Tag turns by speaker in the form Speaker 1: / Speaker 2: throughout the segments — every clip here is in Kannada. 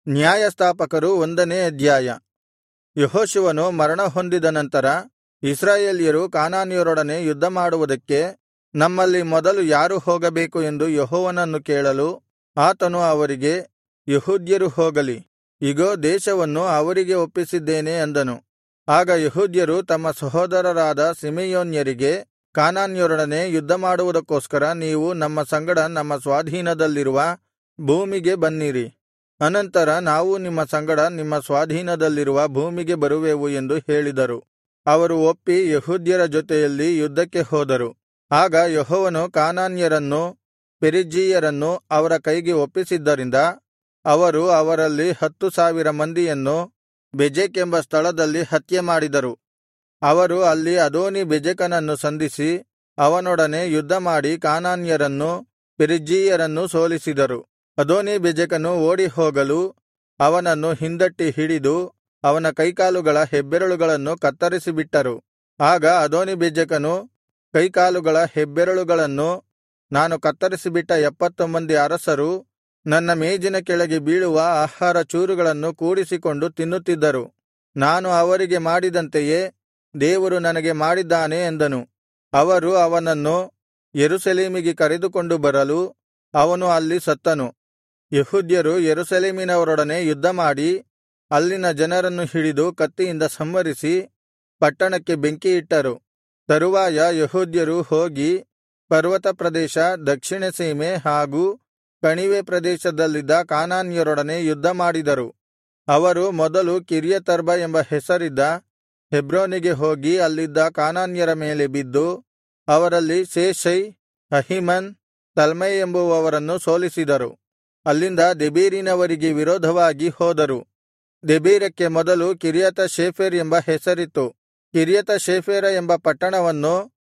Speaker 1: ನ್ಯಾಯಸ್ಥಾಪಕರು ಒಂದನೇ ಅಧ್ಯಾಯ ಯೆಹೋಶುವನು ಮರಣಹೊಂದಿದ ನಂತರ ಇಸ್ರಾಯೇಲ್ಯರು ಕಾನಾನ್ಯರೊಡನೆ ಯುದ್ಧಮಾಡುವುದಕ್ಕೆ ನಮ್ಮಲ್ಲಿ ಮೊದಲು ಯಾರು ಹೋಗಬೇಕು ಎಂದು ಯೆಹೋವನನ್ನು ಕೇಳಲು ಆತನು ಅವರಿಗೆ ಯೆಹೂದ್ಯರು ಹೋಗಲಿ ಇಗೋ ದೇಶವನ್ನು ಅವರಿಗೆ ಒಪ್ಪಿಸಿದ್ದೇನೆ ಅಂದನು ಆಗ ಯೆಹೂದ್ಯರು ತಮ್ಮ ಸಹೋದರರಾದ ಸಿಮೆಯೋನ್ಯರಿಗೆ ಕಾನಾನ್ಯರೊಡನೆ ಯುದ್ಧಮಾಡುವುದಕ್ಕೋಸ್ಕರ ನೀವು ನಮ್ಮ ಸಂಗಡ ನಮ್ಮ ಸ್ವಾಧೀನದಲ್ಲಿರುವ ಭೂಮಿಗೆ ಬನ್ನಿರಿ ಅನಂತರ ನಾವು ನಿಮ್ಮ ಸಂಗಡ ನಿಮ್ಮ ಸ್ವಾಧೀನದಲ್ಲಿರುವ ಭೂಮಿಗೆ ಬರುವೆವು ಎಂದು ಹೇಳಿದರು ಅವರು ಒಪ್ಪಿ ಯೆಹೂದ್ಯರ ಜೊತೆಯಲ್ಲಿ ಯುದ್ಧಕ್ಕೆ ಹೋದರು ಆಗ ಯೆಹೋವನು ಕಾನಾನ್ಯರನ್ನೂ ಪೆರಿಜ್ಜೀಯರನ್ನೂ ಅವರ ಕೈಗೆ ಒಪ್ಪಿಸಿದ್ದರಿಂದ ಅವರು ಅವರಲ್ಲಿ ಹತ್ತು ಸಾವಿರ ಮಂದಿಯನ್ನು ಬೆಜೆಕ್ ಎಂಬ ಸ್ಥಳದಲ್ಲಿ ಹತ್ಯೆಮಾಡಿದರು ಅವರು ಅಲ್ಲಿ ಅದೋನೀ ಬೆಜೆಕನನ್ನು ಸಂಧಿಸಿ ಅವನೊಡನೆ ಯುದ್ಧಮಾಡಿ ಕಾನಾನ್ಯರನ್ನೂ ಪೆರಿಜ್ಜೀಯರನ್ನೂ ಸೋಲಿಸಿದರು ಅದೋನೀ ಬೆಜೆಕನು ಓಡಿಹೋಗಲು ಅವನನ್ನು ಹಿಂದಟ್ಟಿ ಹಿಡಿದು ಅವನ ಕೈಕಾಲುಗಳ ಹೆಬ್ಬೆರಳುಗಳನ್ನು ಕತ್ತರಿಸಿಬಿಟ್ಟರು ಆಗ ಅದೋನೀಬೆಜೆಕನು ಕೈಕಾಲುಗಳ ಹೆಬ್ಬೆರಳುಗಳನ್ನು ನಾನು ಕತ್ತರಿಸಿಬಿಟ್ಟ ಎಪ್ಪತ್ತು ಮಂದಿ ಅರಸರು ನನ್ನ ಮೇಜಿನ ಕೆಳಗೆ ಬೀಳುವ ಆಹಾರ ಚೂರುಗಳನ್ನು ಕೂಡಿಸಿಕೊಂಡು ತಿನ್ನುತ್ತಿದ್ದರು ನಾನು ಅವರಿಗೆ ಮಾಡಿದಂತೆಯೇ ದೇವರು ನನಗೆ ಮಾಡಿದ್ದಾನೆ ಎಂದನು ಅವರು ಅವನನ್ನು ಯೆರೂಸಲೇಮಿಗೆ ಕರೆದುಕೊಂಡು ಬರಲು ಅವನು ಅಲ್ಲಿ ಸತ್ತನು ಯೆಹೂದ್ಯರು ಯೆರೂಸಲೇಮಿನವರೊಡನೆ ಯುದ್ಧಮಾಡಿ ಅಲ್ಲಿನ ಜನರನ್ನು ಹಿಡಿದು ಕತ್ತಿಯಿಂದ ಸಂಹರಿಸಿ ಪಟ್ಟಣಕ್ಕೆ ಬೆಂಕಿಯಿಟ್ಟರು ತರುವಾಯ ಯೆಹೂದ್ಯರು ಹೋಗಿ ಪರ್ವತ ಪ್ರದೇಶ ದಕ್ಷಿಣ ಸೀಮೆ ಹಾಗೂ ಕಣಿವೆ ಪ್ರದೇಶದಲ್ಲಿದ್ದ ಕಾನಾನ್ಯರೊಡನೆ ಯುದ್ಧಮಾಡಿದರು ಅವರು ಮೊದಲು ಕಿರ್ಯತರ್ಬ ಎಂಬ ಹೆಸರಿದ್ದ ಹೆಬ್ರೋನಿಗೆ ಹೋಗಿ ಅಲ್ಲಿದ್ದ ಕಾನಾನ್ಯರ ಮೇಲೆ ಬಿದ್ದು ಅವರಲ್ಲಿ ಶೇಷೈ ಅಹಿಮನ್ ತಲ್ಮೈ ಎಂಬುವವರನ್ನು ಸೋಲಿಸಿದರು ಅಲ್ಲಿಂದ ದೆಬೀರಿನವರಿಗೆ ವಿರೋಧವಾಗಿ ಹೋದರು ದೆಬೀರಕ್ಕೆ ಮೊದಲು ಕಿರ್ಯತ ಶೇಫೆರ್ ಎಂಬ ಹೆಸರಿತ್ತು ಕಿರ್ಯತ ಶೇಫೆರ ಎಂಬ ಪಟ್ಟಣವನ್ನು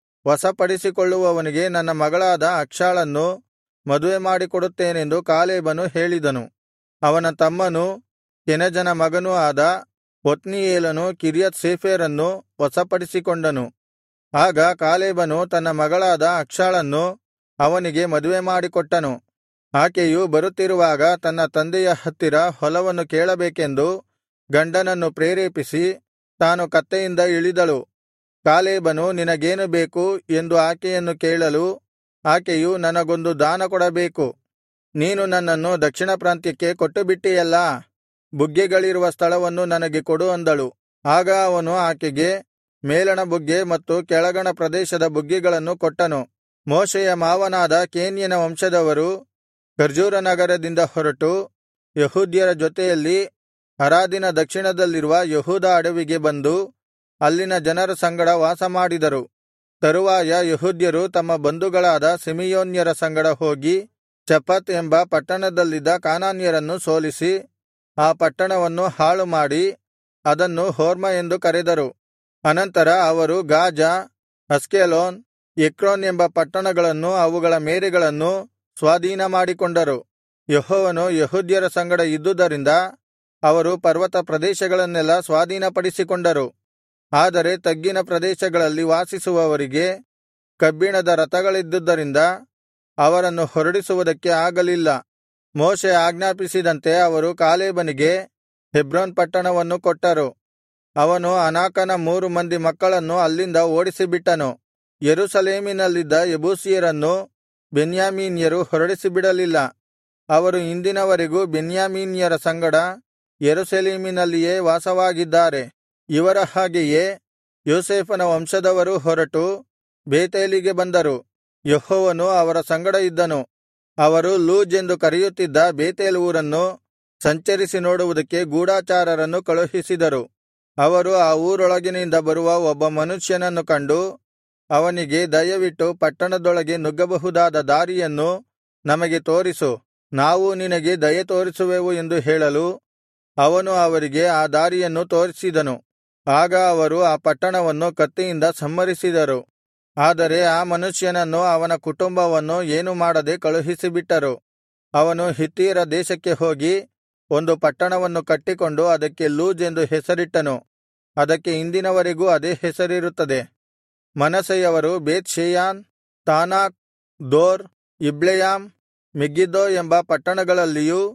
Speaker 1: ವಶಪಡಿಸಿಕೊಳ್ಳುವವನಿಗೆ ನನ್ನ ಮಗಳಾದ ಅಕ್ಷಾಳನ್ನು ಮದುವೆ ಮಾಡಿಕೊಡುತ್ತೇನೆಂದು ಕಾಲೇಬನು ಹೇಳಿದನು ಅವನ ತಮ್ಮನೂ ಕೆನಜನ ಮಗನೂ ಆದ ಒತ್ನೀಯೇಲನು ಕಿರ್ಯತ್ ಸೇಫೆರನ್ನು ವಶಪಡಿಸಿಕೊಂಡನು ಆಗ ಕಾಲೇಬನು ತನ್ನ ಮಗಳಾದ ಅಕ್ಷಾಳನ್ನು ಅವನಿಗೆ ಮದುವೆ ಮಾಡಿಕೊಟ್ಟನು ಆಕೆಯು ಬರುತ್ತಿರುವಾಗ ತನ್ನ ತಂದೆಯ ಹತ್ತಿರ ಹೊಲವನ್ನು ಕೇಳಬೇಕೆಂದು ಗಂಡನನ್ನು ಪ್ರೇರೇಪಿಸಿ ತಾನು ಕತ್ತೆಯಿಂದ ಇಳಿದಳು ಕಾಲೇಬನು ನಿನಗೇನು ಬೇಕು ಎಂದು ಆಕೆಯನ್ನು ಕೇಳಲು ಆಕೆಯು ನನಗೊಂದು ದಾನ ಕೊಡಬೇಕು ನೀನು ನನ್ನನ್ನು ದಕ್ಷಿಣ ಪ್ರಾಂತ್ಯಕ್ಕೆ ಕೊಟ್ಟುಬಿಟ್ಟಿಯಲ್ಲಾ ಬುಗ್ಗೆಗಳಿರುವ ಸ್ಥಳವನ್ನು ನನಗೆ ಕೊಡು ಅಂದಳು ಆಗ ಅವನು ಆಕೆಗೆ ಮೇಲಣ ಬುಗ್ಗೆ ಮತ್ತು ಕೆಳಗಣ ಪ್ರದೇಶದ ಬುಗ್ಗೆಗಳನ್ನು ಕೊಟ್ಟನು ಮೋಶೆಯ ಮಾವನಾದ ಕೇನ್ಯನ ವಂಶದವರು ಖರ್ಜೂರ ನಗರದಿಂದ ಹೊರಟು ಯಹೂದ್ಯರ ಜೊತೆಯಲ್ಲಿ ಅರಾದಿನ ದಕ್ಷಿಣದಲ್ಲಿರುವ ಯಹೂದ ಅಡವಿಗೆ ಬಂದು ಅಲ್ಲಿನ ಜನರ ಸಂಗಡ ವಾಸಮಾಡಿದರು ತರುವಾಯ ಯಹೂದ್ಯರು ತಮ್ಮ ಬಂಧುಗಳಾದ ಸಿಮಿಯೋನ್ಯರ ಸಂಗಡ ಹೋಗಿ ಚಪತ್ ಎಂಬ ಪಟ್ಟಣದಲ್ಲಿದ್ದ ಕಾನಾನ್ಯರನ್ನು ಸೋಲಿಸಿ ಆ ಪಟ್ಟಣವನ್ನು ಹಾಳುಮಾಡಿ ಅದನ್ನು ಹೊರ್ಮ ಎಂದು ಕರೆದರು ಅನಂತರ ಅವರು ಗಾಜಾ ಅಸ್ಕೆಲೋನ್ ಎಕ್ರೋನ್ ಎಂಬ ಪಟ್ಟಣಗಳನ್ನು ಅವುಗಳ ಮೇರೆಗಳನ್ನು ಸ್ವಾಧೀನಮಾಡಿಕೊಂಡರು ಯೆಹೋವನು ಯಹೂದ್ಯರ ಸಂಗಡ ಇದ್ದುದರಿಂದ ಅವರು ಪರ್ವತ ಪ್ರದೇಶಗಳನ್ನೆಲ್ಲಾ ಸ್ವಾಧೀನಪಡಿಸಿಕೊಂಡರು ಆದರೆ ತಗ್ಗಿನ ಪ್ರದೇಶಗಳಲ್ಲಿ ವಾಸಿಸುವವರಿಗೆ ಕಬ್ಬಿಣದ ರಥಗಳಿದ್ದುದರಿಂದ ಅವರನ್ನು ಹೊರಡಿಸುವುದಕ್ಕೆ ಆಗಲಿಲ್ಲ ಮೋಶೆ ಆಜ್ಞಾಪಿಸಿದಂತೆ ಅವರು ಕಾಲೇಬನಿಗೆ ಹೆಬ್ರೋನ್ ಪಟ್ಟಣವನ್ನು ಕೊಟ್ಟರು ಅವನು ಅನಾಕನ ಮೂರು ಮಂದಿ ಮಕ್ಕಳನ್ನು ಅಲ್ಲಿಂದ ಓಡಿಸಿಬಿಟ್ಟನು ಯೆರೂಸಲೇಮಿನಲ್ಲಿದ್ದ ಯೆಬೂಸಿಯರನ್ನು ಬೆನ್ಯಾಮೀನ್ಯರು ಹೊರಡಿಸಿಬಿಡಲಿಲ್ಲ ಅವರು ಇಂದಿನವರೆಗೂ ಬೆನ್ಯಾಮೀನ್ಯರ ಸಂಗಡ ಯೆರೂಸಲೇಮಿನಲ್ಲಿಯೇ ವಾಸವಾಗಿದ್ದಾರೆ ಇವರ ಹಾಗೆಯೇ ಯೋಸೇಫನ ವಂಶದವರೂ ಹೊರಟು ಬೇತೇಲಿಗೆ ಬಂದರು ಯೆಹೋವನು ಅವರ ಸಂಗಡ ಇದ್ದನು ಅವರು ಲೂಜ್ ಎಂದು ಕರೆಯುತ್ತಿದ್ದ ಬೇತೇಲ್ ಊರನ್ನು ಸಂಚರಿಸಿ ನೋಡುವುದಕ್ಕೆ ಗೂಢಚಾರರನ್ನು ಕಳುಹಿಸಿದರು ಅವರು ಆ ಊರೊಳಗಿನಿಂದ ಬರುವ ಒಬ್ಬ ಮನುಷ್ಯನನ್ನು ಕಂಡು ಅವನಿಗೆ ದಯವಿಟ್ಟು ಪಟ್ಟಣದೊಳಗೆ ನುಗ್ಗಬಹುದಾದ ದಾರಿಯನ್ನು ನಮಗೆ ತೋರಿಸು ನಾವು ನಿನಗೆ ದಯೆ ತೋರಿಸುವೆವು ಎಂದು ಹೇಳಲು ಅವನು ಅವರಿಗೆ ಆ ದಾರಿಯನ್ನು ತೋರಿಸಿದನು ಆಗ ಅವರು ಆ ಪಟ್ಟಣವನ್ನು ಕತ್ತಿಯಿಂದ ಸಂಹರಿಸಿದರು ಆದರೆ ಆ ಮನುಷ್ಯನನ್ನು ಅವನ ಕುಟುಂಬವನ್ನು ಏನು ಮಾಡದೆ ಕಳುಹಿಸಿಬಿಟ್ಟರು ಅವನು ಹಿತ್ತಿಯರ ದೇಶಕ್ಕೆ ಹೋಗಿ ಒಂದು ಪಟ್ಟಣವನ್ನು ಕಟ್ಟಿಕೊಂಡು ಅದಕ್ಕೆ ಲೂಜ್ ಎಂದು ಹೆಸರಿಟ್ಟನು ಅದಕ್ಕೆ ಇಂದಿನವರೆಗೂ ಅದೇ ಹೆಸರಿರುತ್ತದೆ ಮನಸ್ಸೆಯವರು ಬೇತ್ ಷೆಯಾನ್ ತಾನಾಕ್ ದೋರ್ ಇಬ್ಲೆಯಾಮ್ ಮೆಗಿದ್ದೋ ಎಂಬ ಪಟ್ಟಣಗಳಲ್ಲಿಯೂ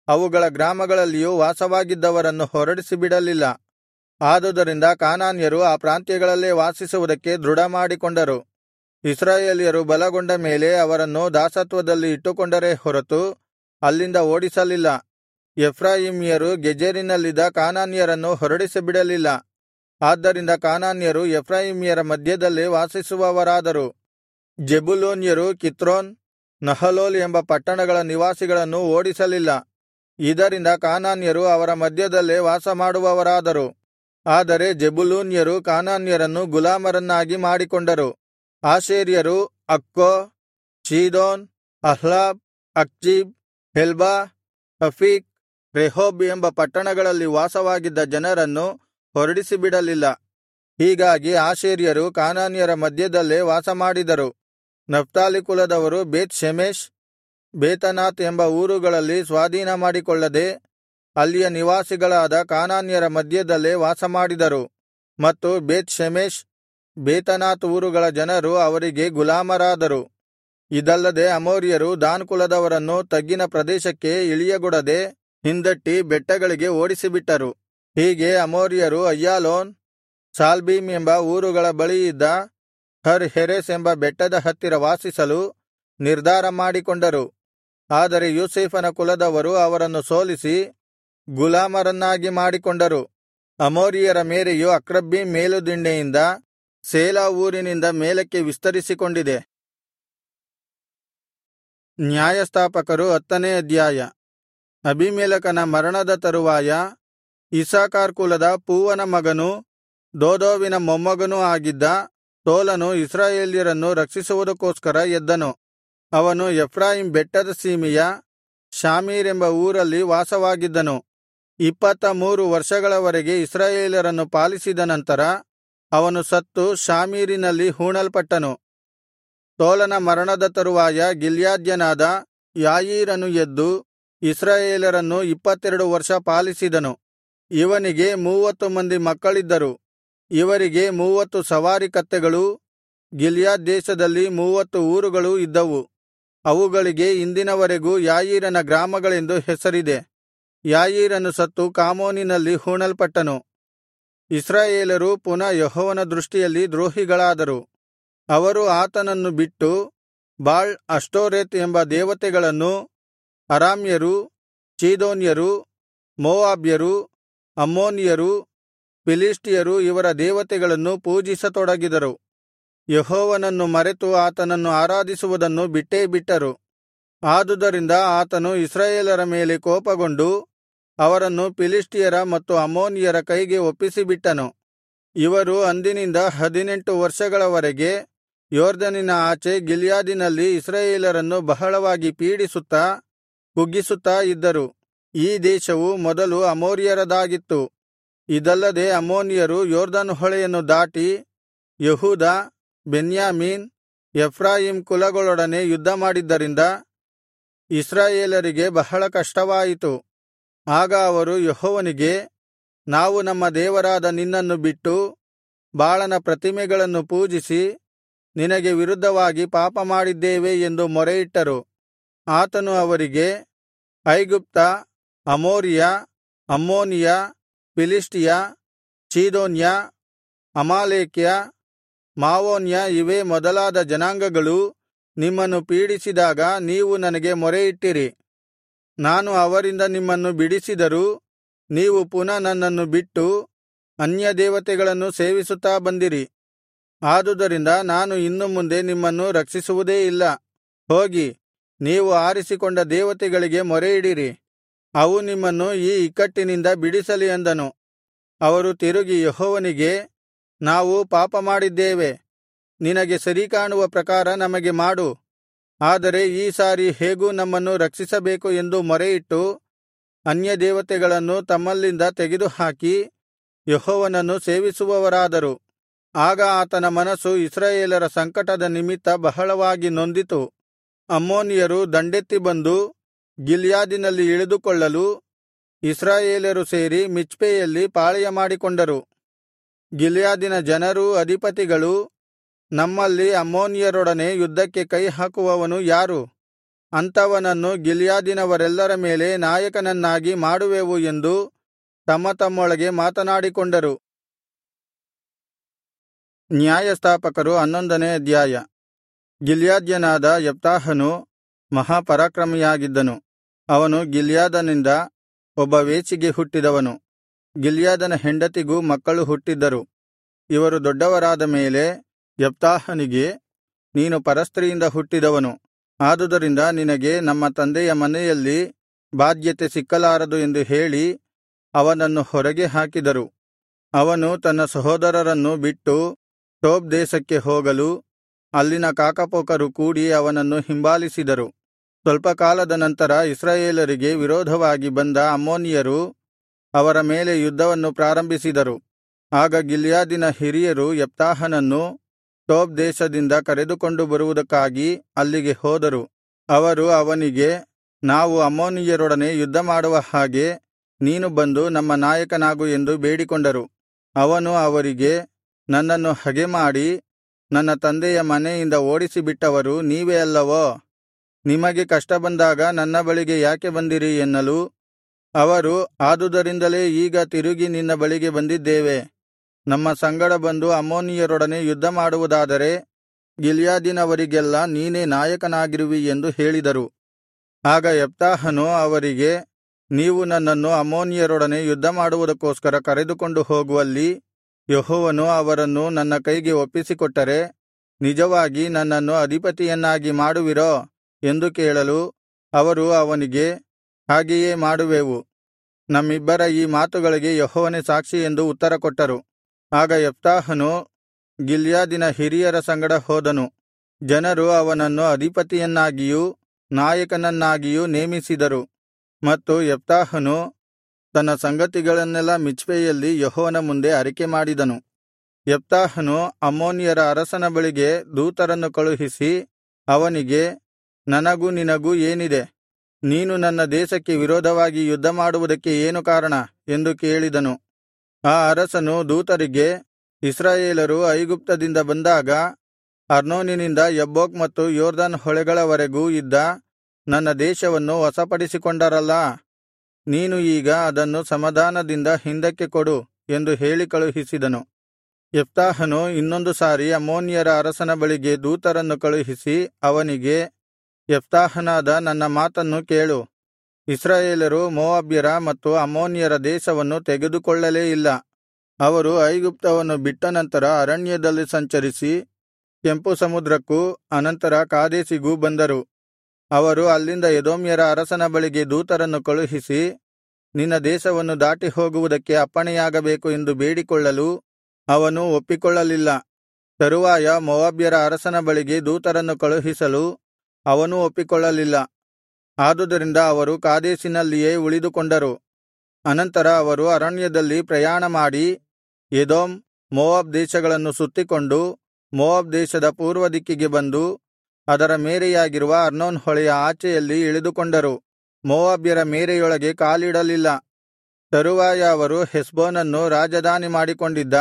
Speaker 1: ಅವುಗಳ ಗ್ರಾಮಗಳಲ್ಲಿಯೂ ವಾಸವಾಗಿದ್ದವರನ್ನು ಹೊರಡಿಸಿಬಿಡಲಿಲ್ಲ ಆದುದರಿಂದ ಕಾನಾನ್ಯರು ಆ ಪ್ರಾಂತ್ಯಗಳಲ್ಲೇ ವಾಸಿಸುವುದಕ್ಕೆ ದೃಢಮಾಡಿಕೊಂಡರು ಇಸ್ರಾಯೇಲ್ಯರು ಬಲಗೊಂಡ ಮೇಲೆ ಅವರನ್ನು ದಾಸತ್ವದಲ್ಲಿ ಇಟ್ಟುಕೊಂಡರೇ ಹೊರತು ಅಲ್ಲಿಂದ ಓಡಿಸಲಿಲ್ಲ ಎಫ್ರಾಯಿಮ್ಯರು ಗೆಜೆರಿನಲ್ಲಿದ್ದ ಕಾನಾನ್ಯರನ್ನು ಹೊರಡಿಸಿಬಿಡಲಿಲ್ಲ ಆದ್ದರಿಂದ ಕಾನಾನ್ಯರು ಎಫ್ರಾಯಿಮ್ಯರ ಮಧ್ಯದಲ್ಲೇ ವಾಸಿಸುವವರಾದರು ಜೆಬುಲೂನ್ಯರು ಕಿತ್ರೋನ್ ನಹಲೋಲ್ ಎಂಬ ಪಟ್ಟಣಗಳ ನಿವಾಸಿಗಳನ್ನು ಓಡಿಸಲಿಲ್ಲ ಇದರಿಂದ ಕಾನಾನ್ಯರು ಅವರ ಮಧ್ಯದಲ್ಲೇ ವಾಸಮಾಡುವವರಾದರು ಆದರೆ ಜೆಬುಲೂನ್ಯರು ಕಾನಾನ್ಯರನ್ನು ಗುಲಾಮರನ್ನಾಗಿ ಮಾಡಿಕೊಂಡರು ಆಶೇರ್ಯರು ಅಕ್ಕೋ ಚೀದೋನ್ ಅಹ್ಲಾಬ್ ಅಕ್ಜೀಬ್ ಹೆಲ್ಬಾ ಅಫೀಕ್ ರೆಹೋಬ್ ಎಂಬ ಪಟ್ಟಣಗಳಲ್ಲಿ ವಾಸವಾಗಿದ್ದ ಜನರನ್ನು ಹೊರಡಿಸಿಬಿಡಲಿಲ್ಲ ಹೀಗಾಗಿ ಆಶೇರ್ಯರು ಕಾನಾನ್ಯರ ಮಧ್ಯದಲ್ಲೇ ವಾಸಮಾಡಿದರು ನಫ್ತಾಲಿ ಕುಲದವರು ಬೇತ್ ಶೆಮೆಷ್ ಬೇತನಾತ್ ಎಂಬ ಊರುಗಳಲ್ಲಿ ಸ್ವಾಧೀನಮಾಡಿಕೊಳ್ಳದೆ ಅಲ್ಲಿಯ ನಿವಾಸಿಗಳಾದ ಕಾನಾನ್ಯರ ಮಧ್ಯದಲ್ಲೇ ವಾಸಮಾಡಿದರು ಮತ್ತು ಬೇತ್ ಶೆಮೆಷ್ ಬೇತನಾತ್ ಊರುಗಳ ಜನರು ಅವರಿಗೆ ಗುಲಾಮರಾದರು ಇದಲ್ಲದೆ ಅಮೋರಿಯರು ದಾನ್ ಕುಲದವರನ್ನು ತಗ್ಗಿನ ಪ್ರದೇಶಕ್ಕೆ ಇಳಿಯಗೊಡದೆ ಹಿಂದಟ್ಟಿ ಬೆಟ್ಟಗಳಿಗೆ ಓಡಿಸಿಬಿಟ್ಟರು ಹೀಗೆ ಅಮೋರಿಯರು ಅಯ್ಯಾಲೋನ್ ಶಾಲ್ಬೀಮ್ ಎಂಬ ಊರುಗಳ ಬಳಿಯಿದ್ದ ಹರ್ ಹೆರೆಸ್ ಎಂಬ ಬೆಟ್ಟದ ಹತ್ತಿರ ವಾಸಿಸಲು ನಿರ್ಧಾರ ಮಾಡಿಕೊಂಡರು ಆದರೆ ಯೋಸೇಫನ ಕುಲದವರು ಅವರನ್ನು ಸೋಲಿಸಿ ಗುಲಾಮರನ್ನಾಗಿ ಮಾಡಿಕೊಂಡರು ಅಮೋರಿಯರ ಮೇರೆಯು ಅಕ್ರಬ್ಬೀಮ್ ಮೇಲುದಿಣ್ಣೆಯಿಂದ ಸೇಲಾ ಊರಿನಿಂದ ಮೇಲಕ್ಕೆ ವಿಸ್ತರಿಸಿಕೊಂಡಿದೆ ನ್ಯಾಯಸ್ಥಾಪಕರು ಹತ್ತನೇ ಅಧ್ಯಾಯ ಅಬೀಮೆಲೆಕನ ಮರಣದ ತರುವಾಯ ಇಸ್ಸಾಕಾರ್ ಕುಲದ ಪೂವನ ಮಗನೂ ದೋದೋವಿನ ಮೊಮ್ಮಗನೂ ಆಗಿದ್ದ ತೋಲನು ಇಸ್ರಾಯೇಲ್ಯರನ್ನು ರಕ್ಷಿಸುವುದಕ್ಕೋಸ್ಕರ ಎದ್ದನು ಅವನು ಎಫ್ರಾಯಿಮ್ ಬೆಟ್ಟದ ಸೀಮೆಯ ಶಾಮೀರ್ ಎಂಬ ಊರಲ್ಲಿ ವಾಸವಾಗಿದ್ದನು ಇಪ್ಪತ್ತ ಮೂರು ವರ್ಷಗಳವರೆಗೆ ಇಸ್ರಾಯೇಲರನ್ನು ಪಾಲಿಸಿದ ನಂತರ ಅವನು ಸತ್ತು ಶಾಮೀರಿನಲ್ಲಿ ಹೂಣಲ್ಪಟ್ಟನು ತೋಲನ ಮರಣದ ತರುವಾಯ ಗಿಲ್ಯಾದ್ಯನಾದ ಯಾಯೀರನು ಎದ್ದು ಇಸ್ರಾಯೇಲರನ್ನು ಇಪ್ಪತ್ತೆರಡು ವರ್ಷ ಪಾಲಿಸಿದನು ಇವನಿಗೆ ಮೂವತ್ತು ಮಂದಿ ಮಕ್ಕಳಿದ್ದರು ಇವರಿಗೆ ಮೂವತ್ತು ಸವಾರಿ ಕತ್ತೆಗಳೂ ಗಿಲ್ಯಾದ್ ದೇಶದಲ್ಲಿ ಮೂವತ್ತು ಊರುಗಳೂ ಇದ್ದವು ಅವುಗಳಿಗೆ ಇಂದಿನವರೆಗೂ ಯಾಯೀರನ ಗ್ರಾಮಗಳೆಂದು ಹೆಸರಿದೆ ಯಾಯೀರನು ಸತ್ತು ಕಾಮೋನಿನಲ್ಲಿ ಹೂಣಲ್ಪಟ್ಟನು ಇಸ್ರಾಯೇಲರು ಪುನಃ ಯೆಹೋವನ ದೃಷ್ಟಿಯಲ್ಲಿ ದ್ರೋಹಿಗಳಾದರು ಅವರು ಆತನನ್ನು ಬಿಟ್ಟು ಬಾಳ್ ಅಷ್ಟೋರೆತ್ ಎಂಬ ದೇವತೆಗಳನ್ನೂ ಅರಾಮ್ಯರು ಚೀದೋನ್ಯರು ಮೋವಾಬ್ಯರು ಅಮ್ಮೋನಿಯರು ಫಿಲಿಷ್ಟಿಯರು ಇವರ ದೇವತೆಗಳನ್ನು ಪೂಜಿಸತೊಡಗಿದರು ಯೆಹೋವನನ್ನು ಮರೆತು ಆತನನ್ನು ಆರಾಧಿಸುವುದನ್ನು ಬಿಟ್ಟೇ ಬಿಟ್ಟರು ಆದುದರಿಂದ ಆತನು ಇಸ್ರಾಯೇಲರ ಮೇಲೆ ಕೋಪಗೊಂಡು ಅವರನ್ನು ಫಿಲಿಷ್ಟಿಯರ ಮತ್ತು ಅಮ್ಮೋನಿಯರ ಕೈಗೆ ಒಪ್ಪಿಸಿಬಿಟ್ಟನು ಇವರು ಅಂದಿನಿಂದ ಹದಿನೆಂಟು ವರ್ಷಗಳವರೆಗೆ ಯೊರ್ದನಿನ ಆಚೆ ಗಿಲ್ಯಾದಿನಲ್ಲಿ ಇಸ್ರಾಯೇಲರನ್ನು ಬಹಳವಾಗಿ ಪೀಡಿಸುತ್ತಾ ಕುಗ್ಗಿಸುತ್ತಾ ಇದ್ದರು ಈ ದೇಶವು ಮೊದಲು ಅಮೋರಿಯರದಾಗಿತ್ತು ಇದಲ್ಲದೆ ಅಮ್ಮೋನಿಯರು ಯೊರ್ದನ್ ಹೊಳೆಯನ್ನು ದಾಟಿ ಯೆಹೂದ ಬೆನ್ಯಾಮೀನ್ ಎಫ್ರಾಯೀಮ್ ಕುಲಗಳೊಡನೆ ಯುದ್ಧಮಾಡಿದ್ದರಿಂದ ಇಸ್ರಾಯೇಲರಿಗೆ ಬಹಳ ಕಷ್ಟವಾಯಿತು ಆಗ ಅವರು ಯೆಹೋವನಿಗೆ ನಾವು ನಮ್ಮ ದೇವರಾದ ನಿನ್ನನ್ನು ಬಿಟ್ಟು ಬಾಳನ ಪ್ರತಿಮೆಗಳನ್ನು ಪೂಜಿಸಿ ನಿನಗೆ ವಿರುದ್ಧವಾಗಿ ಪಾಪಮಾಡಿದ್ದೇವೆ ಎಂದು ಮೊರೆಯಿಟ್ಟರು ಆತನು ಅವರಿಗೆ ಐಗುಪ್ತ ಅಮೋರಿಯ ಅಮ್ಮೋನಿಯ ಫಿಲಿಷ್ಟಿಯ ಚೀದೋನ್ಯ ಅಮಾಲೇಕ್ಯ ಮಾವೋನ್ಯ ಇವೇ ಮೊದಲಾದ ಜನಾಂಗಗಳು ನಿಮ್ಮನ್ನು ಪೀಡಿಸಿದಾಗ ನೀವು ನನಗೆ ಮೊರೆಯಿಟ್ಟಿರಿ ನಾನು ಅವರಿಂದ ನಿಮ್ಮನ್ನು ಬಿಡಿಸಿದರೂ ನೀವು ಪುನಃ ನನ್ನನ್ನು ಬಿಟ್ಟು ಅನ್ಯದೇವತೆಗಳನ್ನು ಸೇವಿಸುತ್ತಾ ಬಂದಿರಿ ಆದುದರಿಂದ ನಾನು ಇನ್ನು ಮುಂದೆ ನಿಮ್ಮನ್ನು ರಕ್ಷಿಸುವುದೇ ಇಲ್ಲ ಹೋಗಿ ನೀವು ಆರಿಸಿಕೊಂಡ ದೇವತೆಗಳಿಗೆ ಮೊರೆಯಿಡಿರಿ ಅವು ನಿಮ್ಮನ್ನು ಈ ಇಕ್ಕಟ್ಟಿನಿಂದ ಬಿಡಿಸಲಿ ಅಂದನು ಅವರು ತಿರುಗಿ ಯೆಹೋವನಿಗೆ ನಾವು ಪಾಪಮಾಡಿದ್ದೇವೆ ನಿನಗೆ ಸರಿಕಾಣುವ ಪ್ರಕಾರ ನಮಗೆ ಮಾಡು ಆದರೆ ಈ ಸಾರಿ ಹೇಗೂ ನಮ್ಮನ್ನು ರಕ್ಷಿಸಬೇಕು ಎಂದು ಮೊರೆಯಿಟ್ಟು ಅನ್ಯದೇವತೆಗಳನ್ನು ತಮ್ಮಲ್ಲಿಂದ ತೆಗೆದುಹಾಕಿ ಯೆಹೋವನನ್ನು ಸೇವಿಸುವವರಾದರು ಆಗ ಆತನ ಮನಸ್ಸು ಇಸ್ರಾಯೇಲರ ಸಂಕಟದ ನಿಮಿತ್ತ ಬಹಳವಾಗಿ ನೊಂದಿತು ಅಮ್ಮೋನಿಯರು ದಂಡೆತ್ತಿ ಬಂದು ಗಿಲ್ಯಾದಿನಲ್ಲಿ ಇಳಿದುಕೊಳ್ಳಲು ಇಸ್ರಾಯೇಲರು ಸೇರಿ ಮಿಚ್ಪೆಯಲ್ಲಿ ಪಾಳೆಯಮಾಡಿಕೊಂಡರು ಗಿಲ್ಯಾದಿನ ಜನರೂ ಅಧಿಪತಿಗಳು ನಮ್ಮಲ್ಲಿ ಅಮ್ಮೋನಿಯರೊಡನೆ ಯುದ್ಧಕ್ಕೆ ಕೈಹಾಕುವವನು ಯಾರು ಅಂಥವನನ್ನು ಗಿಲ್ಯಾದಿನವರೆಲ್ಲರ ಮೇಲೆ ನಾಯಕನನ್ನಾಗಿ ಮಾಡುವೆವು ಎಂದು ತಮ್ಮ ತಮ್ಮೊಳಗೆ ಮಾತನಾಡಿಕೊಂಡರು ನ್ಯಾಯಸ್ಥಾಪಕರು ಹನ್ನೊಂದನೇ ಅಧ್ಯಾಯ ಗಿಲ್ಯಾದ್ಯನಾದ ಯೆಪ್ತಾಹನು ಮಹಾಪರಾಕ್ರಮಿಯಾಗಿದ್ದನು ಅವನು ಗಿಲ್ಯಾದನಿಂದ ಒಬ್ಬ ವೇಶ್ಯೆಗೆ ಹುಟ್ಟಿದವನು ಗಿಲ್ಯಾದನ ಹೆಂಡತಿಗೂ ಮಕ್ಕಳು ಹುಟ್ಟಿದ್ದರು ಇವರು ದೊಡ್ಡವರಾದ ಮೇಲೆ ಯೆಪ್ತಾಹನಿಗೆ ನೀನು ಪರಸ್ತ್ರೀಯಿಂದ ಹುಟ್ಟಿದವನು ಆದುದರಿಂದ ನಿನಗೆ ನಮ್ಮ ತಂದೆಯ ಮನೆಯಲ್ಲಿ ಬಾಧ್ಯತೆ ಸಿಕ್ಕಲಾರದು ಎಂದು ಹೇಳಿ ಅವನನ್ನು ಹೊರಗೆ ಹಾಕಿದರು ಅವನು ತನ್ನ ಸಹೋದರರನ್ನು ಬಿಟ್ಟು ಟೋಬ್ ದೇಶಕ್ಕೆ ಹೋಗಲು ಅಲ್ಲಿನ ಕಾಕಪೋಕರು ಕೂಡಿ ಅವನನ್ನು ಹಿಂಬಾಲಿಸಿದರು ಸ್ವಲ್ಪ ಕಾಲದ ನಂತರ ಇಸ್ರಾಯೇಲರಿಗೆ ವಿರೋಧವಾಗಿ ಬಂದ ಅಮ್ಮೋನಿಯರು ಅವರ ಮೇಲೆ ಯುದ್ಧವನ್ನು ಪ್ರಾರಂಭಿಸಿದರು ಆಗ ಗಿಲ್ಯಾದಿನ ಹಿರಿಯರು ಯೆಪ್ತಾಹನನ್ನು ಟೋಬ್ ದೇಶದಿಂದ ಕರೆದುಕೊಂಡು ಬರುವುದಕ್ಕಾಗಿ ಅಲ್ಲಿಗೆ ಹೋದರು ಅವರು ಅವನಿಗೆ ನಾವು ಅಮ್ಮೋನಿಯರೊಡನೆ ಯುದ್ಧಮಾಡುವ ಹಾಗೆ ನೀನು ಬಂದು ನಮ್ಮ ನಾಯಕನಾಗು ಎಂದು ಬೇಡಿಕೊಂಡರು ಅವನು ಅವರಿಗೆ ನನ್ನನ್ನು ಹಗೆಮಾಡಿ ನನ್ನ ತಂದೆಯ ಮನೆಯಿಂದ ಓಡಿಸಿಬಿಟ್ಟವರು ನೀವೇ ಅಲ್ಲವೋ ನಿಮಗೆ ಕಷ್ಟ ಬಂದಾಗ ನನ್ನ ಬಳಿಗೆ ಯಾಕೆ ಬಂದಿರಿ ಎನ್ನಲು ಅವರು ಆದುದರಿಂದಲೇ ಈಗ ತಿರುಗಿ ನಿನ್ನ ಬಳಿಗೆ ಬಂದಿದ್ದೇವೆ ನಮ್ಮ ಸಂಗಡ ಬಂದು ಅಮ್ಮೋನಿಯರೊಡನೆ ಯುದ್ಧಮಾಡುವುದಾದರೆ ಗಿಲ್ಯಾದಿನವರಿಗೆಲ್ಲಾ ನೀನೇ ನಾಯಕನಾಗಿರುವಿ ಎಂದು ಹೇಳಿದರು ಆಗ ಯೆಪ್ತಾಹನು ಅವರಿಗೆ ನೀವು ನನ್ನನ್ನು ಅಮ್ಮೋನಿಯರೊಡನೆ ಯುದ್ಧಮಾಡುವುದಕ್ಕೋಸ್ಕರ ಕರೆದುಕೊಂಡು ಹೋಗುವಲ್ಲಿ ಯೆಹೋವನು ಅವರನ್ನು ನನ್ನ ಕೈಗೆ ಒಪ್ಪಿಸಿಕೊಟ್ಟರೆ ನಿಜವಾಗಿ ನನ್ನನ್ನು ಅಧಿಪತಿಯನ್ನಾಗಿ ಮಾಡುವಿರೋ ಎಂದು ಕೇಳಲು ಅವರು ಅವನಿಗೆ ಹಾಗೆಯೇ ಮಾಡುವೆವು ನಮ್ಮಿಬ್ಬರ ಈ ಮಾತುಗಳಿಗೆ ಯೆಹೋವನೇ ಸಾಕ್ಷಿ ಎಂದು ಉತ್ತರಕೊಟ್ಟರು ಆಗ ಯೆಪ್ತಾಹನು ಗಿಲ್ಯಾದಿನ ಹಿರಿಯರ ಸಂಗಡ ಹೋದನು ಜನರು ಅವನನ್ನು ಅಧಿಪತಿಯನ್ನಾಗಿಯೂ ನಾಯಕನನ್ನಾಗಿಯೂ ನೇಮಿಸಿದರು ಮತ್ತು ಯೆಪ್ತಾಹನು ತನ್ನ ಸಂಗತಿಗಳನ್ನೆಲ್ಲಾ ಮಿಚ್ಪೆಯಲ್ಲಿ ಯೆಹೋವನ ಮುಂದೆ ಅರಿಕೆಮಾಡಿದನು ಯೆಪ್ತಾಹನು ಅಮ್ಮೋನಿಯರ ಅರಸನ ಬಳಿಗೆ ದೂತರನ್ನು ಕಳುಹಿಸಿ ಅವನಿಗೆ ನನಗೂ ನಿನಗೂ ಏನಿದೆ ನೀನು ನನ್ನ ದೇಶಕ್ಕೆ ವಿರೋಧವಾಗಿ ಯುದ್ಧಮಾಡುವುದಕ್ಕೆ ಏನು ಕಾರಣ ಎಂದು ಕೇಳಿದನು ಆ ಅರಸನು ದೂತರಿಗೆ ಇಸ್ರಾಯೇಲರು ಐಗುಪ್ತದಿಂದ ಬಂದಾಗ ಅರ್ನೋನಿನಿಂದ ಯಬ್ಬೋಕ್ ಮತ್ತು ಯೊರ್ದನ್ ಹೊಳೆಗಳವರೆಗೂ ಇದ್ದ ನನ್ನ ದೇಶವನ್ನು ವಶಪಡಿಸಿಕೊಂಡರಲ್ಲಾ ನೀನು ಈಗ ಅದನ್ನು ಸಮಾಧಾನದಿಂದ ಹಿಂದಕ್ಕೆ ಕೊಡು ಎಂದು ಹೇಳಿ ಕಳುಹಿಸಿದನು ಯೆಪ್ತಾಹನು ಇನ್ನೊಂದು ಸಾರಿ ಅಮ್ಮೋನಿಯರ ಅರಸನ ಬಳಿಗೆ ದೂತರನ್ನು ಕಳುಹಿಸಿ ಅವನಿಗೆ ಯೆಪ್ತಾಹನಾದ ನನ್ನ ಮಾತನ್ನು ಕೇಳು ಇಸ್ರಾಯೇಲರು ಮೋವಾಬ್ಯರ ಮತ್ತು ಅಮ್ಮೋನಿಯರ ದೇಶವನ್ನು ತೆಗೆದುಕೊಳ್ಳಲೇ ಇಲ್ಲ ಅವರು ಐಗುಪ್ತವನ್ನು ಬಿಟ್ಟ ನಂತರ ಅರಣ್ಯದಲ್ಲಿ ಸಂಚರಿಸಿ ಕೆಂಪು ಸಮುದ್ರಕ್ಕೂ ಅನಂತರ ಕಾದೇಶಿಗೂ ಬಂದರು ಅವರು ಅಲ್ಲಿಂದ ಎದೋಮ್ಯರ ಅರಸನ ಬಳಿಗೆ ದೂತರನ್ನು ಕಳುಹಿಸಿ ನಿನ್ನ ದೇಶವನ್ನು ದಾಟಿ ಹೋಗುವುದಕ್ಕೆ ಅಪ್ಪಣೆಯಾಗಬೇಕು ಎಂದು ಬೇಡಿಕೊಳ್ಳಲು ಅವನು ಒಪ್ಪಿಕೊಳ್ಳಲಿಲ್ಲ ತರುವಾಯ ಮೋವಾಬ್ಯರ ಅರಸನ ಬಳಿಗೆ ದೂತರನ್ನು ಕಳುಹಿಸಲು ಅವನೂ ಒಪ್ಪಿಕೊಳ್ಳಲಿಲ್ಲ ಆದುದರಿಂದ ಅವರು ಕಾದೇಶಿನಲ್ಲಿಯೇ ಉಳಿದುಕೊಂಡರು ಅನಂತರ ಅವರು ಅರಣ್ಯದಲ್ಲಿ ಪ್ರಯಾಣಮಾಡಿ ಎದೋಮ್ ಮೋವಾಬ್ ದೇಶಗಳನ್ನು ಸುತ್ತಿಕೊಂಡು ಮೋವಾಬ್ ದೇಶದ ಪೂರ್ವದಿಕ್ಕಿಗೆ ಬಂದು ಅದರ ಮೇರೆಯಾಗಿರುವ ಅರ್ನೋನ್ ಹೊಳೆಯ ಆಚೆಯಲ್ಲಿ ಇಳಿದುಕೊಂಡರು ಮೋವಾಬ್ಯರ ಮೇರೆಯೊಳಗೆ ಕಾಲಿಡಲಿಲ್ಲ ತರುವಾಯ ಅವರು ಹೆಷ್ಬೋನನ್ನು ರಾಜಧಾನಿ ಮಾಡಿಕೊಂಡಿದ್ದ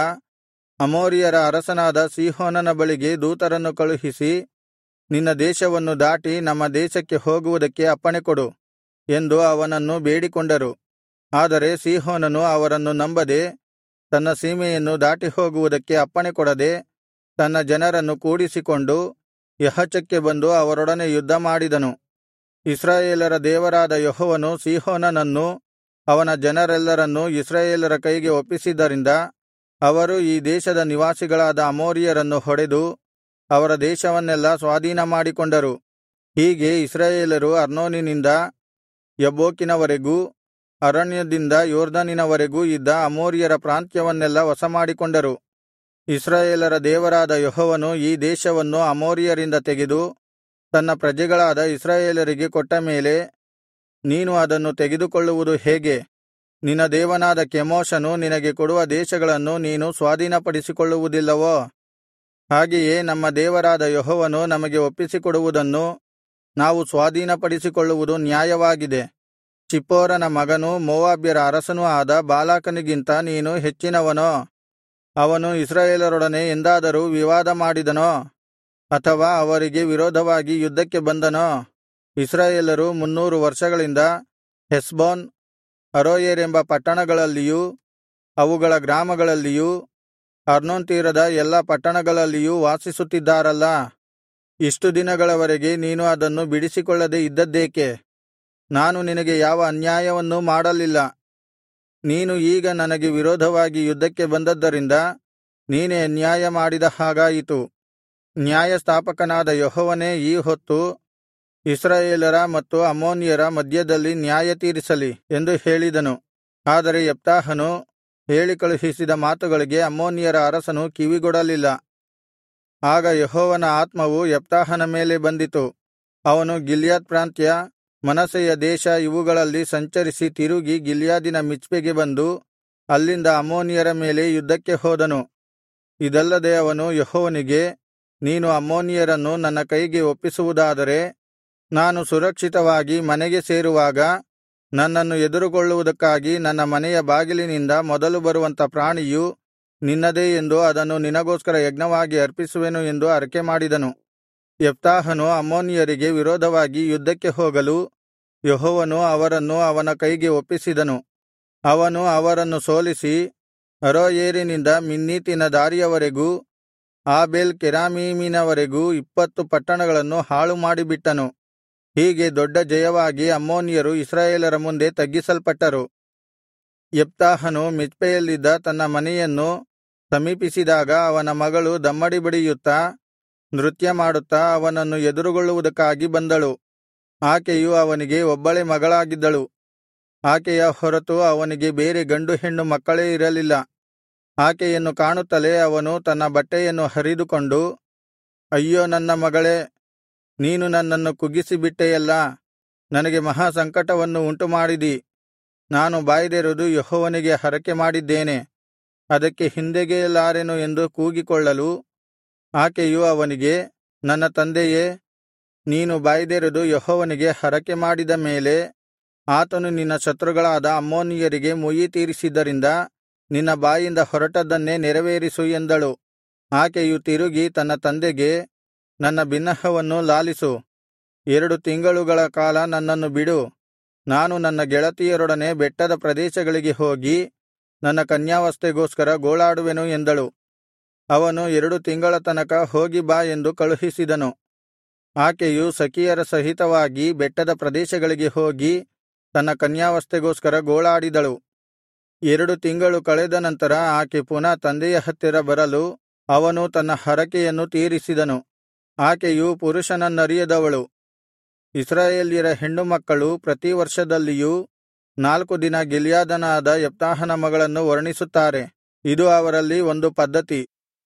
Speaker 1: ಅಮೋರಿಯರ ಅರಸನಾದ ಸೀಹೋನನ ಬಳಿಗೆ ದೂತರನ್ನು ಕಳುಹಿಸಿ ನಿನ್ನ ದೇಶವನ್ನು ದಾಟಿ ನಮ್ಮ ದೇಶಕ್ಕೆ ಹೋಗುವುದಕ್ಕೆ ಅಪ್ಪಣೆಕೊಡು ಎಂದು ಅವನನ್ನು ಬೇಡಿಕೊಂಡರು ಆದರೆ ಸೀಹೋನನು ಅವರನ್ನು ನಂಬದೆ ತನ್ನ ಸೀಮೆಯನ್ನು ದಾಟಿ ಹೋಗುವುದಕ್ಕೆ ಅಪ್ಪಣೆಕೊಡದೆ ತನ್ನ ಜನರನ್ನು ಕೂಡಿಸಿಕೊಂಡು ಯಹಚಕ್ಕೆ ಬಂದು ಅವರೊಡನೆ ಯುದ್ಧಮಾಡಿದನು ಇಸ್ರಾಯೇಲರ ದೇವರಾದ ಯೆಹೋವನು ಸೀಹೋನನನ್ನೂ ಅವನ ಜನರೆಲ್ಲರನ್ನೂ ಇಸ್ರಾಯೇಲರ ಕೈಗೆ ಒಪ್ಪಿಸಿದ್ದರಿಂದ ಅವರು ಈ ದೇಶದ ನಿವಾಸಿಗಳಾದ ಅಮೋರಿಯರನ್ನು ಹೊಡೆದು ಅವರ ದೇಶವನ್ನೆಲ್ಲಾ ಸ್ವಾಧೀನಮಾಡಿಕೊಂಡರು ಹೀಗೆ ಇಸ್ರಾಯೇಲರು ಅರ್ನೋನಿನಿಂದ ಯಬ್ಬೋಕಿನವರೆಗೂ ಅರಣ್ಯದಿಂದ ಯೊರ್ದನಿನವರೆಗೂ ಇದ್ದ ಅಮೋರಿಯರ ಪ್ರಾಂತ್ಯವನ್ನೆಲ್ಲಾ ವಶಮಾಡಿಕೊಂಡರು ಇಸ್ರಾಯೇಲರ ದೇವರಾದ ಯೆಹೋವನು ಈ ದೇಶವನ್ನು ಅಮೋರಿಯರಿಂದ ತೆಗೆದು ತನ್ನ ಪ್ರಜೆಗಳಾದ ಇಸ್ರಾಯೇಲರಿಗೆ ಕೊಟ್ಟ ಮೇಲೆ ನೀನು ಅದನ್ನು ತೆಗೆದುಕೊಳ್ಳುವುದು ಹೇಗೆ ನಿನ್ನ ದೇವನಾದ ಕೆಮೋಷನು ನಿನಗೆ ಕೊಡುವ ದೇಶಗಳನ್ನು ನೀನು ಸ್ವಾಧೀನಪಡಿಸಿಕೊಳ್ಳುವುದಿಲ್ಲವೋ ಹಾಗೆಯೇ ನಮ್ಮ ದೇವರಾದ ಯೆಹೋವನು ನಮಗೆ ಒಪ್ಪಿಸಿಕೊಡುವುದನ್ನು ನಾವು ಸ್ವಾಧೀನಪಡಿಸಿಕೊಳ್ಳುವುದು ನ್ಯಾಯವಾಗಿದೆ ಚಿಪ್ಪೋರನ ಮಗನೂ ಮೋವಾಬ್ಯರ ಅರಸನೂ ಆದ ಬಾಲಾಕನಿಗಿಂತ ನೀನು ಹೆಚ್ಚಿನವನೋ ಅವನು ಇಸ್ರಾಯೇಲರೊಡನೆ ಎಂದಾದರೂ ವಿವಾದ ಮಾಡಿದನೋ ಅಥವಾ ಅವರಿಗೆ ವಿರೋಧವಾಗಿ ಯುದ್ಧಕ್ಕೆ ಬಂದನೋ ಇಸ್ರಾಯೇಲರು ಮುನ್ನೂರು ವರ್ಷಗಳಿಂದ ಹೆಷ್ಬೋನ್ ಅರೋಯೇರ್ ಎಂಬ ಪಟ್ಟಣಗಳಲ್ಲಿಯೂ ಅವುಗಳ ಗ್ರಾಮಗಳಲ್ಲಿಯೂ ಅರ್ನೋನ್ ತೀರದ ಎಲ್ಲಾ ಪಟ್ಟಣಗಳಲ್ಲಿಯೂ ವಾಸಿಸುತ್ತಿದ್ದಾರಲ್ಲಾ ಇಷ್ಟು ದಿನಗಳವರೆಗೆ ನೀನು ಅದನ್ನು ಬಿಡಿಸಿಕೊಳ್ಳದೆ ಇದ್ದದ್ದೇಕೆ ನಾನು ನಿನಗೆ ಯಾವ ಅನ್ಯಾಯವನ್ನೂ ಮಾಡಲಿಲ್ಲ ನೀನು ಈಗ ನನಗೆ ವಿರೋಧವಾಗಿ ಯುದ್ಧಕ್ಕೆ ಬಂದದ್ದರಿಂದ ನೀನೇ ಅನ್ಯಾಯ ಮಾಡಿದ ಹಾಗಾಯಿತು ನ್ಯಾಯಸ್ಥಾಪಕನಾದ ಯೆಹೋವನೇ ಈ ಹೊತ್ತು ಇಸ್ರಾಯೇಲರ ಮತ್ತು ಅಮ್ಮೋನಿಯರ ಮಧ್ಯದಲ್ಲಿ ನ್ಯಾಯತೀರಿಸಲಿ ಎಂದು ಹೇಳಿದನು ಆದರೆ ಯೆಪ್ತಾಹನು ಹೇಳಿ ಕಳುಹಿಸಿದ ಮಾತುಗಳಿಗೆ ಅಮ್ಮೋನಿಯರ ಅರಸನು ಕಿವಿಗೊಡಲಿಲ್ಲ ಆಗ ಯೆಹೋವನ ಆತ್ಮವು ಯೆಪ್ತಾಹನ ಮೇಲೆ ಬಂದಿತು ಅವನು ಗಿಲ್ಯಾದ್ ಪ್ರಾಂತ್ಯ ಮನಸ್ಸೆಯ ದೇಶ ಇವುಗಳಲ್ಲಿ ಸಂಚರಿಸಿ ತಿರುಗಿ ಗಿಲ್ಯಾದಿನ ಮಿಚ್ಪೆಗೆ ಬಂದು ಅಲ್ಲಿಂದ ಅಮ್ಮೋನಿಯರ ಮೇಲೆ ಯುದ್ಧಕ್ಕೆ ಹೋದನು ಇದಲ್ಲದೆ ಅವನು ಯೆಹೋವನಿಗೆ ನೀನು ಅಮ್ಮೋನಿಯರನ್ನು ನನ್ನ ಕೈಗೆ ಒಪ್ಪಿಸುವುದಾದರೆ ನಾನು ಸುರಕ್ಷಿತವಾಗಿ ಮನೆಗೆ ಸೇರುವಾಗ ನನ್ನನ್ನು ಎದುರುಗೊಳ್ಳುವುದಕ್ಕಾಗಿ ನನ್ನ ಮನೆಯ ಬಾಗಿಲಿನಿಂದ ಮೊದಲು ಬರುವಂಥ ಪ್ರಾಣಿಯು ನಿನ್ನದೇ ಎಂದು ಅದನ್ನು ನಿನಗೋಸ್ಕರ ಯಜ್ಞವಾಗಿ ಅರ್ಪಿಸುವೆನು ಎಂದು ಅರಕೆಮಾಡಿದನು ಯೆಪ್ತಾಹನು ಅಮ್ಮೋನಿಯರಿಗೆ ವಿರೋಧವಾಗಿ ಯುದ್ಧಕ್ಕೆ ಹೋಗಲು ಯೆಹೋವನು ಅವರನ್ನು ಅವನ ಕೈಗೆ ಒಪ್ಪಿಸಿದನು ಅವನು ಅವರನ್ನು ಸೋಲಿಸಿ ಅರೋಯೇರಿನಿಂದ ಮಿನ್ನೀತಿನ ದಾರಿಯವರೆಗೂ ಆಬೇಲ್ ಕೆರಾಮೀಮಿನವರೆಗೂ ಇಪ್ಪತ್ತು ಪಟ್ಟಣಗಳನ್ನು ಹಾಳು ಮಾಡಿಬಿಟ್ಟನು ಹೀಗೆ ದೊಡ್ಡ ಜಯವಾಗಿ ಅಮ್ಮೋನಿಯರು ಇಸ್ರಾಯೇಲರ ಮುಂದೆ ತಗ್ಗಿಸಲ್ಪಟ್ಟರು ಯೆಪ್ತಾಹನು ಮಿಚ್ಪೆಯಲ್ಲಿದ್ದ ತನ್ನ ಮನೆಯನ್ನು ಸಮೀಪಿಸಿದಾಗ ಅವನ ಮಗಳು ದಮ್ಮಡಿ ಬಡಿಯುತ್ತಾ ನೃತ್ಯ ಮಾಡುತ್ತಾ ಅವನನ್ನು ಎದುರುಗೊಳ್ಳುವುದಕ್ಕಾಗಿ ಬಂದಳು ಆಕೆಯು ಅವನಿಗೆ ಒಬ್ಬಳೇ ಮಗಳಾಗಿದ್ದಳು ಆಕೆಯ ಹೊರತು ಅವನಿಗೆ ಬೇರೆ ಗಂಡು ಹೆಣ್ಣು ಮಕ್ಕಳೇ ಇರಲಿಲ್ಲ ಆಕೆಯನ್ನು ಕಾಣುತ್ತಲೇ ಅವನು ತನ್ನ ಬಟ್ಟೆಯನ್ನು ಹರಿದುಕೊಂಡು ಅಯ್ಯೋ ನನ್ನ ಮಗಳೇ ನೀನು ನನ್ನನ್ನು ಕುಗ್ಗಿಸಿಬಿಟ್ಟೆಯಲ್ಲಾ ನನಗೆ ಮಹಾ ಸಂಕಟವನ್ನು ಉಂಟುಮಾಡಿದಿ ನಾನು ಬಾಯ್ದೆರೆದು ಯೆಹೋವನಿಗೆ ಹರಕೆ ಮಾಡಿದ್ದೇನೆ ಅದಕ್ಕೆ ಹಿಂದೆಗೆಯಲಾರೆನು ಎಂದು ಕೂಗಿಕೊಳ್ಳಲು ಆಕೆಯು ಅವನಿಗೆ ನನ್ನ ತಂದೆಯೇ ನೀನು ಬಾಯ್ದೆರೆದು ಯೆಹೋವನಿಗೆ ಹರಕೆ ಮಾಡಿದ ಮೇಲೆ ಆತನು ನಿನ್ನ ಶತ್ರುಗಳಾದ ಅಮ್ಮೋನಿಯರಿಗೆ ಮುಯ್ಯಿ ತೀರಿಸಿದ್ದರಿಂದ ನಿನ್ನ ಬಾಯಿಂದ ಹೊರಟದ್ದನ್ನೇ ನೆರವೇರಿಸು ಎಂದಳು ಆಕೆಯು ತಿರುಗಿ ತನ್ನ ತಂದೆಗೆ ನನ್ನ ಬಿನ್ನಹವನ್ನು ಲಾಲಿಸು ಎರಡು ತಿಂಗಳುಗಳ ಕಾಲ ನನ್ನನ್ನು ಬಿಡು ನಾನು ನನ್ನ ಗೆಳತಿಯರೊಡನೆ ಬೆಟ್ಟದ ಪ್ರದೇಶಗಳಿಗೆ ಹೋಗಿ ನನ್ನ ಕನ್ಯಾವಸ್ಥೆಗೋಸ್ಕರ ಗೋಳಾಡುವೆನು ಎಂದಳು ಅವನು ಎರಡು ತಿಂಗಳ ತನಕ ಹೋಗಿ ಬಾ ಎಂದು ಕಳುಹಿಸಿದನು ಆಕೆಯು ಸಖಿಯರ ಸಹಿತವಾಗಿ ಬೆಟ್ಟದ ಪ್ರದೇಶಗಳಿಗೆ ಹೋಗಿ ತನ್ನ ಕನ್ಯಾವಸ್ಥೆಗೋಸ್ಕರ ಗೋಳಾಡಿದಳು ಎರಡು ತಿಂಗಳು ಕಳೆದ ನಂತರ ಆಕೆ ಪುನಃ ತಂದೆಯ ಹತ್ತಿರ ಬರಲು ಅವನು ತನ್ನ ಹರಕೆಯನ್ನು ತೀರಿಸಿದನು ಆಕೆಯು ಪುರುಷನನ್ನರಿಯದವಳು ಇಸ್ರಾಯೇಲ್ಯರ ಹೆಣ್ಣುಮಕ್ಕಳು ಪ್ರತಿ ವರ್ಷದಲ್ಲಿಯೂ ನಾಲ್ಕು ದಿನ ಗಿಲ್ಯಾದನಾದ ಯೆಪ್ತಾಹನ ಮಗಳನ್ನು ವರ್ಣಿಸುತ್ತಾರೆ ಇದು ಅವರಲ್ಲಿ ಒಂದು ಪದ್ಧತಿ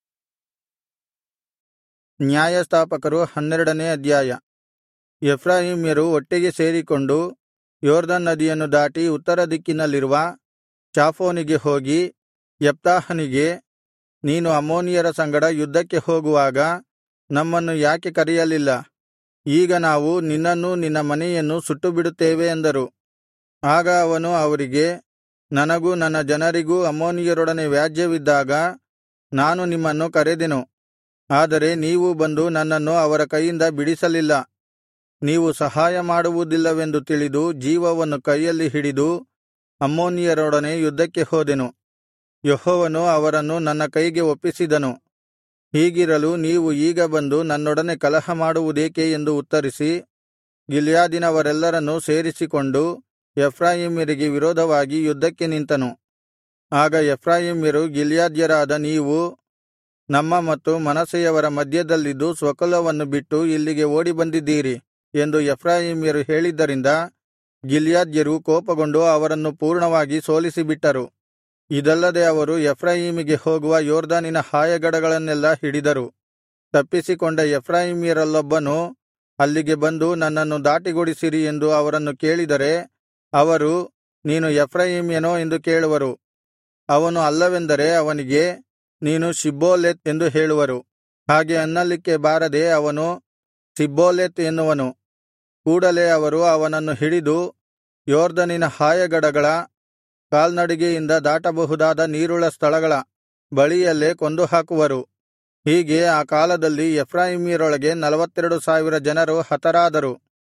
Speaker 1: ನ್ಯಾಯಸ್ಥಾಪಕರು ಹನ್ನೆರಡನೇ ಅಧ್ಯಾಯ ಎಫ್ರಾಯೀಮ್ಯರು ಒಟ್ಟಿಗೆ ಸೇರಿಕೊಂಡು ಯೊರ್ದನ್ ನದಿಯನ್ನು ದಾಟಿ ಉತ್ತರ ದಿಕ್ಕಿನಲ್ಲಿರುವ ಚಾಫೋನಿಗೆ ಹೋಗಿ ಯೆಪ್ತಾಹನಿಗೆ ನೀನು ಅಮ್ಮೋನಿಯರ ಸಂಗಡ ಯುದ್ಧಕ್ಕೆ ಹೋಗುವಾಗ ನಮ್ಮನ್ನು ಯಾಕೆ ಕರೆಯಲಿಲ್ಲ ಈಗ ನಾವು ನಿನ್ನನ್ನೂ ನಿನ್ನ ಮನೆಯನ್ನು ಸುಟ್ಟುಬಿಡುತ್ತೇವೆ ಅಂದರು ಆಗ ಅವನು ಅವರಿಗೆ ನನಗೂ ನನ್ನ ಜನರಿಗೂ ಅಮ್ಮೋನಿಯರೊಡನೆ ವ್ಯಾಜ್ಯವಿದ್ದಾಗ ನಾನು ನಿಮ್ಮನ್ನು ಕರೆದೆನು ಆದರೆ ನೀವು ಬಂದು ನನ್ನನ್ನು ಅವರ ಕೈಯಿಂದ ಬಿಡಿಸಲಿಲ್ಲ ನೀವು ಸಹಾಯ ಮಾಡುವುದಿಲ್ಲವೆಂದು ತಿಳಿದು ಜೀವವನ್ನು ಕೈಯಲ್ಲಿ ಹಿಡಿದು ಅಮ್ಮೋನಿಯರೊಡನೆ ಯುದ್ಧಕ್ಕೆ ಹೋದೆನು ಯೆಹೋವನು ಅವರನ್ನು ನನ್ನ ಕೈಗೆ ಒಪ್ಪಿಸಿದನು ಹೀಗಿರಲು ನೀವು ಈಗ ಬಂದು ನನ್ನೊಡನೆ ಕಲಹ ಮಾಡುವುದೇಕೆ ಎಂದು ಉತ್ತರಿಸಿ ಗಿಲ್ಯಾದಿನವರೆಲ್ಲರನ್ನೂ ಸೇರಿಸಿಕೊಂಡು ಎಫ್ರಾಯೀಮ್ಯರಿಗೆ ವಿರೋಧವಾಗಿ ಯುದ್ಧಕ್ಕೆ ನಿಂತನು ಆಗ ಎಫ್ರಾಯೀಮ್ಯರು ಗಿಲ್ಯಾದ್ಯರಾದ ನೀವು ನಮ್ಮ ಮತ್ತು ಮನಸ್ಸೆಯವರ ಮಧ್ಯದಲ್ಲಿದ್ದು ಸ್ವಕುಲವನ್ನು ಬಿಟ್ಟು ಇಲ್ಲಿಗೆ ಓಡಿಬಂದಿದ್ದೀರಿ ಎಂದು ಎಫ್ರಾಯೀಮ್ಯರು ಹೇಳಿದ್ದರಿಂದ ಗಿಲ್ಯಾದ್ಯರು ಕೋಪಗೊಂಡು ಅವರನ್ನು ಪೂರ್ಣವಾಗಿ ಸೋಲಿಸಿಬಿಟ್ಟರು ಇದಲ್ಲದೆ ಅವರು ಎಫ್ರಾಯೀಮಿಗೆ ಹೋಗುವ ಯೊರ್ದನಿನ ಹಾಯಗಡಗಳನ್ನೆಲ್ಲಾ ಹಿಡಿದರು ತಪ್ಪಿಸಿಕೊಂಡ ಎಫ್ರಾಯೀಮ್ಯರಲ್ಲೊಬ್ಬನು ಅಲ್ಲಿಗೆ ಬಂದು ನನ್ನನ್ನು ದಾಟಿಗೊಡಿಸಿರಿ ಎಂದು ಅವರನ್ನು ಕೇಳಿದರೆ ಅವರು ನೀನು ಎಫ್ರಾಯೀಮ್ಯನೋ ಎಂದು ಕೇಳುವರು ಅವನು ಅಲ್ಲವೆಂದರೆ ಅವನಿಗೆ ನೀನು ಶಿಬ್ಬೋಲೆತ್ ಎಂದು ಹೇಳುವರು ಹಾಗೆ ಅನ್ನಲಿಕ್ಕೆ ಬಾರದೆ ಅವನು ಸಿಬ್ಬೋಲೆತ್ ಎನ್ನುವನು ಕೂಡಲೆ ಅವರು ಅವನನ್ನು ಹಿಡಿದು ಯೊರ್ದನಿನ ಹಾಯಗಡಗಳ ಕಾಲ್ನಡಿಗೆಯಿಂದ ದಾಟಬಹುದಾದ ನೀರುಳ್ಳ ಸ್ಥಳಗಳ ಬಳಿಯಲ್ಲೇ ಕೊಂದು ಹಾಕುವರು ಹೀಗೆ ಆ ಕಾಲದಲ್ಲಿ ಎಫ್ರಾಯೀಮ್ಯರೊಳಗೆ ನಲವತ್ತೆರಡು ಸಾವಿರ ಜನರು ಹತರಾದರು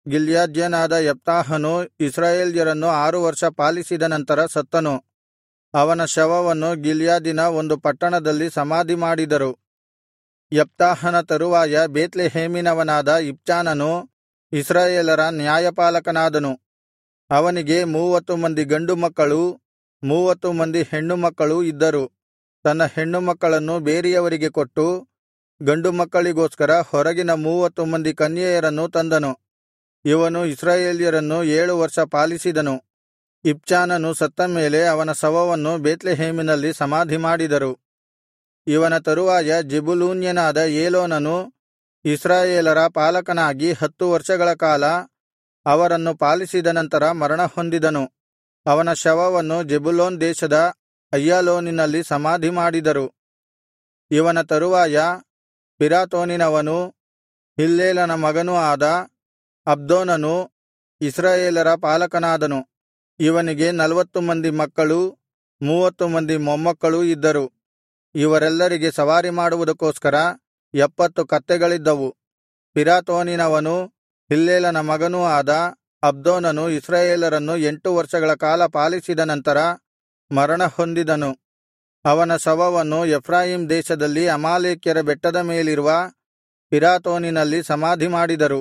Speaker 1: ಗಿಲ್ಯಾದ್ಯನಾದ ಯೆಪ್ತಾಹನು ಇಸ್ರಾಯೇಲ್ಯರನ್ನು ಆರು ವರ್ಷ ಪಾಲಿಸಿದ ನಂತರ ಸತ್ತನು ಅವನ ಶವವನ್ನು ಗಿಲ್ಯಾದಿನ ಒಂದು ಪಟ್ಟಣದಲ್ಲಿ ಸಮಾಧಿಮಾಡಿದರು ಯೆಪ್ತಾಹನ ತರುವಾಯ ಬೇತ್ಲೆಹೇಮಿನವನಾದ ಇಬ್ಚಾನನು ಇಸ್ರಾಯೇಲರ ನ್ಯಾಯಪಾಲಕನಾದನು ಅವನಿಗೆ ಮೂವತ್ತು ಮಂದಿ ಗಂಡು ಮಕ್ಕಳೂ ಮೂವತ್ತು ಮಂದಿ ಹೆಣ್ಣು ಮಕ್ಕಳೂ ಇದ್ದರು ತನ್ನ ಹೆಣ್ಣು ಮಕ್ಕಳನ್ನು ಬೇರೆಯವರಿಗೆ ಕೊಟ್ಟು ಗಂಡು ಮಕ್ಕಳಿಗೋಸ್ಕರ ಹೊರಗಿನ ಮೂವತ್ತು ಮಂದಿ ಕನ್ಯೆಯರನ್ನು ತಂದನು ಇವನು ಇಸ್ರಾಯೇಲ್ಯರನ್ನು ಏಳು ವರ್ಷ ಪಾಲಿಸಿದನು ಇಬ್ಚಾನನು ಸತ್ತ ಮೇಲೆ ಅವನ ಶವವನ್ನು ಬೇತ್ಲೆಹೇಮಿನಲ್ಲಿ ಸಮಾಧಿಮಾಡಿದರು ಇವನ ತರುವಾಯ ಜೆಬುಲೂನ್ಯನಾದ ಏಲೋನನು ಇಸ್ರಾಯೇಲರ ಪಾಲಕನಾಗಿ ಹತ್ತು ವರ್ಷಗಳ ಕಾಲ ಅವರನ್ನು ಪಾಲಿಸಿದ ನಂತರ ಮರಣಹೊಂದಿದನು ಅವನ ಶವವನ್ನು ಜೆಬುಲೋನ್ ದೇಶದ ಅಯ್ಯಾಲೋನಿನಲ್ಲಿ ಸಮಾಧಿಮಾಡಿದರು ಇವನ ತರುವಾಯ ಪಿರಾತೋನಿನವನೂ ಹಿಲ್ಲೇಲನ ಮಗನೂ ಆದ ಅಬ್ದೋನನು ಇಸ್ರಾಯೇಲರ ಪಾಲಕನಾದನು ಇವನಿಗೆ ನಲ್ವತ್ತು ಮಂದಿ ಮಕ್ಕಳೂ ಮೂವತ್ತು ಮಂದಿ ಮೊಮ್ಮಕ್ಕಳೂ ಇದ್ದರು ಇವರೆಲ್ಲರಿಗೆ ಸವಾರಿ ಮಾಡುವುದಕ್ಕೋಸ್ಕರ ಎಪ್ಪತ್ತು ಕತ್ತೆಗಳಿದ್ದವು ಪಿರಾತೋನಿನವನೂ ಹಿಲ್ಲೇಲನ ಮಗನೂ ಆದ ಅಬ್ದೋನನು ಇಸ್ರಾಯೇಲರನ್ನು ಎಂಟು ವರ್ಷಗಳ ಕಾಲ ಪಾಲಿಸಿದ ನಂತರ ಮರಣಹೊಂದಿದನು ಅವನ ಶವವನ್ನು ಎಫ್ರಾಯೀಮ್ ದೇಶದಲ್ಲಿ ಅಮಾಲೇಕ್ಯರ ಬೆಟ್ಟದ ಮೇಲಿರುವ ಪಿರಾತೋನಿನಲ್ಲಿ ಸಮಾಧಿಮಾಡಿದರು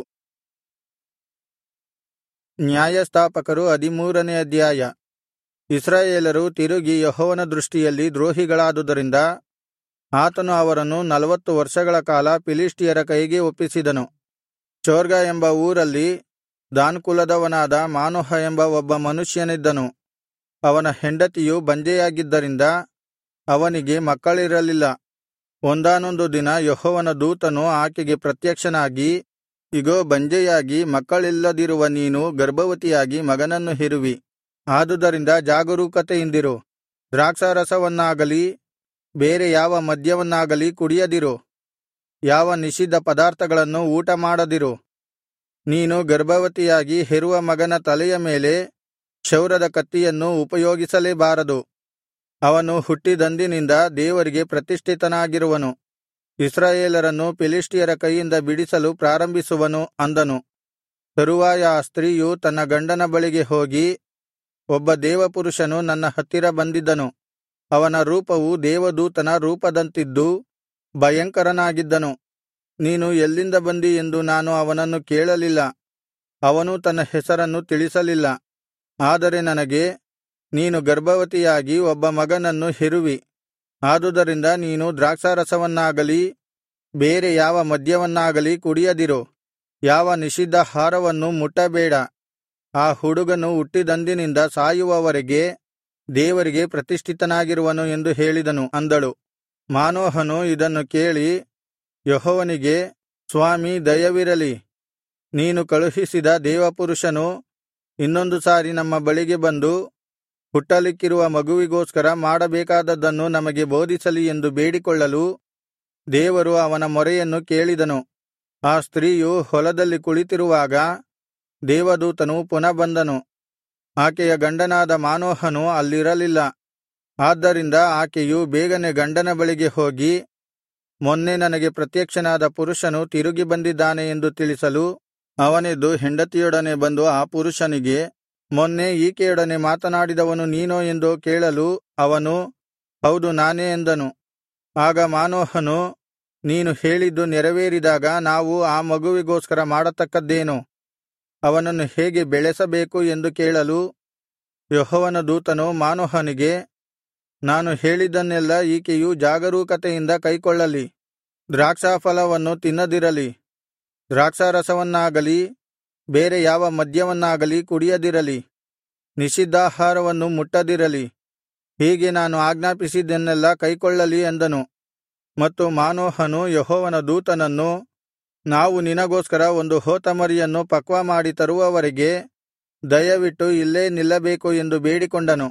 Speaker 1: ನ್ಯಾಯಸ್ಥಾಪಕರು ಹದಿಮೂರನೇ ಅಧ್ಯಾಯ ಇಸ್ರಾಯೇಲರು ತಿರುಗಿ ಯೆಹೋವನ ದೃಷ್ಟಿಯಲ್ಲಿ ದ್ರೋಹಿಗಳಾದುದರಿಂದ ಆತನು ಅವರನ್ನು ನಲವತ್ತು ವರ್ಷಗಳ ಕಾಲ ಫಿಲಿಷ್ಟಿಯರ ಕೈಗೆ ಒಪ್ಪಿಸಿದನು ಚೋರ್ಗ ಎಂಬ ಊರಲ್ಲಿ ದಾನ್ ಕುಲದವನಾದ ಮಾನೋಹ ಎಂಬ ಒಬ್ಬ ಮನುಷ್ಯನಿದ್ದನು ಅವನ ಹೆಂಡತಿಯು ಬಂಜೆಯಾಗಿದ್ದರಿಂದ ಅವನಿಗೆ ಮಕ್ಕಳಿರಲಿಲ್ಲ ಒಂದಾನೊಂದು ದಿನ ಯೆಹೋವನ ದೂತನು ಆಕೆಗೆ ಪ್ರತ್ಯಕ್ಷನಾಗಿ ಇಗೋ ಬಂಜೆಯಾಗಿ ಮಕ್ಕಳಿಲ್ಲದಿರುವ ನೀನು ಗರ್ಭವತಿಯಾಗಿ ಮಗನನ್ನು ಹೆರುವಿ ಆದುದರಿಂದ ಜಾಗರೂಕತೆಯಿಂದಿರು ದ್ರಾಕ್ಷಾರಸವನ್ನಾಗಲಿ ಬೇರೆ ಯಾವ ಮದ್ಯವನ್ನಾಗಲಿ ಕುಡಿಯದಿರು ಯಾವ ನಿಷಿದ್ಧ ಪದಾರ್ಥಗಳನ್ನು ಊಟಮಾಡದಿರು ನೀನು ಗರ್ಭವತಿಯಾಗಿ ಹೆರುವ ಮಗನ ತಲೆಯ ಮೇಲೆ ಕ್ಷೌರದ ಕತ್ತಿಯನ್ನು ಉಪಯೋಗಿಸಲೇಬಾರದು ಅವನು ಹುಟ್ಟಿದಂದಿನಿಂದ ದೇವರಿಗೆ ಪ್ರತಿಷ್ಠಿತನಾಗಿರುವನು ಇಸ್ರಾಯೇಲರನ್ನು ಫಿಲಿಷ್ಟಿಯರ ಕೈಯಿಂದ ಬಿಡಿಸಲು ಪ್ರಾರಂಭಿಸುವನು ಅಂದನು ತರುವಾಯ ಆ ಸ್ತ್ರೀಯು ತನ್ನ ಗಂಡನ ಬಳಿಗೆ ಹೋಗಿ ಒಬ್ಬ ದೇವಪುರುಷನು ನನ್ನ ಹತ್ತಿರ ಬಂದಿದ್ದನು ಅವನ ರೂಪವು ದೇವದೂತನ ರೂಪದಂತಿದ್ದು ಭಯಂಕರನಾಗಿದ್ದನು ನೀನು ಎಲ್ಲಿಂದ ಬಂದಿ ಎಂದು ನಾನು ಅವನನ್ನು ಕೇಳಲಿಲ್ಲ ಅವನೂ ತನ್ನ ಹೆಸರನ್ನು ತಿಳಿಸಲಿಲ್ಲ ಆದರೆ ನನಗೆ ನೀನು ಗರ್ಭವತಿಯಾಗಿ ಒಬ್ಬ ಮಗನನ್ನು ಹೆರುವಿ ಆದುದರಿಂದ ನೀನು ದ್ರಾಕ್ಷಾರಸವನ್ನಾಗಲಿ ಬೇರೆ ಯಾವ ಮದ್ಯವನ್ನಾಗಲಿ ಕುಡಿಯದಿರು ಯಾವ ನಿಷಿದ್ಧಾಹಾರವನ್ನು ಮುಟ್ಟಬೇಡ ಆ ಹುಡುಗನು ಹುಟ್ಟಿದಂದಿನಿಂದ ಸಾಯುವವರೆಗೆ ದೇವರಿಗೆ ಪ್ರತಿಷ್ಠಿತನಾಗಿರುವನು ಎಂದು ಹೇಳಿದನು ಅಂದಳು ಮಾನೋಹನು ಇದನ್ನು ಕೇಳಿ ಯೆಹೋವನಿಗೆ ಸ್ವಾಮಿ ದಯವಿರಲಿ ನೀನು ಕಳುಹಿಸಿದ ದೇವಪುರುಷನು ಇನ್ನೊಂದು ಸಾರಿ ನಮ್ಮ ಬಳಿಗೆ ಬಂದು ಹುಟ್ಟಲಿಕ್ಕಿರುವ ಮಗುವಿಗೋಸ್ಕರ ಮಾಡಬೇಕಾದದ್ದನ್ನು ನಮಗೆ ಬೋಧಿಸಲಿ ಎಂದು ಬೇಡಿಕೊಳ್ಳಲು ದೇವರು ಅವನ ಮೊರೆಯನ್ನು ಕೇಳಿದನು ಆ ಸ್ತ್ರೀಯು ಹೊಲದಲ್ಲಿ ಕುಳಿತಿರುವಾಗ ದೇವದೂತನು ಪುನಃ ಬಂದನು ಆಕೆಯ ಗಂಡನಾದ ಮಾನೋಹನು ಅಲ್ಲಿರಲಿಲ್ಲ ಆದ್ದರಿಂದ ಆಕೆಯು ಬೇಗನೆ ಗಂಡನ ಬಳಿಗೆ ಹೋಗಿ ಮೊನ್ನೆ ನನಗೆ ಪ್ರತ್ಯಕ್ಷನಾದ ಪುರುಷನು ತಿರುಗಿ ಬಂದಿದ್ದಾನೆ ಎಂದು ತಿಳಿಸಲು ಅವನೆದ್ದು ಹೆಂಡತಿಯೊಡನೆ ಬಂದು ಆ ಪುರುಷನಿಗೆ ಮೊನ್ನೆ ಈಕೆಯೊಡನೆ ಮಾತನಾಡಿದವನು ನೀನೋ ಎಂದು ಕೇಳಲು ಅವನು ಹೌದು ನಾನೇ ಎಂದನು ಆಗ ಮಾನೋಹನು ನೀನು ಹೇಳಿದ್ದು ನೆರವೇರಿದಾಗ ನಾವು ಆ ಮಗುವಿಗೋಸ್ಕರ ಮಾಡತಕ್ಕದ್ದೇನು ಅವನನ್ನು ಹೇಗೆ ಬೆಳೆಸಬೇಕು ಎಂದು ಕೇಳಲು ಯೆಹೋವನ ದೂತನು ಮಾನೋಹನಿಗೆ ನಾನು ಹೇಳಿದ್ದನ್ನೆಲ್ಲ ಈಕೆಯು ಜಾಗರೂಕತೆಯಿಂದ ಕೈಕೊಳ್ಳಲಿ ದ್ರಾಕ್ಷಾಫಲವನ್ನು ತಿನ್ನದಿರಲಿ ದ್ರಾಕ್ಷಾರಸವನ್ನಾಗಲಿ ಬೇರೆ ಯಾವ ಮದ್ಯವನ್ನಾಗಲಿ ಕುಡಿಯದಿರಲಿ ನಿಷಿದ್ಧಾಹಾರವನ್ನು ಮುಟ್ಟದಿರಲಿ ಹೀಗೆ ನಾನು ಆಜ್ಞಾಪಿಸಿದ್ದನ್ನೆಲ್ಲಾ ಕೈಕೊಳ್ಳಲಿ ಎಂದನು ಮತ್ತು ಮಾನೋಹನು ಯೆಹೋವನ ದೂತನನ್ನು ನಾವು ನಿನಗೋಸ್ಕರ ಒಂದು ಹೋತಮರಿಯನ್ನು ಪಕ್ವಮಾಡಿ ತರುವವರೆಗೆ ದಯವಿಟ್ಟು ಇಲ್ಲೇ ನಿಲ್ಲಬೇಕು ಎಂದು ಬೇಡಿಕೊಂಡನು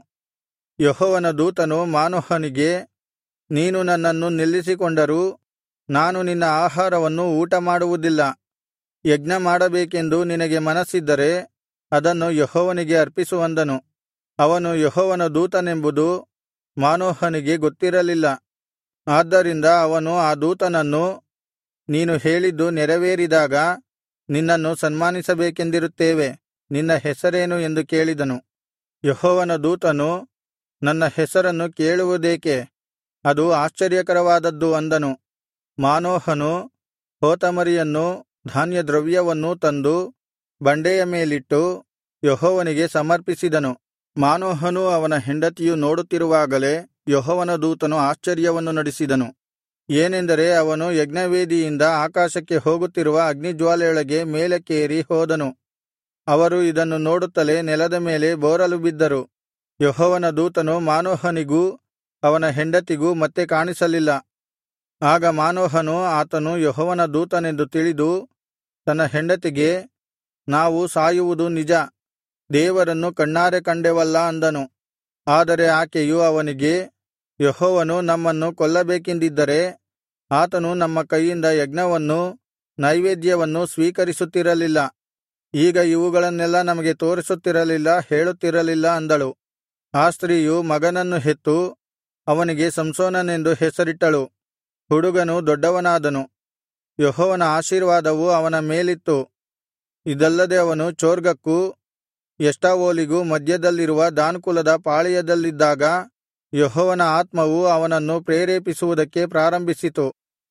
Speaker 1: ಯೆಹೋವನ ದೂತನು ಮಾನೋಹನಿಗೆ ನೀನು ನನ್ನನ್ನು ನಿಲ್ಲಿಸಿಕೊಂಡರೂ ನಾನು ನಿನ್ನ ಆಹಾರವನ್ನು ಊಟಮಾಡುವುದಿಲ್ಲ ಯಜ್ಞ ಮಾಡಬೇಕೆಂದು ನಿನಗೆ ಮನಸ್ಸಿದ್ದರೆ ಅದನ್ನು ಯೆಹೋವನಿಗೆ ಅರ್ಪಿಸು ಅಂದನು ಅವನು ಯೆಹೋವನ ದೂತನೆಂಬುದು ಮಾನೋಹನಿಗೆ ಗೊತ್ತಿರಲಿಲ್ಲ ಆದ್ದರಿಂದ ಅವನು ಆ ದೂತನನ್ನು ನೀನು ಹೇಳಿದ್ದು ನೆರವೇರಿದಾಗ ನಿನ್ನನ್ನು ಸನ್ಮಾನಿಸಬೇಕೆಂದಿರುತ್ತೇವೆ ನಿನ್ನ ಹೆಸರೇನು ಎಂದು ಕೇಳಿದನು ಯೆಹೋವನ ದೂತನು ನನ್ನ ಹೆಸರನ್ನು ಕೇಳುವುದೇಕೆ ಅದು ಆಶ್ಚರ್ಯಕರವಾದದ್ದು ಅಂದನು ಮಾನೋಹನು ಹೋತಮರಿಯನ್ನೂ ಧಾನ್ಯದ್ರವ್ಯವನ್ನೂ ತಂದು ಬಂಡೆಯ ಮೇಲಿಟ್ಟು ಯೆಹೋವನಿಗೆ ಸಮರ್ಪಿಸಿದನು ಮಾನೋಹನೂ ಅವನ ಹೆಂಡತಿಯೂ ನೋಡುತ್ತಿರುವಾಗಲೇ ಯೆಹೋವನ ದೂತನು ಆಶ್ಚರ್ಯವನ್ನು ನಡಿಸಿದನು ಏನೆಂದರೆ ಅವನು ಯಜ್ಞವೇದಿಯಿಂದ ಆಕಾಶಕ್ಕೆ ಹೋಗುತ್ತಿರುವ ಅಗ್ನಿಜ್ವಾಲೆಯೊಳಗೆ ಮೇಲಕ್ಕೇರಿ ಹೋದನು ಅವರು ಇದನ್ನು ನೋಡುತ್ತಲೇ ನೆಲದ ಮೇಲೆ ಬೋರಲು ಬಿದ್ದರು ಯೆಹೋವನ ದೂತನು ಮಾನೋಹನಿಗೂ ಅವನ ಹೆಂಡತಿಗೂ ಮತ್ತೆ ಕಾಣಿಸಲಿಲ್ಲ ಆಗ ಮಾನೋಹನು ಆತನು ಯೆಹೋವನ ದೂತನೆಂದು ತಿಳಿದು ತನ್ನ ಹೆಂಡತಿಗೆ ನಾವು ಸಾಯುವುದು ನಿಜ ದೇವರನ್ನು ಕಣ್ಣಾರೆ ಕಂಡೆವಲ್ಲಾ ಅಂದನು ಆದರೆ ಆಕೆಯು ಅವನಿಗೆ ಯೆಹೋವನು ನಮ್ಮನ್ನು ಕೊಲ್ಲಬೇಕೆಂದಿದ್ದರೆ ಆತನು ನಮ್ಮ ಕೈಯಿಂದ ಯಜ್ಞವನ್ನೂ ನೈವೇದ್ಯವನ್ನೂ ಸ್ವೀಕರಿಸುತ್ತಿರಲಿಲ್ಲ ಈಗ ಇವುಗಳನ್ನೆಲ್ಲಾ ನಮಗೆ ತೋರಿಸುತ್ತಿರಲಿಲ್ಲ ಹೇಳುತ್ತಿರಲಿಲ್ಲ ಅಂದಳು ಆ ಸ್ತ್ರೀಯು ಮಗನನ್ನು ಹೆತ್ತು ಅವನಿಗೆ ಸಂಸೋನನೆಂದು ಹೆಸರಿಟ್ಟಳು ಹುಡುಗನು ದೊಡ್ಡವನಾದನು ಯೆಹೋವನ ಆಶೀರ್ವಾದವು ಅವನ ಮೇಲಿತ್ತು ಇದಲ್ಲದೆ ಅವನು ಚೊರ್ಗಕ್ಕೂ ಎಷ್ಟಾವೋಲಿಗೂ ಮಧ್ಯದಲ್ಲಿರುವ ದಾನ್ ಕುಲದ ಪಾಳೆಯದಲ್ಲಿದ್ದಾಗ ಯೆಹೋವನ ಆತ್ಮವು ಅವನನ್ನು ಪ್ರೇರೇಪಿಸುವುದಕ್ಕೆ ಪ್ರಾರಂಭಿಸಿತು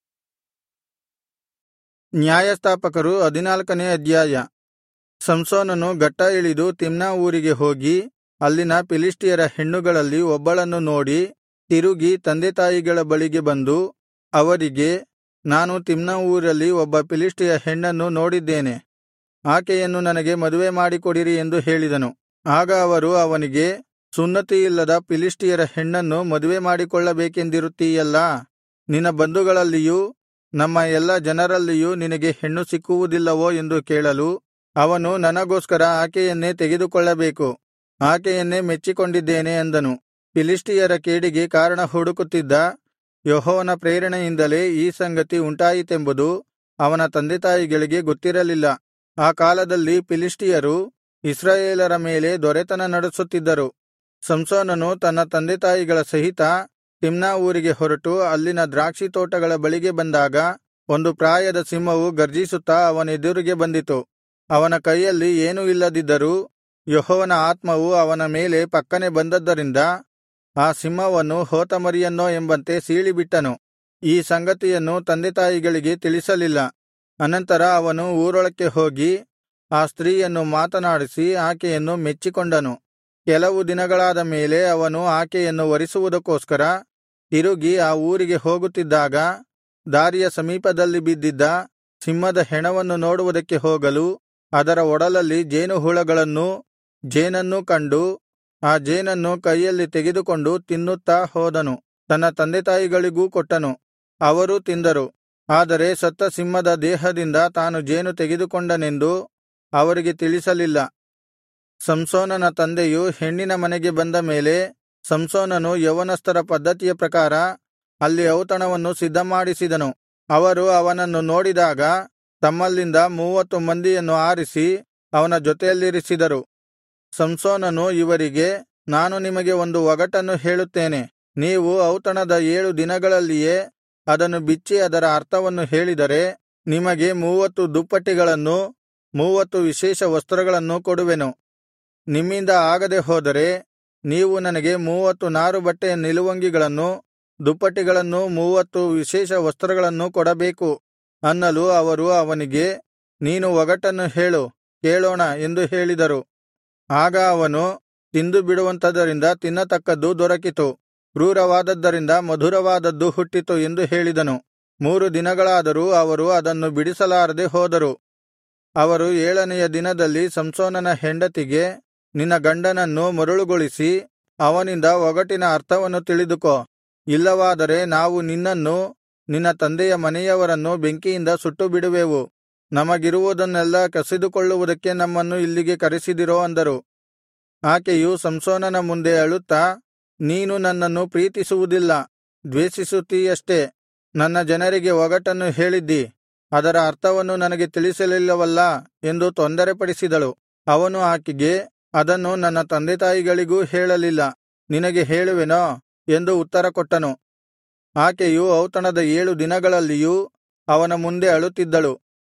Speaker 1: ನ್ಯಾಯಸ್ಥಾಪಕರು ಹದಿನಾಲ್ಕನೇ ಅಧ್ಯಾಯ ಸಂಸೋನನು ಗಟ್ಟ ಇಳಿದು ತಿಮ್ನಾ ಊರಿಗೆ ಹೋಗಿ ಅಲ್ಲಿನ ಫಿಲಿಷ್ಟಿಯರ ಹೆಣ್ಣುಗಳಲ್ಲಿ ಒಬ್ಬಳನ್ನು ನೋಡಿ ತಿರುಗಿ ತಂದೆತಾಯಿಗಳ ಬಳಿಗೆ ಬಂದು ಅವರಿಗೆ ನಾನು ತಿಮ್ನಾ ಊರಲ್ಲಿ ಒಬ್ಬ ಫಿಲಿಷ್ಟಿಯ ಹೆಣ್ಣನ್ನು ನೋಡಿದ್ದೇನೆ ಆಕೆಯನ್ನು ನನಗೆ ಮದುವೆ ಮಾಡಿಕೊಡಿರಿ ಎಂದು ಹೇಳಿದನು ಆಗ ಅವರು ಅವನಿಗೆ ಸುನ್ನತಿಯಿಲ್ಲದ ಫಿಲಿಷ್ಟಿಯರ ಹೆಣ್ಣನ್ನು ಮದುವೆ ಮಾಡಿಕೊಳ್ಳಬೇಕೆಂದಿರುತ್ತೀಯಲ್ಲಾ ನಿನ್ನ ಬಂಧುಗಳಲ್ಲಿಯೂ ನಮ್ಮ ಎಲ್ಲಾ ಜನರಲ್ಲಿಯೂ ನಿನಗೆ ಹೆಣ್ಣು ಸಿಕ್ಕುವುದಿಲ್ಲವೋ ಎಂದು ಕೇಳಲು ಅವನು ನನಗೋಸ್ಕರ ಆಕೆಯನ್ನೇ ತೆಗೆದುಕೊಳ್ಳಬೇಕು ಆಕೆಯನ್ನೇ ಮೆಚ್ಚಿಕೊಂಡಿದ್ದೇನೆ ಅಂದನು ಫಿಲಿಷ್ಟಿಯರ ಕೇಡಿಗೆ ಕಾರಣ ಹುಡುಕುತ್ತಿದ್ದ ಯೆಹೋವನ ಪ್ರೇರಣೆಯಿಂದಲೇ ಈ ಸಂಗತಿ ಉಂಟಾಯಿತೆಂಬುದು ಅವನ ತಂದೆತಾಯಿಗಳಿಗೆ ಗೊತ್ತಿರಲಿಲ್ಲ ಆ ಕಾಲದಲ್ಲಿ ಫಿಲಿಷ್ಟಿಯರು ಇಸ್ರಾಯೇಲರ ಮೇಲೆ ದೊರೆತನ ನಡೆಸುತ್ತಿದ್ದರು ಸಂಸೋನನು ತನ್ನ ತಂದೆತಾಯಿಗಳ ಸಹಿತ ತಿಮ್ನಾ ಊರಿಗೆ ಹೊರಟು ಅಲ್ಲಿನ ದ್ರಾಕ್ಷಿ ತೋಟಗಳ ಬಳಿಗೆ ಬಂದಾಗ ಒಂದು ಪ್ರಾಯದ ಸಿಂಹವು ಗರ್ಜಿಸುತ್ತಾ ಅವನೆದುರಿಗೆ ಬಂದಿತು ಅವನ ಕೈಯಲ್ಲಿ ಏನೂ ಇಲ್ಲದಿದ್ದರೂ ಯೆಹೋವನ ಆತ್ಮವು ಅವನ ಮೇಲೆ ಪಕ್ಕನೆ ಬಂದದ್ದರಿಂದ ಆ ಸಿಂಹವನ್ನು ಹೋತಮರಿಯನ್ನೋ ಎಂಬಂತೆ ಸೀಳಿಬಿಟ್ಟನು ಈ ಸಂಗತಿಯನ್ನು ತಂದೆತಾಯಿಗಳಿಗೆ ತಿಳಿಸಲಿಲ್ಲ ಅನಂತರ ಅವನು ಊರೊಳಕ್ಕೆ ಹೋಗಿ ಆ ಸ್ತ್ರೀಯನ್ನು ಮಾತನಾಡಿಸಿ ಆಕೆಯನ್ನು ಮೆಚ್ಚಿಕೊಂಡನು ಕೆಲವು ದಿನಗಳಾದ ಮೇಲೆ ಅವನು ಆಕೆಯನ್ನು ವರಿಸುವುದಕ್ಕೋಸ್ಕರ ತಿರುಗಿ ಆ ಊರಿಗೆ ಹೋಗುತ್ತಿದ್ದಾಗ ದಾರಿಯ ಸಮೀಪದಲ್ಲಿ ಬಿದ್ದಿದ್ದ ಸಿಂಹದ ಹೆಣವನ್ನು ನೋಡುವುದಕ್ಕೆ ಹೋಗಲು ಅದರ ಒಡಲಲ್ಲಿ ಜೇನುಹುಳಗಳನ್ನೂ ಜೇನನ್ನೂ ಕಂಡು ಆ ಜೇನನ್ನು ಕೈಯಲ್ಲಿ ತೆಗೆದುಕೊಂಡು ತಿನ್ನುತ್ತಾ ಹೋದನು ತನ್ನ ತಂದೆತಾಯಿಗಳಿಗೂ ಕೊಟ್ಟನು ಅವರೂ ತಿಂದರು ಆದರೆ ಸತ್ತ ಸಿಂಹದ ದೇಹದಿಂದ ತಾನು ಜೇನು ತೆಗೆದುಕೊಂಡನೆಂದು ಅವರಿಗೆ ತಿಳಿಸಲಿಲ್ಲ ಸಂಸೋನನ ತಂದೆಯು ಹೆಣ್ಣಿನ ಮನೆಗೆ ಬಂದ ಮೇಲೆ ಸಂಸೋನನು ಯೌವನಸ್ಥರ ಪದ್ಧತಿಯ ಪ್ರಕಾರ ಅಲ್ಲಿ ಔತಣವನ್ನು ಸಿದ್ಧಮಾಡಿಸಿದನು ಅವರು ಅವನನ್ನು ನೋಡಿದಾಗ ತಮ್ಮಲ್ಲಿಂದ ಮೂವತ್ತು ಮಂದಿಯನ್ನು ಆರಿಸಿ ಅವನ ಜೊತೆಯಲ್ಲಿರಿಸಿದರು ಸಂಸೋನನು ಇವರಿಗೆ ನಾನು ನಿಮಗೆ ಒಂದು ಒಗಟನ್ನು ಹೇಳುತ್ತೇನೆ ನೀವು ಔತಣದ ಏಳು ದಿನಗಳಲ್ಲಿಯೇ ಅದನ್ನು ಬಿಚ್ಚಿ ಅದರ ಅರ್ಥವನ್ನು ಹೇಳಿದರೆ ನಿಮಗೆ ಮೂವತ್ತು ದುಪ್ಪಟಿಗಳನ್ನೂ ಮೂವತ್ತು ವಿಶೇಷ ವಸ್ತ್ರಗಳನ್ನೂ ಕೊಡುವೆನು ನಿಮ್ಮಿಂದ ಆಗದೆ ಹೋದರೆ ನೀವು ನನಗೆ ಮೂವತ್ತು ನಾರುಬಟ್ಟೆಯ ನಿಲುವಂಗಿಗಳನ್ನೂ ದುಪ್ಪಟಿಗಳನ್ನೂ ಮೂವತ್ತು ವಿಶೇಷ ವಸ್ತ್ರಗಳನ್ನೂ ಕೊಡಬೇಕು ಅನ್ನಲು ಅವರು ಅವನಿಗೆ ನೀನು ಒಗಟನ್ನು ಹೇಳು ಕೇಳೋಣ ಎಂದು ಹೇಳಿದರು ಆಗ ಅವನು ತಿಂದು ಬಿಡುವಂಥದರಿಂದ ತಿನ್ನತಕ್ಕದ್ದು ದೊರಕಿತು ಕ್ರೂರವಾದದ್ದರಿಂದ ಮಧುರವಾದದ್ದು ಹುಟ್ಟಿತು ಎಂದು ಹೇಳಿದನು ಮೂರು ದಿನಗಳಾದರೂ ಅವರು ಅದನ್ನು ಬಿಡಿಸಲಾರದೆ ಹೋದರು ಅವರು ಏಳನೆಯ ದಿನದಲ್ಲಿ ಸಂಸೋನನ ಹೆಂಡತಿಗೆ ನಿನ್ನ ಗಂಡನನ್ನು ಮರುಳುಗೊಳಿಸಿ ಅವನಿಂದ ಒಗಟಿನ ಅರ್ಥವನ್ನು ತಿಳಿದುಕೋ ಇಲ್ಲವಾದರೆ ನಾವು ನಿನ್ನನ್ನೂ ನಿನ್ನ ತಂದೆಯ ಮನೆಯವರನ್ನು ಬೆಂಕಿಯಿಂದ ಸುಟ್ಟುಬಿಡುವೆವು ನಮಗಿರುವುದನ್ನೆಲ್ಲಾ ಕಸಿದುಕೊಳ್ಳುವುದಕ್ಕೆ ನಮ್ಮನ್ನು ಇಲ್ಲಿಗೆ ಕರೆಸಿದಿರೋ ಅಂದರು ಆಕೆಯು ಸಂಸೋನನ ಮುಂದೆ ಅಳುತ್ತಾ ನೀನು ನನ್ನನ್ನು ಪ್ರೀತಿಸುವುದಿಲ್ಲ ದ್ವೇಷಿಸುತ್ತೀಯಷ್ಟೆ ನನ್ನ ಜನರಿಗೆ ಒಗಟನ್ನು ಹೇಳಿದ್ದಿ ಅದರ ಅರ್ಥವನ್ನು ನನಗೆ ತಿಳಿಸಲಿಲ್ಲವಲ್ಲಾ ಎಂದು ತೊಂದರೆಪಡಿಸಿದಳು ಅವನು ಆಕೆಗೆ ಅದನ್ನು ನನ್ನ ತಂದೆತಾಯಿಗಳಿಗೂ ಹೇಳಲಿಲ್ಲ ನಿನಗೆ ಹೇಳುವೆನೋ ಎಂದು ಉತ್ತರಕೊಟ್ಟನು ಆಕೆಯು ಔತಣದ ಏಳು ದಿನಗಳಲ್ಲಿಯೂ ಅವನ ಮುಂದೆ ಅಳುತ್ತಿದ್ದಳು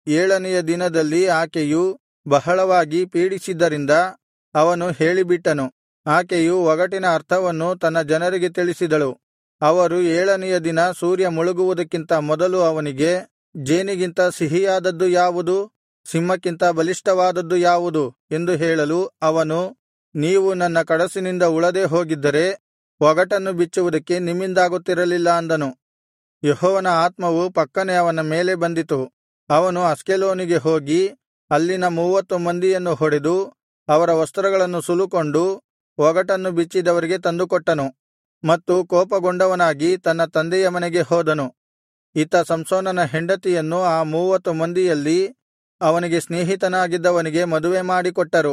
Speaker 1: ಏಳನೆಯ ದಿನದಲ್ಲಿ ಆಕೆಯು ಬಹಳವಾಗಿ ಪೀಡಿಸಿದ್ದರಿಂದ ಅವನು ಹೇಳಿಬಿಟ್ಟನು ಆಕೆಯು ಒಗಟಿನ ಅರ್ಥವನ್ನು ತನ್ನ ಜನರಿಗೆ ತಿಳಿಸಿದಳು ಅವರು ಏಳನೆಯ ದಿನ ಸೂರ್ಯ ಮುಳುಗುವುದಕ್ಕಿಂತ ಮೊದಲು ಅವನಿಗೆ ಜೇನಿಗಿಂತ ಸಿಹಿಯಾದದ್ದು ಯಾವುದು ಸಿಂಹಕ್ಕಿಂತ ಬಲಿಷ್ಠವಾದದ್ದು ಯಾವುದು ಎಂದು ಹೇಳಲು ಅವನು ನೀವು ನನ್ನ ಕಡಸಿನಿಂದ ಉಳದೆ ಹೋಗಿದ್ದರೆ ಒಗಟನ್ನು ಬಿಚ್ಚುವುದಕ್ಕೆ ನಿಮ್ಮಿಂದಾಗುತ್ತಿರಲಿಲ್ಲ ಅಂದನು ಯೆಹೋವನ ಆತ್ಮವು ಪಕ್ಕನೆ ಅವನ ಮೇಲೆ ಬಂದಿತು ಅವನು ಅಷ್ಕೆಲೋನಿಗೆ ಹೋಗಿ ಅಲ್ಲಿನ ಮೂವತ್ತು ಮಂದಿಯನ್ನು ಹೊಡೆದು ಅವರ ವಸ್ತ್ರಗಳನ್ನು ಸುಲುಕೊಂಡು ಒಗಟನ್ನು ಬಿಚ್ಚಿದವರಿಗೆ ತಂದುಕೊಟ್ಟನು ಮತ್ತು ಕೋಪಗೊಂಡವನಾಗಿ ತನ್ನ ತಂದೆಯ ಮನೆಗೆ ಹೋದನು ಇತ್ತ ಸಂಸೋನನ ಹೆಂಡತಿಯನ್ನು ಆ ಮೂವತ್ತು ಮಂದಿಯಲ್ಲಿ ಅವನಿಗೆ ಸ್ನೇಹಿತನಾಗಿದ್ದವನಿಗೆ ಮದುವೆ ಮಾಡಿಕೊಟ್ಟರು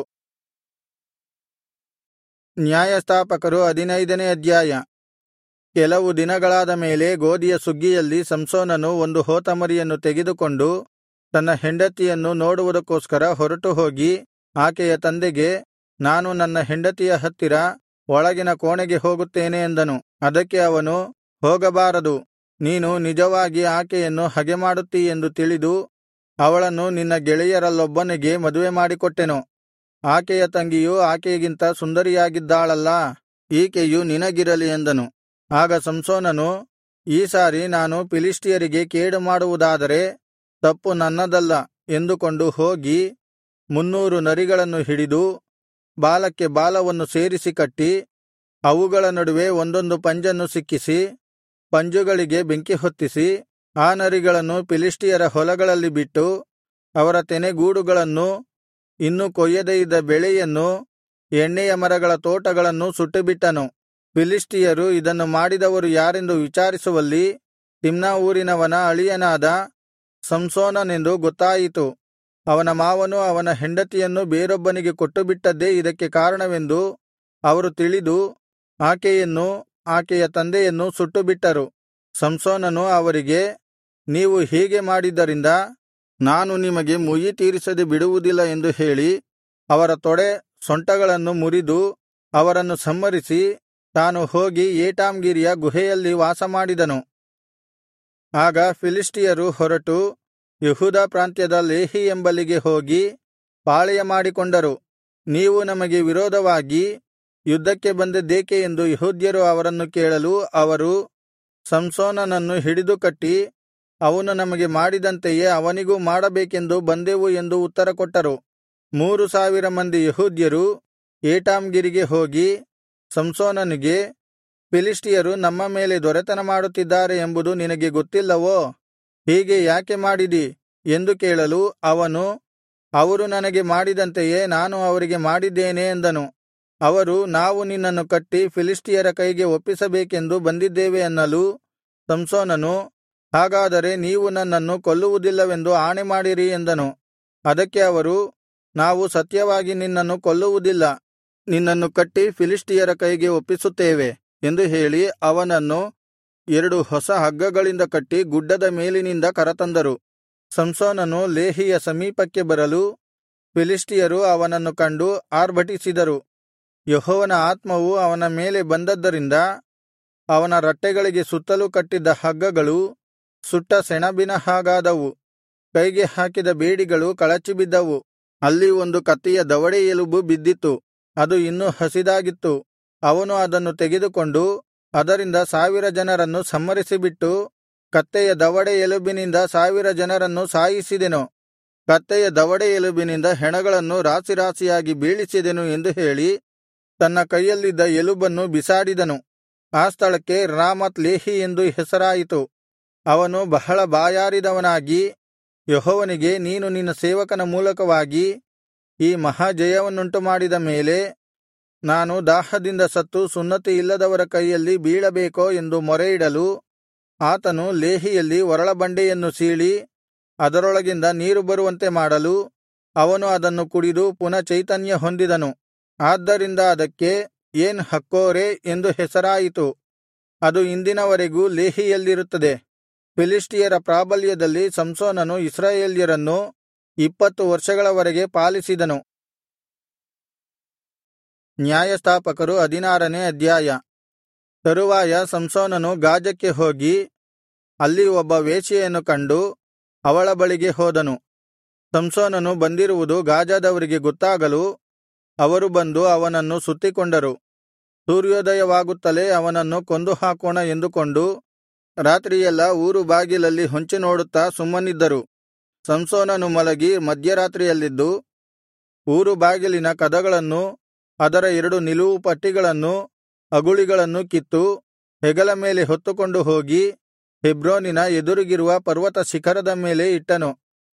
Speaker 1: ನ್ಯಾಯಸ್ಥಾಪಕರು ಹದಿನೈದನೇ ಅಧ್ಯಾಯ ಕೆಲವು ದಿನಗಳಾದ ಮೇಲೆ ಗೋದಿಯ ಸುಗ್ಗಿಯಲ್ಲಿ ಸಂಸೋನನು ಒಂದು ಹೋತಮರಿಯನ್ನು ತೆಗೆದುಕೊಂಡು ತನ್ನ ಹೆಂಡತಿಯನ್ನು ನೋಡುವುದಕ್ಕೋಸ್ಕರ ಹೊರಟು ಹೋಗಿ ಆಕೆಯ ತಂದೆಗೆ ನಾನು ನನ್ನ ಹೆಂಡತಿಯ ಹತ್ತಿರ ಒಳಗಿನ ಕೋಣೆಗೆ ಹೋಗುತ್ತೇನೆ ಎಂದನು ಅದಕ್ಕೆ ಅವನು ಹೋಗಬಾರದು ನೀನು ನಿಜವಾಗಿ ಆಕೆಯನ್ನು ಹಗೆಮಾಡುತ್ತೀ ಎಂದು ತಿಳಿದು ಅವಳನ್ನು ನಿನ್ನ ಗೆಳೆಯರಲ್ಲೊಬ್ಬನಿಗೆ ಮದುವೆ ಮಾಡಿಕೊಟ್ಟೆನು ಆಕೆಯ ತಂಗಿಯು ಆಕೆಗಿಂತ ಸುಂದರಿಯಾಗಿದ್ದಾಳಲ್ಲಾ ಈಕೆಯು ನಿನಗಿರಲಿ ಎಂದನು ಆಗ ಸಂಸೋನನು ಈ ಸಾರಿ ನಾನು ಫಿಲಿಷ್ಟಿಯರಿಗೆ ಕೇಡು ಮಾಡುವುದಾದರೆ ತಪ್ಪು ನನ್ನದಲ್ಲ ಎಂದುಕೊಂಡು ಹೋಗಿ ಮುನ್ನೂರು ನರಿಗಳನ್ನು ಹಿಡಿದು ಬಾಲಕ್ಕೆ ಬಾಲವನ್ನು ಸೇರಿಸಿ ಕಟ್ಟಿ ಅವುಗಳ ನಡುವೆ ಒಂದೊಂದು ಪಂಜನ್ನು ಸಿಕ್ಕಿಸಿ ಪಂಜುಗಳಿಗೆ ಬೆಂಕಿ ಹೊತ್ತಿಸಿ ಆ ನರಿಗಳನ್ನು ಫಿಲಿಷ್ಟಿಯರ ಹೊಲಗಳಲ್ಲಿ ಬಿಟ್ಟು ಅವರ ತೆನೆಗೂಡುಗಳನ್ನೂ ಇನ್ನೂ ಕೊಯ್ಯದೆ ಇದ್ದ ಬೆಳೆಯನ್ನೂ ಎಣ್ಣೆಯ ಮರಗಳ ತೋಟಗಳನ್ನೂ ಸುಟ್ಟುಬಿಟ್ಟನು ಫಿಲಿಷ್ಟಿಯರು ಇದನ್ನು ಮಾಡಿದವರು ಯಾರೆಂದು ವಿಚಾರಿಸುವಲ್ಲಿ ತಿಮ್ನಾ ಊರಿನವನ ಅಳಿಯನಾದ ಸಂಸೋನನೆಂದು ಗೊತ್ತಾಯಿತು ಅವನ ಮಾವನು ಅವನ ಹೆಂಡತಿಯನ್ನು ಬೇರೊಬ್ಬನಿಗೆ ಕೊಟ್ಟುಬಿಟ್ಟದ್ದೇ ಇದಕ್ಕೆ ಕಾರಣವೆಂದು ಅವರು ತಿಳಿದು ಆಕೆಯನ್ನೂ ಆಕೆಯ ತಂದೆಯನ್ನೂ ಸುಟ್ಟುಬಿಟ್ಟರು ಸಂಸೋನನು ಅವರಿಗೆ ನೀವು ಹೀಗೆ ಮಾಡಿದ್ದರಿಂದ ನಾನು ನಿಮಗೆ ಮುಯ್ಯಿ ತೀರಿಸದೆ ಬಿಡುವುದಿಲ್ಲ ಎಂದು ಹೇಳಿ ಅವರ ತೊಡೆ ಸೊಂಟಗಳನ್ನು ಮುರಿದು ಅವರನ್ನು ಸಂಹರಿಸಿ ತಾನು ಹೋಗಿ ಏಟಾಮ್ಗಿರಿಯ ಗುಹೆಯಲ್ಲಿ ವಾಸಮಾಡಿದನು ಆಗ ಫಿಲಿಷ್ಟಿಯರು ಹೊರಟು ಯೆಹೂದ ಪ್ರಾಂತ್ಯದ ಲೇಹಿ ಎಂಬಲ್ಲಿಗೆ ಹೋಗಿ ಪಾಳೆಯ ಮಾಡಿಕೊಂಡರು ನೀವು ನಮಗೆ ವಿರೋಧವಾಗಿ ಯುದ್ಧಕ್ಕೆ ಬಂದದ್ದೇಕೆ ಎಂದು ಯೆಹೂದ್ಯರು ಅವರನ್ನು ಕೇಳಲು ಅವರು ಸಂಸೋನನನ್ನು ಹಿಡಿದು ಕಟ್ಟಿ ಅವನು ನಮಗೆ ಮಾಡಿದಂತೆಯೇ ಅವನಿಗೂ ಮಾಡಬೇಕೆಂದು ಬಂದೆವು ಎಂದು ಉತ್ತರಕೊಟ್ಟರು ಮೂರು ಸಾವಿರ ಮಂದಿ ಯೆಹೂದ್ಯರು ಏಟಾಮ್ಗಿರಿಗೆ ಹೋಗಿ ಸಂಸೋನನಿಗೆ ಫಿಲಿಷ್ಟಿಯರು ನಮ್ಮ ಮೇಲೆ ದೊರೆತನ ಮಾಡುತ್ತಿದ್ದಾರೆ ಎಂಬುದು ನಿನಗೆ ಗೊತ್ತಿಲ್ಲವೋ ಹೀಗೆ ಯಾಕೆ ಮಾಡಿದಿ ಎಂದು ಕೇಳಲು ಅವನು ಅವರು ನನಗೆ ಮಾಡಿದಂತೆಯೇ ನಾನು ಅವರಿಗೆ ಮಾಡಿದ್ದೇನೆ ಎಂದನು ಅವರು ನಾವು ನಿನ್ನನ್ನು ಕಟ್ಟಿ ಫಿಲಿಷ್ಟಿಯರ ಕೈಗೆ ಒಪ್ಪಿಸಬೇಕೆಂದು ಬಂದಿದ್ದೇವೆ ಅನ್ನಲು ಸಂಸೋನನು ಹಾಗಾದರೆ ನೀವು ನನ್ನನ್ನು ಕೊಲ್ಲುವುದಿಲ್ಲವೆಂದು ಆಣೆಮಾಡಿರಿ ಎಂದನು ಅದಕ್ಕೆ ಅವರು ನಾವು ಸತ್ಯವಾಗಿ ನಿನ್ನನ್ನು ಕೊಲ್ಲುವುದಿಲ್ಲ ನಿನ್ನನ್ನು ಕಟ್ಟಿ ಫಿಲಿಷ್ಟಿಯರ ಕೈಗೆ ಒಪ್ಪಿಸುತ್ತೇವೆ ಎಂದು ಹೇಳಿ ಅವನನ್ನು ಎರಡು ಹೊಸ ಹಗ್ಗಗಳಿಂದ ಕಟ್ಟಿ ಗುಡ್ಡದ ಮೇಲಿನಿಂದ ಕರತಂದರು ಸಂಸೋನನು ಲೇಹಿಯ ಸಮೀಪಕ್ಕೆ ಬರಲು ಫಿಲಿಷ್ಟಿಯರು ಅವನನ್ನು ಕಂಡು ಆರ್ಭಟಿಸಿದರು ಯೆಹೋವನ ಆತ್ಮವು ಅವನ ಮೇಲೆ ಬಂದದ್ದರಿಂದ ಅವನ ರಟ್ಟೆಗಳಿಗೆ ಸುತ್ತಲೂ ಕಟ್ಟಿದ್ದ ಹಗ್ಗಗಳು ಸುಟ್ಟ ಸೆಣಬಿನ ಹಾಗಾದವು ಕೈಗೆ ಹಾಕಿದ ಬೇಡಿಗಳು ಕಳಚಿಬಿದ್ದವು ಅಲ್ಲಿ ಒಂದು ಕತ್ತೆಯ ದವಡೆ ಎಲುಬು ಬಿದ್ದಿತ್ತು ಅದು ಇನ್ನೂ ಹಸಿದಾಗಿತ್ತು ಅವನು ಅದನ್ನು ತೆಗೆದುಕೊಂಡು ಅದರಿಂದ ಸಾವಿರ ಜನರನ್ನು ಸಂಹರಿಸಿಬಿಟ್ಟು ಕತ್ತೆಯ ದವಡೆ ಎಲುಬಿನಿಂದ ಸಾವಿರ ಜನರನ್ನು ಸಾಯಿಸಿದೆನು ಕತ್ತೆಯ ದವಡೆ ಎಲುಬಿನಿಂದ ಹೆಣಗಳನ್ನು ರಾಶಿರಾಶಿಯಾಗಿ ಬೀಳಿಸಿದೆನು ಎಂದು ಹೇಳಿ ತನ್ನ ಕೈಯಲ್ಲಿದ್ದ ಎಲುಬನ್ನು ಬಿಸಾಡಿದನು ಆ ಸ್ಥಳಕ್ಕೆ ರಾಮತ್ ಲೇಹಿ ಎಂದು ಹೆಸರಾಯಿತು ಅವನು ಬಹಳ ಬಾಯಾರಿದವನಾಗಿ ಯೆಹೋವನಿಗೆ ನೀನು ನಿನ್ನ ಸೇವಕನ ಮೂಲಕವಾಗಿ ಈ ಮಹಾಜಯವನ್ನುಂಟು ಮಾಡಿದ ಮೇಲೆ ನಾನು ದಾಹದಿಂದ ಸತ್ತು ಸುನ್ನತಿಯಿಲ್ಲದವರ ಕೈಯಲ್ಲಿ ಬೀಳಬೇಕೋ ಎಂದು ಮೊರೆಯಿಡಲು ಆತನು ಲೇಹಿಯಲ್ಲಿ ಒರಳಬಂಡೆಯನ್ನು ಸೀಳಿ ಅದರೊಳಗಿಂದ ನೀರು ಬರುವಂತೆ ಮಾಡಲು ಅವನು ಅದನ್ನು ಕುಡಿದು ಪುನಃ ಚೈತನ್ಯ ಹೊಂದಿದನು ಆದ್ದರಿಂದ ಅದಕ್ಕೆ ಏನ್ ಹಕ್ಕೋರೆ ಎಂದು ಹೆಸರಾಯಿತು ಅದು ಇಂದಿನವರೆಗೂ ಲೇಹಿಯಲ್ಲಿರುತ್ತದೆ ಫಿಲಿಷ್ಟಿಯರ ಪ್ರಾಬಲ್ಯದಲ್ಲಿ ಸಂಸೋನನು ಇಸ್ರಾಯೇಲ್ಯರನ್ನು ಇಪ್ಪತ್ತು ವರ್ಷಗಳವರೆಗೆ ಪಾಲಿಸಿದನು ನ್ಯಾಯಸ್ಥಾಪಕರು ಹದಿನಾರನೇ ಅಧ್ಯಾಯ ತರುವಾಯ ಸಂಸೋನನು ಗಾಜಕ್ಕೆ ಹೋಗಿ ಅಲ್ಲಿ ಒಬ್ಬ ವೇಶ್ಯೆಯನ್ನು ಕಂಡು ಅವಳ ಬಳಿಗೆ ಹೋದನು ಸಂಸೋನನು ಬಂದಿರುವುದು ಗಾಜಾದವರಿಗೆ ಗೊತ್ತಾಗಲು ಅವರು ಬಂದು ಅವನನ್ನು ಸುತ್ತಿಕೊಂಡರು ಸೂರ್ಯೋದಯವಾಗುತ್ತಲೇ ಅವನನ್ನು ಕೊಂದು ಹಾಕೋಣ ಎಂದುಕೊಂಡು ರಾತ್ರಿಯೆಲ್ಲಾ ಊರು ಬಾಗಿಲಲ್ಲಿ ಹೊಂಚಿ ನೋಡುತ್ತಾ ಸುಮ್ಮನಿದ್ದರು ಸಂಸೋನನು ಮಲಗಿ ಮಧ್ಯರಾತ್ರಿಯಲ್ಲೆದ್ದು ಊರು ಬಾಗಿಲಿನ ಕದಗಳನ್ನೂ ಅದರ ಎರಡು ನಿಲುವು ಪಟ್ಟಿಗಳನ್ನೂ ಅಗುಳಿಗಳನ್ನು ಕಿತ್ತು ಹೆಗಲ ಮೇಲೆ ಹೊತ್ತುಕೊಂಡು ಹೋಗಿ ಹೆಬ್ರೋನಿನ ಎದುರಿಗಿರುವ ಪರ್ವತ ಶಿಖರದ ಮೇಲೆ ಇಟ್ಟನು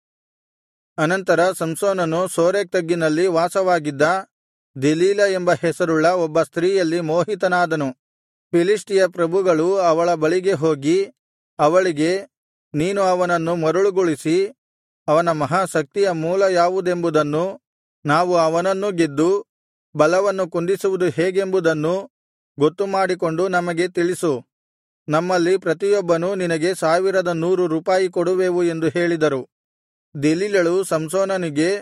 Speaker 1: ಅನಂತರ ಸಂಸೋನನು ಸೋರೇಕ್ ತಗ್ಗಿನಲ್ಲಿ ವಾಸವಾಗಿದ್ದ ದೆಲೀಲ ಎಂಬ ಹೆಸರುಳ್ಳ ಒಬ್ಬ ಸ್ತ್ರೀಯಲ್ಲಿ ಮೋಹಿತನಾದನು ಫಿಲಿಷ್ಟಿಯ ಪ್ರಭುಗಳು ಅವಳ ಬಳಿಗೆ ಹೋಗಿ ಅವಳಿಗೆ ನೀನು ಅವನನ್ನು ಮರುಳುಗೊಳಿಸಿ ಅವನ ಮಹಾಶಕ್ತಿಯ ಮೂಲ ಯಾವುದೆಂಬುದನ್ನು ನಾವು ಅವನನ್ನು ಗೆದ್ದು ಬಲವನ್ನು ಕುಂದಿಸುವುದು ಹೇಗೆಂಬುದನ್ನು ಗೊತ್ತುಮಾಡಿಕೊಂಡು ನಮಗೆ ತಿಳಿಸು ನಮ್ಮಲ್ಲಿ ಪ್ರತಿಯೊಬ್ಬನೂ ನಿನಗೆ ಸಾವಿರದ ನೂರು ರೂಪಾಯಿ ಕೊಡುವೆವು ಎಂದು ಹೇಳಿದರು ದೆಲೀಲಳು ಸಂಸೋನನಿಗೆ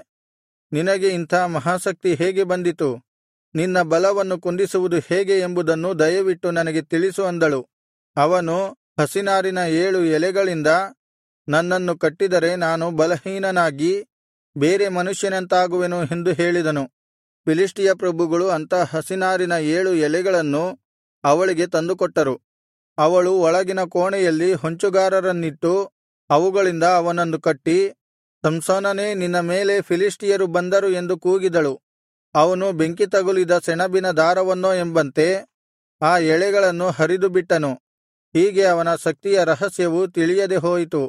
Speaker 1: ನಿನಗೆ ಇಂಥ ಮಹಾಶಕ್ತಿ ಹೇಗೆ ಬಂದಿತು ನಿನ್ನ ಬಲವನ್ನು ಕುಂದಿಸುವುದು ಹೇಗೆ ಎಂಬುದನ್ನು ದಯವಿಟ್ಟು ನನಗೆ ತಿಳಿಸು ಅಂದಳು ಅವನು ಹಸಿನಾರಿನ ಏಳು ಎಲೆಗಳಿಂದ ನನ್ನನ್ನು ಕಟ್ಟಿದರೆ ನಾನು ಬಲಹೀನನಾಗಿ ಬೇರೆ ಮನುಷ್ಯನಂತಾಗುವೆನು ಎಂದು ಹೇಳಿದನು ಫಿಲಿಷ್ಟಿಯ ಪ್ರಭುಗಳು ಅಂಥ ಹಸಿನಾರಿನ ಏಳು ಎಲೆಗಳನ್ನು ಅವಳಿಗೆ ತಂದುಕೊಟ್ಟರು ಅವಳು ಒಳಗಿನ ಕೋಣೆಯಲ್ಲಿ ಹೊಂಚುಗಾರರನ್ನಿಟ್ಟು ಅವುಗಳಿಂದ ಅವನನ್ನು ಕಟ್ಟಿ ಸಂಸೋನನೇ ನಿನ್ನ ಮೇಲೆ ಫಿಲಿಷ್ಟಿಯರು ಬಂದರು ಎಂದು ಕೂಗಿದಳು ಅವನು ಬೆಂಕಿ ತಗುಲಿದ ಸೆಣಬಿನ ದಾರವನ್ನೋ ಎಂಬಂತೆ ಆ ಎಳೆಗಳನ್ನು ಹರಿದುಬಿಟ್ಟನು ಹೀಗೆ ಅವನ ಶಕ್ತಿಯ ರಹಸ್ಯವು ತಿಳಿಯದೆ ಹೋಯಿತು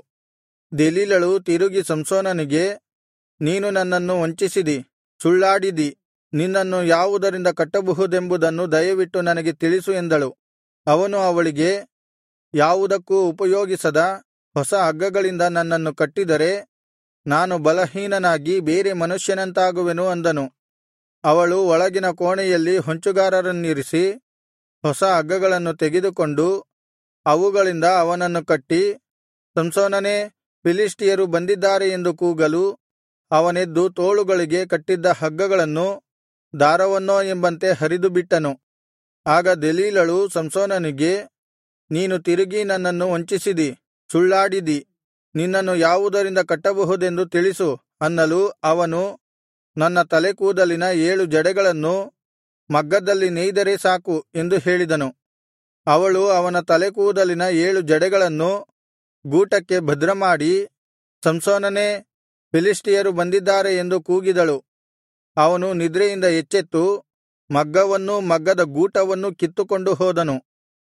Speaker 1: ದೆಲೀಲಳು ತಿರುಗಿ ಸಂಸೋನನಿಗೆ ನೀನು ನನ್ನನ್ನು ವಂಚಿಸಿದಿ ಸುಳ್ಳಾಡಿದಿ ನಿನ್ನನ್ನು ಯಾವುದರಿಂದ ಕಟ್ಟಬಹುದೆಂಬುದನ್ನು ದಯವಿಟ್ಟು ನನಗೆ ತಿಳಿಸು ಎಂದಳು ಅವನು ಅವಳಿಗೆ ಯಾವುದಕ್ಕೂ ಉಪಯೋಗಿಸದ ಹೊಸ ಹಗ್ಗಗಳಿಂದ ನನ್ನನ್ನು ಕಟ್ಟಿದರೆ ನಾನು ಬಲಹೀನನಾಗಿ ಬೇರೆ ಮನುಷ್ಯನಂತಾಗುವೆನು ಅಂದನು ಅವಳು ಒಳಗಿನ ಕೋಣೆಯಲ್ಲಿ ಹೊಂಚುಗಾರರನ್ನಿರಿಸಿ ಹೊಸ ಹಗ್ಗಗಳನ್ನು ತೆಗೆದುಕೊಂಡು ಅವುಗಳಿಂದ ಅವನನ್ನು ಕಟ್ಟಿ ಸಂಸೋನನೇ ಫಿಲಿಷ್ಟಿಯರು ಬಂದಿದ್ದಾರೆ ಎಂದು ಕೂಗಲು ಅವನೆದ್ದು ತೋಳುಗಳಿಗೆ ಕಟ್ಟಿದ್ದ ಹಗ್ಗಗಳನ್ನು ದಾರವನ್ನೋ ಎಂಬಂತೆ ಹರಿದುಬಿಟ್ಟನು ಆಗ ದೆಲೀಲಳು ಸಂಸೋನನಿಗೆ ನೀನು ತಿರುಗಿ ನನ್ನನ್ನು ವಂಚಿಸಿದಿ ಸುಳ್ಳಾಡಿದಿ ನಿನ್ನನ್ನು ಯಾವುದರಿಂದ ಕಟ್ಟಬಹುದೆಂದು ತಿಳಿಸು ಅನ್ನಲು ಅವನು ನನ್ನ ತಲೆಕೂದಲಿನ ಏಳು ಜಡೆಗಳನ್ನು ಮಗ್ಗದಲ್ಲಿ ನೇಯ್ದರೆ ಸಾಕು ಎಂದು ಹೇಳಿದನು ಅವಳು ಅವನ ತಲೆಕೂದಲಿನ ಏಳು ಜಡೆಗಳನ್ನು ಗೂಟಕ್ಕೆ ಭದ್ರಮಾಡಿ ಸಂಸೋನನೇ ಫಿಲಿಷ್ಟಿಯರು ಬಂದಿದ್ದಾರೆ ಎಂದು ಕೂಗಿದಳು ಅವನು ನಿದ್ರೆಯಿಂದ ಎಚ್ಚೆತ್ತು ಮಗ್ಗವನ್ನೂ ಮಗ್ಗದ ಗೂಟವನ್ನೂ ಕಿತ್ತುಕೊಂಡು ಹೋದನು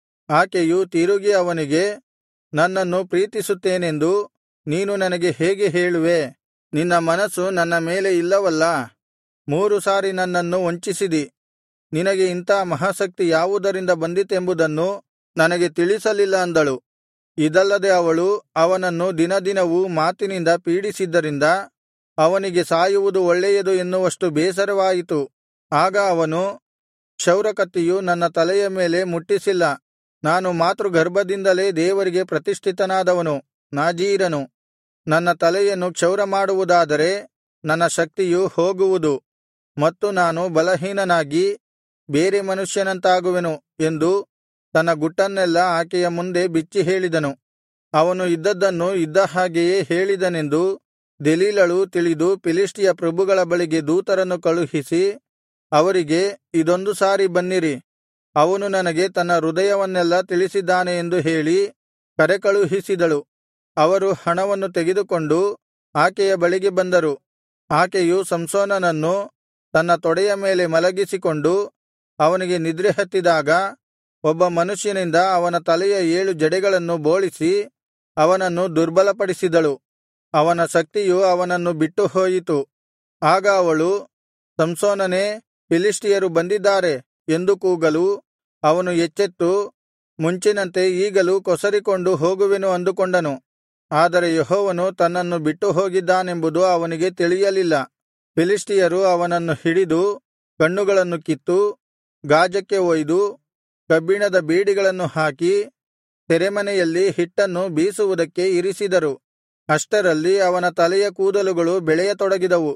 Speaker 1: ಆಕೆಯು ತಿರುಗಿ ಅವನಿಗೆ ನನ್ನನ್ನು ಪ್ರೀತಿಸುತ್ತೇನೆಂದು ನೀನು ನನಗೆ ಹೇಗೆ ಹೇಳುವೆ ನಿನ್ನ ಮನಸ್ಸು ನನ್ನ ಮೇಲೆ ಇಲ್ಲವಲ್ಲಾ ಮೂರು ಸಾರಿ ನನ್ನನ್ನು ವಂಚಿಸಿದಿ ನಿನಗೆ ಇಂಥ ಮಹಾಶಕ್ತಿ ಯಾವುದರಿಂದ ಬಂದಿತೆಂಬುದನ್ನು ನನಗೆ ತಿಳಿಸಲಿಲ್ಲ ಅಂದಳು ಇದಲ್ಲದೆ ಅವಳು ಅವನನ್ನು ದಿನದಿನವೂ ಮಾತಿನಿಂದ ಪೀಡಿಸಿದ್ದರಿಂದ ಅವನಿಗೆ ಸಾಯುವುದು ಒಳ್ಳೆಯದು ಎನ್ನುವಷ್ಟು ಬೇಸರವಾಯಿತು ಆಗ ಅವನು ಕ್ಷೌರಕತ್ತಿಯು ನನ್ನ ತಲೆಯ ಮೇಲೆ ಮುಟ್ಟಿಸಿಲ್ಲ ನಾನು ಮಾತೃಗರ್ಭದಿಂದಲೇ ದೇವರಿಗೆ ಪ್ರತಿಷ್ಠಿತನಾದವನು ನಾಜೀರನು ನನ್ನ ತಲೆಯನ್ನು ಕ್ಷೌರಮಾಡುವುದಾದರೆ ನನ್ನ ಶಕ್ತಿಯು ಹೋಗುವುದು ಮತ್ತು ನಾನು ಬಲಹೀನನಾಗಿ ಬೇರೆ ಮನುಷ್ಯನಂತಾಗುವೆನು ಎಂದು ತನ್ನ ಗುಟ್ಟನ್ನೆಲ್ಲಾ ಆಕೆಯ ಮುಂದೆ ಬಿಚ್ಚಿ ಹೇಳಿದನು ಅವನು ಇದ್ದದ್ದನ್ನು ಇದ್ದ ಹಾಗೆಯೇ ಹೇಳಿದನೆಂದು ದೆಲೀಲಳು ತಿಳಿದು ಫಿಲಿಷ್ಟಿಯ ಪ್ರಭುಗಳ ಬಳಿಗೆ ದೂತರನ್ನು ಕಳುಹಿಸಿ ಅವರಿಗೆ ಇದೊಂದು ಸಾರಿ ಬನ್ನಿರಿ ಅವನು ನನಗೆ ತನ್ನ ಹೃದಯವನ್ನೆಲ್ಲಾ ತಿಳಿಸಿದ್ದಾನೆ ಎಂದು ಹೇಳಿ ಕರೆಕಳುಹಿಸಿದಳು ಅವರು ಹಣವನ್ನು ತೆಗೆದುಕೊಂಡು ಆಕೆಯ ಬಳಿಗೆ ಬಂದರು ಆಕೆಯು ಸಂಸೋನನನ್ನು ತನ್ನ ತೊಡೆಯ ಮೇಲೆ ಮಲಗಿಸಿಕೊಂಡು ಅವನಿಗೆ ನಿದ್ರೆ ಹತ್ತಿದಾಗ ಒಬ್ಬ ಮನುಷ್ಯನಿಂದ ಅವನ ತಲೆಯ ಏಳು ಜಡೆಗಳನ್ನು ಬೋಳಿಸಿ ಅವನನ್ನು ದುರ್ಬಲಪಡಿಸಿದಳು ಅವನ ಶಕ್ತಿಯು ಅವನನ್ನು ಬಿಟ್ಟು ಹೋಯಿತು ಆಗ ಅವಳು ಸಂಸೋನನೇ ಫಿಲಿಷ್ಟಿಯರು ಬಂದಿದ್ದಾರೆ ಎಂದು ಕೂಗಲು ಅವನು ಎಚ್ಚೆತ್ತು ಮುಂಚಿನಂತೆ ಈಗಲೂ ಕೊಸರಿಕೊಂಡು ಹೋಗುವೆನು ಅಂದುಕೊಂಡನು ಆದರೆ ಯೆಹೋವನು ತನ್ನನ್ನು ಬಿಟ್ಟು ಹೋಗಿದ್ದಾನೆಂಬುದು ಅವನಿಗೆ ತಿಳಿಯಲಿಲ್ಲ ಫಿಲಿಷ್ಟಿಯರು ಅವನನ್ನು ಹಿಡಿದು ಕಣ್ಣುಗಳನ್ನು ಕಿತ್ತು ಗಾಜಕ್ಕೆ ಒಯ್ದು ಕಬ್ಬಿಣದ ಬೀಡಿಗಳನ್ನು ಹಾಕಿ ಸೆರೆಮನೆಯಲ್ಲಿ ಹಿಟ್ಟನ್ನು ಬೀಸುವುದಕ್ಕೆ ಇರಿಸಿದರು ಅಷ್ಟರಲ್ಲಿ ಅವನ ತಲೆಯ ಕೂದಲುಗಳು ಬೆಳೆಯತೊಡಗಿದವು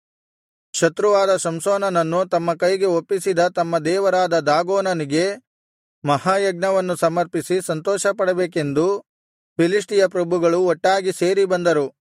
Speaker 1: ಶತ್ರುವಾದ ಸಂಸೋನನನ್ನು ತಮ್ಮ ಕೈಗೆ ಒಪ್ಪಿಸಿದ ತಮ್ಮ ದೇವರಾದ ದಾಗೋನನಿಗೆ ಮಹಾಯಜ್ಞವನ್ನು ಸಮರ್ಪಿಸಿ ಸಂತೋಷಪಡಬೇಕೆಂದು ಫಿಲಿಷ್ಟಿಯ ಪ್ರಭುಗಳು ಒಟ್ಟಾಗಿ ಸೇರಿ ಬಂದರು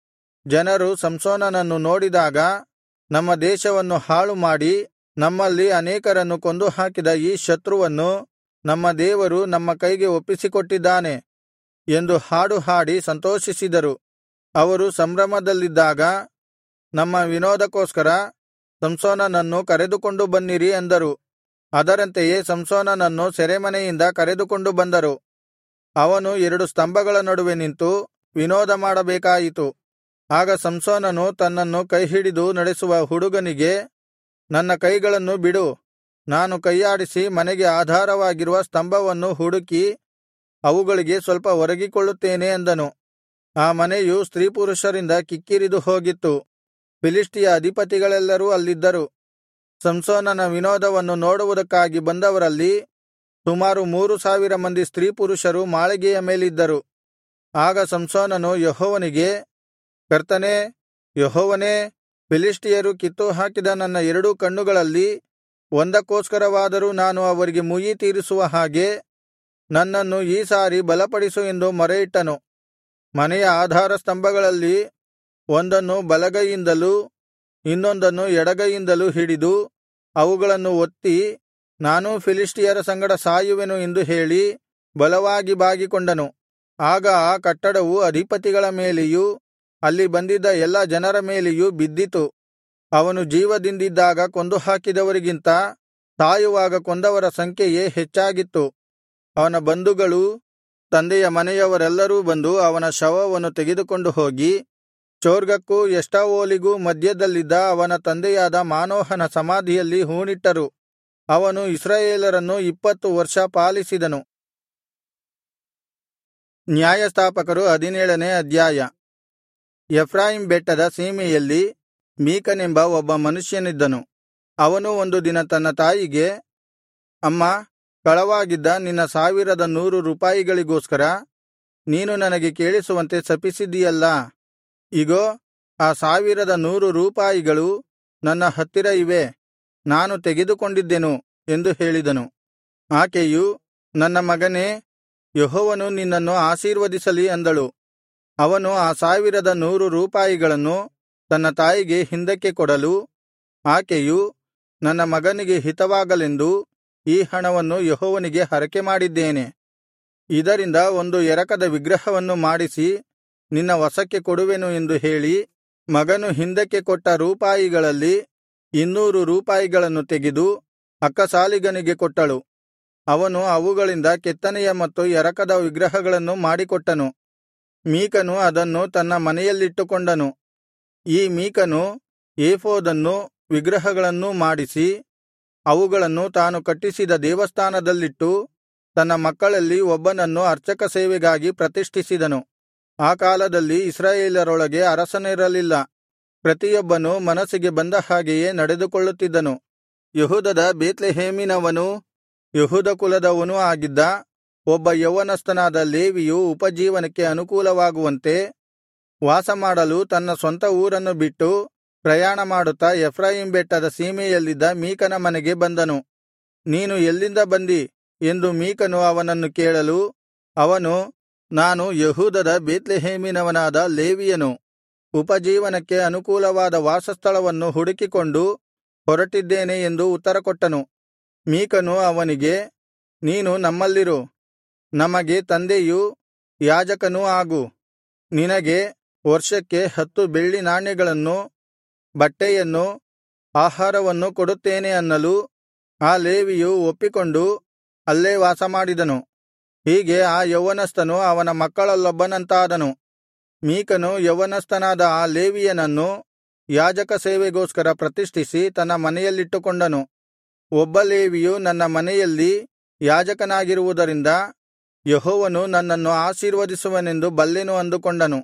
Speaker 1: ಜನರು ಸಂಸೋನನನ್ನು ನೋಡಿದಾಗ ನಮ್ಮ ದೇಶವನ್ನು ಹಾಳುಮಾಡಿ ನಮ್ಮಲ್ಲಿ ಅನೇಕರನ್ನು ಕೊಂದು ಹಾಕಿದ ಈ ಶತ್ರುವನ್ನು ನಮ್ಮ ದೇವರು ನಮ್ಮ ಕೈಗೆ ಒಪ್ಪಿಸಿಕೊಟ್ಟಿದ್ದಾನೆ ಎಂದು ಹಾಡು ಹಾಡಿ ಸಂತೋಷಿಸಿದರು ಅವರು ಸಂಭ್ರಮದಲ್ಲಿದ್ದಾಗ ನಮ್ಮ ವಿನೋದಕ್ಕೋಸ್ಕರ ಸಂಸೋನನನ್ನು ಕರೆದುಕೊಂಡು ಬನ್ನಿರಿ ಅಂದರು ಅದರಂತೆಯೇ ಸಂಸೋನನನ್ನು ಸೆರೆಮನೆಯಿಂದ ಕರೆದುಕೊಂಡು ಬಂದರು ಅವನು ಎರಡು ಸ್ತಂಭಗಳ ನಡುವೆ ನಿಂತು ವಿನೋದ ಮಾಡಬೇಕಾಯಿತು ಆಗ ಸಂಸೋನನು ತನ್ನನ್ನು ಕೈಹಿಡಿದು ನಡೆಸುವ ಹುಡುಗನಿಗೆ ನನ್ನ ಕೈಗಳನ್ನು ಬಿಡು ನಾನು ಕೈಯಾಡಿಸಿ ಮನೆಗೆ ಆಧಾರವಾಗಿರುವ ಸ್ತಂಭವನ್ನು ಹುಡುಕಿ ಅವುಗಳಿಗೆ ಸ್ವಲ್ಪ ಒರಗಿಕೊಳ್ಳುತ್ತೇನೆ ಅಂದನು ಆ ಮನೆಯು ಸ್ತ್ರೀಪುರುಷರಿಂದ ಕಿಕ್ಕಿರಿದು ಹೋಗಿತ್ತು ಫಿಲಿಷ್ಟಿಯ ಅಧಿಪತಿಗಳೆಲ್ಲರೂ ಅಲ್ಲಿದ್ದರು ಸಂಸೋನನ ವಿನೋದವನ್ನು ನೋಡುವುದಕ್ಕಾಗಿ ಬಂದವರಲ್ಲಿ ಸುಮಾರು ಮೂರು ಸಾವಿರ ಮಂದಿ ಸ್ತ್ರೀಪುರುಷರು ಮಾಳಿಗೆಯ ಮೇಲಿದ್ದರು ಆಗ ಸಂಸೋನನು ಯೆಹೋವನಿಗೆ ಕರ್ತನೇ ಯೆಹೋವನೇ ಫಿಲಿಷ್ಟಿಯರು ಕಿತ್ತು ಹಾಕಿದ ನನ್ನ ಎರಡೂ ಕಣ್ಣುಗಳಲ್ಲಿ ಒಂದಕ್ಕೋಸ್ಕರವಾದರೂ ನಾನು ಅವರಿಗೆ ಮುಯ್ಯಿ ತೀರಿಸುವ ಹಾಗೆ ನನ್ನನ್ನು ಈ ಸಾರಿ ಬಲಪಡಿಸು ಎಂದು ಮೊರೆಯಿಟ್ಟನು ಮನೆಯ ಆಧಾರ ಸ್ತಂಭಗಳಲ್ಲಿ ಒಂದನ್ನು ಬಲಗೈಯಿಂದಲೂ ಇನ್ನೊಂದನ್ನು ಎಡಗೈಯಿಂದಲೂ ಹಿಡಿದು ಅವುಗಳನ್ನು ಒತ್ತಿ ನಾನೂ ಫಿಲಿಷ್ಟಿಯರ ಸಂಗಡ ಸಾಯುವೆನು ಎಂದು ಹೇಳಿ ಬಲವಾಗಿ ಬಾಗಿಕೊಂಡನು ಆಗ ಆ ಕಟ್ಟಡವು ಅಧಿಪತಿಗಳ ಮೇಲೆಯೂ ಅಲ್ಲಿ ಬಂದಿದ್ದ ಎಲ್ಲಾ ಜನರ ಮೇಲೆಯೂ ಬಿದ್ದಿತು ಅವನು ಜೀವದಿಂದಿದ್ದಾಗ ಕೊಂದು ಹಾಕಿದವರಿಗಿಂತ ಸಾಯುವಾಗ ಕೊಂದವರ ಸಂಖ್ಯೆಯೇ ಹೆಚ್ಚಾಗಿತ್ತು ಅವನ ಬಂಧುಗಳೂ ತಂದೆಯ ಮನೆಯವರೆಲ್ಲರೂ ಬಂದು ಅವನ ಶವವನ್ನು ತೆಗೆದುಕೊಂಡು ಹೋಗಿ ಚೊರ್ಗಕ್ಕೂ ಎಷ್ಟಾವೋಲಿಗೂ ಮಧ್ಯದಲ್ಲಿದ್ದ ಅವನ ತಂದೆಯಾದ ಮಾನೋಹನ ಸಮಾಧಿಯಲ್ಲಿ ಹೂಣಿಟ್ಟರು ಅವನು ಇಸ್ರಾಯೇಲರನ್ನು ಇಪ್ಪತ್ತು ವರ್ಷ ಪಾಲಿಸಿದನು ನ್ಯಾಯಸ್ಥಾಪಕರು ಹದಿನೇಳನೇ ಅಧ್ಯಾಯ ಎಫ್ರಾಯಿಂ ಬೆಟ್ಟದ ಸೀಮೆಯಲ್ಲಿ ಮೀಕನೆಂಬ ಒಬ್ಬ ಮನುಷ್ಯನಿದ್ದನು ಅವನು ಒಂದು ದಿನ ತನ್ನ ತಾಯಿಗೆ ಅಮ್ಮಾ ಕಳವಾಗಿದ್ದ ನಿನ್ನ ಸಾವಿರದ ನೂರು ರೂಪಾಯಿಗಳಿಗೋಸ್ಕರ ನೀನು ನನಗೆ ಕೇಳಿಸುವಂತೆ ಶಪಿಸಿದ್ದೀಯಲ್ಲಾ ಇಗೋ ಆ ಸಾವಿರದ ನೂರು ರೂಪಾಯಿಗಳು ನನ್ನ ಹತ್ತಿರ ಇವೆ ನಾನು ತೆಗೆದುಕೊಂಡಿದ್ದೆನು ಎಂದು ಹೇಳಿದನು ಆಕೆಯು ನನ್ನ ಮಗನೇ ಯೆಹೋವನು ನಿನ್ನನ್ನು ಆಶೀರ್ವದಿಸಲಿ ಅಂದಳು ಅವನು ಆ ಸಾವಿರದ ನೂರು ರೂಪಾಯಿಗಳನ್ನು ತನ್ನ ತಾಯಿಗೆ ಹಿಂದಕ್ಕೆ ಕೊಡಲು ಆಕೆಯು ನನ್ನ ಮಗನಿಗೆ ಹಿತವಾಗಲೆಂದು ಈ ಹಣವನ್ನು ಯೆಹೋವನಿಗೆ ಹರಕೆಮಾಡಿದ್ದೇನೆ ಇದರಿಂದ ಒಂದು ಎರಕದ ವಿಗ್ರಹವನ್ನು ಮಾಡಿಸಿ ನಿನ್ನ ವಶಕ್ಕೆ ಕೊಡುವೆನು ಎಂದು ಹೇಳಿ ಮಗನು ಹಿಂದಕ್ಕೆ ಕೊಟ್ಟ ರೂಪಾಯಿಗಳಲ್ಲಿ ಇನ್ನೂರು ರೂಪಾಯಿಗಳನ್ನು ತೆಗೆದು ಅಕ್ಕಸಾಲಿಗನಿಗೆ ಕೊಟ್ಟಳು ಅವನು ಅವುಗಳಿಂದ ಕೆತ್ತನೆಯ ಮತ್ತು ಎರಕದ ವಿಗ್ರಹಗಳನ್ನು ಮಾಡಿಕೊಟ್ಟನು ಮೀಕನು ಅದನ್ನು ತನ್ನ ಮನೆಯಲ್ಲಿಟ್ಟುಕೊಂಡನು ಈ ಮೀಕನು ಏಫೋದನ್ನೂ ವಿಗ್ರಹಗಳನ್ನೂ ಮಾಡಿಸಿ ಅವುಗಳನ್ನು ತಾನು ಕಟ್ಟಿಸಿದ ದೇವಸ್ಥಾನದಲ್ಲಿಟ್ಟು ತನ್ನ ಮಕ್ಕಳಲ್ಲಿ ಒಬ್ಬನನ್ನು ಅರ್ಚಕ ಸೇವೆಗಾಗಿ ಪ್ರತಿಷ್ಠಿಸಿದನು ಆ ಕಾಲದಲ್ಲಿ ಇಸ್ರಾಯೇಲರೊಳಗೆ ಅರಸನಿರಲಿಲ್ಲ ಪ್ರತಿಯೊಬ್ಬನು ಮನಸ್ಸಿಗೆ ಬಂದ ಹಾಗೆಯೇ ನಡೆದುಕೊಳ್ಳುತ್ತಿದ್ದನು ಯೆಹೂದದ ಬೇತ್ಲೆಹೇಮಿನವನೂ ಯೆಹೂದ ಕುಲದವನೂ ಆಗಿದ್ದ ಒಬ್ಬ ಯೌವನಸ್ಥನಾದ ಲೇವಿಯು ಉಪಜೀವನಕ್ಕೆ ಅನುಕೂಲವಾಗುವಂತೆ ವಾಸಮಾಡಲು ತನ್ನ ಸ್ವಂತ ಊರನ್ನು ಬಿಟ್ಟು ಪ್ರಯಾಣ ಮಾಡುತ್ತಾ ಎಫ್ರಾಯಿಂ ಬೆಟ್ಟದ ಸೀಮೆಯಲ್ಲಿದ್ದ ಮೀಕನ ಮನೆಗೆ ಬಂದನು ನೀನು ಎಲ್ಲಿಂದ ಬಂದಿ ಎಂದು ಮೀಕನು ಅವನನ್ನು ಕೇಳಲು ಅವನು ನಾನು ಯೆಹೂದದ ಬೇತ್ಲೆಹೇಮಿನವನಾದ ಲೇವಿಯನು ಉಪಜೀವನಕ್ಕೆ ಅನುಕೂಲವಾದ ವಾಸಸ್ಥಳವನ್ನು ಹುಡುಕಿಕೊಂಡು ಹೊರಟಿದ್ದೇನೆ ಎಂದು ಉತ್ತರಕೊಟ್ಟನು ಮೀಕನು ಅವನಿಗೆ ನೀನು ನಮ್ಮಲ್ಲಿರು ನಮಗೆ ತಂದೆಯೂ ಯಾಜಕನೂ ಆಗು ನಿನಗೆ ವರ್ಷಕ್ಕೆ ಹತ್ತು ಬೆಳ್ಳಿ ನಾಣ್ಯಗಳನ್ನು ಬಟ್ಟೆಯನ್ನು ಆಹಾರವನ್ನು ಕೊಡುತ್ತೇನೆ ಅನ್ನಲು ಆ ಲೇವಿಯು ಒಪ್ಪಿಕೊಂಡು ಅಲ್ಲೇ ವಾಸಮಾಡಿದನು ಹೀಗೆ ಆ ಯೌವನಸ್ಥನು ಅವನ ಮಕ್ಕಳಲ್ಲೊಬ್ಬನಂತಾದನು ಮೀಕನು ಯೌವನಸ್ಥನಾದ ಆ ಲೇವಿಯನನ್ನು ಯಾಜಕ ಸೇವೆಗೋಸ್ಕರ ಪ್ರತಿಷ್ಠಿಸಿ ತನ್ನ ಮನೆಯಲ್ಲಿಟ್ಟುಕೊಂಡನು ಒಬ್ಬ ಲೇವಿಯು ನನ್ನ ಮನೆಯಲ್ಲಿ ಯಾಜಕನಾಗಿರುವುದರಿಂದ ಯೆಹೋವನು ನನ್ನನ್ನು ಆಶೀರ್ವದಿಸುವನೆಂದು ಬಲ್ಲೆನು ಅಂದುಕೊಂಡನು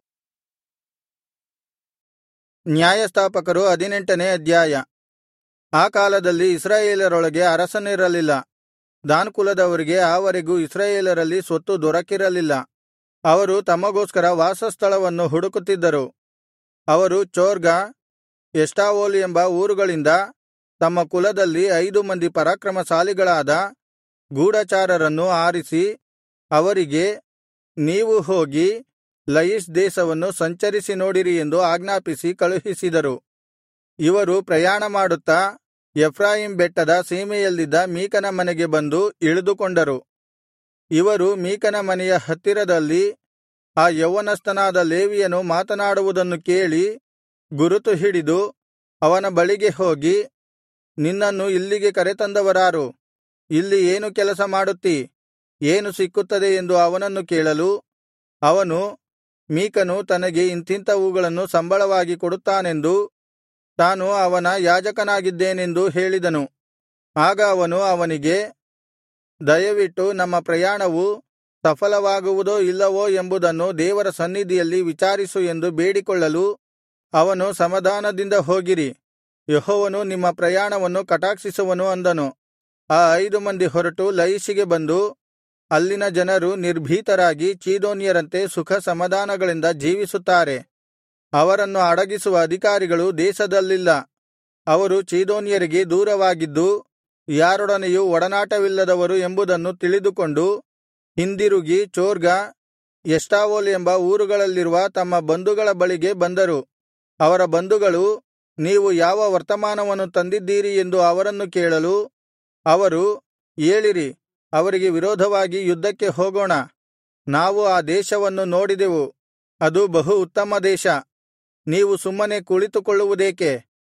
Speaker 1: ನ್ಯಾಯಸ್ಥಾಪಕರು ಹದಿನೆಂಟನೇ ಅಧ್ಯಾಯ ಆ ಕಾಲದಲ್ಲಿ ಇಸ್ರಾಯೇಲರೊಳಗೆ ಅರಸನಿರಲಿಲ್ಲ ದಾನ್ ಕುಲದವರಿಗೆ ಆವರೆಗೂ ಇಸ್ರಾಯೇಲರಲ್ಲಿ ಸ್ವತ್ತು ದೊರಕಿರಲಿಲ್ಲ ಅವರು ತಮಗೋಸ್ಕರ ವಾಸಸ್ಥಳವನ್ನು ಹುಡುಕುತ್ತಿದ್ದರು ಅವರು ಚೊರ್ಗ ಎಷ್ಟಾವೋಲ್ ಎಂಬ ಊರುಗಳಿಂದ ತಮ್ಮ ಕುಲದಲ್ಲಿ ಐದು ಮಂದಿ ಪರಾಕ್ರಮಶಾಲಿಗಳಾದ ಗೂಢಚಾರರನ್ನು ಆರಿಸಿ ಅವರಿಗೆ ನೀವು ಹೋಗಿ ಲಯಿಷ್ ದೇಶವನ್ನು ಸಂಚರಿಸಿ ನೋಡಿರಿ ಎಂದು ಆಜ್ಞಾಪಿಸಿ ಕಳುಹಿಸಿದರು ಇವರು ಪ್ರಯಾಣ ಮಾಡುತ್ತಾ ಎಫ್ರಾಯಿಮ್ ಬೆಟ್ಟದ ಸೀಮೆಯಲ್ಲಿದ್ದ ಮೀಕನ ಮನೆಗೆ ಬಂದು ಇಳಿದುಕೊಂಡರು ಇವರು ಮೀಕನ ಮನೆಯ ಹತ್ತಿರದಲ್ಲಿ ಆ ಯೌವನಸ್ಥನಾದ ಲೇವಿಯನು ಮಾತನಾಡುವುದನ್ನು ಕೇಳಿ ಗುರುತು ಹಿಡಿದು ಅವನ ಬಳಿಗೆ ಹೋಗಿ ನಿನ್ನನ್ನು ಇಲ್ಲಿಗೆ ಕರೆತಂದವರಾರು ಇಲ್ಲಿ ಏನು ಕೆಲಸ ಮಾಡುತ್ತೀ ಏನು ಸಿಕ್ಕುತ್ತದೆ ಎಂದು ಅವನನ್ನು ಕೇಳಲು ಅವನು ಮೀಕನು ತನಗೆ ಇಂಥಿಂಥವುಗಳನ್ನು ಸಂಬಳವಾಗಿ ಕೊಡುತ್ತಾನೆಂದು ತಾನು ಅವನ ಯಾಜಕನಾಗಿದ್ದೇನೆಂದು ಹೇಳಿದನು ಆಗ ಅವನು ಅವನಿಗೆ ದಯವಿಟ್ಟು ನಮ್ಮ ಪ್ರಯಾಣವು ಸಫಲವಾಗುವುದೋ ಇಲ್ಲವೋ ಎಂಬುದನ್ನು ದೇವರ ಸನ್ನಿಧಿಯಲ್ಲಿ ವಿಚಾರಿಸು ಎಂದು ಬೇಡಿಕೊಳ್ಳಲು ಅವನು ಸಮಾಧಾನದಿಂದ ಹೋಗಿರಿ ಯೆಹೋವನು ನಿಮ್ಮ ಪ್ರಯಾಣವನ್ನು ಕಟಾಕ್ಷಿಸುವನು ಅಂದನು ಆ ಐದು ಮಂದಿ ಹೊರಟು ಲಯಿಷಿಗೆ ಬಂದು ಅಲ್ಲಿನ ಜನರು ನಿರ್ಭೀತರಾಗಿ ಚೀದೋನ್ಯರಂತೆ ಸುಖ ಸಮಾಧಾನಗಳಿಂದ ಜೀವಿಸುತ್ತಾರೆ ಅವರನ್ನು ಅಡಗಿಸುವ ಅಧಿಕಾರಿಗಳು ದೇಶದಲ್ಲಿಲ್ಲ ಅವರು ಚೀದೋನ್ಯರಿಗೆ ದೂರವಾಗಿದ್ದು ಯಾರೊಡನೆಯೂ ಒಡನಾಟವಿಲ್ಲದವರು ಎಂಬುದನ್ನು ತಿಳಿದುಕೊಂಡು ಹಿಂದಿರುಗಿ ಚೋರ್ಗ ಎಷ್ಟಾವೋಲ್ ಎಂಬ ಊರುಗಳಲ್ಲಿರುವ ತಮ್ಮ ಬಂಧುಗಳ ಬಳಿಗೆ ಬಂದರು ಅವರ ಬಂಧುಗಳು ನೀವು ಯಾವ ವರ್ತಮಾನವನ್ನು ತಂದಿದ್ದೀರಿ ಎಂದು ಅವರನ್ನು ಕೇಳಲು ಅವರು ಏಳಿರಿ ಅವರಿಗೆ ವಿರೋಧವಾಗಿ ಯುದ್ಧಕ್ಕೆ ಹೋಗೋಣ ನಾವು ಆ ದೇಶವನ್ನು ನೋಡಿದೆವು ಅದು ಬಹು ಉತ್ತಮ ದೇಶ ನೀವು ಸುಮ್ಮನೆ ಕುಳಿತುಕೊಳ್ಳುವುದೇಕೆ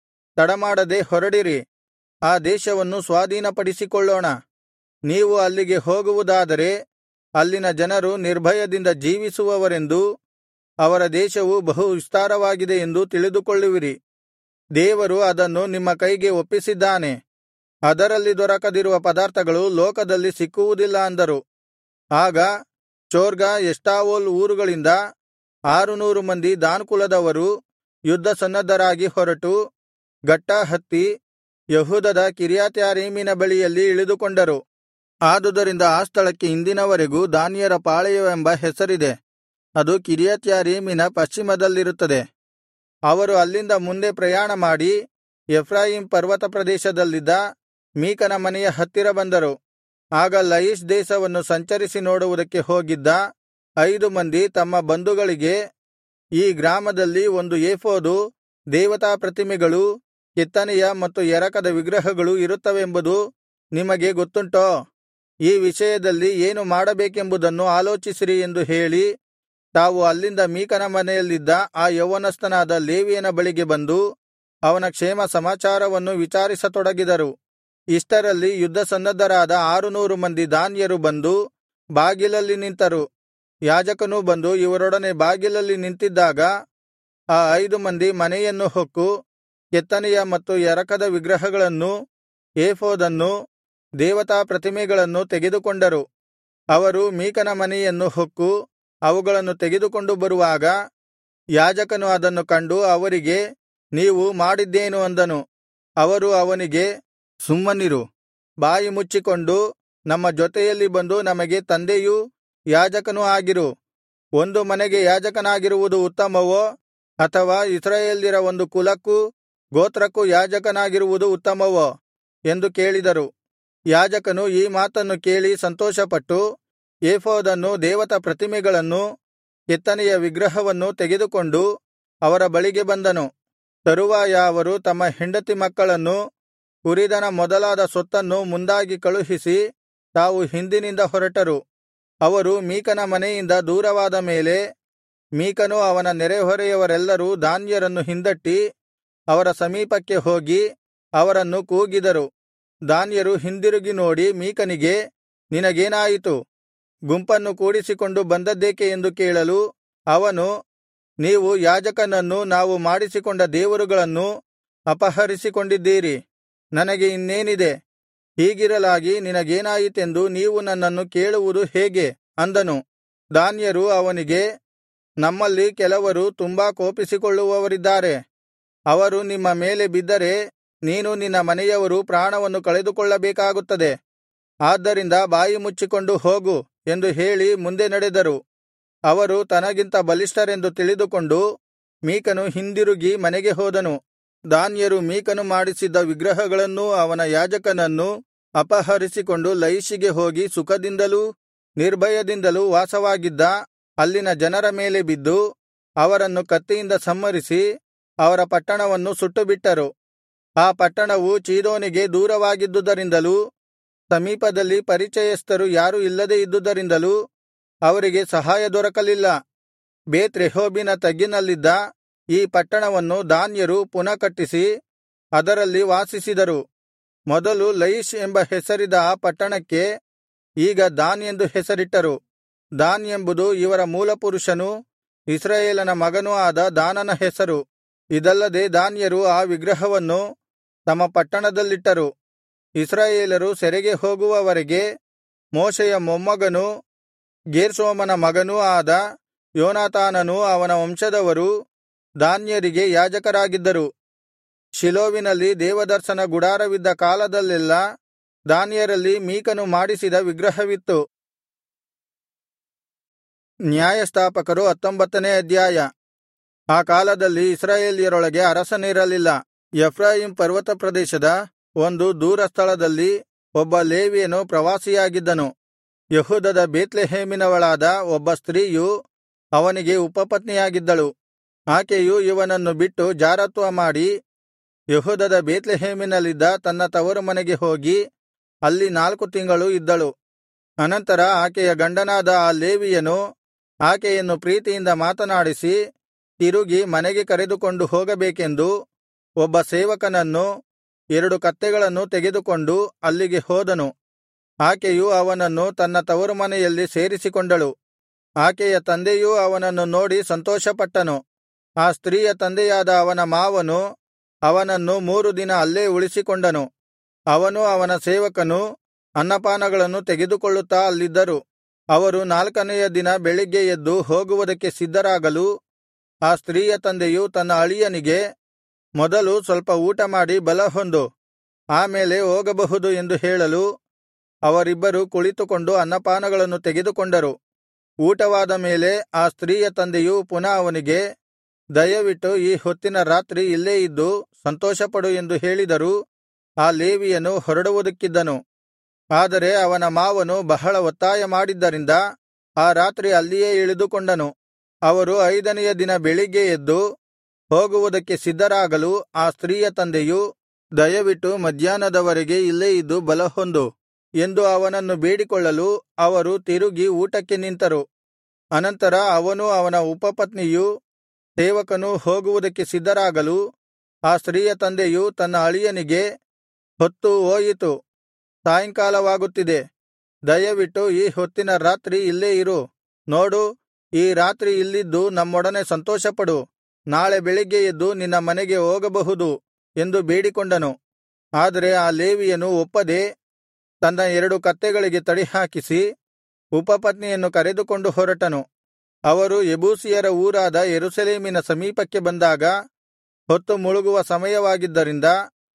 Speaker 1: ತಡಮಾಡದೆ ಹೊರಡಿರಿ ಆ ದೇಶವನ್ನು ಸ್ವಾಧೀನಪಡಿಸಿಕೊಳ್ಳೋಣ ನೀವು ಅಲ್ಲಿಗೆ ಹೋಗುವುದಾದರೆ ಅಲ್ಲಿನ ಜನರು ನಿರ್ಭಯದಿಂದ ಜೀವಿಸುವವರೆಂದೂ ಅವರ ದೇಶವು ಬಹು ವಿಸ್ತಾರವಾಗಿದೆ ಎಂದು ತಿಳಿದುಕೊಳ್ಳುವಿರಿ ದೇವರು ಅದನ್ನು ನಿಮ್ಮ ಕೈಗೆ ಒಪ್ಪಿಸಿದ್ದಾನೆ ಅದರಲ್ಲಿ ದೊರಕದಿರುವ ಪದಾರ್ಥಗಳು ಲೋಕದಲ್ಲಿ ಸಿಕ್ಕುವುದಿಲ್ಲ ಅಂದರು ಆಗ ಚೋರ್ಗ ಎಷ್ಟಾವೋಲ್ ಊರುಗಳಿಂದ ಆರುನೂರು ಮಂದಿ ದಾನ್ ಕುಲದವರು ಯುದ್ಧ ಸನ್ನದ್ಧರಾಗಿ ಹೊರಟು ಗಟ್ಟಾ ಹತ್ತಿ ಯಹೂದದ ಕಿರ್ಯಾತ್ಯಾರೀಮಿನ ಬಳಿಯಲ್ಲಿ ಇಳಿದುಕೊಂಡರು ಆದುದರಿಂದ ಆ ಸ್ಥಳಕ್ಕೆ ಇಂದಿನವರೆಗೂ ದಾನ್ಯರ ಪಾಳೆಯವೆಂಬ ಹೆಸರಿದೆ ಅದು ಕಿರ್ಯತ್ಯಾರೀಮಿನ ಪಶ್ಚಿಮದಲ್ಲಿರುತ್ತದೆ ಅವರು ಅಲ್ಲಿಂದ ಮುಂದೆ ಪ್ರಯಾಣ ಮಾಡಿ ಎಫ್ರಾಯೀಮ್ ಪರ್ವತ ಪ್ರದೇಶದಲ್ಲಿದ್ದ ಮೀಕನ ಮನೆಯ ಹತ್ತಿರ ಬಂದರು ಆಗ ಲಯಿಷ್ ದೇಶವನ್ನು ಸಂಚರಿಸಿ ನೋಡುವುದಕ್ಕೆ ಹೋಗಿದ್ದ ಐದು ಮಂದಿ ತಮ್ಮ ಬಂಧುಗಳಿಗೆ ಈ ಗ್ರಾಮದಲ್ಲಿ ಒಂದು ಏಫೋದು ದೇವತಾ ಪ್ರತಿಮೆಗಳು ಕೆತ್ತನೆಯ ಮತ್ತು ಎರಕದ ವಿಗ್ರಹಗಳು ಇರುತ್ತವೆಂಬುದು ನಿಮಗೆ ಗೊತ್ತುಂಟೋ ಈ ವಿಷಯದಲ್ಲಿ ಏನು ಮಾಡಬೇಕೆಂಬುದನ್ನು ಆಲೋಚಿಸಿರಿ ಎಂದು ಹೇಳಿ ತಾವು ಅಲ್ಲಿಂದ ಮೀಕನ ಮನೆಯಲ್ಲಿದ್ದ ಆ ಯೌವನಸ್ಥನಾದ ಲೇವಿಯನ ಬಳಿಗೆ ಬಂದು ಅವನ ಕ್ಷೇಮ ಸಮಾಚಾರವನ್ನು ವಿಚಾರಿಸತೊಡಗಿದರು ಇಷ್ಟರಲ್ಲಿ ಯುದ್ಧಸನ್ನದ್ಧರಾದ ಆರುನೂರು ಮಂದಿ ದಾನ್ಯರು ಬಂದು ಬಾಗಿಲಲ್ಲಿ ನಿಂತರು ಯಾಜಕನೂ ಬಂದು ಇವರೊಡನೆ ಬಾಗಿಲಲ್ಲಿ ನಿಂತಿದ್ದಾಗ ಆ ಐದು ಮಂದಿ ಮನೆಯನ್ನು ಹೊಕ್ಕು ಕೆತ್ತನೆಯ ಮತ್ತು ಎರಕದ ವಿಗ್ರಹಗಳನ್ನೂ ಏಫೋದನ್ನೂ ದೇವತಾ ಪ್ರತಿಮೆಗಳನ್ನು ತೆಗೆದುಕೊಂಡರು ಅವರು ಮೀಕನ ಮನೆಯನ್ನು ಹೊಕ್ಕು ಅವುಗಳನ್ನು ತೆಗೆದುಕೊಂಡು ಬರುವಾಗ ಯಾಜಕನು ಅದನ್ನು ಕಂಡು ಅವರಿಗೆ ನೀವು ಮಾಡಿದ್ದೇನು ಅಂದನು ಅವರು ಅವನಿಗೆ ಸುಮ್ಮನಿರು ಬಾಯಿ ಮುಚ್ಚಿಕೊಂಡು ನಮ್ಮ ಜೊತೆಯಲ್ಲಿ ಬಂದು ನಮಗೆ ತಂದೆಯೂ ಯಾಜಕನೂ ಆಗಿರು ಒಂದು ಮನೆಗೆ ಯಾಜಕನಾಗಿರುವುದು ಉತ್ತಮವೋ ಅಥವಾ ಇಸ್ರಾಯೇಲ್ಯರ ಒಂದು ಕುಲಕ್ಕೂ ಗೋತ್ರಕ್ಕೂ ಯಾಜಕನಾಗಿರುವುದು ಉತ್ತಮವೋ ಎಂದು ಕೇಳಿದರು ಯಾಜಕನು ಈ ಮಾತನ್ನು ಕೇಳಿ ಸಂತೋಷಪಟ್ಟು ಏಫೋದನ್ನೂ ದೇವತಾ ಪ್ರತಿಮೆಗಳನ್ನೂ ಕೆತ್ತನೆಯ ವಿಗ್ರಹವನ್ನೂ ತೆಗೆದುಕೊಂಡು ಅವರ ಬಳಿಗೆ ಬಂದನು ತರುವಾಯ ಅವರು ತಮ್ಮ ಹೆಂಡತಿ ಮಕ್ಕಳನ್ನೂ ಕುರಿದನ ಮೊದಲಾದ ಸೊತ್ತನ್ನು ಮುಂದಾಗಿ ಕಳುಹಿಸಿ ತಾವು ಹಿಂದಿನಿಂದ ಹೊರಟರು ಅವರು ಮೀಕನ ಮನೆಯಿಂದ ದೂರವಾದ ಮೇಲೆ ಮೀಕನೂ ಅವನ ನೆರೆಹೊರೆಯವರೆಲ್ಲರೂ ದಾನ್ಯರನ್ನು ಹಿಂದಟ್ಟಿ ಅವರ ಸಮೀಪಕ್ಕೆ ಹೋಗಿ ಅವರನ್ನು ಕೂಗಿದರು ದಾನ್ಯರು ಹಿಂದಿರುಗಿ ನೋಡಿ ಮೀಕನಿಗೆ ನಿನಗೇನಾಯಿತು ಗುಂಪನ್ನು ಕೂಡಿಸಿಕೊಂಡು ಬಂದದ್ದೇಕೆ ಎಂದು ಕೇಳಲು ಅವನು ನೀವು ಯಾಜಕನನ್ನೂ ನಾವು ಮಾಡಿಸಿಕೊಂಡ ದೇವರುಗಳನ್ನೂ ಅಪಹರಿಸಿಕೊಂಡಿದ್ದೀರಿ ನನಗೆ ಇನ್ನೇನಿದೆ ಹೀಗಿರಲಾಗಿ ನಿನಗೇನಾಯಿತೆಂದು ನೀವು ನನ್ನನ್ನು ಕೇಳುವುದು ಹೇಗೆ ಅಂದನು ದಾನ್ಯರು ಅವನಿಗೆ ನಮ್ಮಲ್ಲಿ ಕೆಲವರು ತುಂಬಾ ಕೋಪಿಸಿಕೊಳ್ಳುವವರಿದ್ದಾರೆ ಅವರು ನಿಮ್ಮ ಮೇಲೆ ಬಿದ್ದರೆ ನೀನು ನಿನ್ನ ಮನೆಯವರು ಪ್ರಾಣವನ್ನು ಕಳೆದುಕೊಳ್ಳಬೇಕಾಗುತ್ತದೆ ಆದ್ದರಿಂದ ಬಾಯಿ ಮುಚ್ಚಿಕೊಂಡು ಹೋಗು ಎಂದು ಹೇಳಿ ಮುಂದೆ ನಡೆದರು ಅವರು ತನಗಿಂತ ಬಲಿಷ್ಠರೆಂದು ತಿಳಿದುಕೊಂಡು ಮೀಕನು ಹಿಂದಿರುಗಿ ಮನೆಗೆ ಹೋದನು ದಾನ್ಯರು ಮೀಕನು ಮಾಡಿಸಿದ್ದ ವಿಗ್ರಹಗಳನ್ನೂ ಅವನ ಯಾಜಕನನ್ನೂ ಅಪಹರಿಸಿಕೊಂಡು ಲಯಿಷಿಗೆ ಹೋಗಿ ಸುಖದಿಂದಲೂ ನಿರ್ಭಯದಿಂದಲೂ ವಾಸವಾಗಿದ್ದ ಅಲ್ಲಿನ ಜನರ ಮೇಲೆ ಬಿದ್ದು ಅವರನ್ನು ಕತ್ತಿಯಿಂದ ಸಂಹರಿಸಿ ಅವರ ಪಟ್ಟಣವನ್ನು ಸುಟ್ಟುಬಿಟ್ಟರು ಆ ಪಟ್ಟಣವು ಚೀದೋನಿಗೆ ದೂರವಾಗಿದ್ದುದರಿಂದಲೂ ಸಮೀಪದಲ್ಲಿ ಪರಿಚಯಸ್ಥರು ಯಾರೂ ಇಲ್ಲದೆ ಇದ್ದುದರಿಂದಲೂ ಅವರಿಗೆ ಸಹಾಯ ದೊರಕಲಿಲ್ಲ ಬೇತ್ ರೆಹೋಬಿನ ತಗ್ಗಿನಲ್ಲಿದ್ದ ಈ ಪಟ್ಟಣವನ್ನು ದಾನ್ಯರು ಪುನಃ ಕಟ್ಟಿಸಿ ಅದರಲ್ಲಿ ವಾಸಿಸಿದರು ಮೊದಲು ಲಯಿಷ್ ಎಂಬ ಹೆಸರಿದ್ದ ಆ ಪಟ್ಟಣಕ್ಕೆ ಈಗ ದಾನ್ ಎಂದು ಹೆಸರಿಟ್ಟರು ದಾನ್ ಎಂಬುದು ಇವರ ಮೂಲಪುರುಷನೂ ಇಸ್ರಾಯೇಲನ ಮಗನೂ ಆದ ದಾನನ ಹೆಸರು ಇದಲ್ಲದೆ ದಾನ್ಯರು ಆ ವಿಗ್ರಹವನ್ನು ತಮ್ಮ ಪಟ್ಟಣದಲ್ಲಿಟ್ಟರು ಇಸ್ರಾಯೇಲರು ಸೆರೆಗೆ ಹೋಗುವವರೆಗೆ ಮೋಶೆಯ ಮೊಮ್ಮಗನೂ ಗೇರ್ಷೋಮನ ಮಗನೂ ಆದ ಯೋನಾತಾನನೂ ಅವನ ವಂಶದವರೂ ದಾನ್ಯರಿಗೆ ಯಾಜಕರಾಗಿದ್ದರು ಶಿಲೋವಿನಲ್ಲಿ ದೇವದರ್ಶನ ಗುಡಾರವಿದ್ದ ಕಾಲದಲ್ಲೆಲ್ಲಾ ದಾನ್ಯರಲ್ಲಿ ಮೀಕನು ಮಾಡಿಸಿದ ವಿಗ್ರಹವಿತ್ತು ನ್ಯಾಯಸ್ಥಾಪಕರು ಹತ್ತೊಂಬತ್ತನೇ ಅಧ್ಯಾಯ ಆ ಕಾಲದಲ್ಲಿ ಇಸ್ರಾಯೇಲ್ಯರೊಳಗೆ ಅರಸನಿರಲಿಲ್ಲ ಎಫ್ರಾಯಿಂ ಪರ್ವತ ಪ್ರದೇಶದ ಒಂದು ದೂರ ಸ್ಥಳದಲ್ಲಿ ಒಬ್ಬ ಲೇವಿಯನು ಪ್ರವಾಸಿಯಾಗಿದ್ದನು ಯೆಹೂದದ ಬೇತ್ಲೆಹೇಮಿನವಳಾದ ಒಬ್ಬ ಸ್ತ್ರೀಯು ಅವನಿಗೆ ಉಪಪತ್ನಿಯಾಗಿದ್ದಳು ಆಕೆಯು ಇವನನ್ನು ಬಿಟ್ಟು ಜಾರತ್ವ ಮಾಡಿ ಯೆಹೂದದ ಬೇತ್ಲೆಹೇಮಿನಲ್ಲಿದ್ದ ತನ್ನ ತವರು ಮನೆಗೆ ಹೋಗಿ ಅಲ್ಲಿ ನಾಲ್ಕು ತಿಂಗಳು ಇದ್ದಳು ಅನಂತರ ಆಕೆಯ ಗಂಡನಾದ ಆ ಲೇವಿಯನು ಆಕೆಯನ್ನು ಪ್ರೀತಿಯಿಂದ ಮಾತನಾಡಿಸಿ ತಿರುಗಿ ಮನೆಗೆ ಕರೆದುಕೊಂಡು ಹೋಗಬೇಕೆಂದು ಒಬ್ಬ ಸೇವಕನನ್ನು ಎರಡು ಕತ್ತೆಗಳನ್ನು ತೆಗೆದುಕೊಂಡು ಅಲ್ಲಿಗೆ ಹೋದನು ಆಕೆಯು ಅವನನ್ನು ತನ್ನ ತವರುಮನೆಯಲ್ಲಿ ಸೇರಿಸಿಕೊಂಡಳು ಆಕೆಯ ತಂದೆಯೂ ಅವನನ್ನು ನೋಡಿ ಸಂತೋಷಪಟ್ಟನು ಆ ಸ್ತ್ರೀಯ ತಂದೆಯಾದ ಅವನ ಮಾವನು ಅವನನ್ನು ಮೂರು ದಿನ ಅಲ್ಲೇ ಉಳಿಸಿಕೊಂಡನು ಅವನೂ ಅವನ ಸೇವಕನೂ ಅನ್ನಪಾನಗಳನ್ನು ತೆಗೆದುಕೊಳ್ಳುತ್ತಾ ಅಲ್ಲಿದ್ದರು ಅವರು ನಾಲ್ಕನೆಯ ದಿನ ಬೆಳಿಗ್ಗೆ ಎದ್ದು ಹೋಗುವುದಕ್ಕೆ ಸಿದ್ಧರಾಗಲು ಆ ಸ್ತ್ರೀಯ ತಂದೆಯು ತನ್ನ ಅಳಿಯನಿಗೆ ಮೊದಲು ಸ್ವಲ್ಪ ಊಟಮಾಡಿ ಬಲಹೊಂದು ಆಮೇಲೆ ಹೋಗಬಹುದು ಎಂದು ಹೇಳಲು ಅವರಿಬ್ಬರು ಕುಳಿತುಕೊಂಡು ಅನ್ನಪಾನಗಳನ್ನು ತೆಗೆದುಕೊಂಡರು ಊಟವಾದ ಮೇಲೆ ಆ ಸ್ತ್ರೀಯ ತಂದೆಯು ಪುನಃ ಅವನಿಗೆ ದಯವಿಟ್ಟು ಈ ಹೊತ್ತಿನ ರಾತ್ರಿ ಇಲ್ಲೇ ಇದ್ದು ಸಂತೋಷಪಡು ಎಂದು ಹೇಳಿದರೂ ಆ ಲೇವಿಯನು ಹೊರಡುವುದಕ್ಕಿದ್ದನು ಆದರೆ ಅವನ ಮಾವನು ಬಹಳ ಒತ್ತಾಯ ಮಾಡಿದ್ದರಿಂದ ಆ ರಾತ್ರಿ ಅಲ್ಲಿಯೇ ಇಳಿದುಕೊಂಡನು ಅವರು ಐದನೆಯ ದಿನ ಬೆಳಿಗ್ಗೆ ಎದ್ದು ಹೋಗುವುದಕ್ಕೆ ಸಿದ್ಧರಾಗಲು ಆ ಸ್ತ್ರೀಯ ತಂದೆಯು ದಯವಿಟ್ಟು ಮಧ್ಯಾಹ್ನದವರೆಗೆ ಇಲ್ಲೇ ಇದ್ದು ಬಲಹೊಂದು ಎಂದು ಅವನನ್ನು ಬೇಡಿಕೊಳ್ಳಲು ಅವರು ತಿರುಗಿ ಊಟಕ್ಕೆ ನಿಂತರು ಅನಂತರ ಅವನೂ ಅವನ ಉಪಪತ್ನಿಯೂ ಸೇವಕನೂ ಹೋಗುವುದಕ್ಕೆ ಸಿದ್ಧರಾಗಲು ಆ ಸ್ತ್ರೀಯ ತಂದೆಯು ತನ್ನ ಅಳಿಯನಿಗೆ ಹೊತ್ತು ಹೋಯಿತು ಸಾಯಂಕಾಲವಾಗುತ್ತಿದೆ ದಯವಿಟ್ಟು ಈ ಹೊತ್ತಿನ ರಾತ್ರಿ ಇಲ್ಲೇ ಇರು ನೋಡು ಈ ರಾತ್ರಿ ಇಲ್ಲಿದ್ದು ನಮ್ಮೊಡನೆ ಸಂತೋಷಪಡು ನಾಳೆ ಬೆಳಿಗ್ಗೆ ಎದ್ದು ನಿನ್ನ ಮನೆಗೆ ಹೋಗಬಹುದು ಎಂದು ಬೇಡಿಕೊಂಡನು ಆದರೆ ಆ ಲೇವಿಯನು ಒಪ್ಪದೆ ತನ್ನ ಎರಡು ಕತ್ತೆಗಳಿಗೆ ತಡಿಹಾಕಿಸಿ ಉಪಪತ್ನಿಯನ್ನು ಕರೆದುಕೊಂಡು ಹೊರಟನು ಅವರು ಯೆಬೂಸಿಯರ ಊರಾದ ಯೆರೂಸಲೇಮಿನ ಸಮೀಪಕ್ಕೆ ಬಂದಾಗ ಹೊತ್ತು ಮುಳುಗುವ ಸಮಯವಾಗಿದ್ದರಿಂದ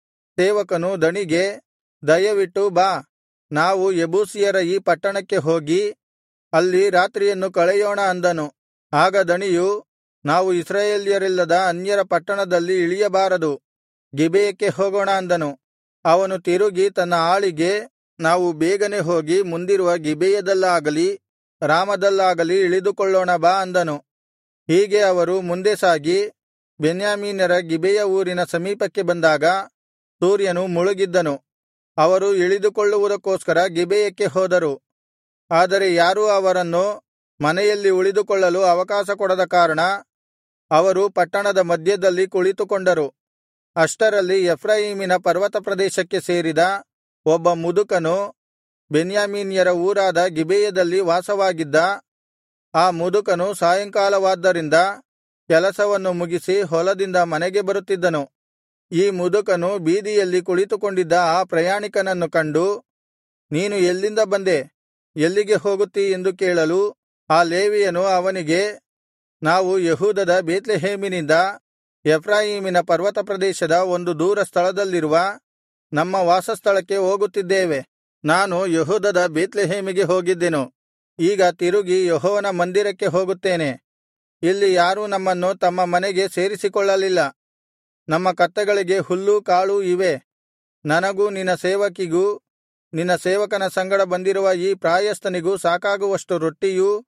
Speaker 1: ಸೇವಕನು ದಣಿಗೆ ದಯವಿಟ್ಟು ಬಾ ನಾವು ಯೆಬೂಸಿಯರ ಈ ಪಟ್ಟಣಕ್ಕೆ ಹೋಗಿ ಅಲ್ಲಿ ರಾತ್ರಿಯನ್ನು ಕಳೆಯೋಣ ಅಂದನು ಆಗ ದಣಿಯು ನಾವು ಇಸ್ರಾಯೇಲ್ಯರಿಲ್ಲದ ಅನ್ಯರ ಪಟ್ಟಣದಲ್ಲಿ ಇಳಿಯಬಾರದು ಗಿಬೆಯಕ್ಕೆ ಹೋಗೋಣ ಅಂದನು ಅವನು ತಿರುಗಿ ತನ್ನ ಆಳಿಗೆ ನಾವು ಬೇಗನೆ ಹೋಗಿ ಮುಂದಿರುವ ಗಿಬೆಯದಲ್ಲಾಗಲಿ ರಾಮದಲ್ಲಾಗಲಿ ಇಳಿದುಕೊಳ್ಳೋಣ ಬಾ ಅಂದನು ಹೀಗೆ ಅವರು ಮುಂದೆ ಸಾಗಿ ಬೆನ್ಯಾಮೀನ್ಯರ ಗಿಬೆಯ ಊರಿನ ಸಮೀಪಕ್ಕೆ ಬಂದಾಗ ಸೂರ್ಯನು ಮುಳುಗಿದ್ದನು ಅವರು ಇಳಿದುಕೊಳ್ಳುವುದಕ್ಕೋಸ್ಕರ ಗಿಬೆಯಕ್ಕೆ ಹೋದರು ಆದರೆ ಯಾರೂ ಅವರನ್ನು ಮನೆಯಲ್ಲಿ ಉಳಿದುಕೊಳ್ಳಲು ಅವಕಾಶ ಕೊಡದ ಕಾರಣ ಅವರು ಪಟ್ಟಣದ ಮಧ್ಯದಲ್ಲಿ ಕುಳಿತುಕೊಂಡರು ಅಷ್ಟರಲ್ಲಿ ಎಫ್ರಾಯೀಮಿನ ಪರ್ವತ ಪ್ರದೇಶಕ್ಕೆ ಸೇರಿದ ಒಬ್ಬ ಮುದುಕನು ಬೆನ್ಯಾಮೀನ್ಯರ ಊರಾದ ಗಿಬೆಯದಲ್ಲಿ ವಾಸವಾಗಿದ್ದ ಆ ಮುದುಕನು ಸಾಯಂಕಾಲವಾದ್ದರಿಂದ ಕೆಲಸವನ್ನು ಮುಗಿಸಿ ಹೊಲದಿಂದ ಮನೆಗೆ ಬರುತ್ತಿದ್ದನು ಈ ಮುದುಕನು ಬೀದಿಯಲ್ಲಿ ಕುಳಿತುಕೊಂಡಿದ್ದ ಆ ಪ್ರಯಾಣಿಕನನ್ನು ಕಂಡು ನೀನು ಎಲ್ಲಿಂದ ಬಂದೆ ಎಲ್ಲಿಗೆ ಹೋಗುತ್ತೀ ಎಂದು ಕೇಳಲು ಆ ಲೇವಿಯನು ಅವನಿಗೆ ನಾವು ಯೆಹೂದದ ಬೇತ್ಲೆಹೇಮಿನಿಂದ ಎಫ್ರಾಯೀಮಿನ ಪರ್ವತ ಪ್ರದೇಶದ ಒಂದು ದೂರ ಸ್ಥಳದಲ್ಲಿರುವ ನಮ್ಮ ವಾಸಸ್ಥಳಕ್ಕೆ ಹೋಗುತ್ತಿದ್ದೇವೆ ನಾನು ಯೆಹೂದದ ಬೇತ್ಲೆಹೇಮಿಗೆ ಹೋಗಿದ್ದೆನು ಈಗ ತಿರುಗಿ ಯೆಹೋವನ ಮಂದಿರಕ್ಕೆ ಹೋಗುತ್ತೇನೆ ಇಲ್ಲಿ ಯಾರೂ ನಮ್ಮನ್ನು ತಮ್ಮ ಮನೆಗೆ ಸೇರಿಸಿಕೊಳ್ಳಲಿಲ್ಲ ನಮ್ಮ ಕತ್ತೆಗಳಿಗೆ ಹುಲ್ಲೂ ಕಾಳೂ ಇವೆ ನನಗೂ ನಿನ್ನ ಸೇವಕಿಗೂ ನಿನ್ನ ಸೇವಕನ ಸಂಗಡ ಬಂದಿರುವ ಈ ಪ್ರಾಯಸ್ಥನಿಗೂ ಸಾಕಾಗುವಷ್ಟು ರೊಟ್ಟಿಯೂ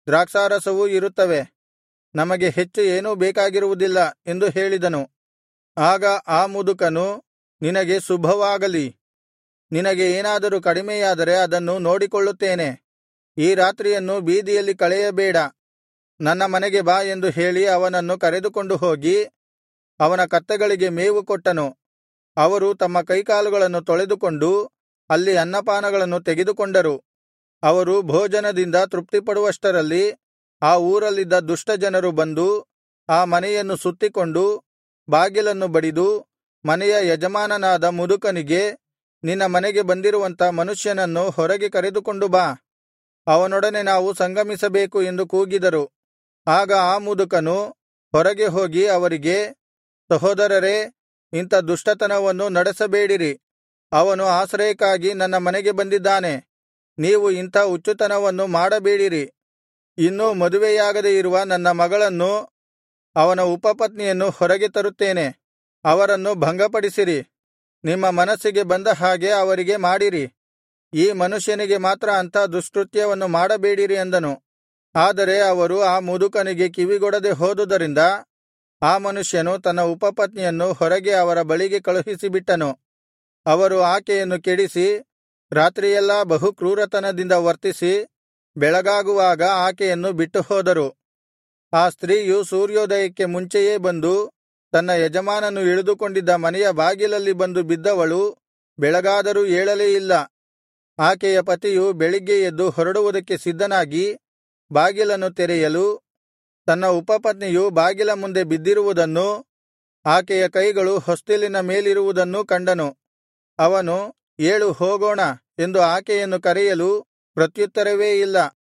Speaker 1: ದ್ರಾಕ್ಷಾರಸವೂ ಇರುತ್ತವೆ ನಮಗೆ ಹೆಚ್ಚು ಏನೂ ಬೇಕಾಗಿರುವುದಿಲ್ಲ ಎಂದು ಹೇಳಿದನು ಆಗ ಆ ಮುದುಕನು ನಿನಗೆ ಶುಭವಾಗಲಿ ನಿನಗೆ ಏನಾದರೂ ಕಡಿಮೆಯಾದರೆ ಅದನ್ನು ನೋಡಿಕೊಳ್ಳುತ್ತೇನೆ ಈ ರಾತ್ರಿಯನ್ನು ಬೀದಿಯಲ್ಲಿ ಕಳೆಯಬೇಡ ನನ್ನ ಮನೆಗೆ ಬಾ ಎಂದು ಹೇಳಿ ಅವನನ್ನು ಕರೆದುಕೊಂಡು ಹೋಗಿ ಅವನ ಕತ್ತೆಗಳಿಗೆ ಮೇವು ಕೊಟ್ಟನು ಅವರು ತಮ್ಮ ಕೈಕಾಲುಗಳನ್ನು ತೊಳೆದುಕೊಂಡು ಅಲ್ಲಿ ಅನ್ನಪಾನಗಳನ್ನು ತೆಗೆದುಕೊಂಡರು ಅವರು ಭೋಜನದಿಂದ ತೃಪ್ತಿಪಡುವಷ್ಟರಲ್ಲಿ ಆ ಊರಲ್ಲಿದ್ದ ದುಷ್ಟ ಜನರು ಬಂದು ಆ ಮನೆಯನ್ನು ಸುತ್ತಿಕೊಂಡು ಬಾಗಿಲನ್ನು ಬಡಿದು ಮನೆಯ ಯಜಮಾನನಾದ ಮುದುಕನಿಗೆ ನಿನ್ನ ಮನೆಗೆ ಬಂದಿರುವಂಥ ಮನುಷ್ಯನನ್ನು ಹೊರಗೆ ಕರೆದುಕೊಂಡು ಬಾ ಅವನೊಡನೆ ನಾವು ಸಂಗಮಿಸಬೇಕು ಎಂದು ಕೂಗಿದರು ಆಗ ಆ ಮುದುಕನು ಹೊರಗೆ ಹೋಗಿ ಅವರಿಗೆ ಸಹೋದರರೇ ಇಂಥ ದುಷ್ಟತನವನ್ನು ನಡೆಸಬೇಡಿರಿ ಅವನು ಆಶ್ರಯಕ್ಕಾಗಿ ನನ್ನ ಮನೆಗೆ ಬಂದಿದ್ದಾನೆ ನೀವು ಇಂಥ ಹುಚ್ಚುತನವನ್ನು ಮಾಡಬೇಡಿರಿ ಇನ್ನೂ ಮದುವೆಯಾಗದೆ ಇರುವ ನನ್ನ ಮಗಳನ್ನು ಅವನ ಉಪಪತ್ನಿಯನ್ನು ಹೊರಗೆ ತರುತ್ತೇನೆ ಅವರನ್ನು ಭಂಗಪಡಿಸಿರಿ ನಿಮ್ಮ ಮನಸ್ಸಿಗೆ ಬಂದ ಹಾಗೆ ಅವರಿಗೆ ಮಾಡಿರಿ ಈ ಮನುಷ್ಯನಿಗೆ ಮಾತ್ರ ಅಂಥ ದುಷ್ಕೃತ್ಯವನ್ನು ಮಾಡಬೇಡಿರಿ ಅಂದನು ಆದರೆ ಅವರು ಆ ಮುದುಕನಿಗೆ ಕಿವಿಗೊಡದೆ ಹೋದುದರಿಂದ ಆ ಮನುಷ್ಯನು ತನ್ನ ಉಪಪತ್ನಿಯನ್ನು ಹೊರಗೆ ಅವರ ಬಳಿಗೆ ಕಳುಹಿಸಿಬಿಟ್ಟನು ಅವರು ಆಕೆಯನ್ನು ಕೆಡಿಸಿ ರಾತ್ರಿಯೆಲ್ಲಾ ಬಹು ಕ್ರೂರತನದಿಂದ ವರ್ತಿಸಿ ಬೆಳಗಾಗುವಾಗ ಆಕೆಯನ್ನು ಬಿಟ್ಟು ಹೋದರು ಆ ಸ್ತ್ರೀಯು ಸೂರ್ಯೋದಯಕ್ಕೆ ಮುಂಚೆಯೇ ಬಂದು ತನ್ನ ಯಜಮಾನನು ಇಳಿದುಕೊಂಡಿದ್ದ ಮನೆಯ ಬಾಗಿಲಲ್ಲಿ ಬಂದು ಬಿದ್ದವಳು ಬೆಳಗಾದರೂ ಏಳಲೇ ಇಲ್ಲ ಆಕೆಯ ಪತಿಯು ಬೆಳಿಗ್ಗೆ ಎದ್ದು ಹೊರಡುವುದಕ್ಕೆ ಸಿದ್ಧನಾಗಿ ಬಾಗಿಲನ್ನು ತೆರೆಯಲು ತನ್ನ ಉಪಪತ್ನಿಯು ಬಾಗಿಲ ಮುಂದೆ ಬಿದ್ದಿರುವುದನ್ನೂ ಆಕೆಯ ಕೈಗಳು ಹೊಸ್ತಿಲಿನ ಮೇಲಿರುವುದನ್ನೂ ಕಂಡನು ಅವನು ಏಳು ಹೋಗೋಣ ಎಂದು ಆಕೆಯನ್ನು ಕರೆಯಲು ಪ್ರತ್ಯುತ್ತರವೇ ಇಲ್ಲ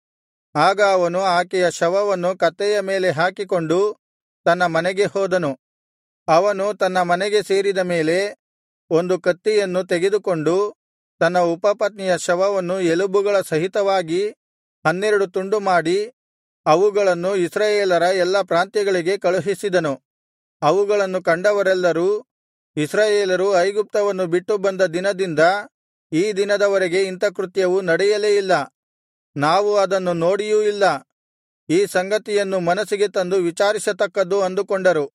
Speaker 1: ಆಗ ಅವನು ಆಕೆಯ ಶವವನ್ನು ಕತ್ತೆಯ ಮೇಲೆ ಹಾಕಿಕೊಂಡು ತನ್ನ ಮನೆಗೆ ಹೋದನು ಅವನು ತನ್ನ ಮನೆಗೆ ಸೇರಿದ ಮೇಲೆ ಒಂದು ಕತ್ತಿಯನ್ನು ತೆಗೆದುಕೊಂಡು ತನ್ನ ಉಪಪತ್ನಿಯ ಶವವನ್ನು ಎಲುಬುಗಳ ಸಹಿತವಾಗಿ ಹನ್ನೆರಡು ತುಂಡು ಮಾಡಿ ಅವುಗಳನ್ನು ಇಸ್ರಾಯೇಲರ ಎಲ್ಲಾ ಪ್ರಾಂತ್ಯಗಳಿಗೆ ಕಳುಹಿಸಿದನು ಅವುಗಳನ್ನು ಕಂಡವರೆಲ್ಲರೂ ಇಸ್ರಾಯೇಲರು ಐಗುಪ್ತವನ್ನು ಬಿಟ್ಟು ಬಂದ ದಿನದಿಂದ ಈ ದಿನದವರೆಗೆ ಇಂಥ ಕೃತ್ಯವು ನಡೆಯಲೇ ಇಲ್ಲ ನಾವು ಅದನ್ನು ನೋಡಿಯೂ ಇಲ್ಲ ಈ ಸಂಗತಿಯನ್ನು ಮನಸ್ಸಿಗೆ ತಂದು ವಿಚಾರಿಸತಕ್ಕದ್ದು ಅಂದುಕೊಂಡರು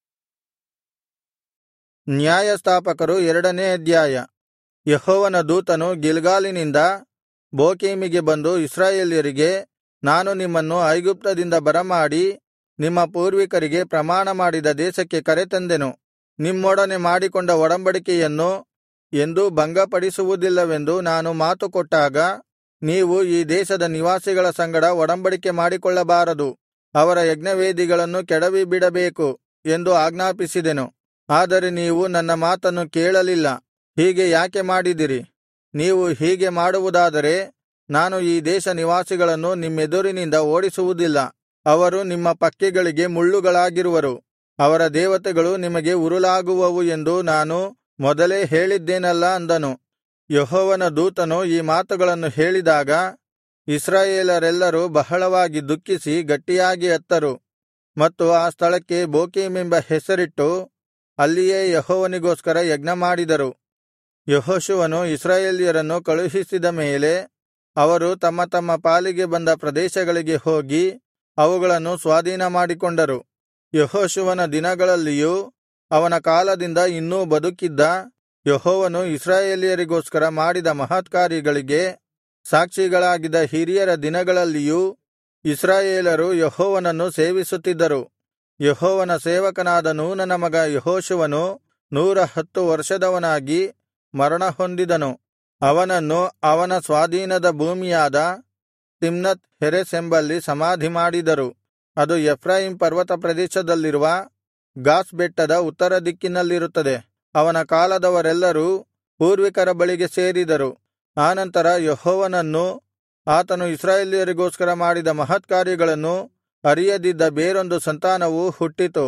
Speaker 1: ನ್ಯಾಯಸ್ಥಾಪಕರು ಎರಡನೇ ಅಧ್ಯಾಯ ಯೆಹೋವನ ದೂತನು ಗಿಲ್ಗಾಲಿನಿಂದ ಬೋಕೀಮಿಗೆ ಬಂದು ಇಸ್ರಾಯೇಲ್ಯರಿಗೆ ನಾನು ನಿಮ್ಮನ್ನು ಐಗುಪ್ತದಿಂದ ಬರಮಾಡಿ ನಿಮ್ಮ ಪೂರ್ವಿಕರಿಗೆ ಪ್ರಮಾಣಮಾಡಿದ ದೇಶಕ್ಕೆ ಕರೆತಂದೆನು ನಿಮ್ಮೊಡನೆ ಮಾಡಿಕೊಂಡ ಒಡಂಬಡಿಕೆಯನ್ನು ಎಂದೂ ಭಂಗಪಡಿಸುವುದಿಲ್ಲವೆಂದು ನಾನು ಮಾತು ಕೊಟ್ಟಾಗ ನೀವು ಈ ದೇಶದ ನಿವಾಸಿಗಳ ಸಂಗಡ ಒಡಂಬಡಿಕೆ ಮಾಡಿಕೊಳ್ಳಬಾರದು ಅವರ ಯಜ್ಞವೇದಿಗಳನ್ನು ಕೆಡವಿಬಿಡಬೇಕು ಎಂದು ಆಜ್ಞಾಪಿಸಿದೆನು ಆದರೆ ನೀವು ನನ್ನ ಮಾತನ್ನು ಕೇಳಲಿಲ್ಲ ಹೀಗೆ ಯಾಕೆ ಮಾಡಿದಿರಿ ನೀವು ಹೀಗೆ ಮಾಡುವುದಾದರೆ ನಾನು ಈ ದೇಶ ನಿವಾಸಿಗಳನ್ನು ನಿಮ್ಮೆದುರಿನಿಂದ ಓಡಿಸುವುದಿಲ್ಲ ಅವರು ನಿಮ್ಮ ಪಕ್ಕೆಗಳಿಗೆ ಮುಳ್ಳುಗಳಾಗಿರುವರು ಅವರ ದೇವತೆಗಳು ನಿಮಗೆ ಉರುಲಾಗುವವು ಎಂದು ನಾನು ಮೊದಲೇ ಹೇಳಿದ್ದೇನಲ್ಲಾ ಅಂದನು ಯೆಹೋವನ ದೂತನು ಈ ಮಾತುಗಳನ್ನು ಹೇಳಿದಾಗ ಇಸ್ರಾಯೇಲರೆಲ್ಲರೂ ಬಹಳವಾಗಿ ದುಃಖಿಸಿ ಗಟ್ಟಿಯಾಗಿ ಅತ್ತರು ಮತ್ತು ಆ ಸ್ಥಳಕ್ಕೆ ಬೋಕೀಮೆಂಬ ಹೆಸರಿಟ್ಟು ಅಲ್ಲಿಯೇ ಯೆಹೋವನಿಗೋಸ್ಕರ ಯಜ್ಞಮಾಡಿದರು ಯೆಹೋಶುವನು ಇಸ್ರಾಯೇಲ್ಯರನ್ನು ಕಳುಹಿಸಿದ ಮೇಲೆ ಅವರು ತಮ್ಮ ತಮ್ಮ ಪಾಲಿಗೆ ಬಂದ ಪ್ರದೇಶಗಳಿಗೆ ಹೋಗಿ ಅವುಗಳನ್ನು ಸ್ವಾಧೀನಮಾಡಿಕೊಂಡರು ಯೆಹೋಶುವನ ದಿನಗಳಲ್ಲಿಯೂ ಅವನ ಕಾಲದಿಂದ ಇನ್ನೂ ಬದುಕಿದ್ದ ಯೆಹೋವನು ಇಸ್ರಾಯೇಲ್ಯರಿಗೋಸ್ಕರ ಮಾಡಿದ ಮಹತ್ಕಾರ್ಯಗಳಿಗೆ ಸಾಕ್ಷಿಗಳಾಗಿದ್ದ ಹಿರಿಯರ ದಿನಗಳಲ್ಲಿಯೂ ಇಸ್ರಾಯೇಲರು ಯೆಹೋವನನ್ನು ಸೇವಿಸುತ್ತಿದ್ದರು ಯೆಹೋವನ ಸೇವಕನಾದ ನೂನನ ಮಗ ಯೆಹೋಶುವನು ನೂರ ಹತ್ತು ವರ್ಷದವನಾಗಿ ಮರಣಹೊಂದಿದನು ಅವನನ್ನು ಅವನ ಸ್ವಾಧೀನದ ಭೂಮಿಯಾದ ತಿಮ್ನತ್ ಹೆರೆಸ್ ಎಂಬಲ್ಲಿ ಸಮಾಧಿಮಾಡಿದರು ಅದು ಎಫ್ರಾಯೀಮ್ ಪರ್ವತ ಪ್ರದೇಶದಲ್ಲಿರುವ ಗಾಸ್ ಬೆಟ್ಟದ ಉತ್ತರ ದಿಕ್ಕಿನಲ್ಲಿರುತ್ತದೆ ಅವನ ಕಾಲದವರೆಲ್ಲರೂ ಪೂರ್ವಿಕರ ಬಳಿಗೆ ಸೇರಿದರು ಆನಂತರ ಯೆಹೋವನನ್ನೂ ಆತನು ಇಸ್ರಾಯೇಲ್ಯರಿಗೋಸ್ಕರ ಮಾಡಿದ ಮಹತ್ಕಾರ್ಯಗಳನ್ನು ಅರಿಯದಿದ್ದ ಬೇರೊಂದು ಸಂತಾನವು ಹುಟ್ಟಿತು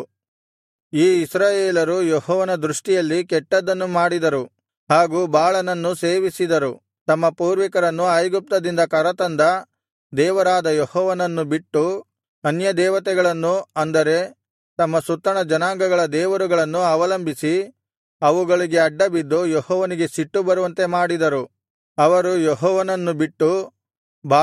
Speaker 1: ಈ ಇಸ್ರಾಯೇಲರು ಯೆಹೋವನ ದೃಷ್ಟಿಯಲ್ಲಿ ಕೆಟ್ಟದ್ದನ್ನು ಮಾಡಿದರು ಹಾಗೂ ಬಾಳನನ್ನು ಸೇವಿಸಿದರು ತಮ್ಮ ಪೂರ್ವಿಕರನ್ನು ಐಗುಪ್ತದಿಂದ ಕರತಂದ ದೇವರಾದ ಯೆಹೋವನನ್ನು ಬಿಟ್ಟು ಅನ್ಯದೇವತೆಗಳನ್ನು ಅಂದರೆ ತಮ್ಮ ಸುತ್ತಣ ಜನಾಂಗಗಳ ದೇವರುಗಳನ್ನು ಅವಲಂಬಿಸಿ ಅವುಗಳಿಗೆ ಅಡ್ಡಬಿದ್ದು ಯೆಹೋವನಿಗೆ ಸಿಟ್ಟು ಬರುವಂತೆ ಮಾಡಿದರು ಅವರು ಯೆಹೋವನನ್ನು ಬಿಟ್ಟು ಬಾಳ್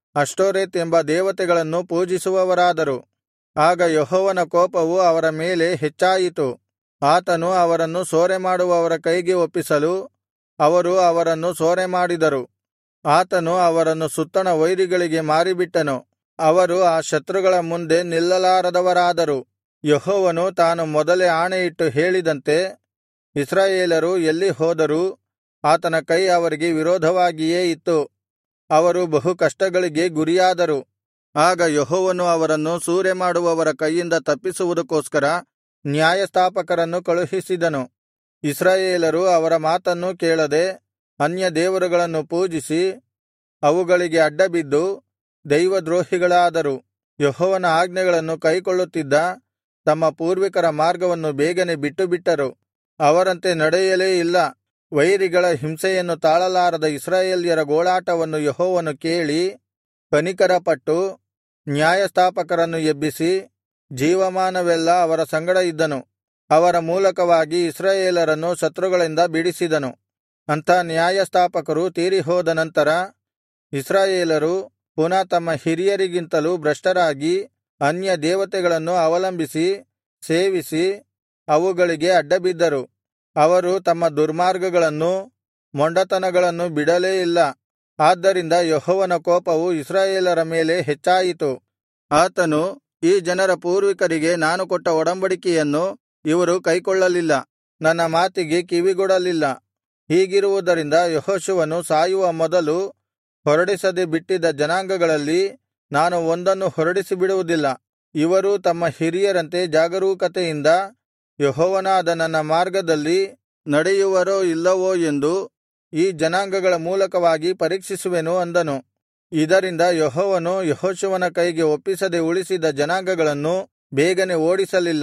Speaker 1: ಅಷ್ಟೋರೆತ್ ಎಂಬ ದೇವತೆಗಳನ್ನು ಪೂಜಿಸುವವರಾದರು ಆಗ ಯೆಹೋವನ ಕೋಪವು ಅವರ ಮೇಲೆ ಹೆಚ್ಚಾಯಿತು ಆತನು ಅವರನ್ನು ಸೂರೆಮಾಡುವವರ ಕೈಗೆ ಒಪ್ಪಿಸಲು ಅವರು ಅವರನ್ನು ಸೂರೆಮಾಡಿದರು ಆತನು ಅವರನ್ನು ಸುತ್ತಣ ವೈರಿಗಳಿಗೆ ಮಾರಿಬಿಟ್ಟನು ಅವರು ಆ ಶತ್ರುಗಳ ಮುಂದೆ ನಿಲ್ಲಲಾರದವರಾದರು ಯೆಹೋವನು ತಾನು ಮೊದಲೇ ಆಣೆಯಿಟ್ಟು ಹೇಳಿದಂತೆ ಇಸ್ರಾಯೇಲರು ಎಲ್ಲಿ ಹೋದರೂ ಆತನ ಕೈ ಅವರಿಗೆ ವಿರೋಧವಾಗಿಯೇ ಇತ್ತು ಅವರು ಬಹು ಕಷ್ಟಗಳಿಗೆ ಗುರಿಯಾದರು ಆಗ ಯೆಹೋವನು ಅವರನ್ನು ಸೂರೆಮಾಡುವವರ ಕೈಯಿಂದ ತಪ್ಪಿಸುವುದಕ್ಕೋಸ್ಕರ ನ್ಯಾಯಸ್ಥಾಪಕರನ್ನು ಕಳುಹಿಸಿದನು ಇಸ್ರಾಯೇಲರು ಅವರ ಮಾತನ್ನೂ ಕೇಳದೆ ಅನ್ಯ ದೇವರುಗಳನ್ನು ಪೂಜಿಸಿ ಅವುಗಳಿಗೆ ಅಡ್ಡಬಿದ್ದು ದೈವದ್ರೋಹಿಗಳಾದರು ಯೆಹೋವನ ಆಜ್ಞೆಗಳನ್ನು ಕೈಕೊಳ್ಳುತ್ತಿದ್ದ ತಮ್ಮ ಪೂರ್ವಿಕರ ಮಾರ್ಗವನ್ನು ಬೇಗನೆ ಬಿಟ್ಟುಬಿಟ್ಟರು ಅವರಂತೆ ನಡೆಯಲೇ ಇಲ್ಲ ವೈರಿಗಳ ಹಿಂಸೆಯನ್ನು ತಾಳಲಾರದ ಇಸ್ರಾಯೇಲ್ಯರ ಗೋಳಾಟವನ್ನು ಯೆಹೋವನು ಕೇಳಿ ಕನಿಕರಪಟ್ಟು ನ್ಯಾಯಸ್ಥಾಪಕರನ್ನು ಎಬ್ಬಿಸಿ ಜೀವಮಾನವೆಲ್ಲಾ ಅವರ ಸಂಗಡ ಇದ್ದನು ಅವರ ಮೂಲಕವಾಗಿ ಇಸ್ರಾಯೇಲರನ್ನು ಶತ್ರುಗಳಿಂದ ಬಿಡಿಸಿದನು ಅಂಥ ನ್ಯಾಯಸ್ಥಾಪಕರು ತೀರಿಹೋದ ನಂತರ ಇಸ್ರಾಯೇಲರು ಪುನಃ ತಮ್ಮ ಹಿರಿಯರಿಗಿಂತಲೂ ಭ್ರಷ್ಟರಾಗಿ ಅನ್ಯ ದೇವತೆಗಳನ್ನು ಅವಲಂಬಿಸಿ ಸೇವಿಸಿ ಅವುಗಳಿಗೆ ಅಡ್ಡಬಿದ್ದರು ಅವರು ತಮ್ಮ ದುರ್ಮಾರ್ಗಗಳನ್ನೂ ಮೊಂಡತನಗಳನ್ನು ಬಿಡಲೇ ಇಲ್ಲ ಆದ್ದರಿಂದ ಯೆಹೋವನ ಕೋಪವು ಇಸ್ರಾಯೇಲರ ಮೇಲೆ ಹೆಚ್ಚಾಯಿತು ಆತನು ಈ ಜನರ ಪೂರ್ವಿಕರಿಗೆ ನಾನು ಕೊಟ್ಟ ಒಡಂಬಡಿಕೆಯನ್ನು ಇವರು ಕೈಕೊಳ್ಳಲಿಲ್ಲ ನನ್ನ ಮಾತಿಗೆ ಕಿವಿಗೊಡಲಿಲ್ಲ ಹೀಗಿರುವುದರಿಂದ ಯೆಹೋಶುವನು ಸಾಯುವ ಮೊದಲು ಹೊರಡಿಸದೆ ಬಿಟ್ಟಿದ್ದ ಜನಾಂಗಗಳಲ್ಲಿ ನಾನು ಒಂದನ್ನು ಹೊರಡಿಸಿಬಿಡುವುದಿಲ್ಲ ಇವರೂ ತಮ್ಮ ಹಿರಿಯರಂತೆ ಜಾಗರೂಕತೆಯಿಂದ ಯೆಹೋವನಾದ ನನ್ನ ಮಾರ್ಗದಲ್ಲಿ ನಡೆಯುವರೋ ಇಲ್ಲವೋ ಎಂದು ಈ ಜನಾಂಗಗಳ ಮೂಲಕವಾಗಿ ಪರೀಕ್ಷಿಸುವೆನು ಅಂದನು ಇದರಿಂದ ಯೆಹೋವನು ಯೆಹೋಶುವನ ಕೈಗೆ ಒಪ್ಪಿಸದೆ ಉಳಿಸಿದ ಜನಾಂಗಗಳನ್ನು ಬೇಗನೆ ಓಡಿಸಲಿಲ್ಲ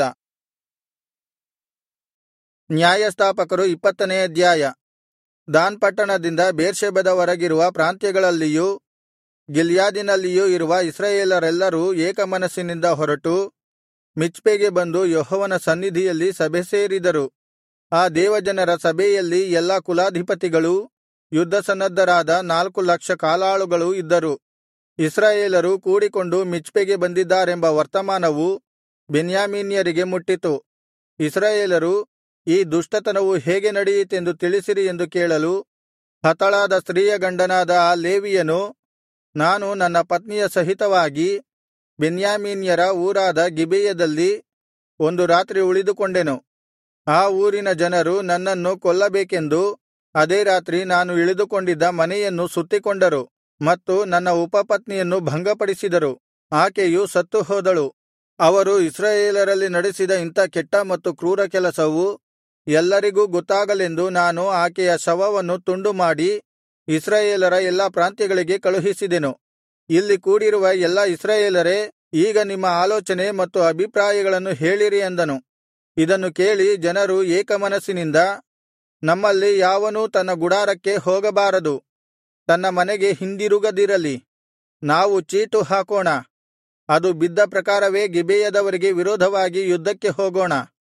Speaker 1: ನ್ಯಾಯಸ್ಥಾಪಕರು ಇಪ್ಪತ್ತನೇ ಅಧ್ಯಾಯ ದಾನ್ ಪಟ್ಟಣದಿಂದ ಬೇರ್ಷೆಬದವರೆಗಿರುವ ಪ್ರಾಂತ್ಯಗಳಲ್ಲಿಯೂ ಗಿಲ್ಯಾದಿನಲ್ಲಿಯೂ ಇರುವ ಇಸ್ರಾಯೇಲರೆಲ್ಲರೂ ಏಕಮನಸ್ಸಿನಿಂದ ಹೊರಟು ಮಿಚ್ಪೆಗೆ ಬಂದು ಯೆಹೋವನ ಸನ್ನಿಧಿಯಲ್ಲಿ ಸಭೆಸೇರಿದರು ಆ ದೇವಜನರ ಸಭೆಯಲ್ಲಿ ಎಲ್ಲಾ ಕುಲಾಧಿಪತಿಗಳೂ ಯುದ್ಧಸನ್ನದ್ಧರಾದ ನಾಲ್ಕು ಲಕ್ಷ ಕಾಲಾಳುಗಳೂ ಇದ್ದರು ಇಸ್ರಾಯೇಲರು ಕೂಡಿಕೊಂಡು ಮಿಚ್ಪೆಗೆ ಬಂದಿದ್ದಾರೆಂಬ ವರ್ತಮಾನವು ಬೆನ್ಯಾಮೀನ್ಯರಿಗೆ ಮುಟ್ಟಿತು ಇಸ್ರಾಯೇಲರು ಈ ದುಷ್ಟತನವು ಹೇಗೆ ನಡೆಯಿತೆಂದು ತಿಳಿಸಿರಿ ಎಂದು ಕೇಳಲು ಹತಳಾದ ಸ್ತ್ರೀಯ ಗಂಡನಾದ ಆ ಲೇವಿಯನು ನಾನು ನನ್ನ ಪತ್ನಿಯ ಸಹಿತವಾಗಿ ಬೆನ್ಯಾಮೀನ್ಯರ ಊರಾದ ಗಿಬೆಯದಲ್ಲಿ ಒಂದು ರಾತ್ರಿ ಉಳಿದುಕೊಂಡೆನು ಆ ಊರಿನ ಜನರು ನನ್ನನ್ನು ಕೊಲ್ಲಬೇಕೆಂದು ಅದೇ ರಾತ್ರಿ ನಾನು ಇಳಿದುಕೊಂಡಿದ್ದ ಮನೆಯನ್ನು ಸುತ್ತಿಕೊಂಡರು ಮತ್ತು ನನ್ನ ಉಪಪತ್ನಿಯನ್ನು ಭಂಗಪಡಿಸಿದರು ಆಕೆಯು ಸತ್ತು ಹೋದಳು ಅವರು ಇಸ್ರಾಯೇಲರಲ್ಲಿ ನಡೆಸಿದ ಇಂಥ ಕೆಟ್ಟ ಮತ್ತು ಕ್ರೂರ ಕೆಲಸವು ಎಲ್ಲರಿಗೂ ಗೊತ್ತಾಗಲೆಂದು ನಾನು ಆಕೆಯ ಶವವನ್ನು ತುಂಡುಮಾಡಿ ಇಸ್ರಾಯೇಲರ ಎಲ್ಲಾ ಪ್ರಾಂತ್ಯಗಳಿಗೆ ಕಳುಹಿಸಿದೆನು ಇಲ್ಲಿ ಕೂಡಿರುವ ಎಲ್ಲಾ ಇಸ್ರಾಯೇಲರೇ ಈಗ ನಿಮ್ಮ ಆಲೋಚನೆ ಮತ್ತು ಅಭಿಪ್ರಾಯಗಳನ್ನು ಹೇಳಿರಿ ಅಂದನು ಇದನ್ನು ಕೇಳಿ ಜನರು ಏಕಮನಸ್ಸಿನಿಂದ ನಮ್ಮಲ್ಲಿ ಯಾವನೂ ತನ್ನ ಗುಡಾರಕ್ಕೆ ಹೋಗಬಾರದು ತನ್ನ ಮನೆಗೆ ಹಿಂದಿರುಗದಿರಲಿ ನಾವು ಚೀಟು ಹಾಕೋಣ ಅದು ಬಿದ್ದ ಪ್ರಕಾರವೇ ಗಿಬೆಯದವರಿಗೆ ವಿರೋಧವಾಗಿ ಯುದ್ಧಕ್ಕೆ ಹೋಗೋಣ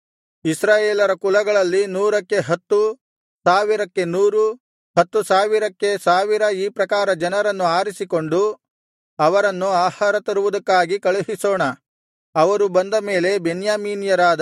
Speaker 1: ಇಸ್ರಾಯೇಲರ ಕುಲಗಳಲ್ಲಿ ನೂರಕ್ಕೆ ಹತ್ತು ಸಾವಿರಕ್ಕೆ ನೂರು ಹತ್ತು ಸಾವಿರಕ್ಕೆ ಸಾವಿರ ಈ ಪ್ರಕಾರ ಜನರನ್ನು ಆರಿಸಿಕೊಂಡು ಅವರನ್ನು ಆಹಾರ ತರುವುದಕ್ಕಾಗಿ ಕಳುಹಿಸೋಣ ಅವರು ಬಂದ ಮೇಲೆ ಬೆನ್ಯಾಮೀನ್ಯರಾದ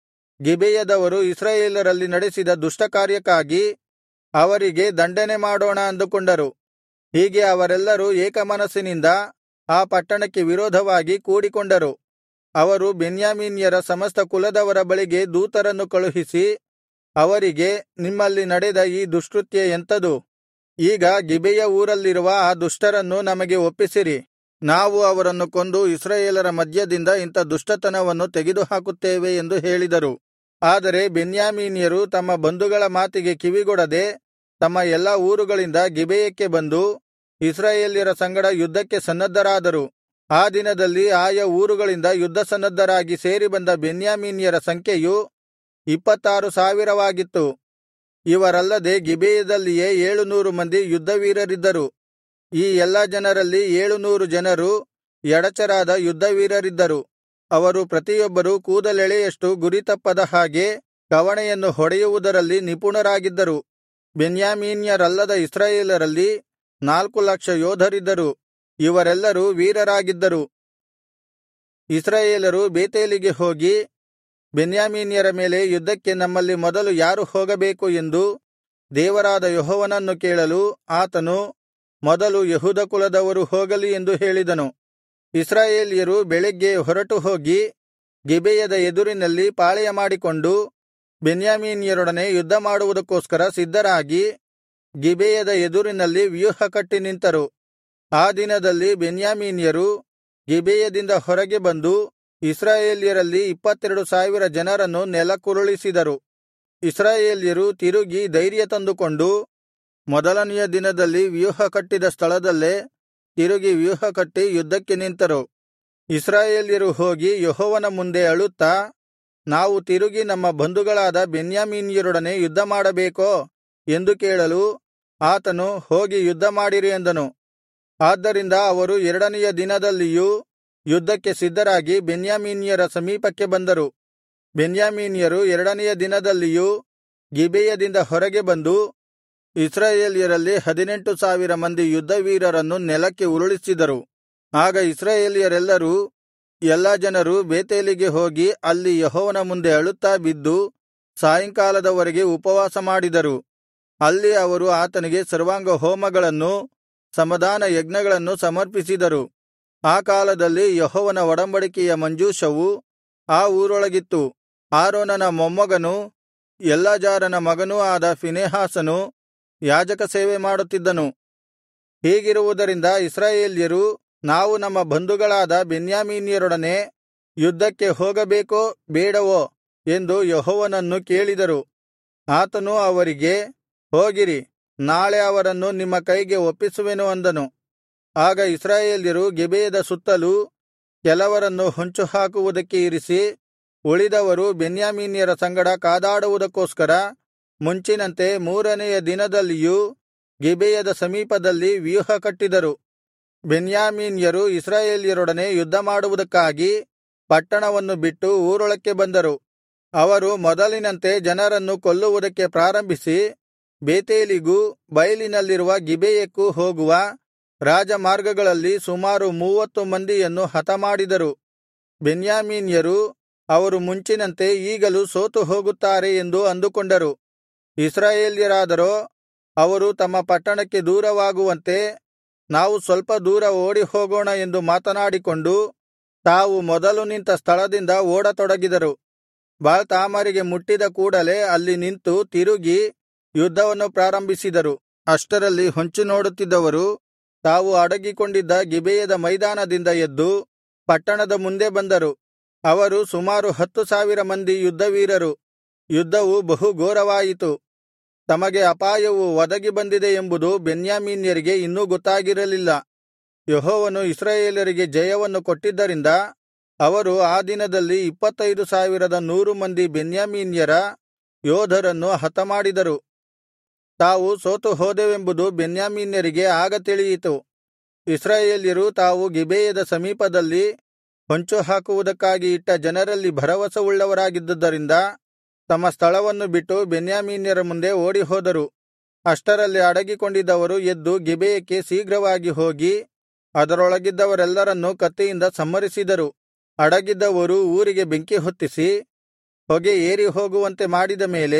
Speaker 1: ಗಿಬೆಯದವರು ಇಸ್ರಾಯೇಲರಲ್ಲಿ ನಡೆಸಿದ ದುಷ್ಟಕಾರ್ಯಕ್ಕಾಗಿ ಅವರಿಗೆ ದಂಡನೆ ಮಾಡೋಣ ಅಂದುಕೊಂಡರು ಹೀಗೆ ಅವರೆಲ್ಲರೂ ಏಕಮನಸ್ಸಿನಿಂದ ಆ ಪಟ್ಟಣಕ್ಕೆ ವಿರೋಧವಾಗಿ ಕೂಡಿಕೊಂಡರು ಅವರು ಬೆನ್ಯಾಮೀನ್ಯರ ಸಮಸ್ತ ಕುಲದವರ ಬಳಿಗೆ ದೂತರನ್ನು ಕಳುಹಿಸಿ ಅವರಿಗೆ ನಿಮ್ಮಲ್ಲಿ ನಡೆದ ಈ ದುಷ್ಕೃತ್ಯ ಎಂಥದು ಈಗ ಗಿಬೆಯ ಊರಲ್ಲಿರುವ ಆ ದುಷ್ಟರನ್ನು ನಮಗೆ ಒಪ್ಪಿಸಿರಿ ನಾವು ಅವರನ್ನು ಕೊಂದು ಇಸ್ರಾಯೇಲರ ಮಧ್ಯದಿಂದ ಇಂಥ ದುಷ್ಟತನವನ್ನು ತೆಗೆದುಹಾಕುತ್ತೇವೆ ಎಂದು ಹೇಳಿದರು ಆದರೆ ಬೆನ್ಯಾಮೀನ್ಯರು ತಮ್ಮ ಬಂಧುಗಳ ಮಾತಿಗೆ ಕಿವಿಗೊಡದೆ ತಮ್ಮ ಎಲ್ಲಾ ಊರುಗಳಿಂದ ಗಿಬೆಯಕ್ಕೆ ಬಂದು ಇಸ್ರಾಯೇಲ್ಯರ ಸಂಗಡ ಯುದ್ಧಕ್ಕೆ ಸನ್ನದ್ಧರಾದರು ಆ ದಿನದಲ್ಲಿ ಆಯಾ ಊರುಗಳಿಂದ ಯುದ್ಧಸನ್ನದ್ಧರಾಗಿ ಸೇರಿ ಬಂದ ಬೆನ್ಯಾಮೀನ್ಯರ ಸಂಖ್ಯೆಯು ಇಪ್ಪತ್ತಾರು ಸಾವಿರವಾಗಿತ್ತು ಇವರಲ್ಲದೆ ಗಿಬೆಯದಲ್ಲಿಯೇ ಏಳುನೂರು ಮಂದಿ ಯುದ್ಧವೀರರಿದ್ದರು ಈ ಎಲ್ಲಾ ಜನರಲ್ಲಿ ಏಳುನೂರು ಜನರು ಎಡಚರಾದ ಯುದ್ಧವೀರರಿದ್ದರು ಅವರು ಪ್ರತಿಯೊಬ್ಬರೂ ಕೂದಲೆಳೆಯಷ್ಟು ಗುರಿತಪ್ಪದ ಹಾಗೆ ಕವಣೆಯನ್ನು ಹೊಡೆಯುವುದರಲ್ಲಿ ನಿಪುಣರಾಗಿದ್ದರು ಬೆನ್ಯಾಮೀನ್ಯರಲ್ಲದ ಇಸ್ರಾಯೇಲರಲ್ಲಿ ನಾಲ್ಕು ಲಕ್ಷ ಯೋಧರಿದ್ದರು ಇವರೆಲ್ಲರೂ ವೀರರಾಗಿದ್ದರು ಇಸ್ರಾಯೇಲರು ಬೇತೇಲಿಗೆ ಹೋಗಿ ಬೆನ್ಯಾಮೀನ್ಯರ ಮೇಲೆ ಯುದ್ಧಕ್ಕೆ ನಮ್ಮಲ್ಲಿ ಮೊದಲು ಯಾರು ಹೋಗಬೇಕು ಎಂದು ದೇವರಾದ ಯೆಹೋವನನ್ನು ಕೇಳಲು ಆತನು ಮೊದಲು ಯೆಹೂದ ಕುಲದವರು ಹೋಗಲಿ ಎಂದು ಹೇಳಿದನು ಇಸ್ರಾಯೇಲ್ಯರು ಬೆಳಗ್ಗೆ ಹೊರಟು ಹೋಗಿ ಗಿಬೆಯದ ಎದುರಿನಲ್ಲಿ ಪಾಳೆಯಮಾಡಿಕೊಂಡು ಬೆನ್ಯಾಮೀನ್ಯರೊಡನೆ ಯುದ್ಧಮಾಡುವುದಕ್ಕೋಸ್ಕರ ಸಿದ್ಧರಾಗಿ ಗಿಬೆಯದ ಎದುರಿನಲ್ಲಿ ವ್ಯೂಹಕಟ್ಟಿ ನಿಂತರು ಆ ದಿನದಲ್ಲಿ ಬೆನ್ಯಾಮೀನ್ಯರು ಗಿಬೆಯದಿಂದ ಹೊರಗೆ ಬಂದು ಇಸ್ರಾಯೇಲ್ಯರಲ್ಲಿ ಇಪ್ಪತ್ತೆರಡು ಸಾವಿರ ಜನರನ್ನು ನೆಲಕ್ಕುರುಳಿಸಿದರು ಇಸ್ರಾಯೇಲ್ಯರು ತಿರುಗಿ ಧೈರ್ಯ ತಂದುಕೊಂಡು ಮೊದಲನೆಯ ದಿನದಲ್ಲಿ ವ್ಯೂಹ ಕಟ್ಟಿದ ಸ್ಥಳದಲ್ಲೇ ತಿರುಗಿ ವ್ಯೂಹಕಟ್ಟಿ ಯುದ್ಧಕ್ಕೆ ನಿಂತರು ಇಸ್ರಾಯೇಲ್ಯರು ಹೋಗಿ ಯೆಹೋವನ ಮುಂದೆ ಅಳುತ್ತಾ ನಾವು ತಿರುಗಿ ನಮ್ಮ ಬಂಧುಗಳಾದ ಬೆನ್ಯಾಮೀನ್ಯರೊಡನೆ ಯುದ್ಧಮಾಡಬೇಕೋ ಎಂದು ಕೇಳಲು ಆತನು ಹೋಗಿ ಯುದ್ಧಮಾಡಿರಿ ಎಂದನು ಆದ್ದರಿಂದ ಅವರು ಎರಡನೆಯ ದಿನದಲ್ಲಿಯೂ ಯುದ್ಧಕ್ಕೆ ಸಿದ್ಧರಾಗಿ ಬೆನ್ಯಾಮೀನ್ಯರ ಸಮೀಪಕ್ಕೆ ಬಂದರು ಬೆನ್ಯಾಮೀನ್ಯರು ಎರಡನೆಯ ದಿನದಲ್ಲಿಯೂ ಗಿಬೆಯದಿಂದ ಹೊರಗೆ ಬಂದು ಇಸ್ರಾಯೇಲ್ಯರಲ್ಲಿ ಹದಿನೆಂಟು ಸಾವಿರ ಮಂದಿ ಯುದ್ಧವೀರರನ್ನು ನೆಲಕ್ಕೆ ಉರುಳಿಸಿದರು ಆಗ ಇಸ್ರಾಯೇಲ್ಯರೆಲ್ಲರೂ ಎಲ್ಲಾ ಜನರು ಬೇತೇಲಿಗೆ ಹೋಗಿ ಅಲ್ಲಿ ಯೆಹೋವನ ಮುಂದೆ ಅಳುತ್ತಾ ಬಿದ್ದು ಸಾಯಂಕಾಲದವರೆಗೆ ಉಪವಾಸ ಮಾಡಿದರು ಅಲ್ಲಿ ಅವರು ಆತನಿಗೆ ಸರ್ವಾಂಗ ಹೋಮಗಳನ್ನೂ ಸಮಾಧಾನ ಯಜ್ಞಗಳನ್ನು ಸಮರ್ಪಿಸಿದರು ಆ ಕಾಲದಲ್ಲಿ ಯೆಹೋವನ ಒಡಂಬಡಿಕೆಯ ಮಂಜೂಷವು ಆ ಊರೊಳಗಿತ್ತು ಆರೋನನ ಮೊಮ್ಮಗನೂ ಎಲ್ಲಾಜಾರನ ಮಗನೂ ಆದ ಫಿನೆಹಾಸನು ಯಾಜಕ ಸೇವೆ ಮಾಡುತ್ತಿದ್ದನು ಹೀಗಿರುವುದರಿಂದ ಇಸ್ರಾಯೇಲ್ಯರು ನಾವು ನಮ್ಮ ಬಂಧುಗಳಾದ ಬೆನ್ಯಾಮೀನ್ಯರೊಡನೆ ಯುದ್ಧಕ್ಕೆ ಹೋಗಬೇಕೋ ಬೇಡವೋ ಎಂದು ಯೆಹೋವನನ್ನು ಕೇಳಿದರು ಆತನು ಅವರಿಗೆ ಹೋಗಿರಿ ನಾಳೆ ಅವರನ್ನು ನಿಮ್ಮ ಕೈಗೆ ಒಪ್ಪಿಸುವೆನು ಅಂದನು ಆಗ ಇಸ್ರಾಯೇಲ್ಯರು ಗಿಬೆಯದ ಸುತ್ತಲೂ ಕೆಲವರನ್ನು ಹೊಂಚುಹಾಕುವುದಕ್ಕೆ ಇರಿಸಿ ಉಳಿದವರು ಬೆನ್ಯಾಮೀನ್ಯರ ಸಂಗಡ ಕಾದಾಡುವುದಕ್ಕೋಸ್ಕರ ಮುಂಚಿನಂತೆ ಮೂರನೆಯ ದಿನದಲ್ಲಿಯೂ ಗಿಬೆಯದ ಸಮೀಪದಲ್ಲಿ ವ್ಯೂಹ ಕಟ್ಟಿದರು ಬೆನ್ಯಾಮೀನ್ಯರು ಇಸ್ರಾಯೇಲ್ಯರೊಡನೆ ಯುದ್ಧಮಾಡುವುದಕ್ಕಾಗಿ ಪಟ್ಟಣವನ್ನು ಬಿಟ್ಟು ಊರೊಳಕ್ಕೆ ಬಂದರು ಅವರು ಮೊದಲಿನಂತೆ ಜನರನ್ನು ಕೊಲ್ಲುವುದಕ್ಕೆ ಪ್ರಾರಂಭಿಸಿ ಬೇತೇಲಿಗೂ ಬಯಲಿನಲ್ಲಿರುವ ಗಿಬೆಯಕ್ಕೂ ಹೋಗುವ ರಾಜಮಾರ್ಗಗಳಲ್ಲಿ ಸುಮಾರು ಮೂವತ್ತು ಮಂದಿಯನ್ನು ಹತಮಾಡಿದರು ಬೆನ್ಯಾಮೀನ್ಯರು ಅವರು ಮುಂಚಿನಂತೆ ಈಗಲೂ ಸೋತು ಹೋಗುತ್ತಾರೆ ಎಂದು ಅಂದುಕೊಂಡರು ಇಸ್ರಾಯೇಲ್ಯರಾದರೋ ಅವರು ತಮ್ಮ ಪಟ್ಟಣಕ್ಕೆ ದೂರವಾಗುವಂತೆ ನಾವು ಸ್ವಲ್ಪ ದೂರ ಓಡಿಹೋಗೋಣ ಎಂದು ಮಾತನಾಡಿಕೊಂಡು ತಾವು ಮೊದಲು ನಿಂತ ಸ್ಥಳದಿಂದ ಓಡತೊಡಗಿದರು ಬಾಳ್ ತಾಮರಿಗೆ ಮುಟ್ಟಿದ ಕೂಡಲೆ ಅಲ್ಲಿ ನಿಂತು ತಿರುಗಿ ಯುದ್ಧವನ್ನು ಪ್ರಾರಂಭಿಸಿದರು ಅಷ್ಟರಲ್ಲಿ ಹೊಂಚು ನೋಡುತ್ತಿದ್ದವರು ತಾವು ಅಡಗಿಕೊಂಡಿದ್ದ ಗಿಬೆಯದ ಮೈದಾನದಿಂದ ಎದ್ದು ಪಟ್ಟಣದ ಮುಂದೆ ಬಂದರು ಅವರು ಸುಮಾರು ಹತ್ತು ಸಾವಿರ ಮಂದಿ ಯುದ್ಧವೀರರು ಯುದ್ಧವು ಬಹು ಘೋರವಾಯಿತು ತಮಗೆ ಅಪಾಯವು ಒದಗಿ ಬಂದಿದೆ ಎಂಬುದು ಬೆನ್ಯಾಮೀನ್ಯರಿಗೆ ಇನ್ನೂ ಗೊತ್ತಾಗಿರಲಿಲ್ಲ ಯೆಹೋವನು ಇಸ್ರಾಯೇಲರಿಗೆ ಜಯವನ್ನು ಕೊಟ್ಟಿದ್ದರಿಂದ ಅವರು ಆ ದಿನದಲ್ಲಿ ಇಪ್ಪತ್ತೈದು ಸಾವಿರದ ನೂರು ಮಂದಿ ಬೆನ್ಯಾಮೀನ್ಯರ ಯೋಧರನ್ನು ಹತಮಾಡಿದರು ತಾವು ಸೋತು ಹೋದೆವೆಂಬುದು ಬೆನ್ಯಾಮೀನ್ಯರಿಗೆ ಆಗ ತಿಳಿಯಿತು ಇಸ್ರಾಯೇಲ್ಯರು ತಾವು ಗಿಬೆಯದ ಸಮೀಪದಲ್ಲಿ ಹೊಂಚು ಹಾಕುವುದಕ್ಕಾಗಿ ಇಟ್ಟ ಜನರಲ್ಲಿ ಭರವಸವುಳ್ಳವರಾಗಿದ್ದುದರಿಂದ ತಮ್ಮ ಸ್ಥಳವನ್ನು ಬಿಟ್ಟು ಬೆನ್ಯಾಮೀನ್ಯರ ಮುಂದೆ ಓಡಿಹೋದರು ಅಷ್ಟರಲ್ಲಿ ಅಡಗಿಕೊಂಡಿದ್ದವರು ಎದ್ದು ಗಿಬೆಯಕ್ಕೆ ಶೀಘ್ರವಾಗಿ ಹೋಗಿ ಅದರೊಳಗಿದ್ದವರೆಲ್ಲರನ್ನೂ ಕತ್ತಿಯಿಂದ ಸಂಹರಿಸಿದರು ಅಡಗಿದ್ದವರು ಊರಿಗೆ ಬೆಂಕಿ ಹೊತ್ತಿಸಿ ಹೊಗೆ ಏರಿ ಹೋಗುವಂತೆ ಮಾಡಿದ ಮೇಲೆ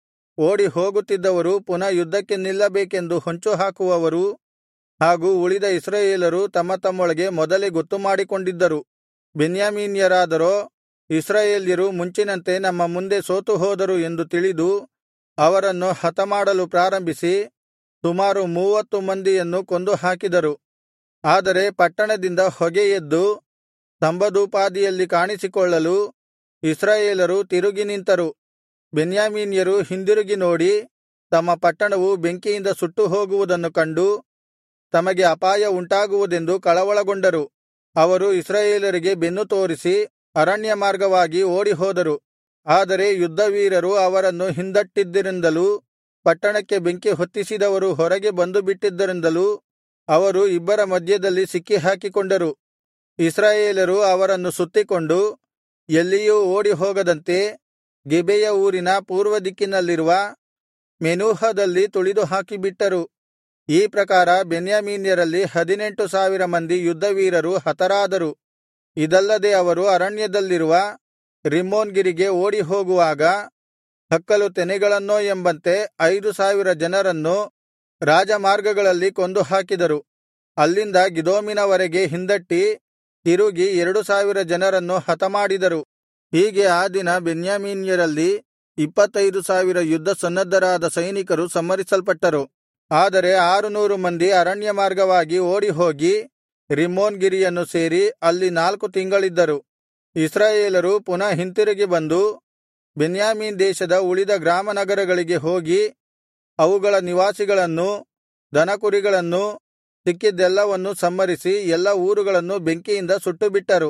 Speaker 1: ಓಡಿ ಹೋಗುತ್ತಿದ್ದವರು ಪುನಃ ಯುದ್ಧಕ್ಕೆ ನಿಲ್ಲಬೇಕೆಂದು ಹೊಂಚು ಹಾಕುವವರು ಹಾಗೂ ಉಳಿದ ಇಸ್ರಾಯೇಲರು ತಮ್ಮ ತಮ್ಮೊಳಗೆ ಮೊದಲೇ ಗೊತ್ತುಮಾಡಿಕೊಂಡಿದ್ದರು ಬೆನ್ಯಾಮೀನ್ಯರಾದರೋ ಇಸ್ರಾಯೇಲ್ಯರು ಮುಂಚಿನಂತೆ ನಮ್ಮ ಮುಂದೆ ಸೋತು ಹೋದರು ಎಂದು ತಿಳಿದು ಅವರನ್ನು ಹತಮಾಡಲು ಪ್ರಾರಂಭಿಸಿ ಸುಮಾರು ಮೂವತ್ತು ಮಂದಿಯನ್ನು ಕೊಂದು ಹಾಕಿದರು ಆದರೆ ಪಟ್ಟಣದಿಂದ ಹೊಗೆ ಎದ್ದು ಸ್ತಂಭದೋಪಾದಿಯಲ್ಲಿ ಕಾಣಿಸಿಕೊಳ್ಳಲು ಇಸ್ರಾಯೇಲರು ತಿರುಗಿ ನಿಂತರು ಬೆನ್ಯಾಮೀನ್ಯರು ಹಿಂದಿರುಗಿ ನೋಡಿ ತಮ್ಮ ಪಟ್ಟಣವು ಬೆಂಕಿಯಿಂದ ಸುಟ್ಟು ಹೋಗುವುದನ್ನು ಕಂಡು ತಮಗೆ ಅಪಾಯ ಉಂಟಾಗುವುದೆಂದು ಕಳವಳಗೊಂಡರು ಅವರು ಇಸ್ರಾಯೇಲರಿಗೆ ಬೆನ್ನು ತೋರಿಸಿ ಅರಣ್ಯ ಮಾರ್ಗವಾಗಿ ಓಡಿಹೋದರು ಆದರೆ ಯುದ್ಧವೀರರು ಅವರನ್ನು ಹಿಂದಟ್ಟಿದ್ದರಿಂದಲೂ ಪಟ್ಟಣಕ್ಕೆ ಬೆಂಕಿ ಹೊತ್ತಿಸಿದವರು ಹೊರಗೆ ಬಂದು ಬಿಟ್ಟಿದ್ದರಿಂದಲೂ ಅವರು ಇಬ್ಬರ ಮಧ್ಯದಲ್ಲಿ ಸಿಕ್ಕಿಹಾಕಿಕೊಂಡರು ಇಸ್ರಾಯೇಲರು ಅವರನ್ನು ಸುತ್ತಿಕೊಂಡು ಎಲ್ಲಿಯೂ ಓಡಿಹೋಗದಂತೆ ಗಿಬೆಯ ಊರಿನ ಪೂರ್ವದಿಕ್ಕಿನಲ್ಲಿರುವ ಮೆನೂಹದಲ್ಲಿ ತುಳಿದು ಹಾಕಿಬಿಟ್ಟರು ಈ ಪ್ರಕಾರ ಬೆನ್ಯಾಮೀನ್ಯರಲ್ಲಿ ಹದಿನೆಂಟು ಸಾವಿರ ಮಂದಿ ಯುದ್ಧವೀರರು ಹತರಾದರು ಇದಲ್ಲದೆ ಅವರು ಅರಣ್ಯದಲ್ಲಿರುವ ರಿಮ್ಮೋನ್ ಗಿರಿಗೆ ಓಡಿಹೋಗುವಾಗ ಹಕ್ಕಲು ತೆನೆಗಳನ್ನೋ ಎಂಬಂತೆ ಐದು ಸಾವಿರ ಜನರನ್ನು ರಾಜಮಾರ್ಗಗಳಲ್ಲಿ ಕೊಂದು ಹಾಕಿದರು ಅಲ್ಲಿಂದ ಗಿದೋಮಿನವರೆಗೆ ಹಿಂದಟ್ಟಿ ತಿರುಗಿ ಎರಡು ಸಾವಿರ ಜನರನ್ನು ಹತಮಾಡಿದರು ಹೀಗೆ ಆ ದಿನ ಬೆನ್ಯಾಮೀನ್ಯರಲ್ಲಿ ಇಪ್ಪತ್ತೈದು ಸಾವಿರ ಯುದ್ಧ ಸನ್ನದ್ಧರಾದ ಸೈನಿಕರು ಸಂಹರಿಸಲ್ಪಟ್ಟರು ಆದರೆ ಆರುನೂರು ಮಂದಿ ಅರಣ್ಯ ಮಾರ್ಗವಾಗಿ ಓಡಿಹೋಗಿ ರಿಮ್ಮೋನ್ ಗಿರಿಯನ್ನು ಸೇರಿ ಅಲ್ಲಿ ನಾಲ್ಕು ತಿಂಗಳಿದ್ದರು ಇಸ್ರಾಯೇಲರು ಪುನಃ ಹಿಂತಿರುಗಿ ಬಂದು ಬೆನ್ಯಾಮೀನ್ ದೇಶದ ಉಳಿದ ಗ್ರಾಮನಗರಗಳಿಗೆ ಹೋಗಿ ಅವುಗಳ ನಿವಾಸಿಗಳನ್ನೂ ದನಕುರಿಗಳನ್ನೂ ಸಿಕ್ಕಿದ್ದೆಲ್ಲವನ್ನೂ ಸಂಹರಿಸಿ ಎಲ್ಲಾ ಊರುಗಳನ್ನು ಬೆಂಕಿಯಿಂದ ಸುಟ್ಟುಬಿಟ್ಟರು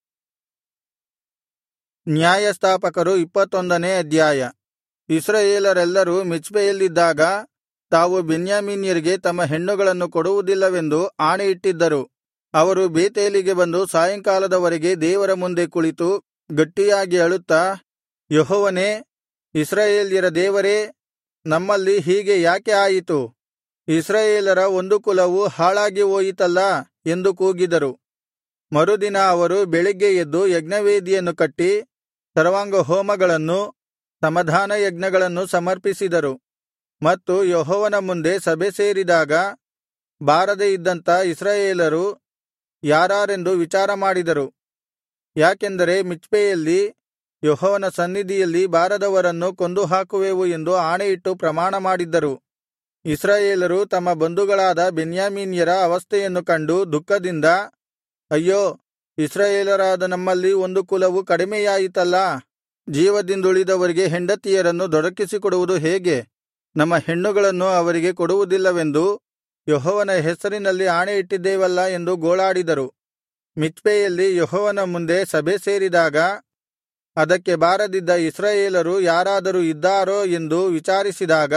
Speaker 1: ನ್ಯಾಯಸ್ಥಾಪಕರು ಇಪ್ಪತ್ತೊಂದನೇ ಅಧ್ಯಾಯ ಇಸ್ರಾಯೇಲರೆಲ್ಲರೂ ಮಿಚ್ಪೆಯಲ್ಲಿದ್ದಾಗ ತಾವು ಬೆನ್ಯಾಮೀನ್ಯರಿಗೆ ತಮ್ಮ ಹೆಣ್ಣುಗಳನ್ನು ಕೊಡುವುದಿಲ್ಲವೆಂದು ಆಣೆಯಿಟ್ಟಿದ್ದರು ಅವರು ಬೇತೇಲಿಗೆ ಬಂದು ಸಾಯಂಕಾಲದವರೆಗೆ ದೇವರ ಮುಂದೆ ಕುಳಿತು ಗಟ್ಟಿಯಾಗಿ ಅಳುತ್ತಾ ಯೆಹೋವನೇ ಇಸ್ರಾಯೇಲ್ಯರ ದೇವರೇ ನಮ್ಮಲ್ಲಿ ಹೀಗೆ ಯಾಕೆ ಆಯಿತು ಇಸ್ರಾಯೇಲರ ಒಂದು ಕುಲವು ಹಾಳಾಗಿ ಹೋಯಿತಲ್ಲಾ ಎಂದು ಕೂಗಿದರು ಮರುದಿನ ಅವರು ಬೆಳಿಗ್ಗೆ ಎದ್ದು ಯಜ್ಞವೇದಿಯನ್ನು ಕಟ್ಟಿ ಸರ್ವಾಂಗಹೋಮಗಳನ್ನೂ ಸಮಾಧಾನ ಯಜ್ಞಗಳನ್ನು ಸಮರ್ಪಿಸಿದರು ಮತ್ತು ಯೆಹೋವನ ಮುಂದೆ ಸಭೆ ಸೇರಿದಾಗ ಬಾರದೆ ಇದ್ದಂಥ ಇಸ್ರಾಯೇಲರು ಯಾರಾರೆಂದು ವಿಚಾರಮಾಡಿದರು ಯಾಕೆಂದರೆ ಮಿಚ್ಪೆಯಲ್ಲಿ ಯೆಹೋವನ ಸನ್ನಿಧಿಯಲ್ಲಿ ಬಾರದವರನ್ನು ಕೊಂದು ಹಾಕುವೆವು ಎಂದು ಆಣೆಯಿಟ್ಟು ಪ್ರಮಾಣಮಾಡಿದ್ದರು ಇಸ್ರಾಯೇಲರು ತಮ್ಮ ಬಂಧುಗಳಾದ ಬೆನ್ಯಾಮೀನ್ಯರ ಅವಸ್ಥೆಯನ್ನು ಕಂಡು ದುಃಖದಿಂದ ಅಯ್ಯೋ ಇಸ್ರಾಯೇಲರಾದ ನಮ್ಮಲ್ಲಿ ಒಂದು ಕುಲವು ಕಡಿಮೆಯಾಯಿತಲ್ಲಾ ಜೀವದಿಂದುಳಿದವರಿಗೆ ಹೆಂಡತಿಯರನ್ನು ದೊರಕಿಸಿಕೊಡುವುದು ಹೇಗೆ ನಮ್ಮ ಹೆಣ್ಣುಗಳನ್ನು ಅವರಿಗೆ ಕೊಡುವುದಿಲ್ಲವೆಂದು ಯೆಹೋವನ ಹೆಸರಿನಲ್ಲಿ ಆಣೆಯಿಟ್ಟಿದ್ದೇವಲ್ಲಾ ಎಂದು ಗೋಳಾಡಿದರು ಮಿಚ್ಪೆಯಲ್ಲಿ ಯೆಹೋವನ ಮುಂದೆ ಸಭೆ ಸೇರಿದಾಗ ಅದಕ್ಕೆ ಬಾರದಿದ್ದ ಇಸ್ರಾಯೇಲರು ಯಾರಾದರೂ ಇದ್ದಾರೋ ಎಂದು ವಿಚಾರಿಸಿದಾಗ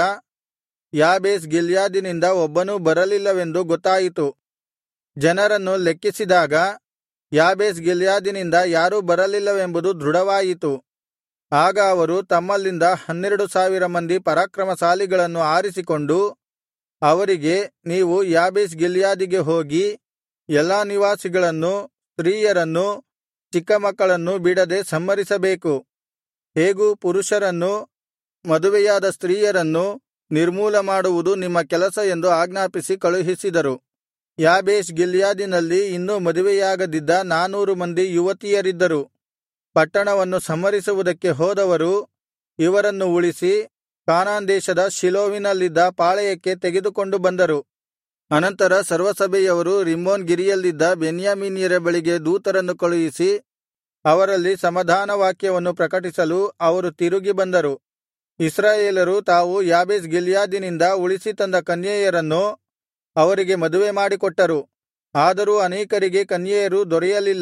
Speaker 1: ಯಾಬೇಷ್ ಗಿಲ್ಯಾದಿನಿಂದ ಒಬ್ಬನೂ ಬರಲಿಲ್ಲವೆಂದು ಗೊತ್ತಾಯಿತು ಜನರನ್ನು ಲೆಕ್ಕಿಸಿದಾಗ ಯಾಬೇಷ್ ಗಿಲ್ಯಾದಿನಿಂದ ಯಾರೂ ಬರಲಿಲ್ಲವೆಂಬುದು ದೃಢವಾಯಿತು ಆಗ ಅವರು ತಮ್ಮಲ್ಲಿಂದ ಹನ್ನೆರಡು ಸಾವಿರ ಮಂದಿ ಪರಾಕ್ರಮಶಾಲಿಗಳನ್ನು ಆರಿಸಿಕೊಂಡು ಅವರಿಗೆ ನೀವು ಯಾಬೇಷ್ ಗಿಲ್ಯಾದಿಗೆ ಹೋಗಿ ಎಲ್ಲಾ ನಿವಾಸಿಗಳನ್ನು ಸ್ತ್ರೀಯರನ್ನೂ ಚಿಕ್ಕ ಮಕ್ಕಳನ್ನೂ ಬಿಡದೆ ಸಂಹರಿಸಬೇಕು ಹೇಗೂ ಪುರುಷರನ್ನೂ ಮದುವೆಯಾದ ಸ್ತ್ರೀಯರನ್ನೂ ನಿರ್ಮೂಲ ಮಾಡುವುದು ನಿಮ್ಮ ಕೆಲಸ ಎಂದು ಆಜ್ಞಾಪಿಸಿ ಕಳುಹಿಸಿದರು ಯಾಬೇಷ್ ಗಿಲ್ಯಾದಿನಲ್ಲಿ ಇನ್ನೂ ಮದುವೆಯಾಗದಿದ್ದ ನಾನೂರು ಮಂದಿ ಯುವತಿಯರಿದ್ದರು ಪಟ್ಟಣವನ್ನು ಸಂಹರಿಸುವುದಕ್ಕೆ ಹೋದವರು ಇವರನ್ನು ಉಳಿಸಿ ಕಾನಾನ್ ದೇಶದ ಶಿಲೋವಿನಲ್ಲಿದ್ದ ಪಾಳೆಯಕ್ಕೆ ತೆಗೆದುಕೊಂಡು ಬಂದರು ಅನಂತರ ಸರ್ವಸಭೆಯವರು ರಿಮ್ಮೋನ್ ಗಿರಿಯಲ್ಲಿದ್ದ ಬೆನ್ಯಾಮೀನ್ಯರ ಬಳಿಗೆ ದೂತರನ್ನು ಕಳುಹಿಸಿ ಅವರಲ್ಲಿ ಸಮಾಧಾನ ವಾಕ್ಯವನ್ನು ಪ್ರಕಟಿಸಲು ಅವರು ತಿರುಗಿ ಬಂದರು ಇಸ್ರಾಯೇಲರು ತಾವು ಯಾಬೇಷ್ ಗಿಲ್ಯಾದಿನಿಂದ ಉಳಿಸಿ ತಂದ ಕನ್ಯೆಯರನ್ನು ಅವರಿಗೆ ಮದುವೆ ಮಾಡಿಕೊಟ್ಟರು ಆದರೂ ಅನೇಕರಿಗೆ ಕನ್ಯೆಯರು ದೊರೆಯಲಿಲ್ಲ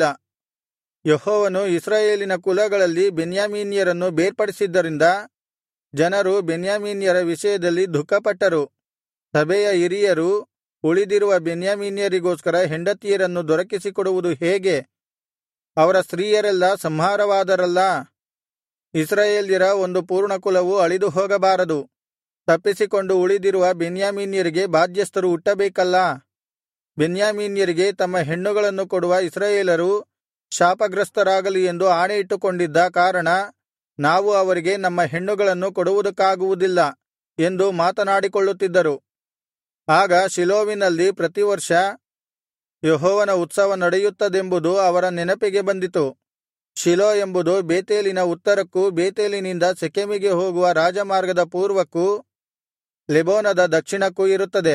Speaker 1: ಯೆಹೋವನು ಇಸ್ರಾಯೇಲಿನ ಕುಲಗಳಲ್ಲಿ ಬೆನ್ಯಾಮೀನ್ಯರನ್ನು ಬೇರ್ಪಡಿಸಿದ್ದರಿಂದ ಜನರು ಬೆನ್ಯಾಮೀನ್ಯರ ವಿಷಯದಲ್ಲಿ ದುಃಖಪಟ್ಟರು ಸಭೆಯ ಹಿರಿಯರು ಉಳಿದಿರುವ ಬೆನ್ಯಾಮೀನ್ಯರಿಗೋಸ್ಕರ ಹೆಂಡತಿಯರನ್ನು ದೊರಕಿಸಿಕೊಡುವುದು ಹೇಗೆ ಅವರ ಸ್ತ್ರೀಯರೆಲ್ಲಾ ಸಂಹಾರವಾದರಲ್ಲಾ ಇಸ್ರಾಯೇಲ್ಯರ ಒಂದು ಪೂರ್ಣಕುಲವು ಅಳಿದು ಹೋಗಬಾರದು ತಪ್ಪಿಸಿಕೊಂಡು ಉಳಿದಿರುವ ಬೆನ್ಯಾಮೀನ್ಯರಿಗೆ ಬಾಧ್ಯಸ್ಥರು ಹುಟ್ಟಬೇಕಲ್ಲಾ ಬೆನ್ಯಾಮೀನ್ಯರಿಗೆ ತಮ್ಮ ಹೆಣ್ಣುಗಳನ್ನು ಕೊಡುವ ಇಸ್ರಾಯೇಲರು ಶಾಪಗ್ರಸ್ತರಾಗಲಿ ಎಂದು ಆಣೆಯಿಟ್ಟುಕೊಂಡಿದ್ದ ಕಾರಣ ನಾವು ಅವರಿಗೆ ನಮ್ಮ ಹೆಣ್ಣುಗಳನ್ನು ಕೊಡುವುದಕ್ಕಾಗುವುದಿಲ್ಲ ಎಂದು ಮಾತನಾಡಿಕೊಳ್ಳುತ್ತಿದ್ದರು ಆಗ ಶಿಲೋವಿನಲ್ಲಿ ಪ್ರತಿವರ್ಷ ಯೆಹೋವನ ಉತ್ಸವ ನಡೆಯುತ್ತದೆಂಬುದು ಅವರ ನೆನಪಿಗೆ ಬಂದಿತು ಶಿಲೋ ಎಂಬುದು ಬೇತೇಲಿನ ಉತ್ತರಕ್ಕೂ ಬೇತೇಲಿನಿಂದ ಶೆಕೆಮಿಗೆ ಹೋಗುವ ರಾಜಮಾರ್ಗದ ಪೂರ್ವಕ್ಕೂ ಲೆಬೋನದ ದಕ್ಷಿಣಕ್ಕೂ ಇರುತ್ತದೆ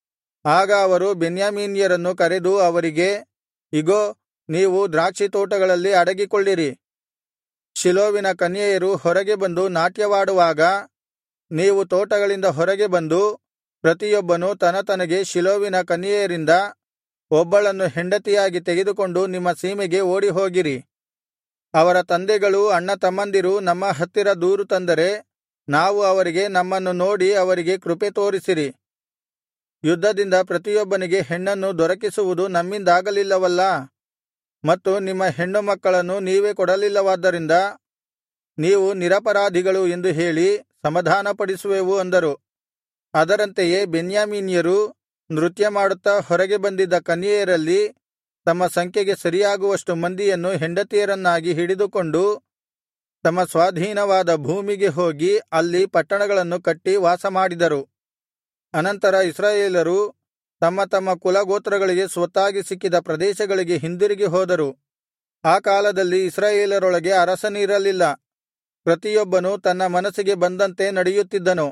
Speaker 1: ಆಗ ಅವರು ಬೆನ್ಯಾಮೀನ್ಯರನ್ನು ಕರೆದು ಅವರಿಗೆ ಇಗೋ ನೀವು ದ್ರಾಕ್ಷಿತೋಟಗಳಲ್ಲಿ ಅಡಗಿಕೊಳ್ಳಿರಿ ಶಿಲೋವಿನ ಕನ್ಯೆಯರು ಹೊರಗೆ ಬಂದು ನಾಟ್ಯವಾಡುವಾಗ ನೀವು ತೋಟಗಳಿಂದ ಹೊರಗೆ ಬಂದು ಪ್ರತಿಯೊಬ್ಬನು ತನತನಗೆ ಶಿಲೋವಿನ ಕನ್ಯೆಯರಿಂದ ಒಬ್ಬಳನ್ನು ಹೆಂಡತಿಯಾಗಿ ತೆಗೆದುಕೊಂಡು ನಿಮ್ಮ ಸೀಮೆಗೆ ಓಡಿಹೋಗಿರಿ ಅವರ ತಂದೆಗಳೂ ಅಣ್ಣತಮ್ಮಂದಿರೂ ನಮ್ಮ ಹತ್ತಿರ ದೂರು ತಂದರೆ ನಾವು ಅವರಿಗೆ ನಮ್ಮನ್ನು ನೋಡಿ ಅವರಿಗೆ ಕೃಪೆ ತೋರಿಸಿರಿ ಯುದ್ಧದಿಂದ ಪ್ರತಿಯೊಬ್ಬನಿಗೆ ಹೆಣ್ಣನ್ನು ದೊರಕಿಸುವುದು ನಮ್ಮಿಂದಾಗಲಿಲ್ಲವಲ್ಲಾ ಮತ್ತು ನಿಮ್ಮ ಹೆಣ್ಣು ಮಕ್ಕಳನ್ನು ನೀವೇ ಕೊಡಲಿಲ್ಲವಾದ್ದರಿಂದ ನೀವು ನಿರಪರಾಧಿಗಳು ಎಂದು ಹೇಳಿ ಸಮಾಧಾನಪಡಿಸುವೆವು ಅಂದರು ಅದರಂತೆಯೇ ಬೆನ್ಯಾಮೀನ್ಯರು ನೃತ್ಯಮಾಡುತ್ತಾ ಹೊರಗೆ ಬಂದಿದ್ದ ಕನ್ಯೆಯರಲ್ಲಿ ತಮ್ಮ ಸಂಖ್ಯೆಗೆ ಸರಿಯಾಗುವಷ್ಟು ಮಂದಿಯನ್ನು ಹೆಂಡತಿಯರನ್ನಾಗಿ ಹಿಡಿದುಕೊಂಡು ತಮ್ಮ ಸ್ವಾಧೀನವಾದ ಭೂಮಿಗೆ ಹೋಗಿ ಅಲ್ಲಿ ಪಟ್ಟಣಗಳನ್ನು ಕಟ್ಟಿ ವಾಸಮಾಡಿದರು ಅನಂತರ ಇಸ್ರಾಯೇಲರು ತಮ್ಮ ತಮ್ಮ ಕುಲಗೋತ್ರಗಳಿಗೆ ಸ್ವತ್ತಾಗಿ ಸಿಕ್ಕಿದ ಪ್ರದೇಶಗಳಿಗೆ ಹಿಂದಿರುಗಿ ಹೋದರು ಆ ಕಾಲದಲ್ಲಿ ಇಸ್ರಾಯೇಲರೊಳಗೆ ಅರಸನಿರಲಿಲ್ಲ ಪ್ರತಿಯೊಬ್ಬನು ತನ್ನ ಮನಸ್ಸಿಗೆ ಬಂದಂತೆ ನಡೆಯುತ್ತಿದ್ದನು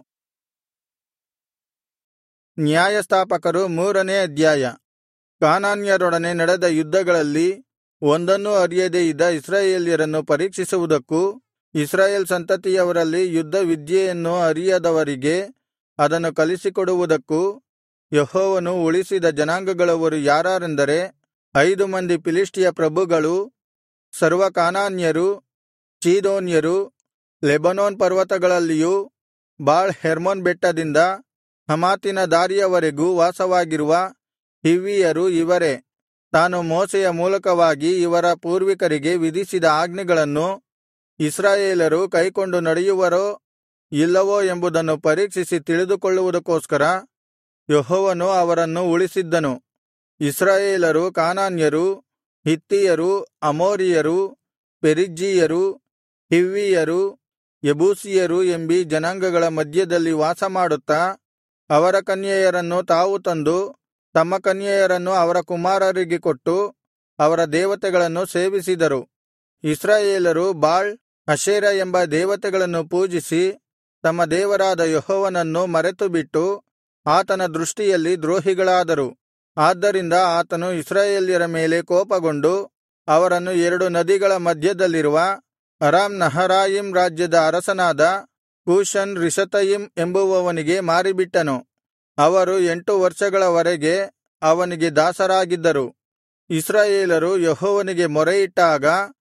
Speaker 1: ನ್ಯಾಯಸ್ಥಾಪಕರು ಮೂರನೇ ಅಧ್ಯಾಯ ಕಾನಾನ್ಯರೊಡನೆ ನಡೆದ ಯುದ್ಧಗಳಲ್ಲಿ ಒಂದನ್ನೂ ಅರಿಯದೆ ಇದ್ದ ಇಸ್ರಾಯೇಲ್ಯರನ್ನು ಪರೀಕ್ಷಿಸುವುದಕ್ಕೂ ಇಸ್ರಾಯೇಲ್ ಸಂತತಿಯವರಲ್ಲಿ ಯುದ್ಧ ವಿದ್ಯೆಯನ್ನು ಅರಿಯದವರಿಗೆ ಅದನ್ನು ಕಲಿಸಿಕೊಡುವುದಕ್ಕೂ ಯೆಹೋವನು ಉಳಿಸಿದ ಜನಾಂಗಗಳವರು ಯಾರಾರೆಂದರೆ ಐದು ಮಂದಿ ಫಿಲಿಷ್ಟಿಯ ಪ್ರಭುಗಳು ಸರ್ವ ಕಾನಾನ್ಯರು ಚೀದೋನ್ಯರು ಲೆಬನೋನ್ ಪರ್ವತಗಳಲ್ಲಿಯೂ ಬಾಳ್ ಹೆರ್ಮೋನ್ ಬೆಟ್ಟದಿಂದ ಹಮಾತಿನ ದಾರಿಯವರೆಗೂ ವಾಸವಾಗಿರುವ ಹಿವ್ವಿಯರು ಇವರೇ ತಾನು ಮೋಶೆಯ ಮೂಲಕವಾಗಿ ಇವರ ಪೂರ್ವಿಕರಿಗೆ ವಿಧಿಸಿದ ಆಜ್ಞೆಗಳನ್ನು ಇಸ್ರಾಯೇಲರು ಕೈಕೊಂಡು ನಡೆಯುವರೋ ಇಲ್ಲವೋ ಎಂಬುದನ್ನು ಪರೀಕ್ಷಿಸಿ ತಿಳಿದುಕೊಳ್ಳುವುದಕ್ಕೋಸ್ಕರ ಯೆಹೋವನು ಅವರನ್ನು ಉಳಿಸಿದ್ದನು ಇಸ್ರಾಯೇಲರು ಕಾನಾನ್ಯರು ಹಿತ್ತಿಯರು ಅಮೋರಿಯರು ಪೆರಿಜ್ಜೀಯರು ಹಿವ್ವಿಯರು ಯೆಬೂಸಿಯರು ಎಂಬೀ ಜನಾಂಗಗಳ ಮಧ್ಯದಲ್ಲಿ ವಾಸಮಾಡುತ್ತಾ ಅವರ ಕನ್ಯೆಯರನ್ನು ತಾವು ತಂದು ತಮ್ಮ ಕನ್ಯೆಯರನ್ನು ಅವರ ಕುಮಾರರಿಗೆ ಕೊಟ್ಟು ಅವರ ದೇವತೆಗಳನ್ನು ಸೇವಿಸಿದರು ಇಸ್ರಾಯೇಲರು ಬಾಳ್ ಅಶೇರ ಎಂಬ ದೇವತೆಗಳನ್ನು ಪೂಜಿಸಿ ತಮ್ಮ ದೇವರಾದ ಯೆಹೋವನನ್ನು ಮರೆತುಬಿಟ್ಟು ಆತನ ದೃಷ್ಟಿಯಲ್ಲಿ ದ್ರೋಹಿಗಳಾದರು ಆದ್ದರಿಂದ ಆತನು ಇಸ್ರಾಯೇಲ್ಯರ ಮೇಲೆ ಕೋಪಗೊಂಡು ಅವರನ್ನು ಎರಡು ನದಿಗಳ ಮಧ್ಯದಲ್ಲಿರುವ ಅರಾಮ್ ನಹರಾಯಿಮ್ ರಾಜ್ಯದ ಅರಸನಾದ ಕೂಷನ್ ರಿಷತಯಿಮ್ ಎಂಬುವವನಿಗೆ ಮಾರಿಬಿಟ್ಟನು ಅವರು ಎಂಟು ವರ್ಷಗಳವರೆಗೆ ಅವನಿಗೆ ದಾಸರಾಗಿದ್ದರು ಇಸ್ರಾಯೇಲರು ಯೆಹೋವನಿಗೆ ಮೊರೆಯಿಟ್ಟಾಗ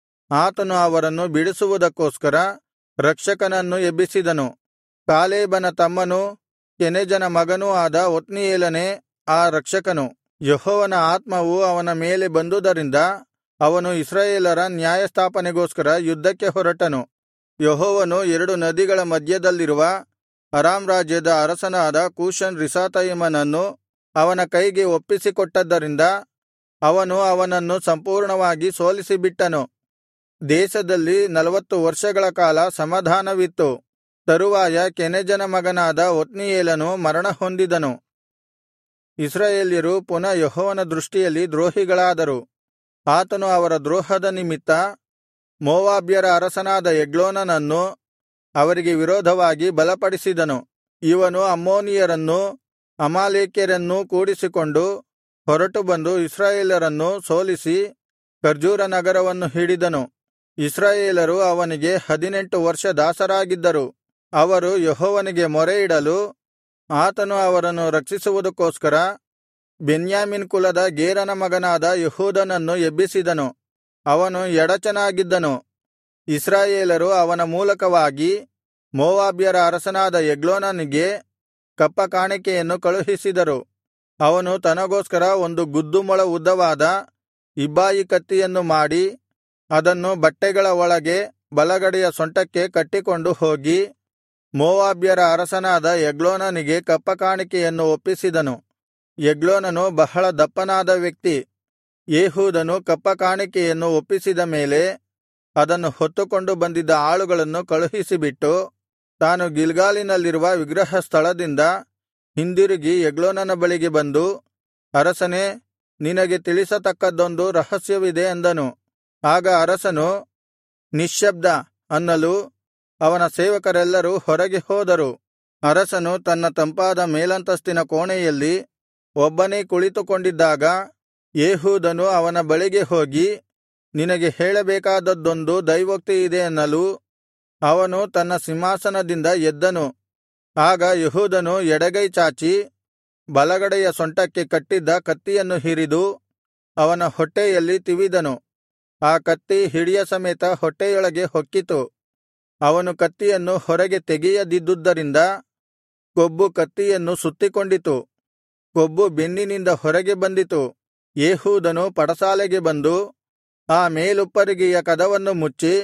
Speaker 1: ಆತನು ಅವರನ್ನು ಬಿಡಿಸುವುದಕ್ಕೋಸ್ಕರ ರಕ್ಷಕನನ್ನು ಎಬ್ಬಿಸಿದನು ಕಾಲೇಬನ ತಮ್ಮನೂ ಕೆನೆಜನ ಮಗನೂ ಆದ ಒತ್ನೀಯೇಲನೇ ಆ ರಕ್ಷಕನು ಯೆಹೋವನ ಆತ್ಮವು ಅವನ ಮೇಲೆ ಬಂದುದರಿಂದ ಅವನು ಇಸ್ರಾಯೇಲರ ನ್ಯಾಯಸ್ಥಾಪನೆಗೋಸ್ಕರ ಯುದ್ಧಕ್ಕೆ ಹೊರಟನು ಯೆಹೋವನು ಎರಡು ನದಿಗಳ ಮಧ್ಯದಲ್ಲಿರುವ ಅರಾಮ್ ರಾಜ್ಯದ ಅರಸನಾದ ಕೂಷನ್ ರಿಸಾತಯಿಮನನ್ನು ಅವನ ಕೈಗೆ ಒಪ್ಪಿಸಿಕೊಟ್ಟದ್ದರಿಂದ ಅವನು ಅವನನ್ನು ಸಂಪೂರ್ಣವಾಗಿ ಸೋಲಿಸಿಬಿಟ್ಟನು ದೇಶದಲ್ಲಿ ನಲವತ್ತು ವರ್ಷಗಳ ಕಾಲ ಸಮಾಧಾನವಿತ್ತು ತರುವಾಯ ಕೆನೆಜನ ಮಗನಾದ ಒತ್ನೀಯೇಲನು ಮರಣಹೊಂದಿದನು ಇಸ್ರಾಯೇಲ್ಯರು ಪುನಃ ಯೆಹೋವನ ದೃಷ್ಟಿಯಲ್ಲಿ ದ್ರೋಹಿಗಳಾದರು ಆತನು ಅವರ ದ್ರೋಹದ ನಿಮಿತ್ತ ಮೋವಾಬ್ಯರ ಅರಸನಾದ ಎಗ್ಲೋನನನ್ನು ಅವರಿಗೆ ವಿರೋಧವಾಗಿ ಬಲಪಡಿಸಿದನು ಇವನು ಅಮ್ಮೋನಿಯರನ್ನೂ ಅಮಾಲೇಕ್ಯರನ್ನೂ ಕೂಡಿಸಿಕೊಂಡು ಹೊರಟು ಬಂದು ಇಸ್ರಾಯೇಲರನ್ನು ಸೋಲಿಸಿ ಖರ್ಜೂರ ನಗರವನ್ನು ಹಿಡಿದನು ಇಸ್ರಾಯೇಲರು ಅವನಿಗೆ ಹದಿನೆಂಟು ವರ್ಷ ದಾಸರಾಗಿದ್ದರು ಅವರು ಯೆಹೋವನಿಗೆ ಮೊರೆಯಿಡಲು ಆತನು ಅವರನ್ನು ರಕ್ಷಿಸುವುದಕ್ಕೋಸ್ಕರ ಬೆನ್ಯಾಮೀನ್ ಕುಲದ ಗೇರನ ಮಗನಾದ ಯೆಹೂದನನ್ನು ಎಬ್ಬಿಸಿದನು ಅವನು ಎಡಚನಾಗಿದ್ದನು ಇಸ್ರಾಯೇಲರು ಅವನ ಮೂಲಕವಾಗಿ ಮೋವಾಬ್ಯರ ಅರಸನಾದ ಎಗ್ಲೋನನಿಗೆ ಕಪ್ಪ ಕಾಣಿಕೆಯನ್ನು ಕಳುಹಿಸಿದರು ಅವನು ತನಗೋಸ್ಕರ ಒಂದು ಗುದ್ದು ಮೊಳ ಉದ್ದವಾದ ಇಬ್ಬಾಯಿ ಕತ್ತಿಯನ್ನು ಮಾಡಿ ಅದನ್ನು ಬಟ್ಟೆಗಳ ಒಳಗೆ ಬಲಗಡೆಯ ಸೊಂಟಕ್ಕೆ ಕಟ್ಟಿಕೊಂಡು ಹೋಗಿ ಮೋವಾಬ್ಯರ ಅರಸನಾದ ಎಗ್ಲೋನನಿಗೆ ಕಪ್ಪ ಕಾಣಿಕೆಯನ್ನು ಒಪ್ಪಿಸಿದನು ಎಗ್ಲೋನನು ಬಹಳ ದಪ್ಪನಾದ ವ್ಯಕ್ತಿ ಏಹೂದನು ಕಪ್ಪ ಕಾಣಿಕೆಯನ್ನು ಒಪ್ಪಿಸಿದ ಮೇಲೆ ಅದನ್ನು ಹೊತ್ತುಕೊಂಡು ಬಂದಿದ್ದ ಆಳುಗಳನ್ನು ಕಳುಹಿಸಿಬಿಟ್ಟು ತಾನು ಗಿಲ್ಗಾಲಿನಲ್ಲಿರುವ ವಿಗ್ರಹ ಸ್ಥಳದಿಂದ ಹಿಂದಿರುಗಿ ಎಗ್ಲೋನನ ಬಳಿಗೆ ಬಂದು ಅರಸನೇ ನಿನಗೆ ತಿಳಿಸತಕ್ಕದ್ದೊಂದು ರಹಸ್ಯವಿದೆ ಅಂದನು ಆಗ ಅರಸನು ನಿಶ್ಶಬ್ದ ಅನ್ನಲು ಅವನ ಸೇವಕರೆಲ್ಲರೂ ಹೊರಗೆ ಹೋದರು ಅರಸನು ತನ್ನ ತಂಪಾದ ಮೇಲಂತಸ್ತಿನ ಕೋಣೆಯಲ್ಲಿ ಒಬ್ಬನೇ ಕುಳಿತುಕೊಂಡಿದ್ದಾಗ ಏಹೂದನು ಅವನ ಬಳಿಗೆ ಹೋಗಿ ನಿನಗೆ ಹೇಳಬೇಕಾದದ್ದೊಂದು ದೈವೋಕ್ತಿಯಿದೆ ಅನ್ನಲು ಅವನು ತನ್ನ ಸಿಂಹಾಸನದಿಂದ ಎದ್ದನು ಆಗ ಯೆಹೂದನು ಎಡಗೈ ಚಾಚಿ ಬಲಗಡೆಯ ಸೊಂಟಕ್ಕೆ ಕಟ್ಟಿದ್ದ ಕತ್ತಿಯನ್ನು ಹಿರಿದು ಅವನ ಹೊಟ್ಟೆಯಲ್ಲಿ ತಿವಿದನು ಆ ಕತ್ತಿ ಹಿಡಿಯ ಸಮೇತ ಹೊಟ್ಟೆಯೊಳಗೆ ಹೊಕ್ಕಿತು ಅವನು ಕತ್ತಿಯನ್ನು ಹೊರಗೆ ತೆಗೆಯದಿದ್ದುದರಿಂದ ಕೊಬ್ಬು ಕತ್ತಿಯನ್ನು ಸುತ್ತಿಕೊಂಡಿತು ಕೊಬ್ಬು ಬೆನ್ನಿನಿಂದ ಹೊರಗೆ ಬಂದಿತು ಏಹೂದನು ಪಡಸಾಲೆಗೆ ಬಂದು ಆ ಮೇಲುಪ್ಪರಿಗೆಯ ಕದವನ್ನು ಮುಚ್ಚಿ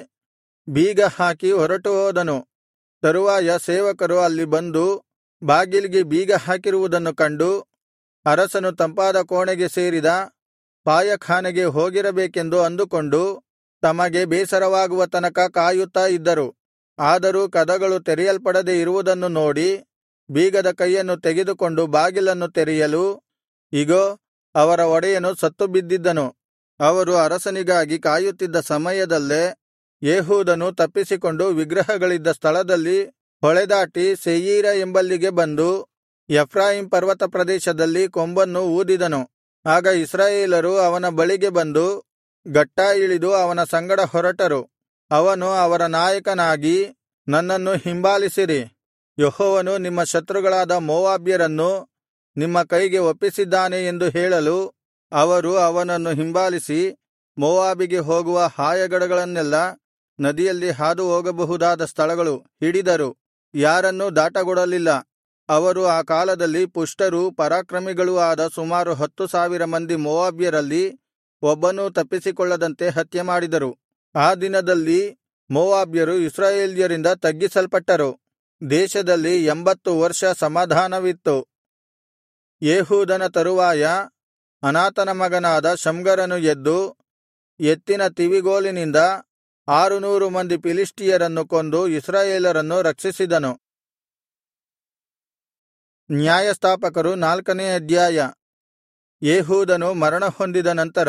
Speaker 1: ಬೀಗ ಹಾಕಿ ಹೊರಟು ಹೋದನು ತರುವಾಯ ಸೇವಕರು ಅಲ್ಲಿ ಬಂದು ಬಾಗಿಲಿಗೆ ಬೀಗ ಹಾಕಿರುವುದನ್ನು ಕಂಡು ಅರಸನು ತಂಪಾದ ಕೋಣೆಗೆ ಸೇರಿದ ಪಾಯಖಾನೆಗೆ ಹೋಗಿರಬೇಕೆಂದು ಅಂದುಕೊಂಡು ತಮಗೆ ಬೇಸರವಾಗುವ ತನಕ ಕಾಯುತ್ತಾ ಇದ್ದರು ಆದರೂ ಕದಗಳು ತೆರೆಯಲ್ಪಡದೆ ಇರುವುದನ್ನು ನೋಡಿ ಬೀಗದ ಕೈಯನ್ನು ತೆಗೆದುಕೊಂಡು ಬಾಗಿಲನ್ನು ತೆರೆಯಲು ಇಗೋ ಅವರ ಒಡೆಯನು ಸತ್ತು ಬಿದ್ದಿದ್ದನು ಅವರು ಅರಸನಿಗಾಗಿ ಕಾಯುತ್ತಿದ್ದ ಸಮಯದಲ್ಲೇ ಏಹೂದನು ತಪ್ಪಿಸಿಕೊಂಡು ವಿಗ್ರಹಗಳಿದ್ದ ಸ್ಥಳದಲ್ಲಿ ಹೊಳೆದಾಟಿ ಸೆಯೀರ ಎಂಬಲ್ಲಿಗೆ ಬಂದು ಎಫ್ರಾಯಿಂ ಪರ್ವತ ಪ್ರದೇಶದಲ್ಲಿ ಕೊಂಬನ್ನು ಊದಿದನು ಆಗ ಇಸ್ರಾಯೇಲರು ಅವನ ಬಳಿಗೆ ಬಂದು ಗಟ್ಟಾ ಇಳಿದು ಅವನ ಸಂಗಡ ಹೊರಟರು ಅವನು ಅವರ ನಾಯಕನಾಗಿ ನನ್ನನ್ನು ಹಿಂಬಾಲಿಸಿರಿ ಯೆಹೋವನು ನಿಮ್ಮ ಶತ್ರುಗಳಾದ ಮೋವಾಬ್ಯರನ್ನು ನಿಮ್ಮ ಕೈಗೆ ಒಪ್ಪಿಸಿದ್ದಾನೆ ಎಂದು ಹೇಳಲು ಅವರು ಅವನನ್ನು ಹಿಂಬಾಲಿಸಿ ಮೋವಾಬಿಗೆ ಹೋಗುವ ಹಾಯಗಡಗಳನ್ನೆಲ್ಲಾ ನದಿಯಲ್ಲಿ ಹಾದು ಹೋಗಬಹುದಾದ ಸ್ಥಳಗಳು ಹಿಡಿದರು ಯಾರನ್ನೂ ದಾಟಗೊಡಲಿಲ್ಲ ಅವರು ಆ ಕಾಲದಲ್ಲಿ ಪುಷ್ಟರೂ ಪರಾಕ್ರಮಿಗಳೂ ಆದ ಸುಮಾರು ಹತ್ತು ಸಾವಿರ ಮಂದಿ ಮೋವಾಬ್ಯರಲ್ಲಿ ಒಬ್ಬನೂ ತಪ್ಪಿಸಿಕೊಳ್ಳದಂತೆ ಹತ್ಯೆಮಾಡಿದರು ಆ ದಿನದಲ್ಲಿ ಮೋವಾಬ್ಯರು ಇಸ್ರಾಯೇಲ್ಯರಿಂದ ತಗ್ಗಿಸಲ್ಪಟ್ಟರು ದೇಶದಲ್ಲಿ ಎಂಬತ್ತು ವರ್ಷ ಸಮಾಧಾನವಿತ್ತು ಏಹೂದನ ತರುವಾಯ ಅನಾತನ ಮಗನಾದ ಶಮ್ಗರನು ಎದ್ದು ಎತ್ತಿನ ತಿವಿಗೋಲಿನಿಂದ ಆರುನೂರು ಮಂದಿ ಫಿಲಿಷ್ಟಿಯರನ್ನು ಕೊಂದು ಇಸ್ರಾಯೇಲರನ್ನು ರಕ್ಷಿಸಿದನು ನ್ಯಾಯಸ್ಥಾಪಕರು ನಾಲ್ಕನೇ ಅಧ್ಯಾಯ ಏಹೂದನು ಮರಣಹೊಂದಿದ ನಂತರ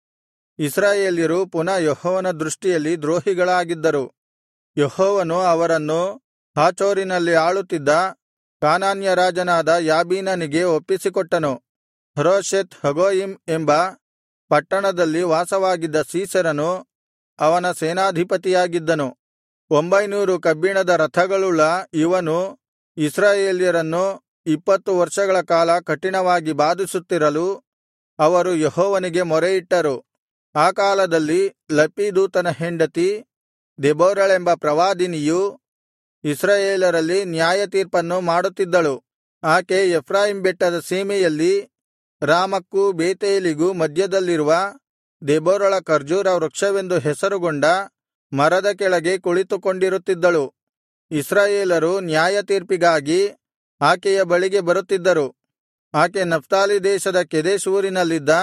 Speaker 1: ಇಸ್ರಾಯೇಲ್ಯರು ಪುನಃ ಯೆಹೋವನ ದೃಷ್ಟಿಯಲ್ಲಿ ದ್ರೋಹಿಗಳಾಗಿದ್ದರು ಯೆಹೋವನು ಅವರನ್ನು ಹಾಚೋರಿನಲ್ಲಿ ಆಳುತ್ತಿದ್ದ ಕಾನಾನ್ಯ ರಾಜನಾದ ಯಾಬೀನನಿಗೆ ಒಪ್ಪಿಸಿಕೊಟ್ಟನು ಹರೋಷೆತ್ ಹಗೋಯಿಮ್ ಎಂಬ ಪಟ್ಟಣದಲ್ಲಿ ವಾಸವಾಗಿದ್ದ ಸೀಸೆರನು ಅವನ ಸೇನಾಧಿಪತಿಯಾಗಿದ್ದನು ಒಂಬೈನೂರು ಕಬ್ಬಿಣದ ರಥಗಳುಳ್ಳ ಇವನು ಇಸ್ರಾಯೇಲ್ಯರನ್ನು ಇಪ್ಪತ್ತು ವರ್ಷಗಳ ಕಾಲ ಕಠಿಣವಾಗಿ ಬಾಧಿಸುತ್ತಿರಲು ಅವರು ಯೆಹೋವನಿಗೆ ಮೊರೆಯಿಟ್ಟರು ಆ ಕಾಲದಲ್ಲಿ ಲಪ್ಪೀದೂತನ ಹೆಂಡತಿ ದೆಬೋರಳೆಂಬ ಪ್ರವಾದಿನಿಯು ಇಸ್ರಾಯೇಲರಲ್ಲಿ ನ್ಯಾಯತೀರ್ಪನ್ನು ಮಾಡುತ್ತಿದ್ದಳು ಆಕೆ ಎಫ್ರಾಯಿಂ ಬೆಟ್ಟದ ಸೀಮೆಯಲ್ಲಿ ರಾಮಕ್ಕೂ ಬೇತೇಲಿಗೂ ಮಧ್ಯದಲ್ಲಿರುವ ದೆಬೋರಳ ಖರ್ಜೂರ ವೃಕ್ಷವೆಂದು ಹೆಸರುಗೊಂಡ ಮರದ ಕೆಳಗೆ ಕುಳಿತುಕೊಂಡಿರುತ್ತಿದ್ದಳು ಇಸ್ರಾಯೇಲರು ನ್ಯಾಯತೀರ್ಪಿಗಾಗಿ ಆಕೆಯ ಬಳಿಗೆ ಬರುತ್ತಿದ್ದರು ಆಕೆ ನಫ್ತಾಲಿ ದೇಶದ ಕೆದೆಷ್ ಊರಿನಲ್ಲಿದ್ದ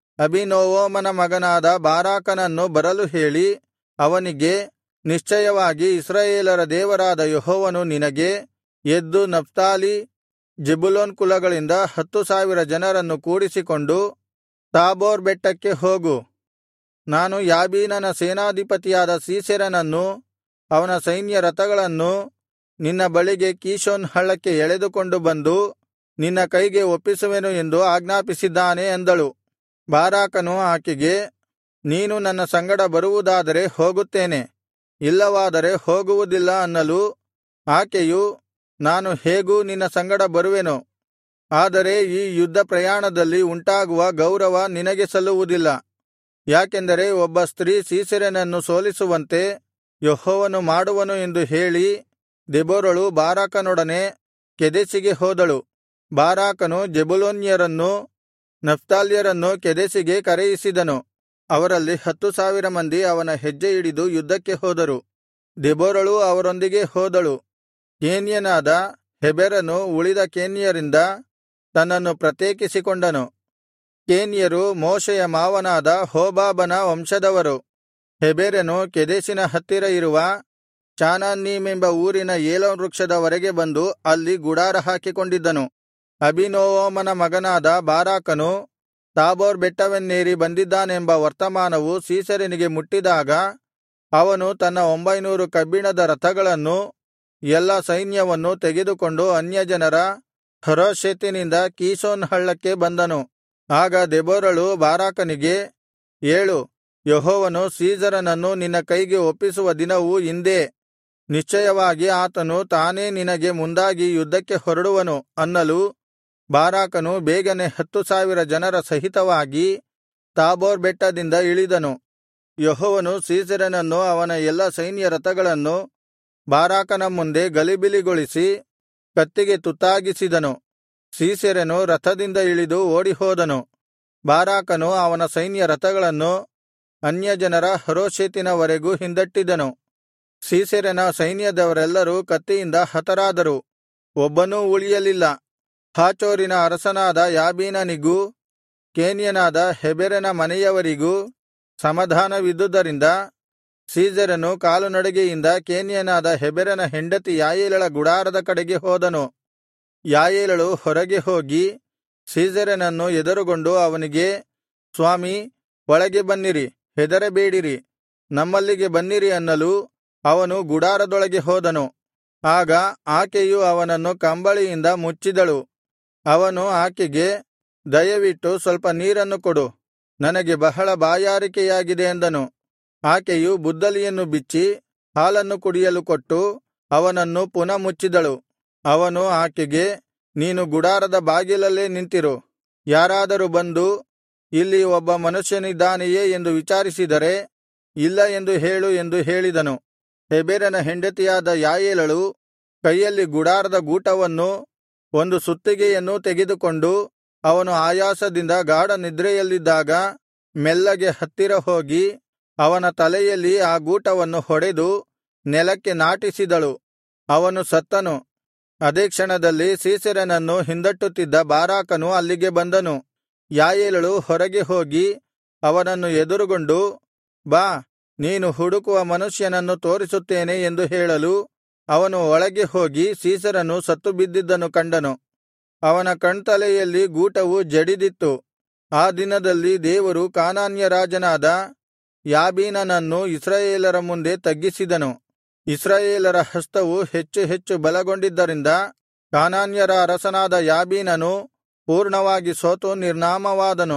Speaker 1: ಅಬೀನೋವಮನ ಮಗನಾದ ಬಾರಾಕನನ್ನು ಬರಲು ಹೇಳಿ ಅವನಿಗೆ ನಿಶ್ಚಯವಾಗಿ ಇಸ್ರಾಯೇಲರ ದೇವರಾದ ಯೆಹೋವನು ನಿನಗೆ ಎದ್ದು ನಫ್ತಾಲಿ ಜೆಬುಲೂನ್ ಕುಲಗಳಿಂದ ಹತ್ತು ಸಾವಿರ ಜನರನ್ನು ಕೂಡಿಸಿಕೊಂಡು ತಾಬೋರ್ ಬೆಟ್ಟಕ್ಕೆ ಹೋಗು ನಾನು ಯಾಬೀನನ ಸೇನಾಧಿಪತಿಯಾದ ಸೀಸೆರನನ್ನು ಅವನ ಸೈನ್ಯ ರಥಗಳನ್ನೂ ನಿನ್ನ ಬಳಿಗೆ ಕೀಷೋನ್ ಹಳ್ಳಕ್ಕೆ ಎಳೆದುಕೊಂಡು ಬಂದು ನಿನ್ನ ಕೈಗೆ ಒಪ್ಪಿಸುವೆನು ಎಂದು ಆಜ್ಞಾಪಿಸಿದ್ದಾನೆ ಅಂದಳು ಬಾರಾಕನು ಆಕೆಗೆ ನೀನು ನನ್ನ ಸಂಗಡ ಬರುವುದಾದರೆ ಹೋಗುತ್ತೇನೆ ಇಲ್ಲವಾದರೆ ಹೋಗುವುದಿಲ್ಲ ಅನ್ನಲು ಆಕೆಯು ನಾನು ಹೇಗೂ ನಿನ್ನ ಸಂಗಡ ಬರುವೆನು ಆದರೆ ಈ ಯುದ್ಧ ಪ್ರಯಾಣದಲ್ಲಿ ಉಂಟಾಗುವ ಗೌರವ ನಿನಗೆ ಸಲ್ಲುವುದಿಲ್ಲ ಯಾಕೆಂದರೆ ಒಬ್ಬ ಸ್ತ್ರೀ ಸೀಸೆರನನ್ನು ಸೋಲಿಸುವಂತೆ ಯೆಹೋವನು ಮಾಡುವನು ಎಂದು ಹೇಳಿ ದೆಬೋರಳು ಬಾರಾಕನೊಡನೆ ಕೆದೆಸಿಗೆ ಹೋದಳು ಬಾರಾಕನು ಜೆಬುಲೂನ್ಯರನ್ನೂ ನಫ್ತಾಲ್ಯರನ್ನೂ ಕೆದೆಸಿಗೆ ಕರೆಯಿಸಿದನು ಅವರಲ್ಲಿ ಹತ್ತು ಸಾವಿರ ಮಂದಿ ಅವನ ಹೆಜ್ಜೆ ಹಿಡಿದು ಯುದ್ಧಕ್ಕೆ ಹೋದರು ದೆಬೋರಳೂ ಅವರೊಂದಿಗೆ ಹೋದಳು ಕೇನ್ಯನಾದ ಹೆಬೆರನು ಉಳಿದ ಕೇನ್ಯರಿಂದ ತನ್ನನ್ನು ಪ್ರತ್ಯೇಕಿಸಿಕೊಂಡನು ಕೇನ್ಯರು ಮೋಶೆಯ ಮಾವನಾದ ಹೋಬಾಬನ ವಂಶದವರು ಹೆಬೆರನು ಕೆದೆಸಿನ ಹತ್ತಿರ ಇರುವ ಚಾನಾನ್ನೀಮೆಂಬ ಊರಿನ ಏಲೋನ್ ವೃಕ್ಷದವರೆಗೆ ಬಂದು ಅಲ್ಲಿ ಗುಡಾರ ಹಾಕಿಕೊಂಡಿದ್ದನು ಅಬೀನೋವಮನ ಮಗನಾದ ಬಾರಾಕನು ತಾಬೋರ್ ಬೆಟ್ಟವನ್ನೇರಿ ಬಂದಿದ್ದಾನೆಂಬ ವರ್ತಮಾನವು ಸೀಸೆರನಿಗೆ ಮುಟ್ಟಿದಾಗ ಅವನು ತನ್ನ ಒಂಬೈನೂರು ಕಬ್ಬಿಣದ ರಥಗಳನ್ನೂ ಎಲ್ಲಾ ಸೈನ್ಯವನ್ನೂ ತೆಗೆದುಕೊಂಡು ಅನ್ಯಜನರ ಹರೋಷೆತಿನಿಂದ ಕೀಷೋನ್ ಹಳ್ಳಕ್ಕೆ ಬಂದನು ಆಗ ದೆಬೋರಳು ಬಾರಾಕನಿಗೆ ಏಳು ಯೆಹೋವನು ಸೀಸರನನ್ನು ನಿನ್ನ ಕೈಗೆ ಒಪ್ಪಿಸುವ ದಿನವು ಇಂದೇ ನಿಶ್ಚಯವಾಗಿ ಆತನು ತಾನೇ ನಿನಗೆ ಮುಂದಾಗಿ ಯುದ್ಧಕ್ಕೆ ಹೊರಡುವನು ಅನ್ನಲು ಬಾರಾಕನು ಬೇಗನೆ ಹತ್ತು ಸಾವಿರ ಜನರ ಸಹಿತವಾಗಿ ತಾಬೋರ್ ಬೆಟ್ಟದಿಂದ ಇಳಿದನು ಯೆಹೋವನು ಸೀಸೆರನನ್ನು ಅವನ ಎಲ್ಲಾ ಸೈನ್ಯ ರಥಗಳನ್ನು ಬಾರಾಕನ ಮುಂದೆ ಗಲಿಬಿಲಿಗೊಳಿಸಿ ಕತ್ತಿಗೆ ತುತ್ತಾಗಿಸಿದನು ಸೀಸೆರನು ರಥದಿಂದ ಇಳಿದು ಓಡಿಹೋದನು ಬಾರಾಕನು ಅವನ ಸೈನ್ಯ ರಥಗಳನ್ನು ಅನ್ಯಜನರ ಹರೋಷೆತಿನವರೆಗೂ ಹಿಂದಟ್ಟಿದನು ಸೀಸೆರನ ಸೈನ್ಯದವರೆಲ್ಲರೂ ಕತ್ತಿಯಿಂದ ಹತರಾದರು ಒಬ್ಬನೂ ಉಳಿಯಲಿಲ್ಲ ಹಾಚೋರಿನ ಅರಸನಾದ ಯಾಬೀನನಿಗೂ ಕೇನ್ಯನಾದ ಹೆಬೆರನ ಮನೆಯವರಿಗೂ ಸಮಾಧಾನವಿದ್ದುದರಿಂದ ಸೀಸೆರನು ಕಾಲುನಡಿಗೆಯಿಂದ ಕೇನ್ಯನಾದ ಹೆಬೆರನ ಹೆಂಡತಿ ಯಾಯೇಲಳ ಗುಡಾರದ ಕಡೆಗೆ ಹೋದನು ಯಾಯೇಲಳು ಹೊರಗೆ ಹೋಗಿ ಸೀಸೆರನನ್ನು ಎದುರುಗೊಂಡು ಅವನಿಗೆ ಸ್ವಾಮಿ ಒಳಗೆ ಬನ್ನಿರಿ ಹೆದರಬೇಡಿರಿ ನಮ್ಮಲ್ಲಿಗೆ ಬನ್ನಿರಿ ಅನ್ನಲು ಅವನು ಗುಡಾರದೊಳಗೆ ಹೋದನು ಆಗ ಆಕೆಯು ಅವನನ್ನು ಕಂಬಳಿಯಿಂದ ಮುಚ್ಚಿದಳು ಅವನು ಆಕೆಗೆ ದಯವಿಟ್ಟು ಸ್ವಲ್ಪ ನೀರನ್ನು ಕೊಡು ನನಗೆ ಬಹಳ ಬಾಯಾರಿಕೆಯಾಗಿದೆ ಎಂದನು ಆಕೆಯು ಬುದ್ದಲಿಯನ್ನು ಬಿಚ್ಚಿ ಹಾಲನ್ನು ಕುಡಿಯಲು ಕೊಟ್ಟು ಅವನನ್ನು ಪುನಃ ಮುಚ್ಚಿದಳು ಅವನು ಆಕೆಗೆ ನೀನು ಗುಡಾರದ ಬಾಗಿಲಲ್ಲೇ ನಿಂತಿರು ಯಾರಾದರೂ ಬಂದು ಇಲ್ಲಿ ಒಬ್ಬ ಮನುಷ್ಯನಿದ್ದಾನೆಯೇ ಎಂದು ವಿಚಾರಿಸಿದರೆ ಇಲ್ಲ ಎಂದು ಹೇಳು ಎಂದು ಹೇಳಿದನು ಹೆಬೆರನ ಹೆಂಡತಿಯಾದ ಯಾಯೇಲಳು ಕೈಯಲ್ಲಿ ಗುಡಾರದ ಗೂಟವನ್ನೂ ಒಂದು ಸುತ್ತಿಗೆಯನ್ನೂ ತೆಗೆದುಕೊಂಡು ಅವನು ಆಯಾಸದಿಂದ ಗಾಢ ನಿದ್ರೆಯಲ್ಲಿದ್ದಾಗ ಮೆಲ್ಲಗೆ ಹತ್ತಿರ ಹೋಗಿ ಅವನ ತಲೆಯಲ್ಲಿ ಆ ಗೂಟವನ್ನು ಹೊಡೆದು ನೆಲಕ್ಕೆ ನಾಟಿಸಿದಳು ಅವನು ಸತ್ತನು ಅದೇ ಕ್ಷಣದಲ್ಲಿ ಸೀಸೆರನನ್ನು ಹಿಂದಟ್ಟುತ್ತಿದ್ದ ಬಾರಾಕನು ಅಲ್ಲಿಗೆ ಬಂದನು ಯಾಯೇಲಳು ಹೊರಗೆ ಹೋಗಿ ಅವನನ್ನು ಎದುರುಗೊಂಡು ಬಾ ನೀನು ಹುಡುಕುವ ಮನುಷ್ಯನನ್ನು ತೋರಿಸುತ್ತೇನೆ ಎಂದು ಹೇಳಲು ಅವನು ಒಳಗೆ ಹೋಗಿ ಸೀಸೆರನು ಸತ್ತು ಬಿದ್ದಿದ್ದನ್ನು ಕಂಡನು ಅವನ ಕಣ್ತಲೆಯಲ್ಲಿ ಗೂಟವು ಜಡಿದಿತ್ತು ಆ ದಿನದಲ್ಲಿ ದೇವರು ಕಾನಾನ್ಯ ರಾಜನಾದ ಯಾಬೀನನನ್ನು ಇಸ್ರಾಯೇಲರ ಮುಂದೆ ತಗ್ಗಿಸಿದನು ಇಸ್ರಾಯೇಲರ ಹಸ್ತವು ಹೆಚ್ಚು ಹೆಚ್ಚು ಬಲಗೊಂಡಿದ್ದರಿಂದ ಕಾನಾನ್ಯರ ಅರಸನಾದ ಯಾಬೀನನು ಪೂರ್ಣವಾಗಿ ಸೋತು ನಿರ್ನಾಮವಾದನು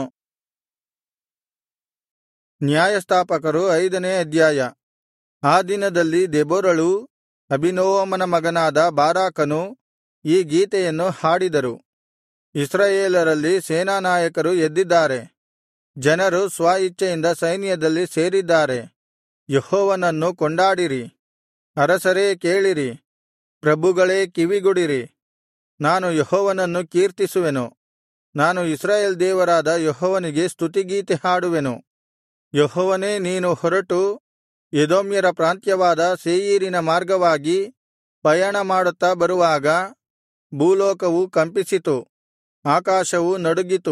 Speaker 1: ನ್ಯಾಯಸ್ಥಾಪಕರು ಐದನೇ ಅಧ್ಯಾಯ ಆ ದಿನದಲ್ಲಿ ದೆಬೋರಳೂ ಅಭಿನೋವಮನ ಮಗನಾದ ಬಾರಾಕನು ಈ ಗೀತೆಯನ್ನು ಹಾಡಿದರು ಇಸ್ರಾಯೇಲರಲ್ಲಿ ಸೇನಾನಾಯಕರು ಎದ್ದಿದ್ದಾರೆ ಜನರು ಸ್ವ ಇಚ್ಛೆಯಿಂದ ಸೈನ್ಯದಲ್ಲಿ ಸೇರಿದ್ದಾರೆ ಯೆಹೋವನನ್ನು ಕೊಂಡಾಡಿರಿ ಅರಸರೇ ಕೇಳಿರಿ ಪ್ರಭುಗಳೇ ಕಿವಿಗೊಡಿರಿ ನಾನು ಯೆಹೋವನನ್ನು ಕೀರ್ತಿಸುವೆನು ನಾನು ಇಸ್ರಾಯೇಲ್ ದೇವರಾದ ಯೆಹೋವನಿಗೆ ಸ್ತುತಿಗೀತೆ ಹಾಡುವೆನು ಯೆಹೋವನೇ ನೀನು ಹೊರಟು ಎದೋಮ್ಯರ ಪ್ರಾಂತ್ಯವಾದ ಸೇಯೀರಿನ ಮಾರ್ಗವಾಗಿ ಪಯಣ ಮಾಡುತ್ತಾ ಬರುವಾಗ ಭೂಲೋಕವು ಕಂಪಿಸಿತು ಆಕಾಶವು ನಡುಗಿತು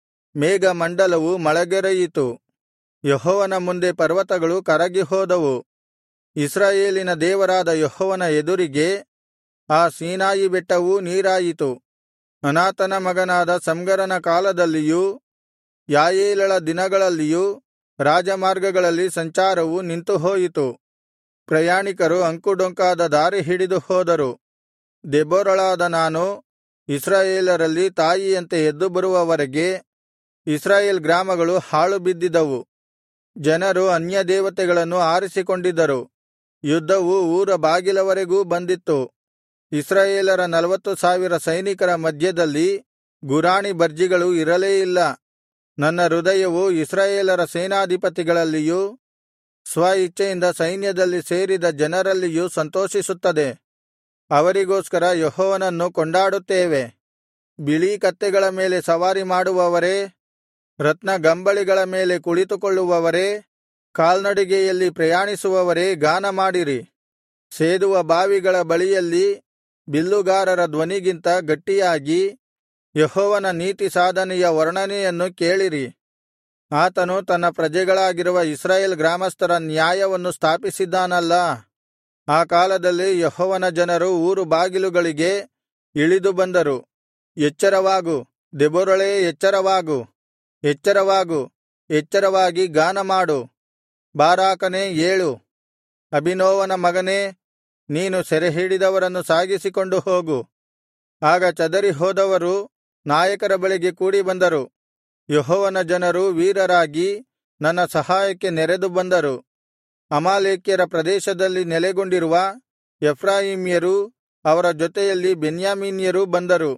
Speaker 1: ಮೇಘಮಂಡಲವು ಮಳೆಗರೆಯಿತು ಯೆಹೋವನ ಮುಂದೆ ಪರ್ವತಗಳು ಕರಗಿ ಹೋದವು ಇಸ್ರಾಯೇಲಿನ ದೇವರಾದ ಯೆಹೋವನ ಎದುರಿಗೆ ಆ ಸೀನಾಯಿ ಬೆಟ್ಟವೂ ನೀರಾಯಿತು ಅನಾತನ ಮಗನಾದ ಸಂಗರನ ಕಾಲದಲ್ಲಿಯೂ ಯಾಯೇಲಳ ದಿನಗಳಲ್ಲಿಯೂ ರಾಜಮಾರ್ಗಗಳಲ್ಲಿ ಸಂಚಾರವು ನಿಂತುಹೋಯಿತು ಪ್ರಯಾಣಿಕರು ಅಂಕುಡೊಂಕಾದ ದಾರಿ ಹಿಡಿದು ಹೋದರು ದೆಬೋರಳಾದ ನಾನು ಇಸ್ರಾಯೇಲರಲ್ಲಿ ತಾಯಿಯಂತೆ ಎದ್ದು ಬರುವವರೆಗೆ ಇಸ್ರಾಯೇಲ್ ಗ್ರಾಮಗಳು ಹಾಳು ಬಿದ್ದಿದ್ದವು ಜನರು ಅನ್ಯದೇವತೆಗಳನ್ನು ಆರಿಸಿಕೊಂಡಿದ್ದರು ಯುದ್ಧವು ಊರ ಬಾಗಿಲವರೆಗೂ ಬಂದಿತ್ತು ಇಸ್ರಾಯೇಲರ ನಲವತ್ತು ಸಾವಿರ ಸೈನಿಕರ ಮಧ್ಯದಲ್ಲಿ ಗುರಾಣಿ ಬರ್ಜಿಗಳು ಇರಲೇ ಇಲ್ಲ ನನ್ನ ಹೃದಯವು ಇಸ್ರಾಯೇಲರ ಸೇನಾಧಿಪತಿಗಳಲ್ಲಿಯೂ ಸ್ವ ಇಚ್ಛೆಯಿಂದ ಸೈನ್ಯದಲ್ಲಿ ಸೇರಿದ ಜನರಲ್ಲಿಯೂ ಸಂತೋಷಿಸುತ್ತದೆ ಅವರಿಗೋಸ್ಕರ ಯೆಹೋವನನ್ನು ಕೊಂಡಾಡುತ್ತೇವೆ ಬಿಳೀ ಕತ್ತೆಗಳ ಮೇಲೆ ಸವಾರಿ ಮಾಡುವವರೇ ರತ್ನಗಂಬಳಿಗಳ ಮೇಲೆ ಕುಳಿತುಕೊಳ್ಳುವವರೇ ಕಾಲ್ನಡಿಗೆಯಲ್ಲಿ ಪ್ರಯಾಣಿಸುವವರೇ ಗಾನಮಾಡಿರಿ ಸೇದುವ ಬಾವಿಗಳ ಬಳಿಯಲ್ಲಿ ಬಿಲ್ಲುಗಾರರ ಧ್ವನಿಗಿಂತ ಗಟ್ಟಿಯಾಗಿ ಯೆಹೋವನ ನೀತಿ ಸಾಧನೆಯ ವರ್ಣನೆಯನ್ನು ಕೇಳಿರಿ ಆತನು ತನ್ನ ಪ್ರಜೆಗಳಾಗಿರುವ ಇಸ್ರಾಯೇಲ್ ಗ್ರಾಮಸ್ಥರ ನ್ಯಾಯವನ್ನು ಸ್ಥಾಪಿಸಿದ್ದಾನಲ್ಲಾ ಆ ಕಾಲದಲ್ಲಿ ಯೆಹೋವನ ಜನರು ಊರು ಬಾಗಿಲುಗಳಿಗೆ ಇಳಿದು ಬಂದರು ಎಚ್ಚರವಾಗು ದೆಬೋರಳೇ ಎಚ್ಚರವಾಗು ಎಚ್ಚರವಾಗು ಎಚ್ಚರವಾಗಿ ಗಾನಮಾಡು ಬಾರಾಕನೇ ಏಳು ಅಭಿನೋವನ ಮಗನೇ ನೀನು ಸೆರೆಹಿಡಿದವರನ್ನು ಸಾಗಿಸಿಕೊಂಡು ಹೋಗು ಆಗ ಚದರಿ ಹೋದವರು ನಾಯಕರ ಬಳಿಗೆ ಕೂಡಿ ಬಂದರು ಯೆಹೋವನ ಜನರು ವೀರರಾಗಿ ನನ್ನ ಸಹಾಯಕ್ಕೆ ನೆರೆದು ಬಂದರು ಅಮಾಲೇಕ್ಯರ ಪ್ರದೇಶದಲ್ಲಿ ನೆಲೆಗೊಂಡಿರುವ ಎಫ್ರಾಯೀಮ್ಯರೂ ಅವರ ಜೊತೆಯಲ್ಲಿ ಬೆನ್ಯಾಮೀನ್ಯರೂ ಬಂದರು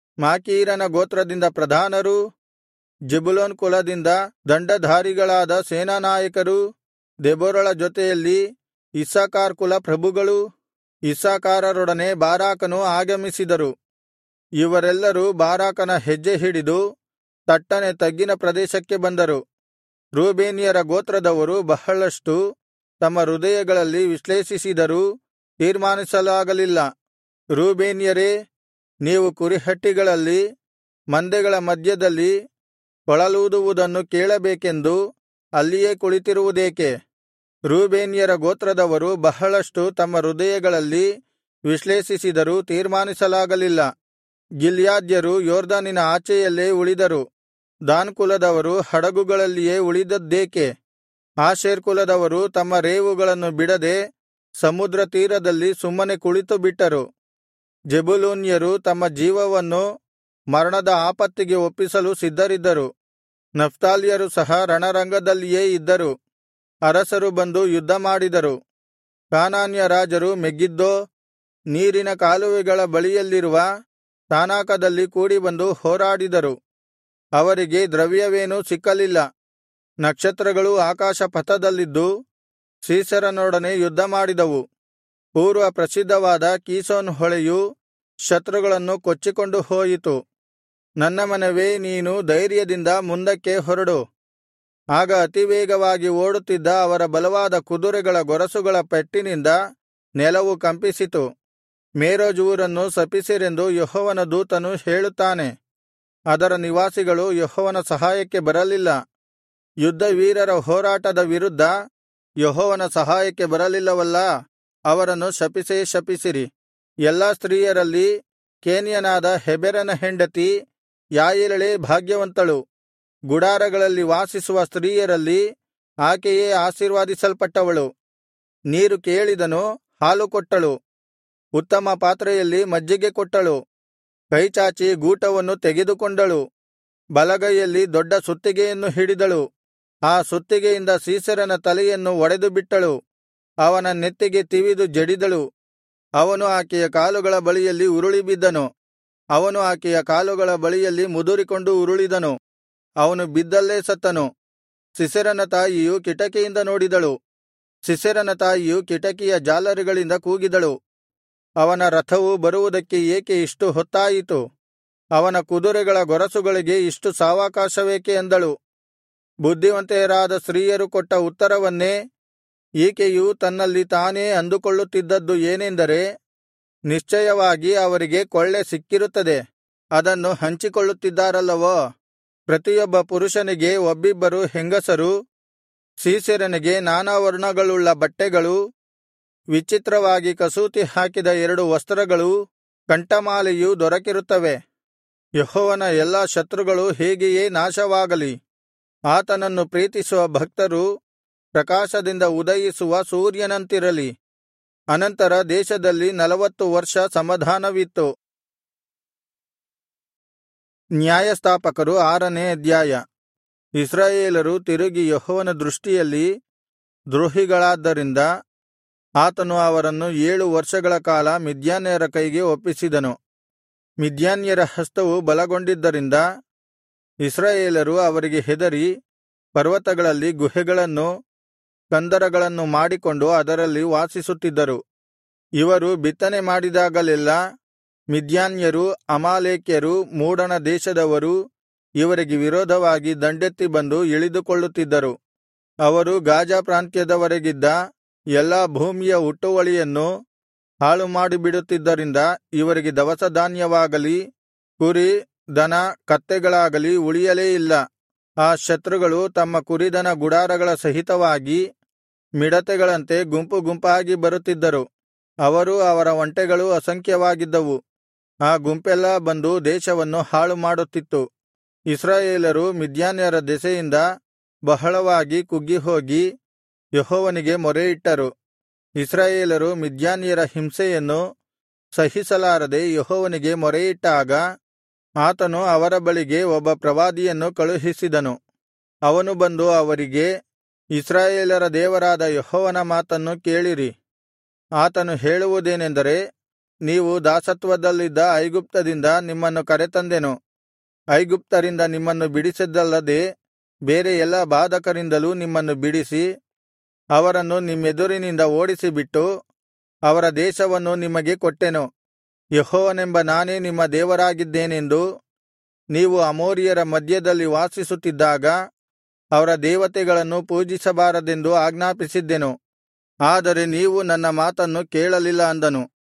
Speaker 1: ಮಾಕೀರನ ಗೋತ್ರದಿಂದ ಪ್ರಧಾನರೂ ಜೆಬುಲೂನ್ ಕುಲದಿಂದ ದಂಡಧಾರಿಗಳಾದ ಸೇನಾನಾಯಕರೂ ದೆಬೋರಳ ಜೊತೆಯಲ್ಲಿ ಇಸ್ಸಾಕಾರ್ ಕುಲ ಪ್ರಭುಗಳೂ ಇಸ್ಸಾಕಾರರೊಡನೆ ಬಾರಾಕನು ಆಗಮಿಸಿದರು ಇವರೆಲ್ಲರೂ ಬಾರಾಕನ ಹೆಜ್ಜೆ ಹಿಡಿದು ತಟ್ಟನೆ ತಗ್ಗಿನ ಪ್ರದೇಶಕ್ಕೆ ಬಂದರು ರೂಬೇನ್ಯರ ಗೋತ್ರದವರು ಬಹಳಷ್ಟು ತಮ್ಮ ಹೃದಯಗಳಲ್ಲಿ ವಿಶ್ಲೇಷಿಸಿದರೂ ತೀರ್ಮಾನಿಸಲಾಗಲಿಲ್ಲ ರೂಬೇನ್ಯರೇ ನೀವು ಕುರಿಹಟ್ಟಿಗಳಲ್ಲಿ ಮಂದೆಗಳ ಮಧ್ಯದಲ್ಲಿ ಕೊಳಲೂದುವುದನ್ನು ಕೇಳಬೇಕೆಂದು ಅಲ್ಲಿಯೇ ಕುಳಿತಿರುವುದೇಕೆ ರೂಬೇನ್ಯರ ಗೋತ್ರದವರು ಬಹಳಷ್ಟು ತಮ್ಮ ಹೃದಯಗಳಲ್ಲಿ ವಿಶ್ಲೇಷಿಸಿದರೂ ತೀರ್ಮಾನಿಸಲಾಗಲಿಲ್ಲ ಗಿಲ್ಯಾದ್ಯರು ಯೊರ್ದನಿನ ಆಚೆಯಲ್ಲೇ ಉಳಿದರು ದಾನ್ ಕುಲದವರು ಹಡಗುಗಳಲ್ಲಿಯೇ ಉಳಿದದ್ದೇಕೆ ಆಶೇರ್ ಕುಲದವರು ತಮ್ಮ ರೇವುಗಳನ್ನು ಬಿಡದೆ ಸಮುದ್ರ ತೀರದಲ್ಲಿ ಸುಮ್ಮನೆ ಕುಳಿತುಬಿಟ್ಟರು ಜೆಬುಲೂನ್ಯರು ತಮ್ಮ ಜೀವವನ್ನು ಮರಣದ ಆಪತ್ತಿಗೆ ಒಪ್ಪಿಸಲು ಸಿದ್ಧರಿದ್ದರು ನಫ್ತಾಲ್ಯರು ಸಹ ರಣರಂಗದಲ್ಲಿಯೇ ಇದ್ದರು ಅರಸರು ಬಂದು ಯುದ್ಧಮಾಡಿದರು ಕಾನಾನ್ಯ ರಾಜರು ಮೆಗಿದ್ದೋ ನೀರಿನ ಕಾಲುವೆಗಳ ಬಳಿಯಲ್ಲಿರುವ ತಾನಾಕದಲ್ಲಿ ಕೂಡಿಬಂದು ಹೋರಾಡಿದರು ಅವರಿಗೆ ದ್ರವ್ಯವೇನೂ ಸಿಕ್ಕಲಿಲ್ಲ ನಕ್ಷತ್ರಗಳು ಆಕಾಶ ಪಥದಲ್ಲಿದ್ದು ಸೀಸೆರನೊಡನೆ ಯುದ್ಧಮಾಡಿದವು ಪೂರ್ವ ಪ್ರಸಿದ್ಧವಾದ ಕೀಸೋನ್ ಹೊಳೆಯು ಶತ್ರುಗಳನ್ನು ಕೊಚ್ಚಿಕೊಂಡು ಹೋಯಿತು ನನ್ನ ಮನವೇ ನೀನು ಧೈರ್ಯದಿಂದ ಮುಂದಕ್ಕೆ ಹೊರಡು ಆಗ ಅತಿವೇಗವಾಗಿ ಓಡುತ್ತಿದ್ದ ಅವರ ಬಲವಾದ ಕುದುರೆಗಳ ಗೊರಸುಗಳ ಪೆಟ್ಟಿನಿಂದ ನೆಲವು ಕಂಪಿಸಿತು ಮೇರೋಜ್ ಊರನ್ನು ಶಪಿಸಿರೆಂದು ಯೆಹೋವನ ದೂತನು ಹೇಳುತ್ತಾನೆ ಅದರ ನಿವಾಸಿಗಳು ಯೆಹೋವನ ಸಹಾಯಕ್ಕೆ ಬರಲಿಲ್ಲ ಯುದ್ಧವೀರರ ಹೋರಾಟದ ವಿರುದ್ಧ ಯೆಹೋವನ ಸಹಾಯಕ್ಕೆ ಬರಲಿಲ್ಲವಲ್ಲಾ ಅವರನ್ನು ಶಪಿಸೇ ಶಪಿಸಿರಿ ಎಲ್ಲಾ ಸ್ತ್ರೀಯರಲ್ಲಿ ಕೇನ್ಯನಾದ ಹೆಬೆರನ ಹೆಂಡತಿ ಯಾಯೇಲಳೇ ಭಾಗ್ಯವಂತಳು ಗುಡಾರಗಳಲ್ಲಿ ವಾಸಿಸುವ ಸ್ತ್ರೀಯರಲ್ಲಿ ಆಕೆಯೇ ಆಶೀರ್ವದಿಸಲ್ಪಟ್ಟವಳು ನೀರು ಕೇಳಿದನು ಹಾಲು ಕೊಟ್ಟಳು ಉತ್ತಮ ಪಾತ್ರೆಯಲ್ಲಿ ಮಜ್ಜಿಗೆ ಕೊಟ್ಟಳು ಕೈಚಾಚಿ ಗೂಟವನ್ನು ತೆಗೆದುಕೊಂಡಳು ಬಲಗೈಯಲ್ಲಿ ದೊಡ್ಡ ಸುತ್ತಿಗೆಯನ್ನು ಹಿಡಿದಳು ಆ ಸುತ್ತಿಗೆಯಿಂದ ಸೀಸೆರನ ತಲೆಯನ್ನು ಒಡೆದುಬಿಟ್ಟಳು ಅವನ ನೆತ್ತಿಗೆ ತಿವಿದು ಜಡಿದಳು ಅವನು ಆಕೆಯ ಕಾಲುಗಳ ಬಳಿಯಲ್ಲಿ ಉರುಳಿಬಿದ್ದನು ಅವನು ಆಕೆಯ ಕಾಲುಗಳ ಬಳಿಯಲ್ಲಿ ಮುದುರಿಕೊಂಡು ಉರುಳಿದನು ಅವನು ಬಿದ್ದಲ್ಲೇ ಸತ್ತನು ಸಿಸೆರನ ತಾಯಿಯು ಕಿಟಕಿಯಿಂದ ನೋಡಿದಳು ಸಿಸೆರನ ತಾಯಿಯು ಕಿಟಕಿಯ ಜಾಲರಿಗಳಿಂದ ಕೂಗಿದಳು ಅವನ ರಥವು ಬರುವುದಕ್ಕೆ ಏಕೆ ಇಷ್ಟು ಹೊತ್ತಾಯಿತು ಅವನ ಕುದುರೆಗಳ ಗೊರಸುಗಳಿಗೆ ಇಷ್ಟು ಸಾವಕಾಶವೇಕೆ ಅಂದಳು ಬುದ್ಧಿವಂತೆಯರಾದ ಸ್ತ್ರೀಯರು ಕೊಟ್ಟ ಉತ್ತರವನ್ನೇ ಈಕೆಯು ತನ್ನಲ್ಲಿ ತಾನೇ ಅಂದುಕೊಳ್ಳುತ್ತಿದ್ದದ್ದು ಏನೆಂದರೆ ನಿಶ್ಚಯವಾಗಿ ಅವರಿಗೆ ಕೊಳ್ಳೆ ಸಿಕ್ಕಿರುತ್ತದೆ ಅದನ್ನು ಹಂಚಿಕೊಳ್ಳುತ್ತಿದ್ದಾರಲ್ಲವೋ ಪ್ರತಿಯೊಬ್ಬ ಪುರುಷನಿಗೆ ಒಬ್ಬಿಬ್ಬರು ಹೆಂಗಸರು ಸೀಸೆರನಿಗೆ ನಾನಾ ವರ್ಣಗಳುಳ್ಳ ಬಟ್ಟೆಗಳು ವಿಚಿತ್ರವಾಗಿ ಕಸೂತಿ ಹಾಕಿದ ಎರಡು ವಸ್ತ್ರಗಳು ಕಂಠಮಾಲೆಯೂ ದೊರಕಿರುತ್ತವೆ ಯೆಹೋವನ ಎಲ್ಲಾ ಶತ್ರುಗಳು ಹೀಗೆಯೇ ನಾಶವಾಗಲಿ ಆತನನ್ನು ಪ್ರೀತಿಸುವ ಭಕ್ತರು ಪ್ರಕಾಶದಿಂದ ಉದಯಿಸುವ ಸೂರ್ಯನಂತಿರಲಿ ಅನಂತರ ದೇಶದಲ್ಲಿ ನಲವತ್ತು ವರ್ಷ ಸಮಾಧಾನವಿತ್ತು ನ್ಯಾಯಸ್ಥಾಪಕರು ಆರನೇ ಅಧ್ಯಾಯ ಇಸ್ರಾಯೇಲರು ತಿರುಗಿ ಯೆಹೋವನ ದೃಷ್ಟಿಯಲ್ಲಿ ದ್ರೋಹಿಗಳಾದ್ದರಿಂದ ಆತನು ಅವರನ್ನು ಏಳು ವರ್ಷಗಳ ಕಾಲ ಮಿದ್ಯಾನ್ಯರ ಕೈಗೆ ಒಪ್ಪಿಸಿದನು ಮಿದ್ಯಾನ್ಯರ ಹಸ್ತವು ಬಲಗೊಂಡಿದ್ದರಿಂದ ಇಸ್ರಾಯೇಲರು ಅವರಿಗೆ ಹೆದರಿ ಪರ್ವತಗಳಲ್ಲಿ ಗುಹೆಗಳನ್ನೂ ಕಂದರಗಳನ್ನು ಮಾಡಿಕೊಂಡು ಅದರಲ್ಲಿ ವಾಸಿಸುತ್ತಿದ್ದರು ಇವರು ಬಿತ್ತನೆ ಮಾಡಿದಾಗಲೆಲ್ಲಾ ಮಿದ್ಯಾನ್ಯರು ಅಮಾಲೇಕ್ಯರು ಮೂಡಣ ದೇಶದವರು ಇವರಿಗೆ ವಿರೋಧವಾಗಿ ದಂಡೆತ್ತಿ ಬಂದು ಇಳಿದುಕೊಳ್ಳುತ್ತಿದ್ದರು ಅವರು ಗಾಜಾ ಪ್ರಾಂತ್ಯದವರೆಗಿದ್ದ ಎಲ್ಲಾ ಭೂಮಿಯ ಹುಟ್ಟುವಳಿಯನ್ನು ಹಾಳುಮಾಡಿಬಿಡುತ್ತಿದ್ದರಿಂದ ಇವರಿಗೆ ದವಸಧಾನ್ಯವಾಗಲಿ ಕುರಿ ದನ ಕತ್ತೆಗಳಾಗಲಿ ಉಳಿಯಲೇ ಇಲ್ಲ ಆ ಶತ್ರುಗಳು ತಮ್ಮ ಕುರಿದನ ಗುಡಾರಗಳ ಸಹಿತವಾಗಿ ಮಿಡತೆಗಳಂತೆ ಗುಂಪು ಗುಂಪಾಗಿ ಬರುತ್ತಿದ್ದರು ಅವರೂ ಅವರ ಒಂಟೆಗಳೂ ಅಸಂಖ್ಯವಾಗಿದ್ದವು ಆ ಗುಂಪೆಲ್ಲಾ ಬಂದು ದೇಶವನ್ನು ಹಾಳು ಮಾಡುತ್ತಿತ್ತು ಇಸ್ರಾಯೇಲರು ಮಿದ್ಯಾನ್ಯರ ದೆಸೆಯಿಂದ ಬಹಳವಾಗಿ ಕುಗ್ಗಿಹೋಗಿ ಯೆಹೋವನಿಗೆ ಮೊರೆಯಿಟ್ಟರು ಇಸ್ರಾಯೇಲರು ಮಿದ್ಯಾನ್ಯರ ಹಿಂಸೆಯನ್ನು ಸಹಿಸಲಾರದೆ ಯೆಹೋವನಿಗೆ ಮೊರೆಯಿಟ್ಟಾಗ ಆತನು ಅವರ ಬಳಿಗೆ ಒಬ್ಬ ಪ್ರವಾದಿಯನ್ನು ಕಳುಹಿಸಿದನು ಅವನು ಬಂದು ಅವರಿಗೆ ಇಸ್ರಾಯೇಲರ ದೇವರಾದ ಯೆಹೋವನ ಮಾತನ್ನು ಕೇಳಿರಿ ಆತನು ಹೇಳುವುದೇನೆಂದರೆ ನೀವು ದಾಸತ್ವದಲ್ಲಿದ್ದ ಐಗುಪ್ತದಿಂದ ನಿಮ್ಮನ್ನು ಕರೆತಂದೆನು ಐಗುಪ್ತರಿಂದ ನಿಮ್ಮನ್ನು ಬಿಡಿಸಿದ್ದಲ್ಲದೆ ಬೇರೆ ಎಲ್ಲಾ ಬಾಧಕರಿಂದಲೂ ನಿಮ್ಮನ್ನು ಬಿಡಿಸಿ ಅವರನ್ನು ನಿಮ್ಮೆದುರಿನಿಂದ ಓಡಿಸಿಬಿಟ್ಟು ಅವರ ದೇಶವನ್ನು ನಿಮಗೆ ಕೊಟ್ಟೆನು ಯೆಹೋವನೆಂಬ ನಾನೇ ನಿಮ್ಮ ದೇವರಾಗಿದ್ದೇನೆಂದು ನೀವು ಅಮೋರಿಯರ ಮಧ್ಯದಲ್ಲಿ ವಾಸಿಸುತ್ತಿದ್ದಾಗ ಅವರ ದೇವತೆಗಳನ್ನು ಪೂಜಿಸಬಾರದೆಂದು ಆಜ್ಞಾಪಿಸಿದ್ದೆನು ಆದರೆ ನೀವು ನನ್ನ ಮಾತನ್ನು ಕೇಳಲಿಲ್ಲ ಅಂದನು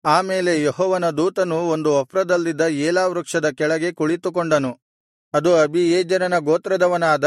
Speaker 1: ಆಮೇಲೆ ಯೆಹೋವನ ದೂತನು ಒಂದು ಒಫ್ರದಲ್ಲಿದ್ದ ಏಲಾ ವೃಕ್ಷದ ಕೆಳಗೆ ಕುಳಿತುಕೊಂಡನು ಅದು ಅಬೀಯೆಜೆರನ ಗೋತ್ರದವನಾದ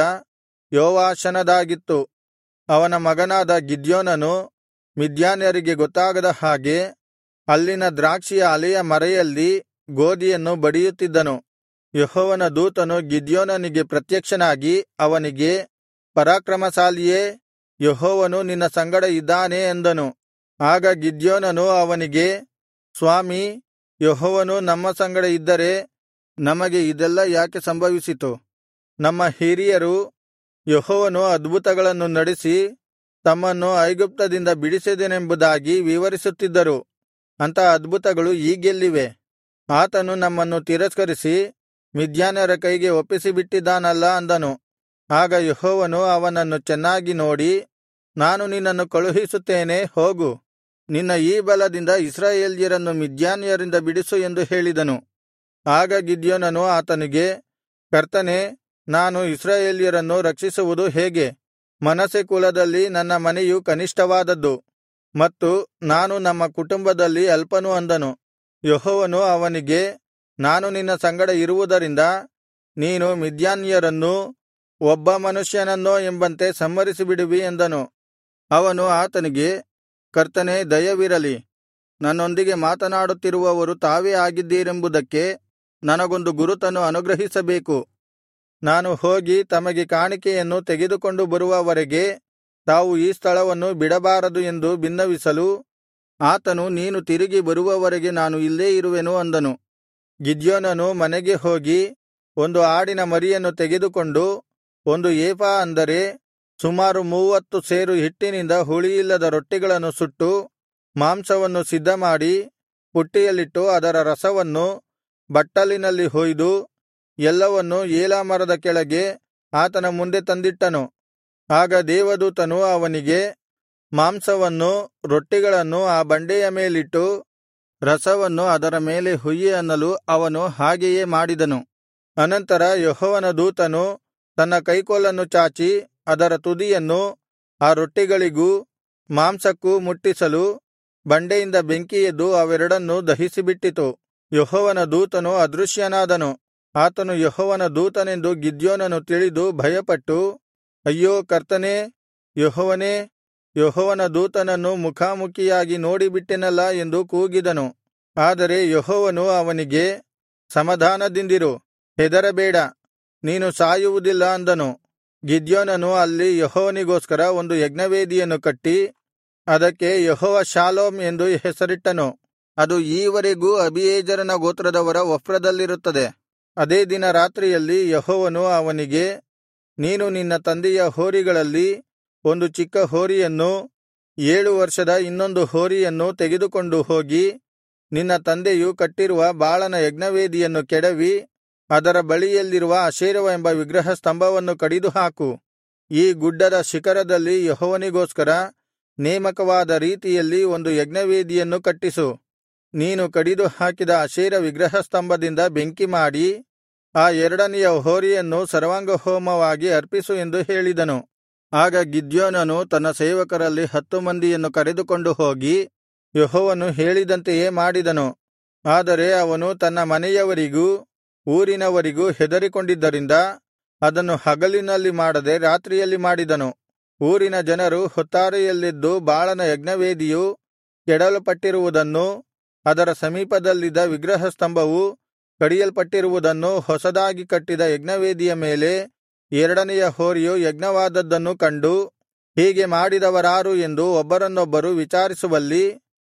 Speaker 1: ಯೋವಾಷನದಾಗಿತ್ತು ಅವನ ಮಗನಾದ ಗಿದ್ಯೋನನು ಮಿದ್ಯಾನ್ಯರಿಗೆ ಗೊತ್ತಾಗದ ಹಾಗೆ ಅಲ್ಲಿನ ದ್ರಾಕ್ಷಿಯ ಅಲೆಯ ಮರೆಯಲ್ಲಿ ಗೋದಿಯನ್ನು ಬಡಿಯುತ್ತಿದ್ದನು ಯೆಹೋವನ ದೂತನು ಗಿದ್ಯೋನನಿಗೆ ಪ್ರತ್ಯಕ್ಷನಾಗಿ ಅವನಿಗೆ ಪರಾಕ್ರಮಶಾಲಿಯೇ ಯೆಹೋವನು ನಿನ್ನ ಸಂಗಡ ಇದ್ದಾನೆ ಎಂದನು ಆಗ ಗಿದ್ಯೋನನು ಅವನಿಗೆ ಸ್ವಾಮೀ ಯೆಹೋವನು ನಮ್ಮ ಸಂಗಡ ಇದ್ದರೆ ನಮಗೆ ಇದೆಲ್ಲ ಯಾಕೆ ಸಂಭವಿಸಿತು ನಮ್ಮ ಹಿರಿಯರು ಯೆಹೋವನು ಅದ್ಭುತಗಳನ್ನು ನಡಿಸಿ ತಮ್ಮನ್ನು ಐಗುಪ್ತದಿಂದ ಬಿಡಿಸಿದನೆಂಬುದಾಗಿ ವಿವರಿಸುತ್ತಿದ್ದರು ಅಂಥ ಅದ್ಭುತಗಳು ಈಗೆಲ್ಲಿವೆ ಆತನು ನಮ್ಮನ್ನು ತಿರಸ್ಕರಿಸಿ ಮಿದ್ಯಾನ್ಯರ ಕೈಗೆ ಒಪ್ಪಿಸಿಬಿಟ್ಟಿದ್ದಾನಲ್ಲಾ ಅಂದನು ಆಗ ಯೆಹೋವನು ಅವನನ್ನು ಚೆನ್ನಾಗಿ ನೋಡಿ ನಾನು ನಿನ್ನನ್ನು ಕಳುಹಿಸುತ್ತೇನೆ ಹೋಗು ನಿನ್ನ ಈ ಬಲದಿಂದ ಇಸ್ರಾಯೇಲ್ಯರನ್ನು ಮಿದ್ಯಾನ್ಯರಿಂದ ಬಿಡಿಸು ಎಂದು ಹೇಳಿದನು ಆಗ ಗಿದ್ಯೋನನು ಆತನಿಗೆ ಕರ್ತನೇ ನಾನು ಇಸ್ರಾಯೇಲ್ಯರನ್ನು ರಕ್ಷಿಸುವುದು ಹೇಗೆ ಮನಸ್ಸೆ ಕುಲದಲ್ಲಿ ನನ್ನ ಮನೆಯು ಕನಿಷ್ಠವಾದದ್ದು ಮತ್ತು ನಾನು ನಮ್ಮ ಕುಟುಂಬದಲ್ಲಿ ಅಲ್ಪನು ಅಂದನು ಯೆಹೋವನು ಅವನಿಗೆ ನಾನು ನಿನ್ನ ಸಂಗಡ ಇರುವುದರಿಂದ ನೀನು ಮಿದ್ಯಾನ್ಯರನ್ನೂ ಒಬ್ಬ ಮನುಷ್ಯನನ್ನೋ ಎಂಬಂತೆ ಸಂಹರಿಸಿಬಿಡುವಿ ಎಂದನು ಅವನು ಆತನಿಗೆ ಕರ್ತನೇ ದಯವಿರಲಿ ನನ್ನೊಂದಿಗೆ ಮಾತನಾಡುತ್ತಿರುವವರು ತಾವೇ ಆಗಿದ್ದೀರೆಂಬುದಕ್ಕೆ ನನಗೊಂದು ಗುರುತನ್ನು ಅನುಗ್ರಹಿಸಬೇಕು ನಾನು ಹೋಗಿ ತಮಗೆ ಕಾಣಿಕೆಯನ್ನು ತೆಗೆದುಕೊಂಡು ಬರುವವರೆಗೆ ತಾವು ಈ ಸ್ಥಳವನ್ನು ಬಿಡಬಾರದು ಎಂದು ಬಿನ್ನವಿಸಲು ಆತನು ನೀನು ತಿರುಗಿ ಬರುವವರೆಗೆ ನಾನು ಇಲ್ಲೇ ಇರುವೆನು ಅಂದನು ಗಿದ್ಯೋನನು ಮನೆಗೆ ಹೋಗಿ ಒಂದು ಆಡಿನ ಮರಿಯನ್ನು ತೆಗೆದುಕೊಂಡು ಒಂದು ಏಫಾ ಅಂದರೆ ಸುಮಾರು ಮೂವತ್ತು ಸೇರು ಹಿಟ್ಟಿನಿಂದ ಹುಳಿಯಿಲ್ಲದ ರೊಟ್ಟಿಗಳನ್ನು ಸುಟ್ಟು ಮಾಂಸವನ್ನು ಸಿದ್ಧಮಾಡಿ ಪುಟ್ಟಿಯಲ್ಲಿಟ್ಟು ಅದರ ರಸವನ್ನು ಬಟ್ಟಲಿನಲ್ಲಿ ಹೊಯ್ದು ಎಲ್ಲವನ್ನು ಏಲಾ ಮರದ ಕೆಳಗೆ ಆತನ ಮುಂದೆ ತಂದಿಟ್ಟನು ಆಗ ದೇವದೂತನು ಅವನಿಗೆ ಮಾಂಸವನ್ನು ರೊಟ್ಟಿಗಳನ್ನು ಆ ಬಂಡೆಯ ಮೇಲಿಟ್ಟು ರಸವನ್ನು ಅದರ ಮೇಲೆ ಹುಯ್ಯಿ ಅನ್ನಲು ಅವನು ಹಾಗೆಯೇ ಮಾಡಿದನು ಅನಂತರ ಯೆಹೋವನ ದೂತನು ತನ್ನ ಕೈಕೋಲನ್ನು ಚಾಚಿ ಅದರ ತುದಿಯನ್ನು ಆ ರೊಟ್ಟಿಗಳಿಗೂ ಮಾಂಸಕ್ಕೂ ಮುಟ್ಟಿಸಲು ಬಂಡೆಯಿಂದ ಬೆಂಕಿ ಎದ್ದು ಅವೆರಡನ್ನೂ ದಹಿಸಿಬಿಟ್ಟಿತು ಯೆಹೋವನ ದೂತನು ಅದೃಶ್ಯನಾದನು ಆತನು ಯೆಹೋವನ ದೂತನೆಂದು ಗಿದ್ಯೋನನು ತಿಳಿದು ಭಯಪಟ್ಟು ಅಯ್ಯೋ ಕರ್ತನೇ ಯೆಹೋವನೇ ಯೆಹೋವನ ದೂತನನ್ನು ಮುಖಾಮುಖಿಯಾಗಿ ನೋಡಿಬಿಟ್ಟೆನಲ್ಲಾ ಎಂದು ಕೂಗಿದನು ಆದರೆ ಯೆಹೋವನು ಅವನಿಗೆ ಸಮಾಧಾನದಿಂದಿರು ಹೆದರಬೇಡ ನೀನು ಸಾಯುವುದಿಲ್ಲ ಅಂದನು ಗಿದ್ಯೋನನು ಅಲ್ಲಿ ಯೆಹೋವನಿಗೋಸ್ಕರ ಒಂದು ಯಜ್ಞವೇದಿಯನ್ನು ಕಟ್ಟಿ ಅದಕ್ಕೆ ಯೆಹೋವ ಶಾಲೋಮ್ ಎಂದು ಹೆಸರಿಟ್ಟನು ಅದು ಈವರೆಗೂ ಅಬೀಯೆಜೆರನ ಗೋತ್ರದವರ ಒಫ್ರದಲ್ಲಿರುತ್ತದೆ ಅದೇ ದಿನ ರಾತ್ರಿಯಲ್ಲಿ ಯೆಹೋವನು ಅವನಿಗೆ ನೀನು ನಿನ್ನ ತಂದೆಯ ಹೋರಿಗಳಲ್ಲಿ ಒಂದು ಚಿಕ್ಕ ಹೋರಿಯನ್ನೂ ಏಳು ವರ್ಷದ ಇನ್ನೊಂದು ಹೋರಿಯನ್ನೂ ತೆಗೆದುಕೊಂಡು ಹೋಗಿ ನಿನ್ನ ತಂದೆಯು ಕಟ್ಟಿರುವ ಬಾಳನ ಯಜ್ಞವೇದಿಯನ್ನು ಕೆಡವಿ ಅದರ ಬಳಿಯಲ್ಲಿರುವ ಅಶೇರವೆಂಬ ವಿಗ್ರಹ ಸ್ತಂಭವನ್ನು ಕಡಿದುಹಾಕು ಈ ಗುಡ್ಡದ ಶಿಖರದಲ್ಲಿ ಯೆಹೋವನಿಗೋಸ್ಕರ ನೇಮಕವಾದ ರೀತಿಯಲ್ಲಿ ಒಂದು ಯಜ್ಞವೇದಿಯನ್ನು ಕಟ್ಟಿಸು ನೀನು ಕಡಿದು ಹಾಕಿದ ಅಶೇರ ವಿಗ್ರಹಸ್ತಂಭದಿಂದ ಬೆಂಕಿಮಾಡಿ ಆ ಎರಡನೆಯ ಹೋರಿಯನ್ನು ಸರ್ವಾಂಗಹೋಮವಾಗಿ ಅರ್ಪಿಸು ಎಂದು ಹೇಳಿದನು ಆಗ ಗಿದ್ಯೋನನು ತನ್ನ ಸೇವಕರಲ್ಲಿ ಹತ್ತು ಮಂದಿಯನ್ನು ಕರೆದುಕೊಂಡು ಹೋಗಿ ಯೆಹೋವನು ಹೇಳಿದಂತೆಯೇ ಮಾಡಿದನು ಆದರೆ ಅವನು ತನ್ನ ಮನೆಯವರಿಗೂ ಊರಿನವರಿಗೂ ಹೆದರಿಕೊಂಡಿದ್ದರಿಂದ ಅದನ್ನು ಹಗಲಿನಲ್ಲಿ ಮಾಡದೆ ರಾತ್ರಿಯಲ್ಲಿ ಮಾಡಿದನು ಊರಿನ ಜನರು ಹೊತ್ತಾರೆಯಲ್ಲೆದ್ದು ಬಾಳನ ಯಜ್ಞವೇದಿಯು ಕೆಡವಲ್ಪಟ್ಟಿರುವುದನ್ನೂ ಅದರ ಸಮೀಪದಲ್ಲಿದ್ದ ವಿಗ್ರಹಸ್ತಂಭವು ಕಡಿಯಲ್ಪಟ್ಟಿರುವುದನ್ನೂ ಹೊಸದಾಗಿ ಕಟ್ಟಿದ ಯಜ್ಞವೇದಿಯ ಮೇಲೆ ಎರಡನೆಯ ಹೋರಿಯು ಯಜ್ಞವಾದದ್ದನ್ನು ಕಂಡು ಹೀಗೆ ಮಾಡಿದವರಾರು ಎಂದು ಒಬ್ಬರನ್ನೊಬ್ಬರು ವಿಚಾರಿಸುವಲ್ಲಿ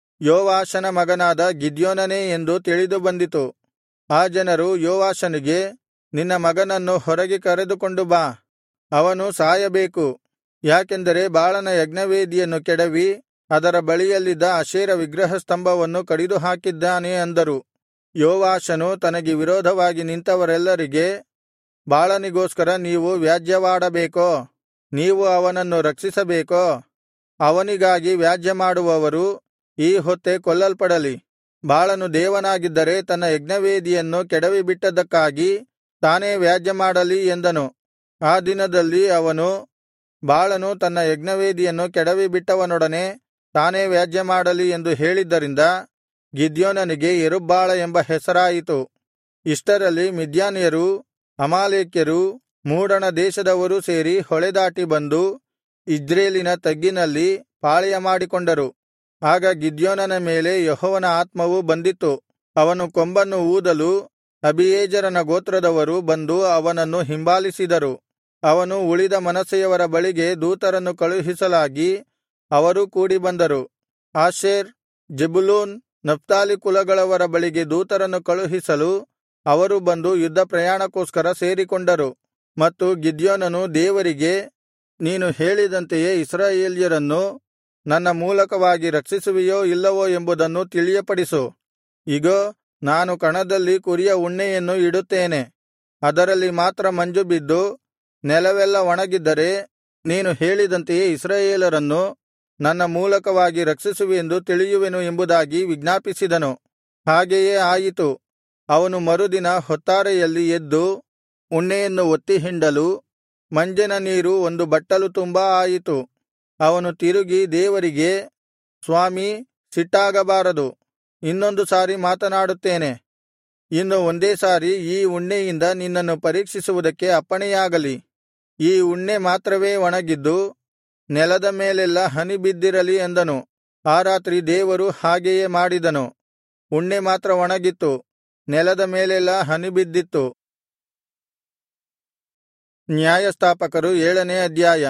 Speaker 1: ಯೋವಾಷನ ಮಗನಾದ ಗಿದ್ಯೋನನೇ ಎಂದು ತಿಳಿದು ಬಂದಿತು ಆ ಜನರು ಯೋವಾಷನಿಗೆ ನಿನ್ನ ಮಗನನ್ನು ಹೊರಗೆ ಕರೆದುಕೊಂಡು ಬಾ ಅವನು ಸಾಯಬೇಕು ಯಾಕೆಂದರೆ ಬಾಳನ ಯಜ್ಞವೇದಿಯನ್ನು ಕೆಡವಿ ಅದರ ಬಳಿಯಲ್ಲಿದ್ದ ಅಶೇರ ವಿಗ್ರಹಸ್ತಂಭವನ್ನು ಕಡಿದು ಹಾಕಿದ್ದಾನೆ ಅಂದರು ಯೋವಾಷನು ತನಗೆ ವಿರೋಧವಾಗಿ ನಿಂತವರೆಲ್ಲರಿಗೆ ಬಾಳನಿಗೋಸ್ಕರ ನೀವು ವ್ಯಾಜ್ಯವಾಡಬೇಕೋ ನೀವು ಅವನನ್ನು ರಕ್ಷಿಸಬೇಕೋ ಅವನಿಗಾಗಿ ವ್ಯಾಜ್ಯಮಾಡುವವರು ಈ ಹೊತ್ತೇ ಕೊಲ್ಲಲ್ಪಡಲಿ ಬಾಳನು ದೇವನಾಗಿದ್ದರೆ ತನ್ನ ಯಜ್ಞವೇದಿಯನ್ನು ಕೆಡವಿಬಿಟ್ಟದ್ದಕ್ಕಾಗಿ ತಾನೇ ವ್ಯಾಜ್ಯಮಾಡಲಿ ಎಂದನು ಆ ದಿನದಲ್ಲಿ ಅವನು ಬಾಳನು ತನ್ನ ಯಜ್ಞವೇದಿಯನ್ನು ಕೆಡವಿಬಿಟ್ಟವನೊಡನೆ ತಾನೇ ವ್ಯಾಜ್ಯಮಾಡಲಿ ಎಂದು ಹೇಳಿದ್ದರಿಂದ ಗಿದ್ಯೋನನಿಗೆ ಯೆರುಬ್ಬಾಳ ಎಂಬ ಹೆಸರಾಯಿತು ಇಷ್ಟರಲ್ಲಿ ಮಿದ್ಯಾನ್ಯರೂ ಅಮಾಲೇಕ್ಯರೂ ಮೂಡಣ ದೇಶದವರೂ ಸೇರಿ ಹೊಳೆದಾಟಿ ಬಂದು ಇಜ್ರೇಲಿನ ತಗ್ಗಿನಲ್ಲಿ ಪಾಳೆಯಮಾಡಿಕೊಂಡರು ಆಗ ಗಿದ್ಯೋನನ ಮೇಲೆ ಯೆಹೋವನ ಆತ್ಮವು ಬಂದಿತ್ತು ಅವನು ಕೊಂಬನ್ನು ಊದಲು ಅಬೀಯೆಜೆರನ ಗೋತ್ರದವರು ಬಂದು ಅವನನ್ನು ಹಿಂಬಾಲಿಸಿದರು ಅವನು ಉಳಿದ ಮನಸ್ಸೆಯವರ ಬಳಿಗೆ ದೂತರನ್ನು ಕಳುಹಿಸಲಾಗಿ ಅವರೂ ಕೂಡಿ ಬಂದರು ಆಶೇರ್ ಜೆಬುಲೂನ್ ನಫ್ತಾಲಿ ಕುಲಗಳವರ ಬಳಿಗೆ ದೂತರನ್ನು ಕಳುಹಿಸಲು ಅವರು ಬಂದು ಯುದ್ಧ ಪ್ರಯಾಣಕ್ಕೋಸ್ಕರ ಸೇರಿಕೊಂಡರು ಮತ್ತು ಗಿದ್ಯೋನನು ದೇವರಿಗೆ ನೀನು ಹೇಳಿದಂತೆಯೇ ಇಸ್ರಾಯೇಲ್ಯರನ್ನು ನನ್ನ ಮೂಲಕವಾಗಿ ರಕ್ಷಿಸುವೆಯೋ ಇಲ್ಲವೋ ಎಂಬುದನ್ನು ತಿಳಿಯಪಡಿಸು ಇಗೋ ನಾನು ಕಣದಲ್ಲಿ ಕುರಿಯ ಉಣ್ಣೆಯನ್ನು ಇಡುತ್ತೇನೆ ಅದರಲ್ಲಿ ಮಾತ್ರ ಮಂಜು ಬಿದ್ದು ನೆಲವೆಲ್ಲ ಒಣಗಿದ್ದರೆ ನೀನು ಹೇಳಿದಂತೆಯೇ ಇಸ್ರಾಯೇಲರನ್ನು ನನ್ನ ಮೂಲಕವಾಗಿ ರಕ್ಷಿಸುವೆಂದು ತಿಳಿಯುವೆನು ಎಂಬುದಾಗಿ ವಿಜ್ಞಾಪಿಸಿದನು ಹಾಗೆಯೇ ಆಯಿತು ಅವನು ಮರುದಿನ ಹೊತ್ತಾರೆಯಲ್ಲಿ ಎದ್ದು ಉಣ್ಣೆಯನ್ನು ಒತ್ತಿ ಹಿಂಡಲು ಮಂಜಿನ ನೀರು ಒಂದು ಬಟ್ಟಲು ತುಂಬಾ ಆಯಿತು ಅವನು ತಿರುಗಿ ದೇವರಿಗೆ ಸ್ವಾಮೀ ಸಿಟ್ಟಾಗಬಾರದು ಇನ್ನೊಂದು ಸಾರಿ ಮಾತನಾಡುತ್ತೇನೆ ಇನ್ನು ಒಂದೇ ಸಾರಿ ಈ ಉಣ್ಣೆಯಿಂದ ನಿನ್ನನ್ನು ಪರೀಕ್ಷಿಸುವುದಕ್ಕೆ ಅಪ್ಪಣೆಯಾಗಲಿ ಈ ಉಣ್ಣೆ ಮಾತ್ರವೇ ಒಣಗಿದ್ದು ನೆಲದ ಮೇಲೆಲ್ಲಾ ಹನಿ ಬಿದ್ದಿರಲಿ ಎಂದನು ಆ ರಾತ್ರಿ ದೇವರು ಹಾಗೆಯೇ ಮಾಡಿದನು ಉಣ್ಣೆ ಮಾತ್ರ ಒಣಗಿತ್ತು ನೆಲದ ಮೇಲೆಲ್ಲಾ ಹನಿ ಬಿದ್ದಿತ್ತು ನ್ಯಾಯಸ್ಥಾಪಕರು ಏಳನೇ ಅಧ್ಯಾಯ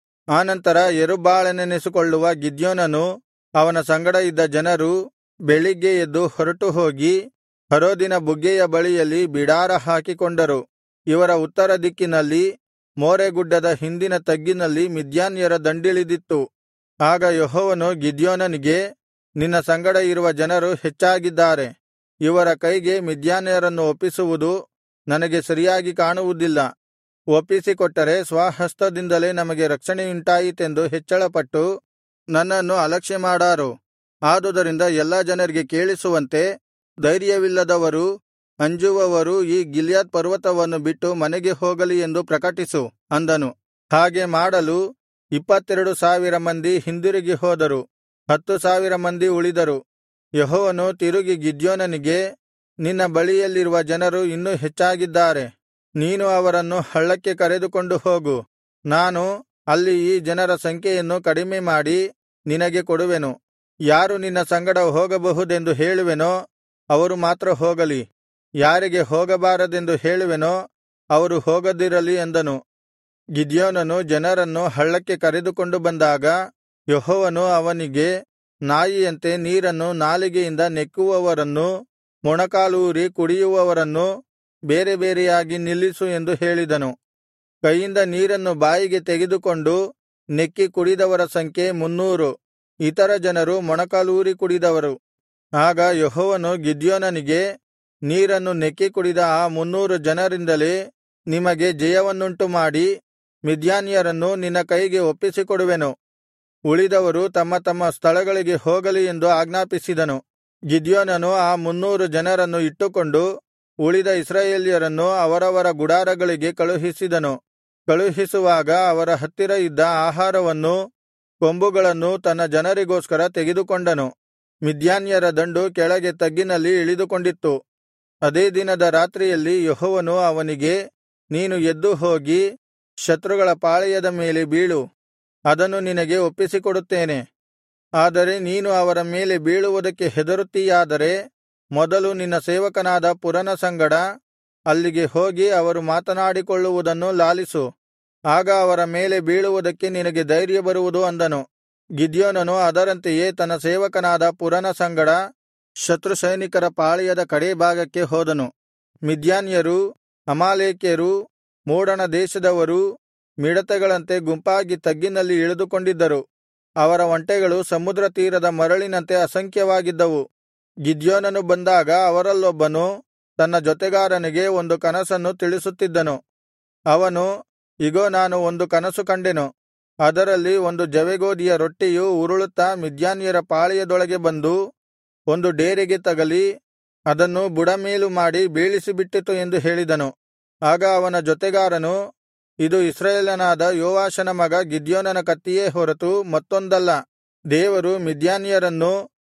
Speaker 1: ಆನಂತರ ಯೆರುಬ್ಬಾಳನೆನಿಸಿಕೊಳ್ಳುವ ಗಿದ್ಯೋನನು ಅವನ ಸಂಗಡ ಇದ್ದ ಜನರು ಬೆಳಿಗ್ಗೆ ಎದ್ದು ಹೊರಟು ಹೋಗಿ ಹರೋದಿನ ಬುಗ್ಗೆಯ ಬಳಿಯಲ್ಲಿ ಬಿಡಾರ ಹಾಕಿಕೊಂಡರು ಇವರ ಉತ್ತರ ದಿಕ್ಕಿನಲ್ಲಿ ಮೋರೆಗುಡ್ಡದ ಹಿಂದಿನ ತಗ್ಗಿನಲ್ಲಿ ಮಿದ್ಯಾನ್ಯರ ದಂಡಿಳಿದಿತ್ತು ಆಗ ಯೆಹೋವನು ಗಿದ್ಯೋನನಿಗೆ ನಿನ್ನ ಸಂಗಡ ಇರುವ ಜನರು ಹೆಚ್ಚಾಗಿದ್ದಾರೆ ಇವರ ಕೈಗೆ ಮಿದ್ಯಾನ್ಯರನ್ನು ಒಪ್ಪಿಸುವುದು ನನಗೆ ಸರಿಯಾಗಿ ಕಾಣುವುದಿಲ್ಲ ಒಪ್ಪಿಸಿಕೊಟ್ಟರೆ ಸ್ವಹಸ್ತದಿಂದಲೇ ನಮಗೆ ರಕ್ಷಣೆಯುಂಟಾಯಿತೆಂದು ಹೆಚ್ಚಳಪಟ್ಟು ನನ್ನನ್ನು ಅಲಕ್ಷ್ಯಮಾಡಾರು ಆದುದರಿಂದ ಎಲ್ಲಾ ಜನರಿಗೆ ಕೇಳಿಸುವಂತೆ ಧೈರ್ಯವಿಲ್ಲದವರೂ ಅಂಜುವವರೂ ಈ ಗಿಲ್ಯಾದ್ ಪರ್ವತವನ್ನು ಬಿಟ್ಟು ಮನೆಗೆ ಹೋಗಲಿ ಎಂದು ಪ್ರಕಟಿಸು ಅಂದನು ಹಾಗೆ ಮಾಡಲು ಇಪ್ಪತ್ತೆರಡು ಸಾವಿರ ಮಂದಿ ಹಿಂದಿರುಗಿ ಹೋದರು ಹತ್ತು ಸಾವಿರ ಮಂದಿ ಉಳಿದರು ಯೆಹೋವನು ತಿರುಗಿ ಗಿದ್ಯೋನನಿಗೆ ನಿನ್ನ ಬಳಿಯಲ್ಲಿರುವ ಜನರು ಇನ್ನೂ ಹೆಚ್ಚಾಗಿದ್ದಾರೆ ನೀನು ಅವರನ್ನು ಹಳ್ಳಕ್ಕೆ ಕರೆದುಕೊಂಡು ಹೋಗು ನಾನು ಅಲ್ಲಿ ಈ ಜನರ ಸಂಖ್ಯೆಯನ್ನು ಕಡಿಮೆ ಮಾಡಿ ನಿನಗೆ ಕೊಡುವೆನು ಯಾರು ನಿನ್ನ ಸಂಗಡ ಹೋಗಬಹುದೆಂದು ಹೇಳುವೆನೋ ಅವರು ಮಾತ್ರ ಹೋಗಲಿ ಯಾರಿಗೆ ಹೋಗಬಾರದೆಂದು ಹೇಳುವೆನೋ ಅವರು ಹೋಗದಿರಲಿ ಎಂದನು ಗಿದ್ಯೋನನು ಜನರನ್ನು ಹಳ್ಳಕ್ಕೆ ಕರೆದುಕೊಂಡು ಬಂದಾಗ ಯೆಹೋವನು ಅವನಿಗೆ ನಾಯಿಯಂತೆ ನೀರನ್ನು ನಾಲಿಗೆಯಿಂದ ನೆಕ್ಕುವವರನ್ನೂ ಮೊಣಕಾಲೂರಿ ಕುಡಿಯುವವರನ್ನೂ ಬೇರೆ ಬೇರೆಯಾಗಿ ನಿಲ್ಲಿಸು ಎಂದು ಹೇಳಿದನು ಕೈಯಿಂದ ನೀರನ್ನು ಬಾಯಿಗೆ ತೆಗೆದುಕೊಂಡು ನೆಕ್ಕಿ ಕುಡಿದವರ ಸಂಖ್ಯೆ ಮುನ್ನೂರು ಇತರ ಜನರು ಮೊಣಕಾಲೂರಿ ಕುಡಿದವರು ಆಗ ಯೆಹೋವನು ಗಿದ್ಯೋನನಿಗೆ ನೀರನ್ನು ನೆಕ್ಕಿ ಕುಡಿದ ಆ ಮುನ್ನೂರು ಜನರಿಂದಲೇ ನಿಮಗೆ ಜಯವನ್ನುಂಟು ಮಾಡಿ ಮಿದ್ಯಾನ್ಯರನ್ನು ನಿನ್ನ ಕೈಗೆ ಒಪ್ಪಿಸಿಕೊಡುವೆನು ಉಳಿದವರು ತಮ್ಮ ತಮ್ಮ ಸ್ಥಳಗಳಿಗೆ ಹೋಗಲಿ ಎಂದು ಆಜ್ಞಾಪಿಸಿದನು ಗಿದ್ಯೋನನು ಆ ಮುನ್ನೂರು ಜನರನ್ನು ಇಟ್ಟುಕೊಂಡು ಉಳಿದ ಇಸ್ರಾಯೇಲ್ಯರನ್ನು ಅವರವರ ಗುಡಾರಗಳಿಗೆ ಕಳುಹಿಸಿದನು ಕಳುಹಿಸುವಾಗ ಅವರ ಹತ್ತಿರ ಇದ್ದ ಆಹಾರವನ್ನೂ ಕೊಂಬುಗಳನ್ನೂ ತನ್ನ ಜನರಿಗೋಸ್ಕರ ತೆಗೆದುಕೊಂಡನು ಮಿದ್ಯಾನ್ಯರ ದಂಡು ಕೆಳಗೆ ತಗ್ಗಿನಲ್ಲಿ ಇಳಿದುಕೊಂಡಿತ್ತು ಅದೇ ದಿನದ ರಾತ್ರಿಯಲ್ಲಿ ಯೆಹೋವನು ಅವನಿಗೆ ನೀನು ಎದ್ದು ಹೋಗಿ ಶತ್ರುಗಳ ಪಾಳೆಯದ ಮೇಲೆ ಬೀಳು ಅದನ್ನು ನಿನಗೆ ಒಪ್ಪಿಸಿಕೊಡುತ್ತೇನೆ ಆದರೆ ನೀನು ಅವರ ಮೇಲೆ ಬೀಳುವುದಕ್ಕೆ ಹೆದರುತ್ತೀಯಾದರೆ ಮೊದಲು ನಿನ್ನ ಸೇವಕನಾದ ಪುರನ ಸಂಗಡ ಅಲ್ಲಿಗೆ ಹೋಗಿ ಅವರು ಮಾತನಾಡಿಕೊಳ್ಳುವುದನ್ನು ಲಾಲಿಸು ಆಗ ಅವರ ಮೇಲೆ ಬೀಳುವುದಕ್ಕೆ ನಿನಗೆ ಧೈರ್ಯ ಬರುವುದು ಅಂದನು ಗಿದ್ಯೋನನು ಅದರಂತೆಯೇ ತನ್ನ ಸೇವಕನಾದ ಪುರನ ಸಂಗಡ ಶತ್ರು ಸೈನಿಕರ ಪಾಳೆಯದ ಕಡೇ ಭಾಗಕ್ಕೆ ಹೋದನು ಮಿದ್ಯಾನ್ಯರೂ ಅಮಾಲೇಕ್ಯರೂ ಮೂಡಣ ದೇಶದವರೂ ಮಿಡತೆಗಳಂತೆ ಗುಂಪಾಗಿ ತಗ್ಗಿನಲ್ಲಿ ಇಳಿದುಕೊಂಡಿದ್ದರು ಅವರ ಒಂಟೆಗಳು ಸಮುದ್ರ ತೀರದ ಮರಳಿನಂತೆ ಅಸಂಖ್ಯವಾಗಿದ್ದವು ಗಿದ್ಯೋನನು ಬಂದಾಗ ಅವರಲ್ಲೊಬ್ಬನು ತನ್ನ ಜೊತೆಗಾರನಿಗೆ ಒಂದು ಕನಸನ್ನು ತಿಳಿಸುತ್ತಿದ್ದನು ಅವನು ಇಗೋ ನಾನು ಒಂದು ಕನಸು ಕಂಡೆನು ಅದರಲ್ಲಿ ಒಂದು ಜವೆಗೋದಿಯ ರೊಟ್ಟಿಯು ಉರುಳುತ್ತಾ ಮಿದ್ಯಾನ್ಯರ ಪಾಳೆಯದೊಳಗೆ ಬಂದು ಒಂದು ಡೇರೆಗೆ ತಗಲಿ ಅದನ್ನು ಬುಡಮೇಲು ಮಾಡಿ ಬೀಳಿಸಿಬಿಟ್ಟಿತು ಎಂದು ಹೇಳಿದನು ಆಗ ಅವನ ಜೊತೆಗಾರನು ಇದು ಇಸ್ರಾಯೇಲನಾದ ಯೋವಾಷನ ಮಗ ಗಿದ್ಯೋನನ ಕತ್ತಿಯೇ ಹೊರತು ಮತ್ತೊಂದಲ್ಲ ದೇವರು ಮಿದ್ಯಾನ್ಯರನ್ನೂ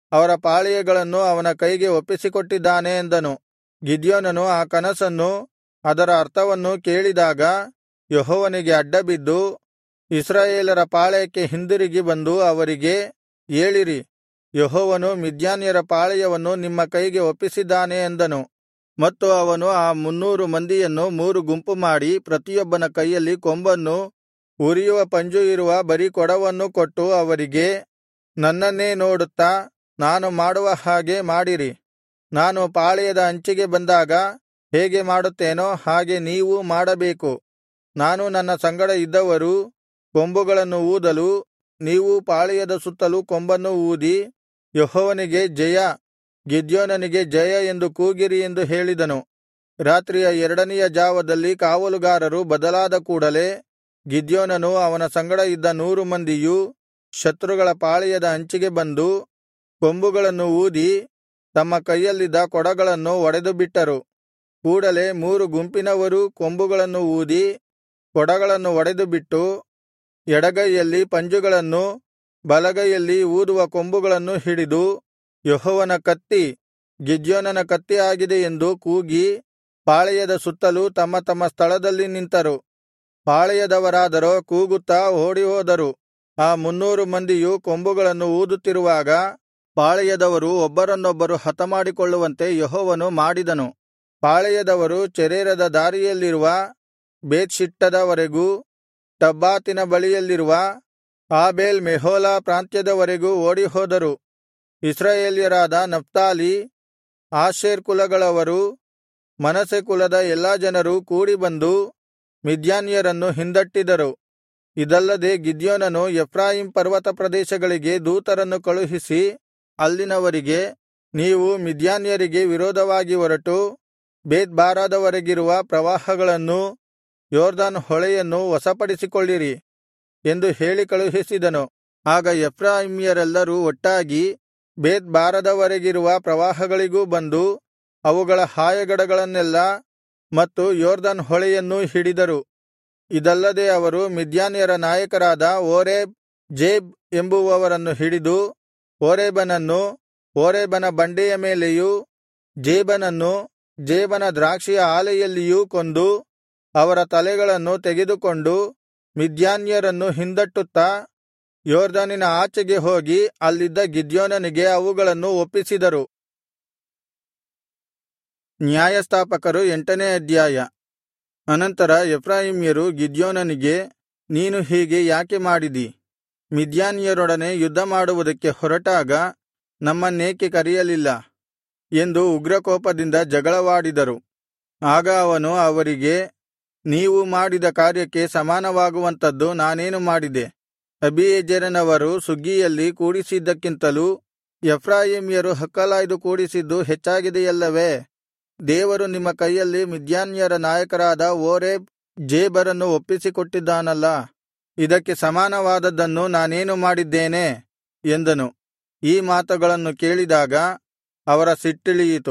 Speaker 1: ಅವರ ಪಾಳೆಯಗಳನ್ನು ಅವನ ಕೈಗೆ ಒಪ್ಪಿಸಿಕೊಟ್ಟಿದ್ದಾನೆ ಎಂದನು ಗಿದ್ಯೋನನು ಆ ಕನಸನ್ನೂ ಅದರ ಅರ್ಥವನ್ನೂ ಕೇಳಿದಾಗ ಯೆಹೋವನಿಗೆ ಅಡ್ಡಬಿದ್ದು ಇಸ್ರಾಯೇಲರ ಪಾಳೆಯಕ್ಕೆ ಹಿಂದಿರುಗಿ ಬಂದು ಅವರಿಗೆ ಏಳಿರಿ ಯೆಹೋವನು ಮಿದ್ಯಾನ್ಯರ ಪಾಳೆಯವನ್ನು ನಿಮ್ಮ ಕೈಗೆ ಒಪ್ಪಿಸಿದ್ದಾನೆ ಎಂದನು ಮತ್ತು ಅವನು ಆ ಮುನ್ನೂರು ಮಂದಿಯನ್ನು ಮೂರು ಗುಂಪು ಮಾಡಿ ಪ್ರತಿಯೊಬ್ಬನ ಕೈಯಲ್ಲಿ ಕೊಂಬನ್ನೂ ಉರಿಯುವ ಪಂಜು ಇರುವ ಬರೀ ಕೊಡವನ್ನೂ ಕೊಟ್ಟು ಅವರಿಗೆ ನನ್ನನ್ನೇ ನೋಡುತ್ತಾ ನಾನು ಮಾಡುವ ಹಾಗೆ ಮಾಡಿರಿ ನಾನು ಪಾಳೆಯದ ಅಂಚಿಗೆ ಬಂದಾಗ ಹೇಗೆ ಮಾಡುತ್ತೇನೋ ಹಾಗೆ ನೀವೂ ಮಾಡಬೇಕು ನಾನು ನನ್ನ ಸಂಗಡ ಇದ್ದವರೂ ಕೊಂಬುಗಳನ್ನು ಊದಲು ನೀವೂ ಪಾಳೆಯದ ಸುತ್ತಲೂ ಕೊಂಬನ್ನು ಊದಿ ಯೆಹೋವನಿಗೆ ಜಯ ಗಿದ್ಯೋನನಿಗೆ ಜಯ ಎಂದು ಕೂಗಿರಿ ಎಂದು ಹೇಳಿದನು ರಾತ್ರಿಯ ಎರಡನೆಯ ಜಾವದಲ್ಲಿ ಕಾವಲುಗಾರರು ಬದಲಾದ ಕೂಡಲೆ ಗಿದ್ಯೋನನು ಅವನ ಸಂಗಡ ಇದ್ದ ನೂರು ಮಂದಿಯೂ ಶತ್ರುಗಳ ಪಾಳೆಯದ ಅಂಚಿಗೆ ಬಂದು ಕೊಂಬುಗಳನ್ನು ಊದಿ ತಮ್ಮ ಕೈಯಲ್ಲಿದ್ದ ಕೊಡಗಳನ್ನು ಒಡೆದುಬಿಟ್ಟರು ಕೂಡಲೆ ಮೂರು ಗುಂಪಿನವರೂ ಕೊಂಬುಗಳನ್ನು ಊದಿ ಕೊಡಗಳನ್ನು ಒಡೆದುಬಿಟ್ಟು ಎಡಗೈಯಲ್ಲಿ ಪಂಜುಗಳನ್ನೂ ಬಲಗೈಯಲ್ಲಿ ಊದುವ ಕೊಂಬುಗಳನ್ನು ಹಿಡಿದು ಯೆಹೋವನ ಕತ್ತಿ ಗಿದ್ಯೋನನ ಕತ್ತಿ ಆಗಿದೆ ಎಂದು ಕೂಗಿ ಪಾಳೆಯದ ಸುತ್ತಲೂ ತಮ್ಮ ತಮ್ಮ ಸ್ಥಳದಲ್ಲಿ ನಿಂತರು ಪಾಳೆಯದವರಾದರೋ ಕೂಗುತ್ತಾ ಓಡಿಹೋದರು ಆ ಮುನ್ನೂರು ಮಂದಿಯು ಕೊಂಬುಗಳನ್ನು ಊದುತ್ತಿರುವಾಗ ಪಾಳೆಯದವರು ಒಬ್ಬರನ್ನೊಬ್ಬರು ಹತಮಾಡಿಕೊಳ್ಳುವಂತೆ ಯೆಹೋವನು ಮಾಡಿದನು ಪಾಳೆಯದವರು ಚೆರೇರದ ದಾರಿಯಲ್ಲಿರುವ ಬೇತ್ಷಿಟ್ಟದವರೆಗೂ ಟಬ್ಬಾತಿನ ಬಳಿಯಲ್ಲಿರುವ ಆಬೇಲ್ ಮೆಹೋಲಾ ಪ್ರಾಂತ್ಯದವರೆಗೂ ಓಡಿಹೋದರು ಇಸ್ರಾಯೇಲ್ಯರಾದ ನಫ್ತಾಲಿ ಆಶೇರ್ ಕುಲಗಳವರು ಮನಸ್ಸೆ ಕುಲದ ಎಲ್ಲಾ ಜನರೂ ಕೂಡಿಬಂದು ಮಿದ್ಯಾನ್ಯರನ್ನು ಹಿಂದಟ್ಟಿದರು ಇದಲ್ಲದೆ ಗಿದ್ಯೋನನು ಎಫ್ರಾಯೀಮ್ ಪರ್ವತ ಪ್ರದೇಶಗಳಿಗೆ ದೂತರನ್ನು ಕಳುಹಿಸಿ ಅಲ್ಲಿನವರಿಗೆ ನೀವು ಮಿದ್ಯಾನ್ಯರಿಗೆ ವಿರೋಧವಾಗಿ ಹೊರಟು ಬೇತ್ಬಾರಾದವರೆಗಿರುವ ಪ್ರವಾಹಗಳನ್ನೂ ಯೊರ್ದನ್ ಹೊಳೆಯನ್ನು ವಶಪಡಿಸಿಕೊಳ್ಳಿರಿ ಎಂದು ಹೇಳಿ ಕಳುಹಿಸಿದನು ಆಗ ಎಫ್ರಾಯೀಮ್ಯರೆಲ್ಲರೂ ಒಟ್ಟಾಗಿ ಬೇತ್ಬಾರದವರೆಗಿರುವ ಪ್ರವಾಹಗಳಿಗೂ ಬಂದು ಅವುಗಳ ಹಾಯಗಡಗಳನ್ನೆಲ್ಲಾ ಮತ್ತು ಯೊರ್ದನ್ ಹೊಳೆಯನ್ನೂ ಹಿಡಿದರು ಇದಲ್ಲದೆ ಅವರು ಮಿದ್ಯಾನ್ಯರ ನಾಯಕರಾದ ಓರೇಬ್ ಜೇಬ್ ಎಂಬುವವರನ್ನು ಹಿಡಿದು ಓರೇಬನನ್ನು ಓರೇಬನ ಬಂಡೆಯ ಮೇಲೆಯೂ ಜೇಬನನ್ನು ಜೇಬನ ದ್ರಾಕ್ಷಿಯ ಆಲೆಯಲ್ಲಿಯೂ ಕೊಂದು ಅವರ ತಲೆಗಳನ್ನು ತೆಗೆದುಕೊಂಡು ಮಿದ್ಯಾನ್ಯರನ್ನು ಹಿಂದಟ್ಟುತ್ತಾ ಯೊರ್ದನಿನ ಆಚೆಗೆ ಹೋಗಿ ಅಲ್ಲಿದ್ದ ಗಿದ್ಯೋನನಿಗೆ ಅವುಗಳನ್ನು ಒಪ್ಪಿಸಿದರು ನ್ಯಾಯಸ್ಥಾಪಕರು ಎಂಟನೇ ಅಧ್ಯಾಯ ಅನಂತರ ಎಫ್ರಾಯೀಮ್ಯರು ಗಿದ್ಯೋನನಿಗೆ ನೀನು ಹೀಗೆ ಯಾಕೆ ಮಾಡಿದಿ ಮಿದ್ಯಾನ್ಯರೊಡನೆ ಯುದ್ಧಮಾಡುವುದಕ್ಕೆ ಹೊರಟಾಗ ನಮ್ಮನ್ನೇಕೆ ಕರೆಯಲಿಲ್ಲ ಎಂದು ಉಗ್ರಕೋಪದಿಂದ ಜಗಳವಾಡಿದರು ಆಗ ಅವನು ಅವರಿಗೆ ನೀವು ಮಾಡಿದ ಕಾರ್ಯಕ್ಕೆ ಸಮಾನವಾಗುವಂಥದ್ದು ನಾನೇನು ಮಾಡಿದೆ ಅಬೀಯೆಜೆರನವರು ಸುಗ್ಗಿಯಲ್ಲಿ ಕೂಡಿಸಿದ್ದಕ್ಕಿಂತಲೂ ಎಫ್ರಾಯೀಮ್ಯರು ಹಕ್ಕಲಾಯ್ದು ಕೂಡಿಸಿದ್ದು ಹೆಚ್ಚಾಗಿದೆಯಲ್ಲವೇ ದೇವರು ನಿಮ್ಮ ಕೈಯಲ್ಲಿ ಮಿದ್ಯಾನ್ಯರ ನಾಯಕರಾದ ಓರೇಬ್ ಜೇಬರನ್ನು ಒಪ್ಪಿಸಿಕೊಟ್ಟಿದ್ದಾನಲ್ಲಾ ಇದಕ್ಕೆ ಸಮಾನವಾದದ್ದನ್ನು ನಾನೇನು ಮಾಡಿದ್ದೇನೆ ಎಂದನು ಈ ಮಾತುಗಳನ್ನು ಕೇಳಿದಾಗ ಅವರ ಸಿಟ್ಟಿಳಿಯಿತು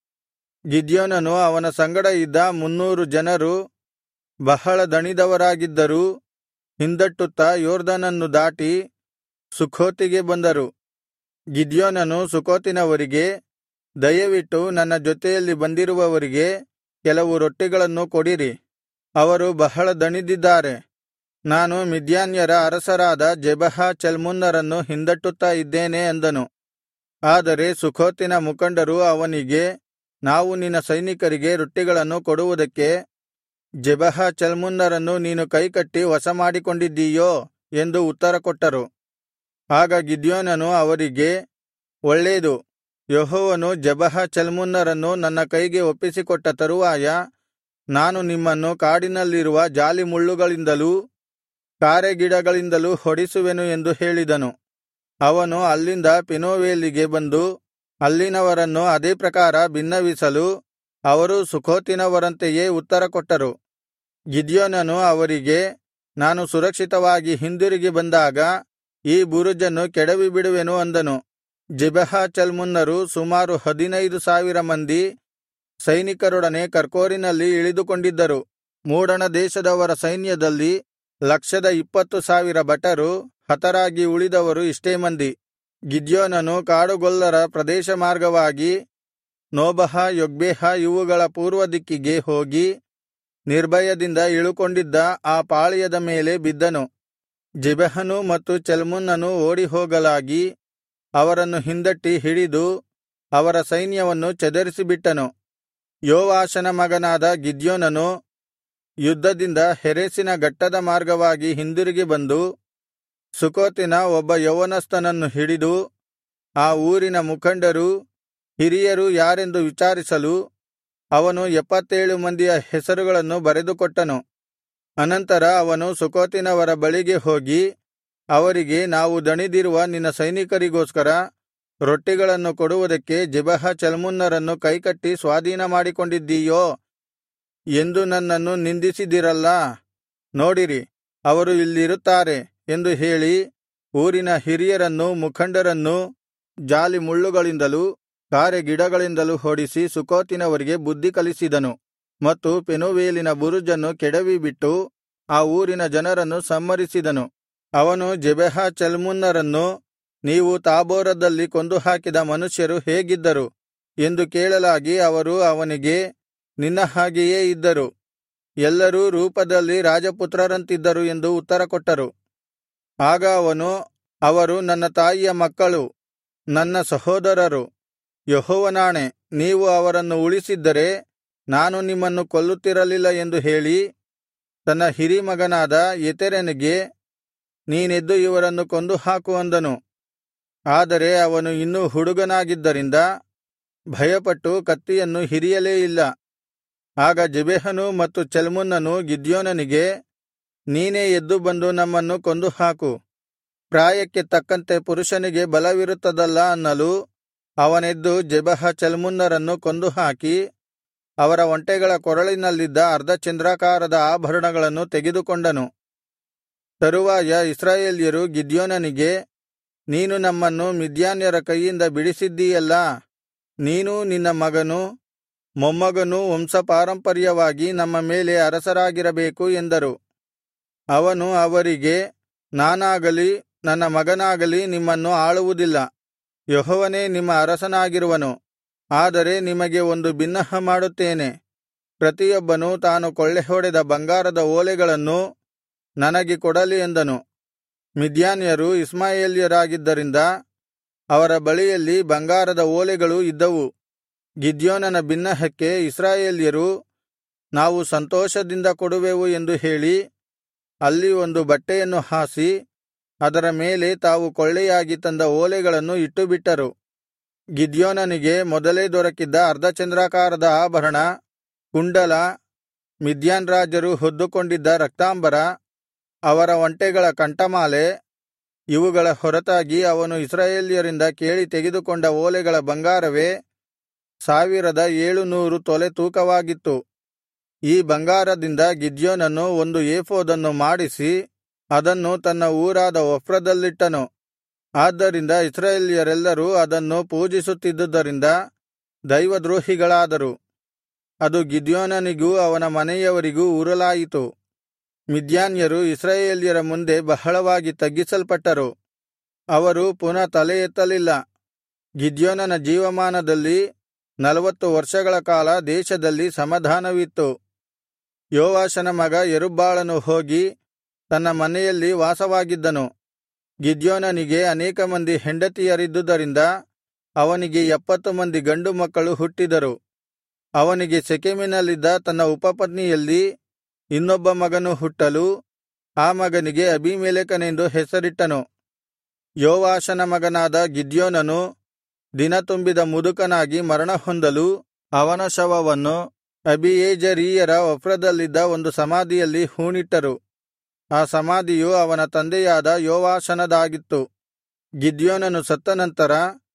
Speaker 1: ಗಿದ್ಯೋನನು ಅವನ ಸಂಗಡ ಇದ್ದ ಮುನ್ನೂರು ಜನರು ಬಹಳ ದಣಿದವರಾಗಿದ್ದರೂ ಹಿಂದಟ್ಟುತ್ತಾ ಯೊರ್ದನನ್ನು ದಾಟಿ ಸುಖೋತಿಗೆ ಬಂದರು ಗಿದ್ಯೋನನು ಸುಖೋತಿನವರಿಗೆ ದಯವಿಟ್ಟು ನನ್ನ ಜೊತೆಯಲ್ಲಿ ಬಂದಿರುವವರಿಗೆ ಕೆಲವು ರೊಟ್ಟಿಗಳನ್ನು ಕೊಡಿರಿ ಅವರು ಬಹಳ ದಣಿದಿದ್ದಾರೆ ನಾನು ಮಿದ್ಯಾನ್ಯರ ಅರಸರಾದ ಜೆಬಹ ಚಲ್ಮುನ್ನರನ್ನು ಹಿಂದಟ್ಟುತ್ತಾ ಇದ್ದೇನೆ ಅಂದನು ಆದರೆ ಸುಖೋತಿನ ಮುಖಂಡರು ಅವನಿಗೆ ನಾವು ನಿನ್ನ ಸೈನಿಕರಿಗೆ ರೊಟ್ಟಿಗಳನ್ನು ಕೊಡುವುದಕ್ಕೆ ಜೆಬಹ ಚಲ್ಮುನ್ನರನ್ನು ನೀನು ಕೈಕಟ್ಟಿ ವಶಮಾಡಿಕೊಂಡಿದ್ದೀಯೋ ಎಂದು ಉತ್ತರಕೊಟ್ಟರು ಆಗ ಗಿದ್ಯೋನನು ಅವರಿಗೆ ಒಳ್ಳೇದು ಯೆಹೋವನು ಜೆಬಹ ಚಲ್ಮುನ್ನರನ್ನು ನನ್ನ ಕೈಗೆ ಒಪ್ಪಿಸಿಕೊಟ್ಟ ತರುವಾಯ ನಾನು ನಿಮ್ಮನ್ನು ಕಾಡಿನಲ್ಲಿರುವ ಜಾಲಿಮುಳ್ಳುಗಳಿಂದಲೂ ಕಾರೆಗಿಡಗಳಿಂದಲೂ ಹೊಡಿಸುವೆನು ಎಂದು ಹೇಳಿದನು ಅವನು ಅಲ್ಲಿಂದ ಪೆನೋವೇಲಿಗೆ ಬಂದು ಅಲ್ಲಿನವರನ್ನು ಅದೇ ಪ್ರಕಾರ ಬಿನ್ನವಿಸಲು ಅವರೂ ಸುಖೋತಿನವರಂತೆಯೇ ಉತ್ತರಕೊಟ್ಟರು ಗಿದ್ಯೋನನು ಅವರಿಗೆ ನಾನು ಸುರಕ್ಷಿತವಾಗಿ ಹಿಂದಿರುಗಿ ಬಂದಾಗ ಈ ಬುರುಜನ್ನು ಕೆಡವಿಬಿಡುವೆನು ಅಂದನು ಜೆಬಹ ಚಲ್ಮುನ್ನರು ಸುಮಾರು ಹದಿನೈದು ಸಾವಿರ ಮಂದಿ ಸೈನಿಕರೊಡನೆ ಕರ್ಕೋರಿನಲ್ಲಿ ಇಳಿದುಕೊಂಡಿದ್ದರು ಮೂಡಣ ದೇಶದವರ ಸೈನ್ಯದಲ್ಲಿ ಲಕ್ಷದ ಇಪ್ಪತ್ತು ಸಾವಿರ ಭಟರು ಹತರಾಗಿ ಉಳಿದವರು ಇಷ್ಟೇ ಮಂದಿ ಗಿದ್ಯೋನನು ಕಾಡುಗೊಲ್ಲರ ಪ್ರದೇಶ ಮಾರ್ಗವಾಗಿ ನೋಬಹ ಯೊಗ್ಬೆಹ ಇವುಗಳ ಪೂರ್ವದಿಕ್ಕಿಗೆ ಹೋಗಿ ನಿರ್ಭಯದಿಂದ ಇಳುಕೊಂಡಿದ್ದ ಆ ಪಾಳೆಯದ ಮೇಲೆ ಬಿದ್ದನು ಜೆಬಹನೂ ಮತ್ತು ಚಲ್ಮುನ್ನನೂ ಓಡಿಹೋಗಲಾಗಿ ಅವರನ್ನು ಹಿಂದಟ್ಟಿ ಹಿಡಿದು ಅವರ ಸೈನ್ಯವನ್ನು ಚದರಿಸಿಬಿಟ್ಟನು ಯೋವಾಷನ ಮಗನಾದ ಗಿದ್ಯೋನನು ಯುದ್ಧದಿಂದ ಹೆರೆಸಿನ ಗಟ್ಟದ ಮಾರ್ಗವಾಗಿ ಹಿಂದಿರುಗಿ ಬಂದು ಸುಕೋತಿನ ಒಬ್ಬ ಯೌವನಸ್ಥನನ್ನು ಹಿಡಿದು ಆ ಊರಿನ ಮುಖಂಡರೂ ಹಿರಿಯರೂ ಯಾರೆಂದು ವಿಚಾರಿಸಲು ಅವನು ಎಪ್ಪತ್ತೇಳು ಮಂದಿಯ ಹೆಸರುಗಳನ್ನು ಬರೆದುಕೊಟ್ಟನು ಅನಂತರ ಅವನು ಸುಕೋತಿನವರ ಬಳಿಗೆ ಹೋಗಿ ಅವರಿಗೆ ನಾವು ದಣಿದಿರುವ ನಿನ್ನ ಸೈನಿಕರಿಗೋಸ್ಕರ ರೊಟ್ಟಿಗಳನ್ನು ಕೊಡುವುದಕ್ಕೆ ಜೆಬಹ ಚಲ್ಮುನ್ನರನ್ನು ಕೈಕಟ್ಟಿ ಸ್ವಾಧೀನಮಾಡಿಕೊಂಡಿದ್ದೀಯೋ ಎಂದು ನನ್ನನ್ನು ನಿಂದಿಸಿದಿರಲ್ಲಾ ನೋಡಿರಿ ಅವರು ಇಲ್ಲಿರುತ್ತಾರೆ ಎಂದು ಹೇಳಿ ಊರಿನ ಹಿರಿಯರನ್ನೂ ಮುಖಂಡರನ್ನೂ ಜಾಲಿ ಮುಳ್ಳುಗಳಿಂದಲೂ ಕಾರೆಗಿಡಗಳಿಂದಲೂ ಹೊಡಿಸಿ ಸುಕೋತಿನವರಿಗೆ ಬುದ್ಧಿ ಕಲಿಸಿದನು ಮತ್ತು ಪೆನೂವೇಲಿನ ಬುರುಜನ್ನು ಕೆಡವಿಬಿಟ್ಟು ಆ ಊರಿನ ಜನರನ್ನು ಸಂಹರಿಸಿದನು ಅವನು ಜೆಬಹ ಚಲ್ಮುನ್ನರನ್ನು ನೀವು ತಾಬೋರದಲ್ಲಿ ಕೊಂದುಹಾಕಿದ ಮನುಷ್ಯರು ಹೇಗಿದ್ದರು ಎಂದು ಕೇಳಲಾಗಿ ಅವರು ಅವನಿಗೆ ನಿನ್ನ ಹಾಗೆಯೇ ಇದ್ದರು ಎಲ್ಲರೂ ರೂಪದಲ್ಲಿ ರಾಜಪುತ್ರರಂತಿದ್ದರು ಎಂದು ಉತ್ತರಕೊಟ್ಟರು ಆಗ ಅವನು ಅವರು ನನ್ನ ತಾಯಿಯ ಮಕ್ಕಳು ನನ್ನ ಸಹೋದರರು ಯೆಹೋವನಾಣೆ ನೀವು ಅವರನ್ನು ಉಳಿಸಿದ್ದರೆ ನಾನು ನಿಮ್ಮನ್ನು ಕೊಲ್ಲುತ್ತಿರಲಿಲ್ಲ ಎಂದು ಹೇಳಿ ತನ್ನ ಹಿರೀಮಗನಾದ ಯೆತೆರನಿಗೆ ನೀನೆದ್ದು ಇವರನ್ನು ಕೊಂದುಹಾಕು ಅಂದನು ಆದರೆ ಅವನು ಇನ್ನೂ ಹುಡುಗನಾಗಿದ್ದರಿಂದ ಭಯಪಟ್ಟು ಕತ್ತಿಯನ್ನು ಹಿರಿಯಲೇ ಇಲ್ಲ ಆಗ ಜೆಬೆಹನೂ ಮತ್ತು ಚಲ್ಮುನ್ನನು ಗಿದ್ಯೋನನಿಗೆ ನೀನೇ ಎದ್ದು ಬಂದು ನಮ್ಮನ್ನು ಕೊಂದುಹಾಕು ಪ್ರಾಯಕ್ಕೆ ತಕ್ಕಂತೆ ಪುರುಷನಿಗೆ ಬಲವಿರುತ್ತದಲ್ಲಾ ಅನ್ನಲು ಅವನೆದ್ದು ಜೆಬಹ ಚಲ್ಮುನ್ನರನ್ನು ಕೊಂದುಹಾಕಿ ಅವರ ಒಂಟೆಗಳ ಕೊರಳಿನಲ್ಲಿದ್ದ ಅರ್ಧಚಂದ್ರಾಕಾರದ ಆಭರಣಗಳನ್ನು ತೆಗೆದುಕೊಂಡನು ತರುವಾಯ ಇಸ್ರಾಯೇಲ್ಯರು ಗಿದ್ಯೋನನಿಗೆ ನೀನು ನಮ್ಮನ್ನು ಮಿದ್ಯಾನ್ಯರ ಕೈಯಿಂದ ಬಿಡಿಸಿದ್ದೀಯಲ್ಲಾ ನೀನೂ ನಿನ್ನ ಮಗನೂ ಮೊಮ್ಮಗನೂ ವಂಶಪಾರಂಪರ್ಯವಾಗಿ ನಮ್ಮ ಮೇಲೆ ಅರಸರಾಗಿರಬೇಕು ಎಂದರು ಅವನು ಅವರಿಗೆ ನಾನಾಗಲಿ ನನ್ನ ಮಗನಾಗಲಿ ನಿಮ್ಮನ್ನು ಆಳುವುದಿಲ್ಲ ಯೆಹೋವನೇ ನಿಮ್ಮ ಅರಸನಾಗಿರುವನು ಆದರೆ ನಿಮಗೆ ಒಂದು ಬಿನ್ನಹ ಮಾಡುತ್ತೇನೆ ಪ್ರತಿಯೊಬ್ಬನು ತಾನು ಕೊಳ್ಳೆಹೊಡೆದ ಬಂಗಾರದ ಓಲೆಗಳನ್ನು ನನಗೆ ಕೊಡಲಿ ಎಂದನು ಮಿದ್ಯಾನ್ಯರು ಇಷ್ಮಾಯೇಲ್ಯರಾಗಿದ್ದರಿಂದ ಅವರ ಬಳಿಯಲ್ಲಿ ಬಂಗಾರದ ಓಲೆಗಳು ಇದ್ದವು ಗಿದ್ಯೋನನ ಬಿನ್ನಹಕ್ಕೆ ಇಸ್ರಾಯೇಲ್ಯರು ನಾವು ಸಂತೋಷದಿಂದ ಕೊಡುವೆವು ಎಂದು ಹೇಳಿ ಅಲ್ಲಿ ಒಂದು ಬಟ್ಟೆಯನ್ನು ಹಾಸಿ ಅದರ ಮೇಲೆ ತಾವು ಕೊಳ್ಳೆಯಾಗಿ ತಂದ ಓಲೆಗಳನ್ನು ಇಟ್ಟುಬಿಟ್ಟರು ಗಿದ್ಯೋನನಿಗೆ ಮೊದಲೇ ದೊರಕಿದ್ದ ಅರ್ಧಚಂದ್ರಾಕಾರದ ಆಭರಣ ಕುಂಡಲ ಮಿದ್ಯಾನ್ ರಾಜರು ಹೊದ್ದುಕೊಂಡಿದ್ದ ರಕ್ತಾಂಬರ ಅವರ ಒಂಟೆಗಳ ಕಂಠಮಾಲೆ ಇವುಗಳ ಹೊರತಾಗಿ ಅವನು ಇಸ್ರಾಯೇಲ್ಯರಿಂದ ಕೇಳಿ ತೆಗೆದುಕೊಂಡ ಓಲೆಗಳ ಬಂಗಾರವೇ ಸಾವಿರದ ಏಳುನೂರು ತೊಲೆ ತೂಕವಾಗಿತ್ತು ಈ ಬಂಗಾರದಿಂದ ಗಿದ್ಯೋನನು ಒಂದು ಏಫೋದನ್ನು ಮಾಡಿಸಿ ಅದನ್ನು ತನ್ನ ಊರಾದ ಒಫ್ರದಲ್ಲಿಟ್ಟನು ಆದ್ದರಿಂದ ಇಸ್ರಾಯೇಲ್ಯರೆಲ್ಲರೂ ಅದನ್ನು ಪೂಜಿಸುತ್ತಿದ್ದುದರಿಂದ ದೈವದ್ರೋಹಿಗಳಾದರು ಅದು ಗಿದ್ಯೋನನಿಗೂ ಅವನ ಮನೆಯವರಿಗೂ ಉರುಲಾಯಿತು ಮಿದ್ಯಾನ್ಯರು ಇಸ್ರಾಯೇಲ್ಯರ ಮುಂದೆ ಬಹಳವಾಗಿ ತಗ್ಗಿಸಲ್ಪಟ್ಟರು ಅವರು ಪುನಃ ತಲೆ ಎತ್ತಲಿಲ್ಲ ಗಿದ್ಯೋನನ ಜೀವಮಾನದಲ್ಲಿ ನಲವತ್ತು ವರ್ಷಗಳ ಕಾಲ ದೇಶದಲ್ಲಿ ಸಮಾಧಾನವಿತ್ತು ಯೋವಾಷನ ಮಗ ಯೆರುಬ್ಬಾಳನು ಹೋಗಿ ತನ್ನ ಮನೆಯಲ್ಲಿ ವಾಸವಾಗಿದ್ದನು ಗಿದ್ಯೋನನಿಗೆ ಅನೇಕ ಮಂದಿ ಹೆಂಡತಿಯರಿದ್ದುದರಿಂದ ಅವನಿಗೆ ಎಪ್ಪತ್ತು ಮಂದಿ ಗಂಡು ಮಕ್ಕಳು ಹುಟ್ಟಿದರು ಅವನಿಗೆ ಶೆಕೆಮಿನಲ್ಲಿದ್ದ ತನ್ನ ಉಪಪತ್ನಿಯಲ್ಲಿ ಇನ್ನೊಬ್ಬ ಮಗನು ಹುಟ್ಟಲು ಆ ಮಗನಿಗೆ ಅಬೀಮೆಲೆಕನೆಂದು ಹೆಸರಿಟ್ಟನು ಯೋವಾಷನ ಮಗನಾದ ಗಿದ್ಯೋನನು ದಿನತುಂಬಿದ ಮುದುಕನಾಗಿ ಮರಣಹೊಂದಲು ಅವನ ಶವವನ್ನು ಅಬೀಯೆಜೆರೀಯರ ಒಫ್ರದಲ್ಲಿದ್ದ ಒಂದು ಸಮಾಧಿಯಲ್ಲಿ ಹೂಣಿಟ್ಟರು ಆ ಸಮಾಧಿಯು ಅವನ ತಂದೆಯಾದ ಯೋವಾಷನದಾಗಿತ್ತು ಗಿದ್ಯೋನನು ಸತ್ತ ನಂತರ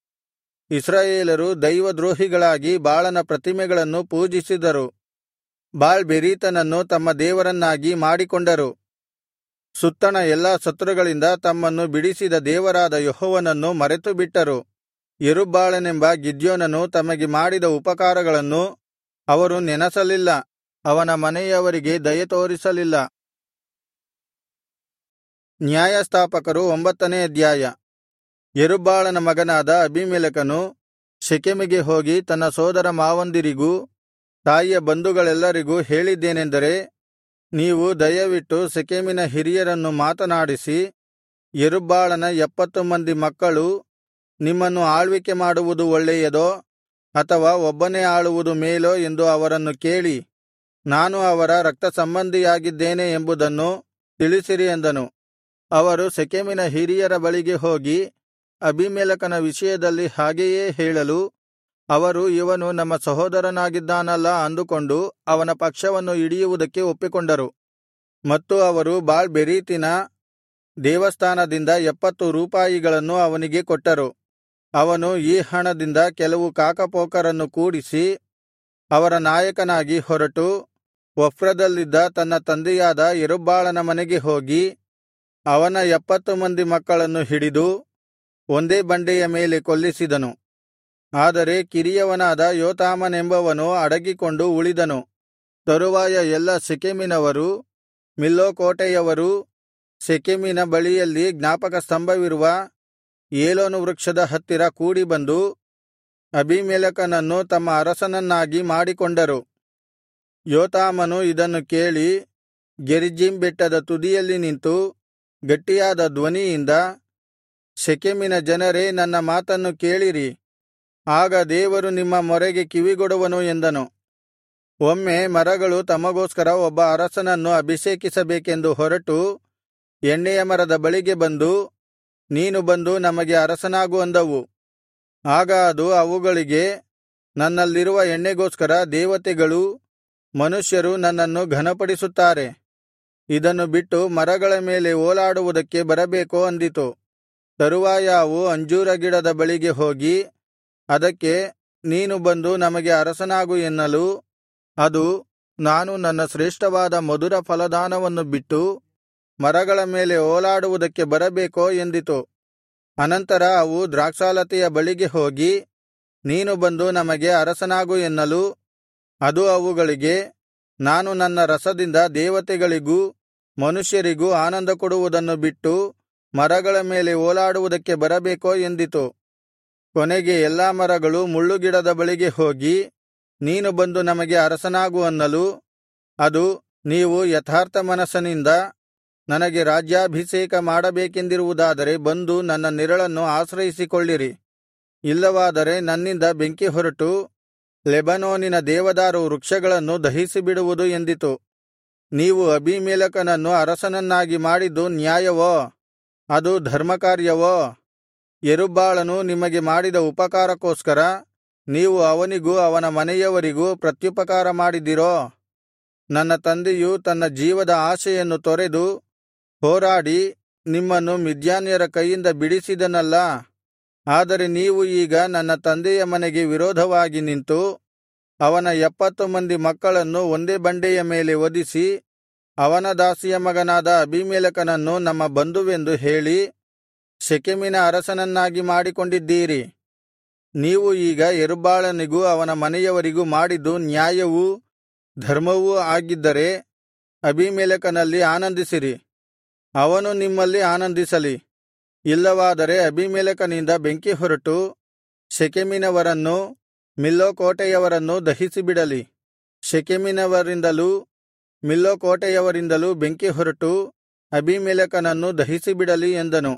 Speaker 1: ಇಸ್ರಾಯೇಲರು ದೈವದ್ರೋಹಿಗಳಾಗಿ ಬಾಳನ ಪ್ರತಿಮೆಗಳನ್ನು ಪೂಜಿಸಿದರು ಬಾಳ್ ಬೆರೀತನನ್ನು ತಮ್ಮ ದೇವರನ್ನಾಗಿ ಮಾಡಿಕೊಂಡರು ಸುತ್ತಣ ಎಲ್ಲಾ ಶತ್ರುಗಳಿಂದ ತಮ್ಮನ್ನು ಬಿಡಿಸಿದ ದೇವರಾದ ಯೆಹೋವನನ್ನು ಮರೆತುಬಿಟ್ಟರು ಯೆರುಬ್ಬಾಳನೆಂಬ ಗಿದ್ಯೋನನು ತಮಗೆ ಮಾಡಿದ ಉಪಕಾರಗಳನ್ನು ಅವರು ನೆನಸಲಿಲ್ಲ ಅವನ ಮನೆಯವರಿಗೆ ದಯೆ ತೋರಿಸಲಿಲ್ಲ ನ್ಯಾಯಸ್ಥಾಪಕರು ಒಂಬತ್ತನೇ ಅಧ್ಯಾಯ ಯೆರುಬ್ಬಾಳನ ಮಗನಾದ ಅಬೀಮೆಲೆಕನು ಶೆಕೆಮಿಗೆ ಹೋಗಿ ತನ್ನ ಸೋದರ ಮಾವಂದಿರಿಗೂ ತಾಯಿಯ ಬಂಧುಗಳೆಲ್ಲರಿಗೂ ಹೇಳಿದ್ದೇನೆಂದರೆ ನೀವು ದಯವಿಟ್ಟು ಶೆಕೆಮಿನ ಹಿರಿಯರನ್ನು ಮಾತನಾಡಿಸಿ ಯೆರುಬ್ಬಾಳನ ಎಪ್ಪತ್ತು ಮಂದಿ ಮಕ್ಕಳು ನಿಮ್ಮನ್ನು ಆಳ್ವಿಕೆ ಮಾಡುವುದು ಒಳ್ಳೆಯದೋ ಅಥವಾ ಒಬ್ಬನೇ ಆಳುವುದು ಮೇಲೋ ಎಂದು ಅವರನ್ನು ಕೇಳಿ ನಾನು ಅವರ ರಕ್ತಸಂಬಂಧಿಯಾಗಿದ್ದೇನೆ ಎಂಬುದನ್ನು ತಿಳಿಸಿರಿ ಅಂದನು ಅವರು ಶೆಕೆಮಿನ ಹಿರಿಯರ ಬಳಿಗೆ ಹೋಗಿ ಅಬೀಮೆಲೆಕನ ವಿಷಯದಲ್ಲಿ ಹಾಗೆಯೇ ಹೇಳಲು ಅವರು ಇವನು ನಮ್ಮ ಸಹೋದರನಾಗಿದ್ದಾನಲ್ಲಾ ಅಂದುಕೊಂಡು ಅವನ ಪಕ್ಷವನ್ನು ಹಿಡಿಯುವುದಕ್ಕೆ ಒಪ್ಪಿಕೊಂಡರು ಮತ್ತು ಅವರು ಬಾಳ್ ಬೆರೀತಿನ ದೇವಸ್ಥಾನದಿಂದ ಎಪ್ಪತ್ತು ರೂಪಾಯಿಗಳನ್ನು ಅವನಿಗೆ ಕೊಟ್ಟರು ಅವನು ಈ ಹಣದಿಂದ ಕೆಲವು ಕಾಕಪೋಕರನ್ನು ಕೂಡಿಸಿ ಅವರ ನಾಯಕನಾಗಿ ಹೊರಟು ಒಫ್ರದಲ್ಲಿದ್ದ ತನ್ನ ತಂದೆಯಾದ ಯೆರುಬ್ಬಾಳನ ಮನೆಗೆ ಹೋಗಿ ಅವನ ಎಪ್ಪತ್ತು ಮಂದಿ ಮಕ್ಕಳನ್ನು ಹಿಡಿದು ಒಂದೇ ಬಂಡೆಯ ಮೇಲೆ ಕೊಲ್ಲಿಸಿದನು ಆದರೆ ಕಿರಿಯವನಾದ ಯೋತಾಮನೆಂಬವನು ಅಡಗಿಕೊಂಡು ಉಳಿದನು ತರುವಾಯ ಎಲ್ಲಾ ಶೆಕೆಮಿನವರು ಮಿಲ್ಲೋ ಕೋಟೆಯವರೂ ಶೆಕೆಮಿನ ಬಳಿಯಲ್ಲಿ ಜ್ಞಾಪಕಸ್ತಂಭವಿರುವ ಏಲೋನು ವೃಕ್ಷದ ಹತ್ತಿರ ಕೂಡಿಬಂದು ಅಬೀಮೆಲೆಕನನ್ನು ತಮ್ಮ ಅರಸನನ್ನಾಗಿ ಮಾಡಿಕೊಂಡರು ಯೋತಾಮನು ಇದನ್ನು ಕೇಳಿ ಗೆರಿಜ್ಜೀಮ್ ಬೆಟ್ಟದ ತುದಿಯಲ್ಲಿ ನಿಂತು ಗಟ್ಟಿಯಾದ ಧ್ವನಿಯಿಂದ ಶೆಕೆಮಿನ ಜನರೇ ನನ್ನ ಮಾತನ್ನು ಕೇಳಿರಿ ಆಗ ದೇವರು ನಿಮ್ಮ ಮೊರೆಗೆ ಕಿವಿಗೊಡುವನು ಎಂದನು ಒಮ್ಮೆ ಮರಗಳು ತಮಗೋಸ್ಕರ ಒಬ್ಬ ಅರಸನನ್ನು ಅಭಿಷೇಕಿಸಬೇಕೆಂದು ಹೊರಟು ಎಣ್ಣೆಯ ಮರದ ಬಳಿಗೆ ಬಂದು ನೀನು ಬಂದು ನಮಗೆ ಅರಸನಾಗು ಅಂದವು ಆಗ ಅದು ಅವುಗಳಿಗೆ ನನ್ನಲ್ಲಿರುವ ಎಣ್ಣೆಗೋಸ್ಕರ ದೇವತೆಗಳೂ ಮನುಷ್ಯರು ನನ್ನನ್ನು ಘನಪಡಿಸುತ್ತಾರೆ ಇದನ್ನು ಬಿಟ್ಟು ಮರಗಳ ಮೇಲೆ ಓಲಾಡುವುದಕ್ಕೆ ಬರಬೇಕೋ ಅಂದಿತು ತರುವಾಯ ಅವು ಅಂಜೂರ ಗಿಡದ ಬಳಿಗೆ ಹೋಗಿ ಅದಕ್ಕೆ ನೀನು ಬಂದು ನಮಗೆ ಅರಸನಾಗು ಎನ್ನಲು ಅದು ನಾನು ನನ್ನ ಶ್ರೇಷ್ಠವಾದ ಮಧುರ ಫಲದಾನವನ್ನು ಬಿಟ್ಟು ಮರಗಳ ಮೇಲೆ ಓಲಾಡುವುದಕ್ಕೆ ಬರಬೇಕೋ ಎಂದಿತು ಅನಂತರ ಅವು ದ್ರಾಕ್ಷಾಲತೆಯ ಬಳಿಗೆ ಹೋಗಿ ನೀನು ಬಂದು ನಮಗೆ ಅರಸನಾಗು ಎನ್ನಲು ಅದು ಅವುಗಳಿಗೆ ನಾನು ನನ್ನ ರಸದಿಂದ ದೇವತೆಗಳಿಗೂ ಮನುಷ್ಯರಿಗೂ ಆನಂದ ಕೊಡುವುದನ್ನು ಬಿಟ್ಟು ಮರಗಳ ಮೇಲೆ ಓಲಾಡುವುದಕ್ಕೆ ಬರಬೇಕೋ ಎಂದಿತು ಕೊನೆಗೆ ಎಲ್ಲಾ ಮರಗಳು ಮುಳ್ಳುಗಿಡದ ಬಳಿಗೆ ಹೋಗಿ ನೀನು ಬಂದು ನಮಗೆ ಅರಸನಾಗು ಅನ್ನಲು ಅದು ನೀವು ಯಥಾರ್ಥ ಮನಸ್ಸಿನಿಂದ ನನಗೆ ರಾಜ್ಯಾಭಿಷೇಕ ಮಾಡಬೇಕೆಂದಿರುವುದಾದರೆ ಬಂದು ನನ್ನ ನೆರಳನ್ನು ಆಶ್ರಯಿಸಿಕೊಳ್ಳಿರಿ ಇಲ್ಲವಾದರೆ ನನ್ನಿಂದ ಬೆಂಕಿ ಹೊರಟು ಲೆಬನೋನಿನ ದೇವದಾರು ವೃಕ್ಷಗಳನ್ನು ದಹಿಸಿಬಿಡುವುದು ಎಂದಿತು ನೀವು ಅಬೀಮೆಲೆಕನನ್ನು ಅರಸನನ್ನಾಗಿ ಮಾಡಿದ್ದು ನ್ಯಾಯವೋ ಅದು ಧರ್ಮಕಾರ್ಯವೋ ಯೆರುಬ್ಬಾಳನು ನಿಮಗೆ ಮಾಡಿದ ಉಪಕಾರಕ್ಕೋಸ್ಕರ ನೀವು ಅವನಿಗೂ ಅವನ ಮನೆಯವರಿಗೂ ಪ್ರತ್ಯುಪಕಾರ ಮಾಡಿದಿರೋ ನನ್ನ ತಂದೆಯು ತನ್ನ ಜೀವದ ಆಶೆಯನ್ನು ತೊರೆದು ಹೋರಾಡಿ ನಿಮ್ಮನ್ನು ಮಿದ್ಯಾನ್ಯರ ಕೈಯಿಂದ ಬಿಡಿಸಿದನಲ್ಲಾ ಆದರೆ ನೀವು ಈಗ ನನ್ನ ತಂದೆಯ ಮನೆಗೆ ವಿರೋಧವಾಗಿ ನಿಂತು ಅವನ ಎಪ್ಪತ್ತು ಮಂದಿ ಮಕ್ಕಳನ್ನು ಒಂದೇ ಬಂಡೆಯ ಮೇಲೆ ವಧಿಸಿ ಅವನ ದಾಸಿಯ ಮಗನಾದ ಅಬೀಮೆಲೆಕನನ್ನು ನಮ್ಮ ಬಂಧುವೆಂದು ಹೇಳಿ ಶೆಕೆಮಿನ ಅರಸನನ್ನಾಗಿ ಮಾಡಿಕೊಂಡಿದ್ದೀರಿ ನೀವು ಈಗ ಯೆರುಬ್ಬಾಳನಿಗೂ ಅವನ ಮನೆಯವರಿಗೂ ಮಾಡಿದ್ದು ನ್ಯಾಯವೂ ಧರ್ಮವೂ ಆಗಿದ್ದರೆ ಅಬೀಮೆಲೆಕನಲ್ಲಿ ಆನಂದಿಸಿರಿ ಅವನು ನಿಮ್ಮಲ್ಲಿ ಆನಂದಿಸಲಿ ಇಲ್ಲವಾದರೆ ಅಬೀಮೆಲೆಕನಿಂದ ಬೆಂಕಿ ಹೊರಟು ಶೆಕೆಮಿನವರನ್ನೂ ಮಿಲ್ಲೋ ಕೋಟೆಯವರನ್ನೂ ದಹಿಸಿಬಿಡಲಿ ಶೆಕೆಮಿನವರಿಂದಲೂ ಮಿಲ್ಲೋ ಕೋಟೆಯವರಿಂದಲೂ ಬೆಂಕಿ ಹೊರಟು ಅಬೀಮೆಲೆಕನನ್ನು ದಹಿಸಿಬಿಡಲಿ ಎಂದನು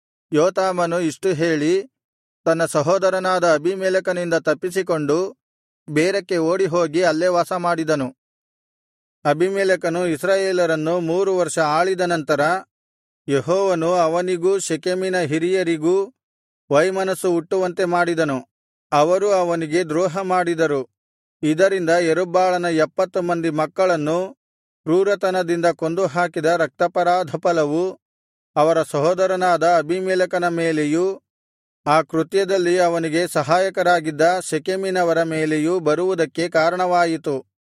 Speaker 1: ಯೋತಾಮನು ಇಷ್ಟು ಹೇಳಿ ತನ್ನ ಸಹೋದರನಾದ ಅಬೀಮೆಲೆಕನಿಂದ ತಪ್ಪಿಸಿಕೊಂಡು ಬೇರಕ್ಕೆ ಓಡಿಹೋಗಿ ಅಲ್ಲೇ ವಾಸಮಾಡಿದನು ಅಬೀಮೆಲೆಕನು ಇಸ್ರಾಯೇಲರನ್ನು ಮೂರು ವರ್ಷ ಆಳಿದ ನಂತರ ಯೆಹೋವನು ಅವನಿಗೂ ಶೆಕೆಮಿನ ಹಿರಿಯರಿಗೂ ವೈಮನಸ್ಸು ಹುಟ್ಟುವಂತೆ ಮಾಡಿದನು ಅವರು ಅವನಿಗೆ ದ್ರೋಹ ಮಾಡಿದರು ಇದರಿಂದ ಯೆರುಬ್ಬಾಳನ ಎಪ್ಪತ್ತು ಮಂದಿ ಮಕ್ಕಳನ್ನು ಕ್ರೂರತನದಿಂದ ಕೊಂದು ಹಾಕಿದ ರಕ್ತಾಪರಾಧ ಫಲವು ಅವರ ಸಹೋದರನಾದ ಅಬೀಮೆಲೆಕನ ಮೇಲೆಯೂ ಆ ಕೃತ್ಯದಲ್ಲಿ ಅವನಿಗೆ ಸಹಾಯಕರಾಗಿದ್ದ ಶೆಕೆಮಿನವರ ಮೇಲೆಯೂ ಬರುವುದಕ್ಕೆ ಕಾರಣವಾಯಿತು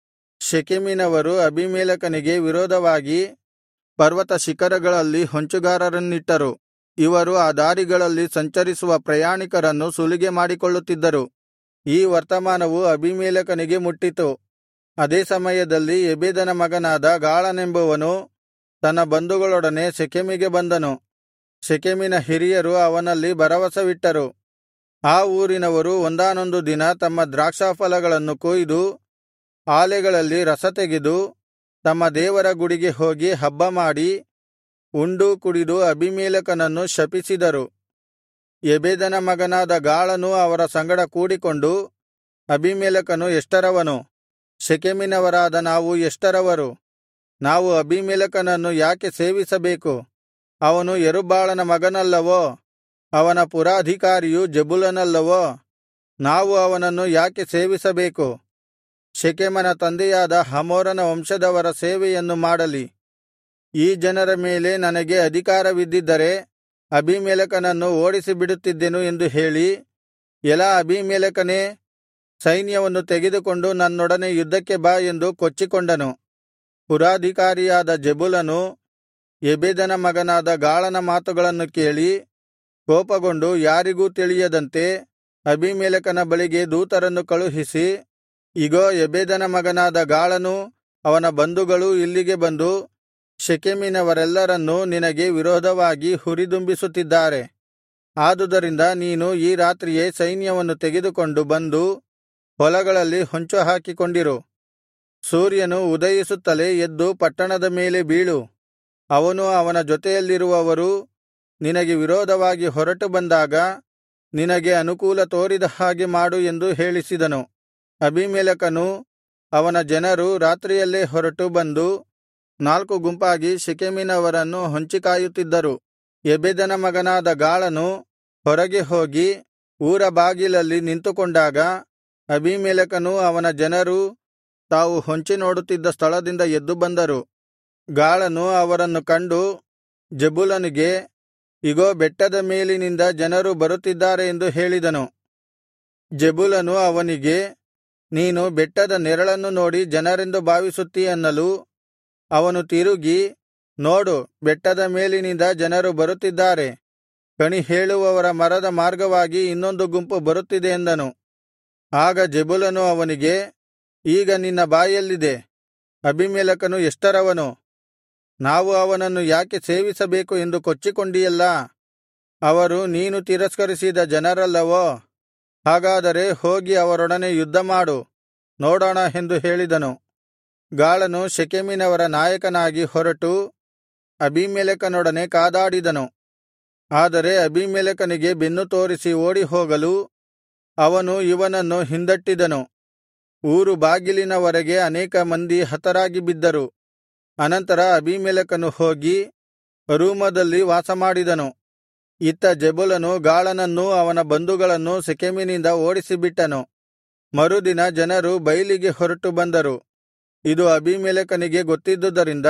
Speaker 1: ಶೆಕೆಮಿನವರು ಅಬೀಮೆಲೆಕನಿಗೆ ವಿರೋಧವಾಗಿ ಪರ್ವತ ಶಿಖರಗಳಲ್ಲಿ ಹೊಂಚುಗಾರರನ್ನಿಟ್ಟರು ಇವರು ಆ ದಾರಿಗಳಲ್ಲಿ ಸಂಚರಿಸುವ ಪ್ರಯಾಣಿಕರನ್ನು ಸುಲಿಗೆ ಮಾಡಿಕೊಳ್ಳುತ್ತಿದ್ದರು ಈ ವರ್ತಮಾನವು ಅಬೀಮೆಲೆಕನಿಗೆ ಮುಟ್ಟಿತು ಅದೇ ಸಮಯದಲ್ಲಿ ಎಬೆದನ ಮಗನಾದ ಗಾಳನೆಂಬುವನು ತನ್ನ ಬಂಧುಗಳೊಡನೆ ಶೆಕೆಮಿಗೆ ಬಂದನು ಶೆಕೆಮಿನ ಹಿರಿಯರು ಅವನಲ್ಲಿ ಭರವಸವಿಟ್ಟರು ಆ ಊರಿನವರು ಒಂದಾನೊಂದು ದಿನ ತಮ್ಮ ದ್ರಾಕ್ಷಾಫಲಗಳನ್ನು ಕೊಯ್ದು ಆಲೆಗಳಲ್ಲಿ ರಸತೆಗೆದು ತಮ್ಮ ದೇವರ ಗುಡಿಗೆ ಹೋಗಿ ಹಬ್ಬಮಾಡಿ ಉಂಡು ಕುಡಿದು ಅಬೀಮೆಲೆಕನನ್ನು ಶಪಿಸಿದರು ಎಬೆದನ ಮಗನಾದ ಗಾಳನು ಅವರ ಸಂಗಡ ಕೂಡಿಕೊಂಡು ಅಬೀಮೆಲೆಕನು ಎಷ್ಟರವನು ಶೆಕೆಮಿನವರಾದ ನಾವು ಎಷ್ಟರವರು ನಾವು ಅಬೀಮೆಲೆಕನನ್ನು ಯಾಕೆ ಸೇವಿಸಬೇಕು ಅವನು ಯೆರುಬ್ಬಾಳನ ಮಗನಲ್ಲವೋ ಅವನ ಪುರಾಧಿಕಾರಿಯು ಜೆಬುಲನಲ್ಲವೋ ನಾವು ಅವನನ್ನು ಯಾಕೆ ಸೇವಿಸಬೇಕು ಶೆಕೆಮನ ತಂದೆಯಾದ ಹಮೋರನ ವಂಶದವರ ಸೇವೆಯನ್ನು ಮಾಡಲಿ ಈ ಜನರ ಮೇಲೆ ನನಗೆ ಅಧಿಕಾರವಿದ್ದಿದ್ದರೆ ಅಬೀಮೆಲೆಕನನ್ನು ಓಡಿಸಿಬಿಡುತ್ತಿದ್ದೆನು ಎಂದು ಹೇಳಿ ಎಲಾ ಅಬೀಮೆಲೆಕನೇ ಸೈನ್ಯವನ್ನು ತೆಗೆದುಕೊಂಡು ನನ್ನೊಡನೆ ಯುದ್ಧಕ್ಕೆ ಬಾ ಎಂದು ಕೊಚ್ಚಿಕೊಂಡನು ಪುರಾಧಿಕಾರಿಯಾದ ಜೆಬುಲನು ಎಬೆದನ ಮಗನಾದ ಗಾಳನ ಮಾತುಗಳನ್ನು ಕೇಳಿ ಕೋಪಗೊಂಡು ಯಾರಿಗೂ ತಿಳಿಯದಂತೆ ಅಬೀಮೆಲೆಕನ ಬಳಿಗೆ ದೂತರನ್ನು ಕಳುಹಿಸಿ ಇಗೋ ಎಬೆದನ ಮಗನಾದ ಗಾಳನೂ ಅವನ ಬಂಧುಗಳೂ ಇಲ್ಲಿಗೆ ಬಂದು ಶೆಕೆಮಿನವರೆಲ್ಲರನ್ನೂ ನಿನಗೆ ವಿರೋಧವಾಗಿ ಹುರಿದುಂಬಿಸುತ್ತಿದ್ದಾರೆ ಆದುದರಿಂದ ನೀನು ಈ ರಾತ್ರಿಯೇ ಸೈನ್ಯವನ್ನು ತೆಗೆದುಕೊಂಡು ಬಂದು ಹೊಲಗಳಲ್ಲಿ ಹೊಂಚು ಹಾಕಿಕೊಂಡಿರು ಸೂರ್ಯನು ಉದಯಿಸುತ್ತಲೇ ಎದ್ದು ಪಟ್ಟಣದ ಮೇಲೆ ಬೀಳು ಅವನು ಅವನ ಜೊತೆಯಲ್ಲಿರುವವರೂ ನಿನಗೆ ವಿರೋಧವಾಗಿ ಹೊರಟು ಬಂದಾಗ ನಿನಗೆ ಅನುಕೂಲ ತೋರಿದ ಹಾಗೆ ಮಾಡು ಎಂದು ಹೇಳಿಸಿದನು ಅಬೀಮೆಲೆಕನೂ ಅವನ ಜನರು ರಾತ್ರಿಯಲ್ಲೇ ಹೊರಟು ಬಂದು ನಾಲ್ಕು ಗುಂಪಾಗಿ ಶೆಕೆಮಿನವರನ್ನು ಹೊಂಚಿಕಾಯುತ್ತಿದ್ದರು ಎಬೆದನ ಮಗನಾದ ಗಾಳನು ಹೊರಗೆ ಹೋಗಿ ಊರ ಬಾಗಿಲಲ್ಲಿ ನಿಂತುಕೊಂಡಾಗ ಅಬೀಮೆಲೆಕನೂ ಅವನ ಜನರೂ ತಾವು ಹೊಂಚಿ ನೋಡುತ್ತಿದ್ದ ಸ್ಥಳದಿಂದ ಎದ್ದು ಬಂದರು ಗಾಳನು ಅವರನ್ನು ಕಂಡು ಜೆಬುಲನಿಗೆ ಇಗೋ ಬೆಟ್ಟದ ಮೇಲಿನಿಂದ ಜನರು ಬರುತ್ತಿದ್ದಾರೆ ಎಂದು ಹೇಳಿದನು ಜೆಬುಲನು ಅವನಿಗೆ ನೀನು ಬೆಟ್ಟದ ನೆರಳನ್ನು ನೋಡಿ ಜನರೆಂದು ಭಾವಿಸುತ್ತೀ ಅನ್ನಲು ಅವನು ತಿರುಗಿ ನೋಡು ಬೆಟ್ಟದ ಮೇಲಿನಿಂದ ಜನರು ಬರುತ್ತಿದ್ದಾರೆ ಕಣಿ ಹೇಳುವವರ ಮರದ ಮಾರ್ಗವಾಗಿ ಇನ್ನೊಂದು ಗುಂಪು ಬರುತ್ತಿದೆ ಎಂದನು ಆಗ ಜೆಬುಲನು ಅವನಿಗೆ ಈಗ ನಿನ್ನ ಬಾಯೆಲ್ಲಿದೆ ಅಬೀಮೆಲೆಕನು ಎಷ್ಟರವನು ನಾವು ಅವನನ್ನು ಯಾಕೆ ಸೇವಿಸಬೇಕು ಎಂದು ಕೊಚ್ಚಿಕೊಂಡಿಯಲ್ಲಾ ಅವರು ನೀನು ತಿರಸ್ಕರಿಸಿದ ಜನರಲ್ಲವೋ ಹಾಗಾದರೆ ಹೋಗಿ ಅವರೊಡನೆ ಯುದ್ಧಮಾಡು ನೋಡೋಣ ಎಂದು ಹೇಳಿದನು ಗಾಳನು ಶೆಕೆಮಿನವರ ನಾಯಕನಾಗಿ ಹೊರಟು ಅಬೀಮೆಲೆಕನೊಡನೆ ಕಾದಾಡಿದನು ಆದರೆ ಅಬೀಮೆಲೆಕನಿಗೆ ಬೆನ್ನು ತೋರಿಸಿ ಓಡಿಹೋಗಲು ಅವನು ಇವನನ್ನು ಹಿಂದಟ್ಟಿದನು ಊರು ಬಾಗಿಲಿನವರೆಗೆ ಅನೇಕ ಮಂದಿ ಹತರಾಗಿ ಬಿದ್ದರು ಅನಂತರ ಅಬೀಮೆಲೆಕನು ಹೋಗಿ ಅರೂಮದಲ್ಲಿ ವಾಸಮಾಡಿದನು ಇತ್ತ ಜೆಬುಲನು ಗಾಳನನ್ನೂ ಅವನ ಬಂಧುಗಳನ್ನೂ ಶೆಕೆಮಿನಿಂದ ಓಡಿಸಿಬಿಟ್ಟನು ಮರುದಿನ ಜನರು ಬೈಲಿಗೆ ಹೊರಟು ಬಂದರು ಇದು ಅಬೀಮೆಲೆಕನಿಗೆ ಗೊತ್ತಿದ್ದುದರಿಂದ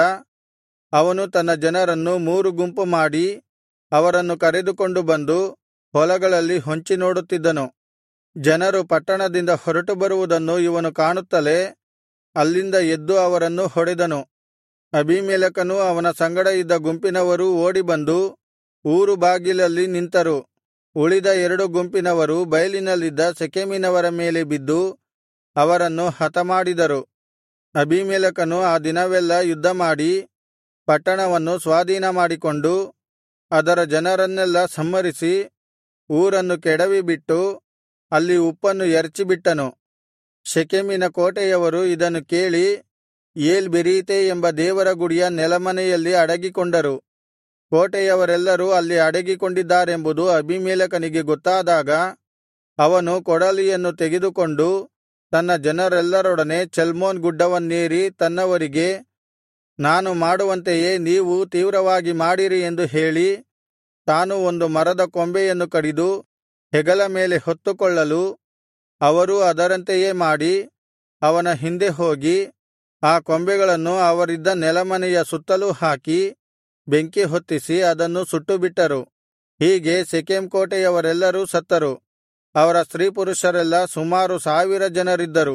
Speaker 1: ಅವನು ತನ್ನ ಜನರನ್ನು ಮೂರು ಗುಂಪು ಮಾಡಿ ಅವರನ್ನು ಕರೆದುಕೊಂಡು ಬಂದು ಹೊಲಗಳಲ್ಲಿ ಹೊಂಚಿ ನೋಡುತ್ತಿದ್ದನು ಜನರು ಪಟ್ಟಣದಿಂದ ಹೊರಟು ಬರುವುದನ್ನು ಇವನು ಕಾಣುತ್ತಲೇ ಅಲ್ಲಿಂದ ಎದ್ದು ಅವರನ್ನು ಹೊಡೆದನು ಅಬೀಮೆಲೆಕನೂ ಅವನ ಸಂಗಡ ಇದ್ದ ಗುಂಪಿನವರೂ ಓಡಿಬಂದು ಊರು ಬಾಗಿಲಲ್ಲಿ ನಿಂತರು ಉಳಿದ ಎರಡು ಗುಂಪಿನವರು ಬಯಲಿನಲ್ಲಿದ್ದ ಶೆಕೆಮಿನವರ ಮೇಲೆ ಬಿದ್ದು ಅವರನ್ನು ಹತಮಾಡಿದರು ಅಬೀಮೆಲೆಕನು ಆ ದಿನವೆಲ್ಲಾ ಯುದ್ಧಮಾಡಿ ಪಟ್ಟಣವನ್ನು ಸ್ವಾಧೀನಮಾಡಿಕೊಂಡು ಅದರ ಜನರನ್ನೆಲ್ಲಾ ಸಂಹರಿಸಿ ಊರನ್ನು ಕೆಡವಿಬಿಟ್ಟು ಅಲ್ಲಿ ಉಪ್ಪನ್ನು ಎರಚಿಬಿಟ್ಟನು ಶೆಕೆಮಿನ ಕೋಟೆಯವರು ಇದನ್ನು ಕೇಳಿ ಏಲ್ ಬೆರೀತೆ ಎಂಬ ದೇವರ ಗುಡಿಯ ನೆಲಮನೆಯಲ್ಲಿ ಅಡಗಿಕೊಂಡರು ಕೋಟೆಯವರೆಲ್ಲರೂ ಅಲ್ಲಿ ಅಡಗಿಕೊಂಡಿದ್ದಾರೆಂಬುದು ಅಬೀಮೆಲೆಕನಿಗೆ ಗೊತ್ತಾದಾಗ ಅವನು ಕೊಡಲಿಯನ್ನು ತೆಗೆದುಕೊಂಡು ತನ್ನ ಜನರೆಲ್ಲರೊಡನೆ ಚಲ್ಮೋನ್ ಗುಡ್ಡವನ್ನೇರಿ ತನ್ನವರಿಗೆ ನಾನು ಮಾಡುವಂತೆಯೇ ನೀವು ತೀವ್ರವಾಗಿ ಮಾಡಿರಿ ಎಂದು ಹೇಳಿ ತಾನು ಒಂದು ಮರದ ಕೊಂಬೆಯನ್ನು ಕಡಿದು ಹೆಗಲ ಮೇಲೆ ಹೊತ್ತುಕೊಳ್ಳಲು ಅವರೂ ಅದರಂತೆಯೇ ಮಾಡಿ ಅವನ ಹಿಂದೆ ಹೋಗಿ ಆ ಕೊಂಬೆಗಳನ್ನು ಅವರಿದ್ದ ನೆಲಮನೆಯ ಸುತ್ತಲೂ ಹಾಕಿ ಬೆಂಕಿ ಹೊತ್ತಿಸಿ ಅದನ್ನು ಸುಟ್ಟುಬಿಟ್ಟರು ಹೀಗೆ ಶೆಕೆಮ್ ಕೋಟೆಯವರೆಲ್ಲರೂ ಸತ್ತರು ಅವರ ಸ್ತ್ರೀಪುರುಷರೆಲ್ಲಾ ಸುಮಾರು ಸಾವಿರ ಜನರಿದ್ದರು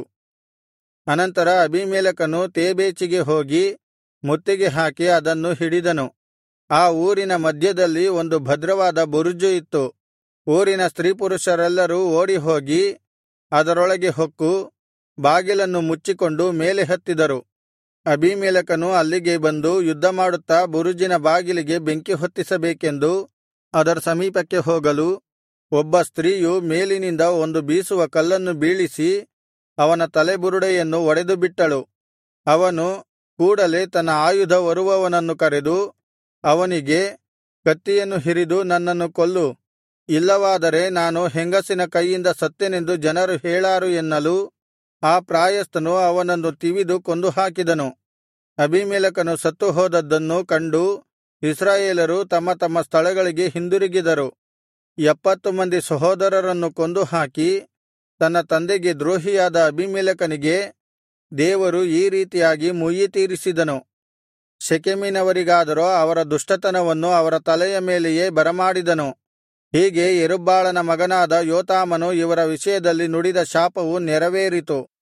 Speaker 1: ಅನಂತರ ಅಬೀಮೆಲೆಕನು ತೇಬೇಚಿಗೆ ಹೋಗಿ ಮುತ್ತಿಗೆ ಹಾಕಿ ಅದನ್ನು ಹಿಡಿದನು ಆ ಊರಿನ ಮಧ್ಯದಲ್ಲಿ ಒಂದು ಭದ್ರವಾದ ಬುರುಜು ಇತ್ತು ಊರಿನ ಸ್ತ್ರೀಪುರುಷರೆಲ್ಲರೂ ಓಡಿಹೋಗಿ ಅದರೊಳಗೆ ಹೊಕ್ಕು ಬಾಗಿಲನ್ನು ಮುಚ್ಚಿಕೊಂಡು ಮೇಲೆ ಹತ್ತಿದರು ಅಬೀಮೆಲೆಕನು ಅಲ್ಲಿಗೆ ಬಂದು ಯುದ್ಧಮಾಡುತ್ತಾ ಬುರುಜಿನ ಬಾಗಿಲಿಗೆ ಬೆಂಕಿ ಹೊತ್ತಿಸಬೇಕೆಂದು ಅದರ ಸಮೀಪಕ್ಕೆ ಹೋಗಲು ಒಬ್ಬ ಸ್ತ್ರೀಯು ಮೇಲಿನಿಂದ ಒಂದು ಬೀಸುವ ಕಲ್ಲನ್ನು ಬೀಳಿಸಿ ಅವನ ತಲೆಬುರುಡೆಯನ್ನು ಒಡೆದುಬಿಟ್ಟಳು ಅವನು ಕೂಡಲೆ ತನ್ನ ಆಯುಧ ಹೊರುವವನನ್ನು ಕರೆದು ಅವನಿಗೆ ಕತ್ತಿಯನ್ನು ಹಿರಿದು ನನ್ನನ್ನು ಕೊಲ್ಲು ಇಲ್ಲವಾದರೆ ನಾನು ಹೆಂಗಸಿನ ಕೈಯಿಂದ ಸತ್ತೆನೆಂದು ಜನರು ಹೇಳಾರು ಎನ್ನಲು ಆ ಪ್ರಾಯಸ್ಥನು ಅವನನ್ನು ತಿವಿದು ಕೊಂದುಹಾಕಿದನು ಅಬೀಮೆಲೆಕನು ಸತ್ತು ಹೋದದ್ದನ್ನು ಕಂಡು ಇಸ್ರಾಯೇಲರು ತಮ್ಮ ತಮ್ಮ ಸ್ಥಳಗಳಿಗೆ ಹಿಂದಿರುಗಿದರು ಎಪ್ಪತ್ತು ಮಂದಿ ಸಹೋದರರನ್ನು ಕೊಂದುಹಾಕಿ ತನ್ನ ತಂದೆಗೆ ದ್ರೋಹಿಯಾದ ಅಬೀಮೆಲೆಕನಿಗೆ ದೇವರು ಈ ರೀತಿಯಾಗಿ ಮುಯ್ಯಿತೀರಿಸಿದನು ಶೆಕೆಮಿನವರಿಗಾದರೋ ಅವರ ದುಷ್ಟತನವನ್ನು ಅವರ ತಲೆಯ ಮೇಲೆಯೇ ಬರಮಾಡಿದನು ಹೀಗೆ ಯೆರುಬ್ಬಾಳನ ಮಗನಾದ ಯೋತಾಮನು ಇವರ ವಿಷಯದಲ್ಲಿ ನುಡಿದ ಶಾಪವು ನೆರವೇರಿತು